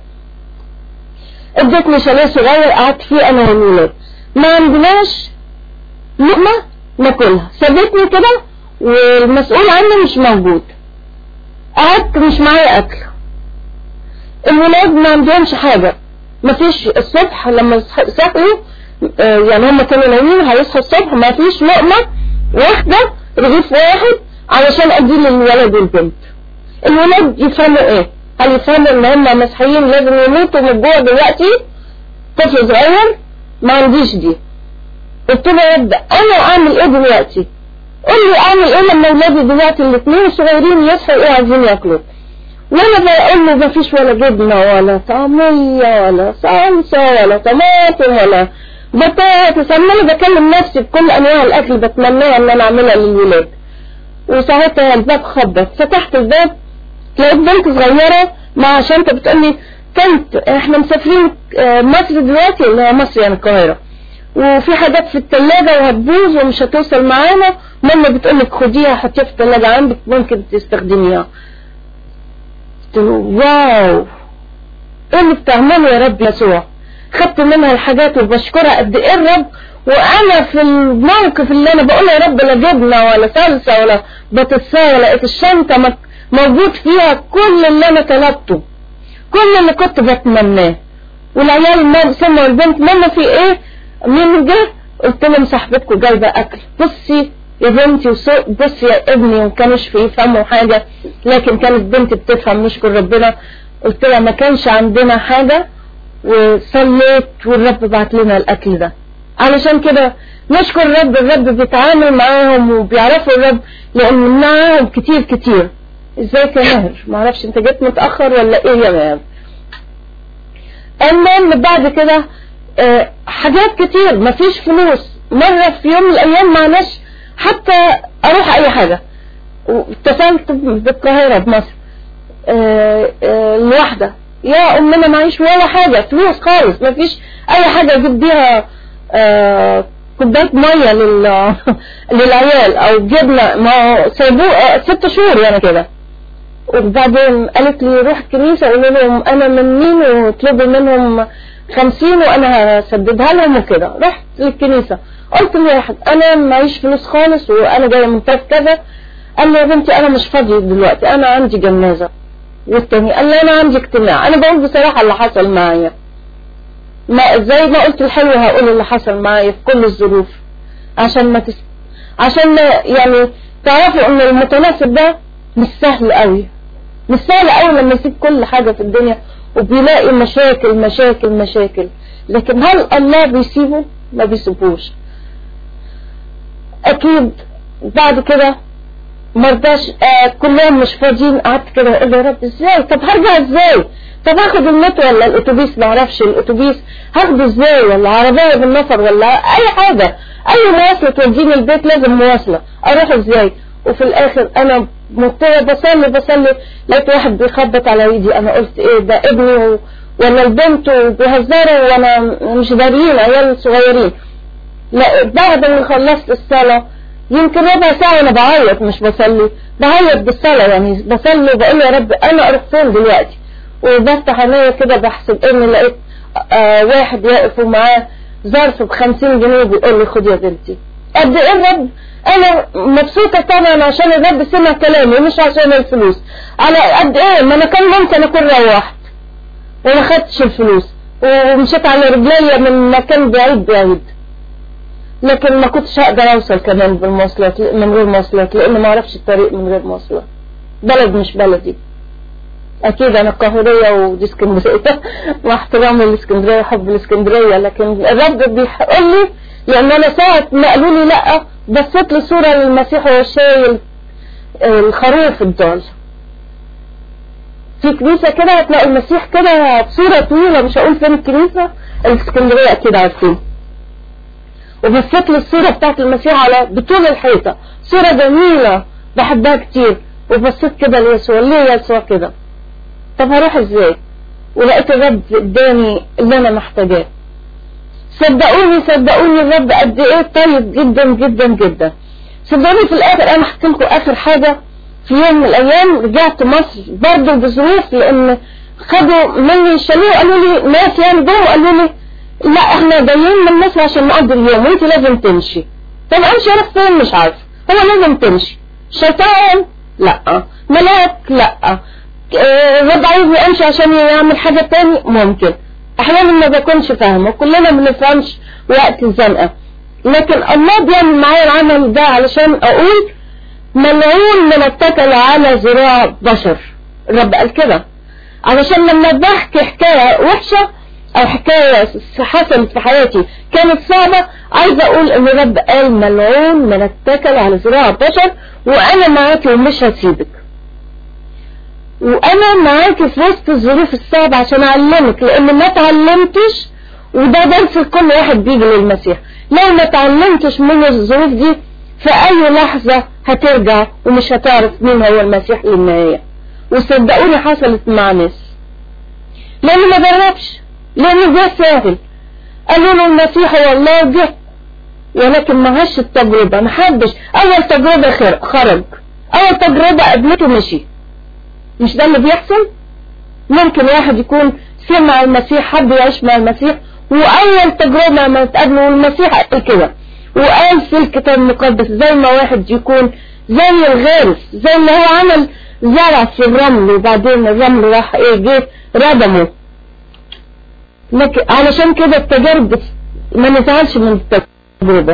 ادتني شاليه صغير قعدت فيه انا والولاد ما عندناش لقمة ناكلها سابتني كده والمسؤول عني مش موجود قعدت مش معايا اكل الولاد ما عندهمش حاجة ما فيش الصبح لما صح- صحيوا آه، يعني هم كانوا نايمين هيصحوا الصبح ما فيش لقمة واحدة رغيف واحد علشان ادي للولد والبنت الولاد يفهموا ايه هل يفهموا ان هم مسيحيين لازم يموتوا من الجوع دلوقتي طفل صغير ما عنديش دي قلت له يا رب انا اعمل ايه دلوقتي قول لي اعمل ايه لما اولادي دلوقتي الاثنين الصغيرين يصحوا ايه عايزين ياكلوا وانا بقول له مفيش ولا جبنه ولا طعميه ولا صلصه ولا طماطم ولا بطاطس عمال بكلم نفسي بكل انواع الاكل بتمناها ان انا اعملها للولاد وساعتها الباب خبط فتحت الباب لقيت بنت صغيرة مع شنطة بتقولي كنت احنا مسافرين آه، مصر دلوقتي اللي هي مصر يعني القاهرة وفي حاجات في التلاجة وهتبوظ ومش هتوصل معانا ماما بتقولك خديها حطيها في التلاجة عندك ممكن تستخدميها قلت له واو ايه اللي بتعمله يا رب يسوع خدت منها الحاجات وبشكرها قد ايه الرب وانا في الموقف اللي انا بقول يا رب لا جبنه ولا صلصه ولا بطاطسايه لقيت الشنطه مك- موجود فيها كل اللي انا طلبته كل اللي كنت بتمناه والعيال ما سمعوا البنت ماما في ايه مين جه قلت لهم صاحبتكم جايبه اكل بصي يا بنتي وسوق بصي يا ابني وما كانوش في يفهموا حاجه لكن كانت بنتي بتفهم نشكر ربنا قلت لها ما كانش عندنا حاجه وصليت والرب بعت لنا الاكل ده علشان كده نشكر الرب الرب بيتعامل معاهم وبيعرفوا الرب لان معاهم كتير كتير ازيك يا ماهر معرفش انت جيت متاخر ولا ايه يا ماهر المهم بعد كده آه، حاجات كتير مفيش فلوس مرة في يوم من الأيام معناش حتى أروح أي حاجة اتصلت بالقاهرة بمصر آه، آه، الواحدة يا أمنا معيش ولا حاجة فلوس خالص مفيش أي حاجة أجيب بيها آه، كوباية مية لل... للعيال أو جبنة ما هو سايبوه آه، ست شهور يعني كده وبعدين قالت لي روح الكنيسة قولوا لهم أنا من مين واطلبوا منهم خمسين وأنا هسددها لهم وكده رحت للكنيسة قلت لواحد أنا معيش فلوس خالص وأنا جاية من طرف كذا قال لي يا بنتي أنا مش فاضية دلوقتي أنا عندي جنازة والتاني قال لي أنا عندي اجتماع أنا بقول بصراحة اللي حصل معايا ما زي ما قلت الحلو هقول اللي حصل معايا في كل الظروف عشان ما تس... عشان ما يعني تعرفوا ان المتناسب ده مش سهل قوي مش سهل قوي لما يسيب كل حاجة في الدنيا وبيلاقي مشاكل مشاكل مشاكل لكن هل الله بيسيبه ما بيسيبوش اكيد بعد كده مرضاش آه كلهم مش فاضيين قعدت كده اقول يا رب ازاي طب هرجع ازاي طب هاخد المترو ولا الاتوبيس ما اعرفش الاتوبيس هاخده ازاي ولا عربيه بالنفر ولا اي حاجه اي مواصله توديني البيت لازم مواصله اروح ازاي وفي الاخر انا مضطرة بصلي بصلي لقيت واحد بيخبط على ايدي انا قلت ايه ده ابني و... ولا البنت وبيهزروا وانا مش داريين عيال صغيرين لا بعد ما خلصت الصلاة يمكن ربع ساعة وانا بعيط مش بصلي بعيط بالصلاة يعني بصلي وبقول يا رب انا اروح فين دلوقتي وبفتح عينيا كده بحسب اني لقيت آه واحد واقف ومعاه ظرف بخمسين جنيه بيقول لي خد يا بنتي قد ايه الرب انا مبسوطة طبعا عشان الرب سمع كلامي مش عشان الفلوس على قد ايه ما انا كان ممكن اكون روحت وما خدتش الفلوس ومشيت على رجليا من مكان بعيد بعيد لكن ما كنتش هقدر اوصل كمان بالمواصلات من غير مواصلات لان ما اعرفش الطريق من غير مواصلات بلد مش بلدي اكيد انا القاهريه ودي اسكندريه مع احترامي لاسكندريه وحب الاسكندريه لكن الرب بيقول لي لان انا ساعه ما قالوا لي لا بصيت لي صوره للمسيح وهو شايل الخروف الضال في كنيسه كده هتلاقوا المسيح كده بصوره طويله مش هقول فين الكنيسه الاسكندريه اكيد عارفين وبصيت للصوره بتاعت المسيح على بطول الحيطه صوره جميله بحبها كتير وبصيت كده ليسوع ليه يسوع كده طب هروح ازاي ولقيت الرب اداني اللي انا محتاجاه صدقوني صدقوني الرب قد ايه طيب جدا جدا جدا صدقوني في الاخر انا هحكي لكم اخر حاجه في يوم من الايام رجعت مصر برضه بظروف لان خدوا مني شالوه قالوا لي ناس يعني جم وقالوا لي لا احنا جايين من مصر عشان نقضي اليوم وانت لازم تمشي طب امشي اروح فين مش عارفه هو لازم تمشي شيطان لا ملاك لا الرب عايزني امشي عشان يعمل حاجة تاني ممكن احيانا ما بكونش فاهمة كلنا ما بنفهمش وقت الزنقة لكن الله بيعمل معايا العمل ده علشان اقول ملعون من اتكل على ذراع بشر الرب قال كده علشان لما بحكي حكاية وحشة او حكاية حصلت في حياتي كانت صعبة عايزة اقول ان الرب قال ملعون من اتكل على ذراع بشر وانا معاكي ومش هسيبك وانا معاكي في وسط الظروف الصعبة عشان اعلمك لان ما اتعلمتش وده درس لكل واحد بيجي للمسيح لو ما اتعلمتش من الظروف دي في اي لحظة هترجع ومش هتعرف مين هو المسيح للنهاية وصدقوني حصلت مع ناس لانه ما جربش لانه ده سهل قالوا له المسيح هو الله جه ولكن ما هش التجربة ما حدش اول تجربة خرج اول تجربة قابلته مشي مش ده اللي بيحصل ممكن واحد يكون سمع المسيح حب يعيش مع المسيح واول تجربة ما تقابله المسيح قال كده وقال في الكتاب المقدس زي ما واحد يكون زي الغارس زي اللي هو عمل زرع في الرمل وبعدين الرمل راح ايه جه ردمه لكن علشان كده التجارب ما نزعلش من التجربة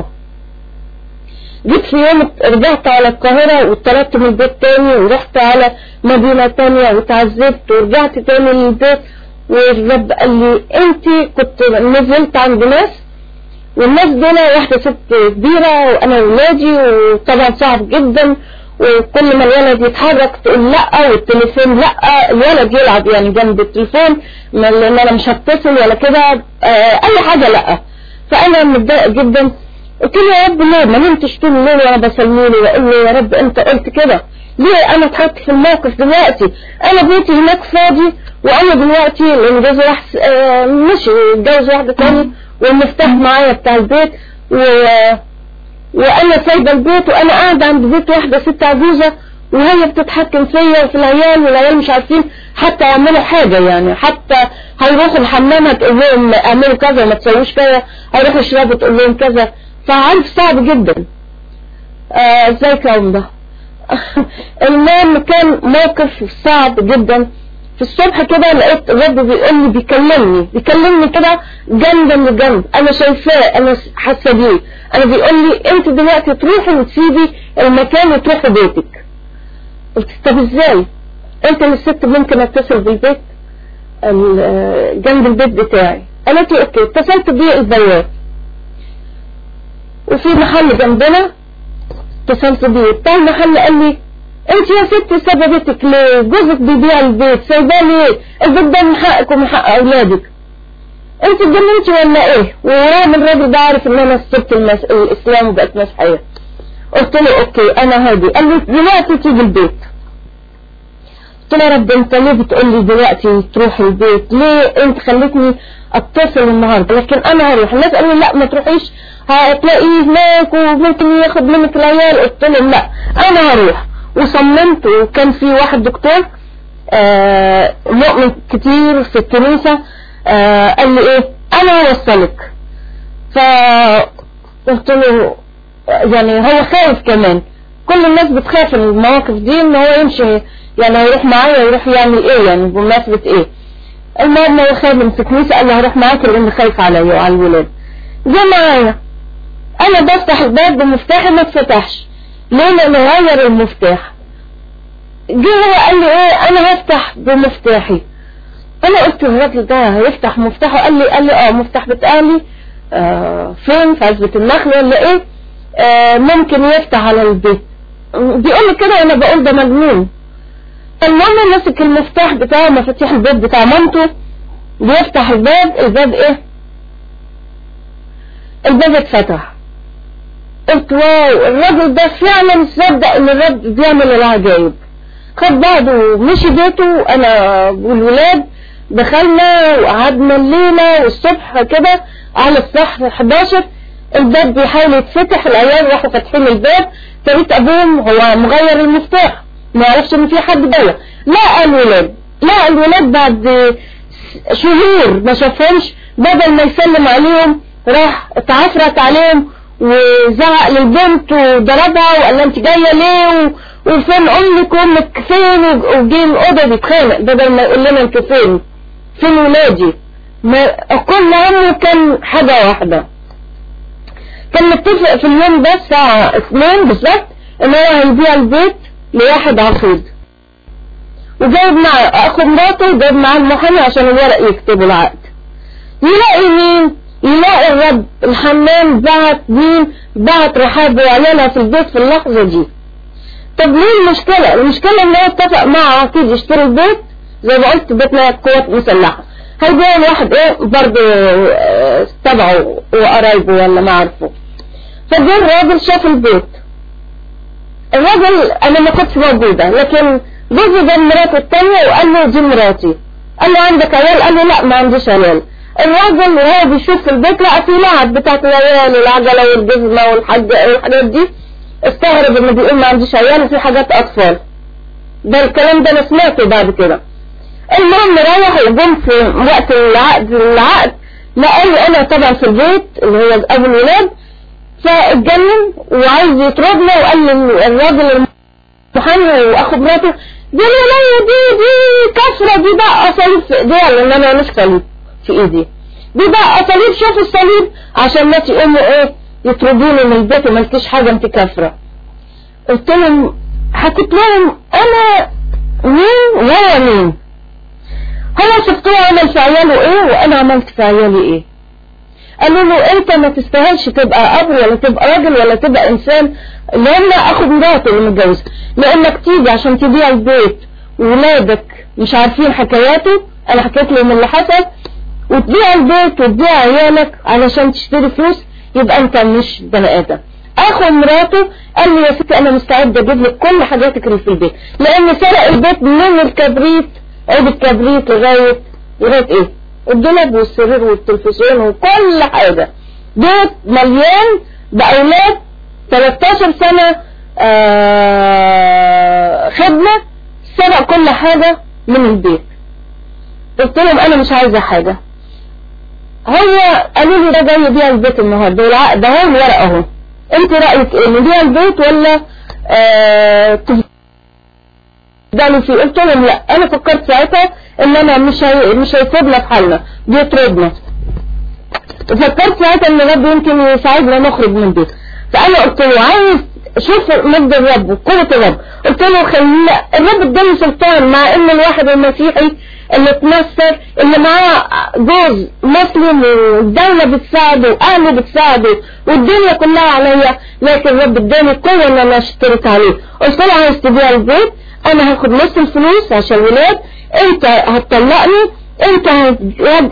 جيت في يوم رجعت على القاهرة واتطردت من البيت تاني ورحت على مدينة تانية وتعذبت ورجعت تاني للبيت والرب قال لي انت كنت نزلت عند ناس والناس دول واحدة ست كبيرة وانا ولادي وطبعا صعب جدا وكل ما الولد يتحرك تقول لا والتليفون لا الولد يلعب يعني جنب التليفون لان انا مش هتصل ولا كده اه اي حاجة لا فانا متضايقة جدا قلت له يا رب ليه ما نمتش طول الليل وانا بسلمي له واقول له يا رب انت قلت كده ليه انا اتحط في الموقف دلوقتي انا بيتي هناك فاضي وانا دلوقتي لان جوزي راح اه مشي اتجوز واحده تاني والمفتاح معايا بتاع البيت و... وانا سايبه البيت وانا قاعده عند بيت واحده ست عجوزه وهي بتتحكم فيا وفي العيال والعيال مش عارفين حتى يعملوا حاجة يعني حتى هيروحوا الحمام هتقول لهم اعملوا كذا ما تسووش كذا هيروحوا يشربوا تقول لهم كذا فعارف صعب جدا ازيك يا ده المهم كان موقف صعب جدا في الصبح كده لقيت الرب بيقول لي بيكلمني بيكلمني كده جنبا لجنب انا شايفاه انا حاسه بيه انا بيقول لي انت دلوقتي تروحي وتسيبي المكان وتروحي بيتك قلت طب ازاي انت الست ممكن اتصل بالبيت جنب البيت بتاعي قالت لي اوكي اتصلت بيه البواب وفي محل جنبنا اتصلت بيه بتاع المحل قال لي انت يا ست سببتك ليه جوزك بيبيع البيت سايباه ليه البيت ده من حقك ومن حق اولادك انت اتجننتي ولا ايه ورغم الراجل ده عارف ان انا سبت المس... الاسلام وبقت مسيحيه قلت له اوكي انا هادي قال لي دلوقتي تيجي البيت قلت له يا رب انت ليه بتقول لي دلوقتي تروح البيت ليه انت خلتني اتصل النهارده لكن انا هروح الناس قالوا لي لا ما تروحيش هتلاقيه هناك وممكن ياخد منك العيال قلت لهم لا انا هروح وصممت وكان في واحد دكتور آه مؤمن كتير في الكنيسة آه قال لي ايه انا هوصلك فقلت له يعني هو خايف كمان كل الناس بتخاف من المواقف دي ان هو يمشي يعني هيروح معايا يروح يعمل ايه يعني بمناسبة ايه المهم هو خادم في كنيسة قال له هروح معاك لان خايف عليا وعلى الولاد جه معايا انا بفتح الباب بمفتاحي ما اتفتحش ليه لانه غير المفتاح جه هو قال لي ايه انا هفتح بمفتاحي انا قلت الراجل ده هيفتح مفتاحه قال لي قال لي اه مفتاح بتقالي آه فين في عزبة النخل ولا ايه آه ممكن يفتح على البيت بيقول لي كده وانا بقول ده مجنون المهم ماسك المفتاح بتاعه مفاتيح البيت بتاع مامته بيفتح الباب الباب ايه الباب اتفتح قلت واو الراجل ده فعلا صدق ان الرب بيعمل العجائب خد بعضه ومشي بيته انا والولاد دخلنا وقعدنا الليلة والصبح كده على الساعة 11 الباب بيحاول يتفتح العيال راحوا فاتحين الباب فريت ابوهم هو مغير المفتاح ما يعرفش ان في حد جوه لا الولاد لا الولاد بعد شهور ما شافهمش بدل ما يسلم عليهم راح اتعفرت عليهم وزعق للبنت وضربها وقال لها انت جايه ليه و... وفين امك وامك فين وجه الاوضه بيتخانق بدل ما يقول لنا انت فين فين ولادي ما كل همه كان حاجه واحده كان متفق في اليوم ده الساعه 2 بالظبط ان هو هيبيع البيت لواحد عقيد وجايب مع اخو مراته وجايب معاه المحامي عشان الورق يكتبوا العقد يلاقي مين يلاقي الرب الحمام بعت مين بعت رحاب وعيالها في البيت في اللحظة دي طب ليه المشكلة المشكلة ان هو اتفق مع عقيد يشتري البيت زي ما قلت بيتنا قوات مسلحة هيبيع الواحد ايه برضه اه تبعه وقرايبه ولا ما عارفه فجاء الراجل شاف البيت الراجل انا ما كنتش موجودة لكن جوزي جاب مراته التانية وقال له دي مراتي قال له عندك عيال قال له لا ما عنديش عيال الراجل وهو بيشوف في البيت لقى في لعب بتاعت العيال العجلة والجزمة والحاجة والحاجات دي استغرب انه بيقول ما عنديش عيال وفي حاجات اطفال ده الكلام ده انا سمعته بعد كده المهم رايح وجم في وقت العقد العقد لقاني انا طبعا في البيت اللي هو ابو الولاد فاتجنن وعايز يطردنا وقال لي الراجل المحامي واخو مراته دي الولاية دي دي كسرة دي بقى صليب في ايديها لان انا مش صليب في ايدي دي بقى صليب شوف الصليب عشان الناس يقوموا ايه يطردوني من البيت ومالكيش حاجة انت كافرة قلت لهم حكيت لهم انا مين ولا مين هو شفتوه عمل في عياله ايه وانا عملت في عيالي ايه قالوا له انت ما تستاهلش تبقى اب ولا تبقى راجل ولا تبقى انسان لان اخو مراته اللي متجوز لانك تيجي عشان تبيع البيت وولادك مش عارفين حكاياته انا حكيت لهم اللي حصل وتبيع البيت وتبيع عيالك علشان تشتري فلوس يبقى انت مش بني ادم اخو مراته قال لي يا ستي انا مستعد اجيب لك كل حاجاتك اللي في البيت لان سرق البيت من الكبريت عود الكبريت لغايه لغايه ايه الدولاب والسرير والتلفزيون وكل حاجه بيت مليان باولاد 13 سنه آه خدمه سرق كل حاجه من البيت قلت لهم انا مش عايزه حاجه هو قالوا لي ده جاي يبيع البيت النهارده والعقد اهو الورق اهو انت رايك ايه نبيع البيت ولا آه تفضلوا فيه قلت لهم لا انا فكرت ساعتها ان انا مش هي... مش هيسيبنا في حالنا بيطردنا فكرت ساعتها ان الرب يمكن يساعدنا نخرج من البيت فانا قلت له عايز شوف مجد الرب وقوة الرب قلت له خلينا الرب اداني سلطان مع ان الواحد المسيحي اللي اتنصر اللي معاه جوز مسلم والدولة بتساعده واهله بتساعده والدنيا كلها عليا لكن الرب اداني قوة ان انا اشترك عليه قلت له عايز تبيع البيت انا هاخد نص الفلوس عشان الولاد انت هتطلقني انت هتجد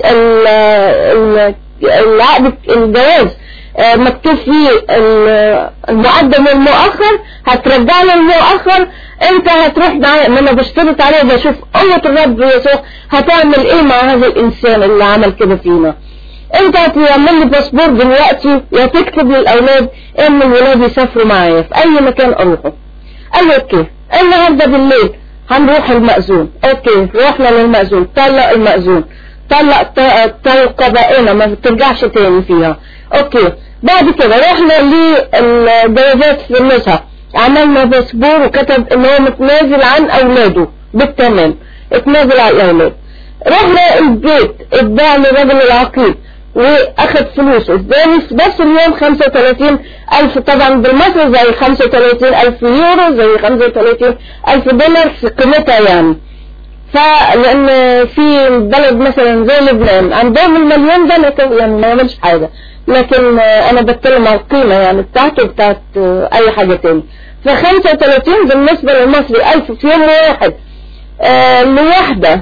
العقد الجواز مكتوب فيه المقدم والمؤخر هترجع لي المؤخر انت هتروح معايا ما انا بشترط عليه بشوف قوة الرب يسوع هتعمل ايه مع هذا الانسان اللي عمل كده فينا انت هتعمل لي باسبور دلوقتي يا تكتب للاولاد ان الولاد يسافروا معايا في اي مكان اروحه قال لي اوكي النهارده بالليل هنروح المأذون اوكي رحنا للمأذون طلق المأذون طلق طلقة بقينا ما ترجعش تاني فيها اوكي بعد كده رحنا للجوازات في النساء عملنا باسبور وكتب ان هو متنازل عن اولاده بالتمام اتنازل عن الاولاد رحنا البيت اتباع للراجل العقيد واخد فلوسه اداني بس اليوم 35 الف طبعا بالمصري زي 35 الف يورو زي 35 الف دولار في قيمتها يعني فلان في بلد مثلا زي لبنان عندهم المليون ده لكن يعني ما يعملش حاجه لكن آه، انا بتكلم عن القيمه يعني بتاعته بتاعت آه، اي حاجه تاني ف 35 بالنسبه للمصري 1000 في يوم واحد آه لوحده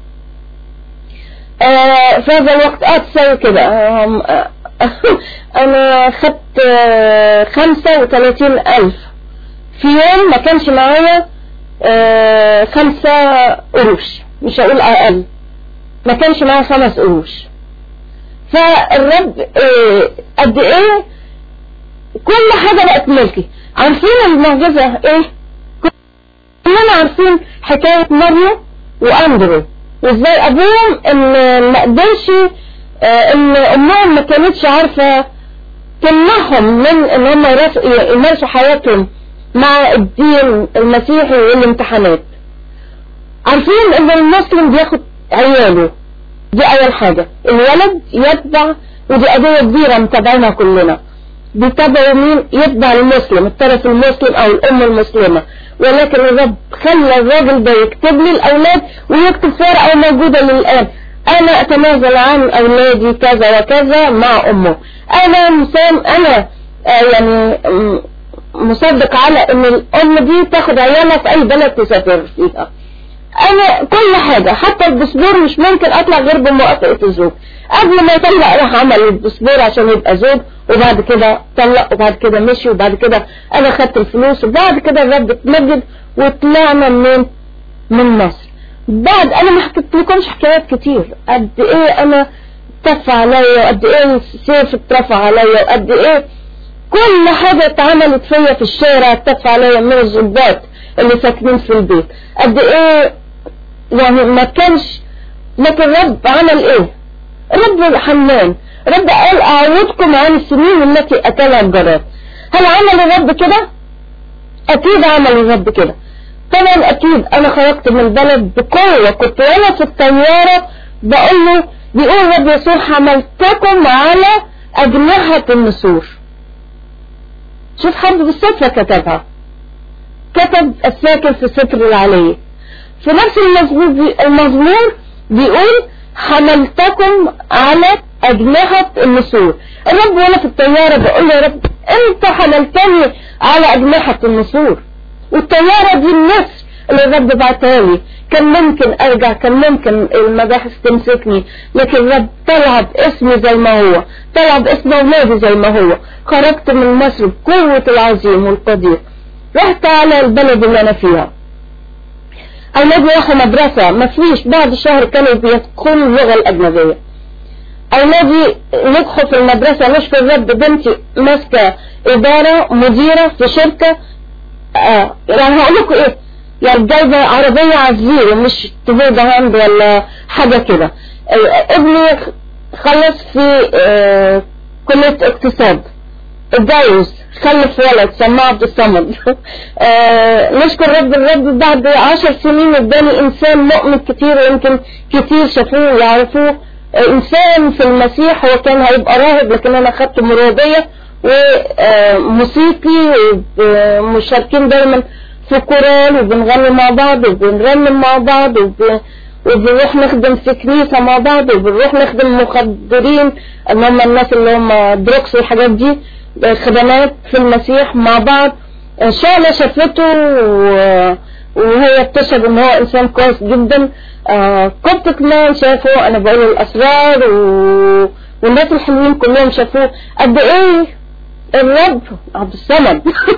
آه في هذا الوقت اه تساوي كده آه آه، انا خدت آه 35 الف في يوم ما كانش معايا آه خمسة قروش مش هقول اقل ما كانش معايا خمس قروش فالرب آه قد ايه كل حاجة بقت ملكي عارفين المعجزة ايه كلنا عارفين حكاية مريم واندرو وازاي ابوهم ان ما قدرش آه، ان امهم ما كانتش عارفة تمنعهم من ان هم يرف- يمارسوا حياتهم مع الدين المسيحي والامتحانات عارفين ان المسلم بياخد عياله دي اول حاجة الولد يتبع ودي قضية كبيرة متابعينها كلنا بيتابعوا مين يتبع المسلم الطرف المسلم او الام المسلمة ولكن الرب خلى الراجل ده يكتب لي الاولاد ويكتب ورقة موجودة للان انا اتنازل عن اولادي كذا وكذا مع امه انا مسام انا آه يعني م- مصدق على ان الام دي تاخد عيالها في اي بلد تسافر فيها انا كل حاجة حتى الباسبور مش ممكن اطلع غير بموافقة الزوج قبل ما يطلق راح عمل الباسبور عشان يبقى زوج وبعد كده طلق وبعد كده مشي وبعد كده انا خدت الفلوس وبعد كده الرب اتمجد وطلعنا منين من مصر بعد انا ما حكيت لكمش حكايات كتير قد ايه انا اتف عليا وقد ايه السيف اترفع عليا وقد ايه كل حاجة اتعملت فيا في الشارع اتف عليا من الظباط اللي ساكنين في البيت قد ايه يعني ما كانش لكن الرب عمل ايه رب حنان رب قال اعوضكم عن السنين التي اتاها الجراد هل عمل الرب كده اكيد عمل الرب كده طبعا اكيد انا خرجت من البلد بقوة كنت وانا في الطيارة بقول له بيقول الرب يسوع حملتكم على اجنحة النسور شوف حد بالصدفة كتبها كتب الساكن في ستر العلي في نفس المزمور, بي المزمور بيقول حملتكم على أجنحة النسور الرب وانا في الطيارة بقول له يا رب انت حملتني على أجنحة النسور والطيارة دي النسر اللي الرب بعتها لي كان ممكن ارجع كان ممكن المباحث تمسكني لكن الرب طلع باسمي زي ما هو طلع باسم اولادي زي ما هو خرجت من مصر بقوة العظيم والقدير رحت على البلد اللي انا فيها اولادي راحوا مدرسة ما فيش بعد شهر كانوا بيدخلوا اللغة الاجنبية اولادي نجحوا في المدرسة نشكر الرب بنتي ماسكة ادارة مديرة في شركة آه يعني هقول لكم ايه يعني جايبة عربية عزيزة مش تبيض هاند ولا حاجة كده آه ابني خلص في آه كلية اقتصاد اتجوز خلف ولد سماه عبد الصمد آه نشكر رب الرب بعد عشر سنين اداني انسان مؤمن كتير ويمكن كتير شافوه ويعرفوه آه انسان في المسيح هو كان هيبقى راهب لكن انا خدت مرادية وموسيقي ومشاركين دايما في كورال وبنغني مع بعض وبنرنم مع بعض وب... وبنروح نخدم في كنيسة مع بعض وبنروح نخدم مخدرين اللي هم الناس اللي هم دروكس والحاجات دي خدمات في المسيح مع بعض شعلة شافته و... وهي اكتشف ان هو انسان كويس جدا آه كنت كمان شافه انا بقول الاسرار و... والناس الحلوين كلهم شافوه قد ايه الرب عبد الصمد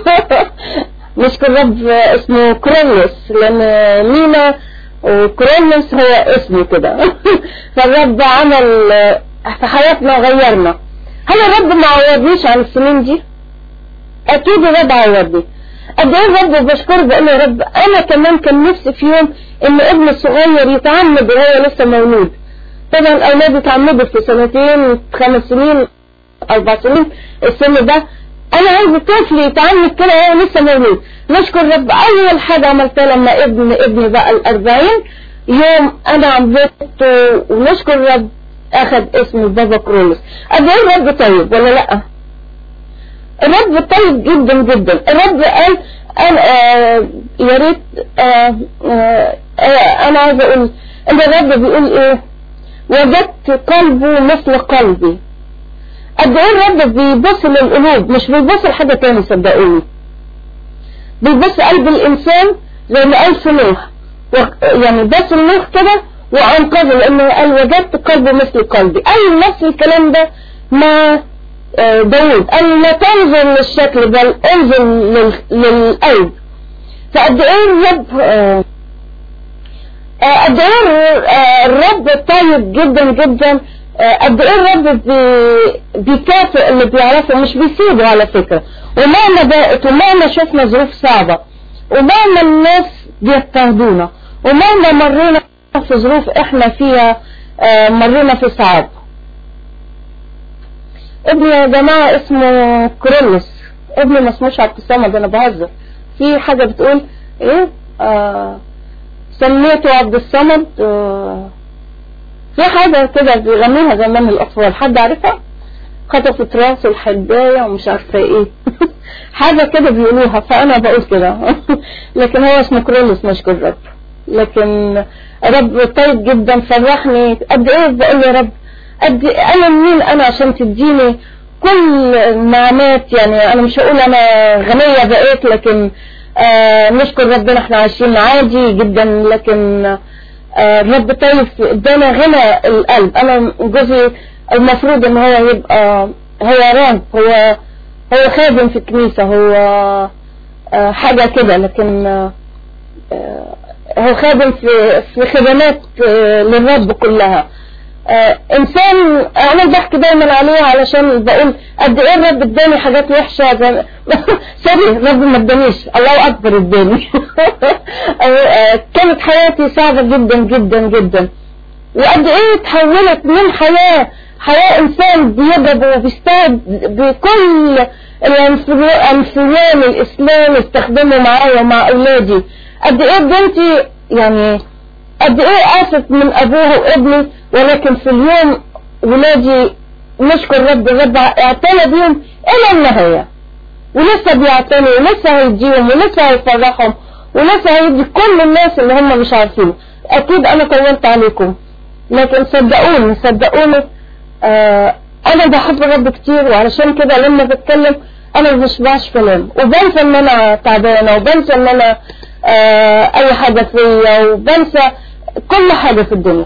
نشكر الرب اسمه كرولوس لان مينا وكرولوس هو اسمه كده فالرب عمل في حياتنا غيرنا هل الرب ما عوضنيش عن السنين دي اكيد الرب عوضني قد ايه الرب بشكره بقول يا رب انا كمان كان نفسي في يوم ان ابني الصغير يتعمد وهو لسه مولود طبعا اولادي اتعمدوا في سنتين خمس سنين اربع سنين السن ده انا عايز طفل يتعمل كده وهو لسه مولود نشكر رب اول حاجة عملتها لما ابن ابني بقى الاربعين يوم انا عملته ونشكر رب اخد اسم بابا كرولوس قد ايه الرب طيب ولا لا الرب طيب جدا جدا الرب قال أنا آه يا ريت آه آه آه انا عايز اقول ان الرب بيقول ايه وجدت قلبه مثل قلبي قد ايه الرب بيبص للقلوب مش بيبص لحاجة تاني صدقوني بيبص قلب الانسان زي ما قال في نوح و- يعني بص لنوح كده وانقذه لانه قال وجدت قلبه مثل قلبي قال نفس الكلام ده مع آه، داود قال لا تنظر للشكل بل انظر لل- للقلب فقد ايه الرب آه، آه، قد ايه الر- آه، الرب طيب جدا جدا آه، قد ايه الرب بي- بيكافئ اللي بيعرفه مش بيسيبه على فكرة ومهما بقت ومهما شفنا ظروف صعبة ومهما الناس بيضطهدونا ومهما مرينا في ظروف احنا فيها آه، مرينا في صعاب ابني يا جماعة اسمه كرولوس ابني ما اسموش عبد الصمد انا بهزر في حاجة بتقول ايه آه سميته عبد الصمد آه في حاجة كده بيغنوها زمان الأطفال حد عارفها؟ خطفت راسه الحداية ومش عارفة ايه حاجة كده بيقولوها فأنا بقول كده لكن هو اسمه كرولوس نشكر رب لكن رب طيب جدا فرحني قد ايه بقول يا رب قد انا مين انا عشان تديني كل النعمات يعني انا مش هقول انا غنية بقيت لكن آه نشكر ربنا احنا عايشين عادي جدا لكن آه الرب طيب ادانا غنى القلب انا جوزي المفروض ان هو يبقى هو راب هو هو خادم في الكنيسة هو آه حاجة كده لكن آه آه، هو خادم في في خدمات آه، للرب كلها آه، انسان انا بحكي دايما عليه علشان بقول قد ايه الرب اداني حاجات وحشه زي سوري الرب ما ادانيش الله اكبر اداني آه، كانت حياتي صعبه جدا جدا جدا وقد ايه اتحولت من حياه حياه انسان بيضرب وبيستعد بكل الانفلام الاسلام استخدمه معايا ومع اولادي قد ايه بنتي يعني قد ايه قاست من ابوها وابني ولكن في اليوم ولادي نشكر رب الرب اعتنى بيهم الى النهايه ولسه بيعتني ولسه هيديهم ولسه هيفرحهم ولسه هيدي كل الناس اللي هم مش عارفينه اكيد انا طولت عليكم لكن صدقوني صدقوني آه انا بحب الرب كتير وعلشان كده لما بتكلم انا ما بشبعش كلام وبنسى ان انا تعبانه وبنسى ان انا آه اي حاجه فيا وبنسى كل حاجه في الدنيا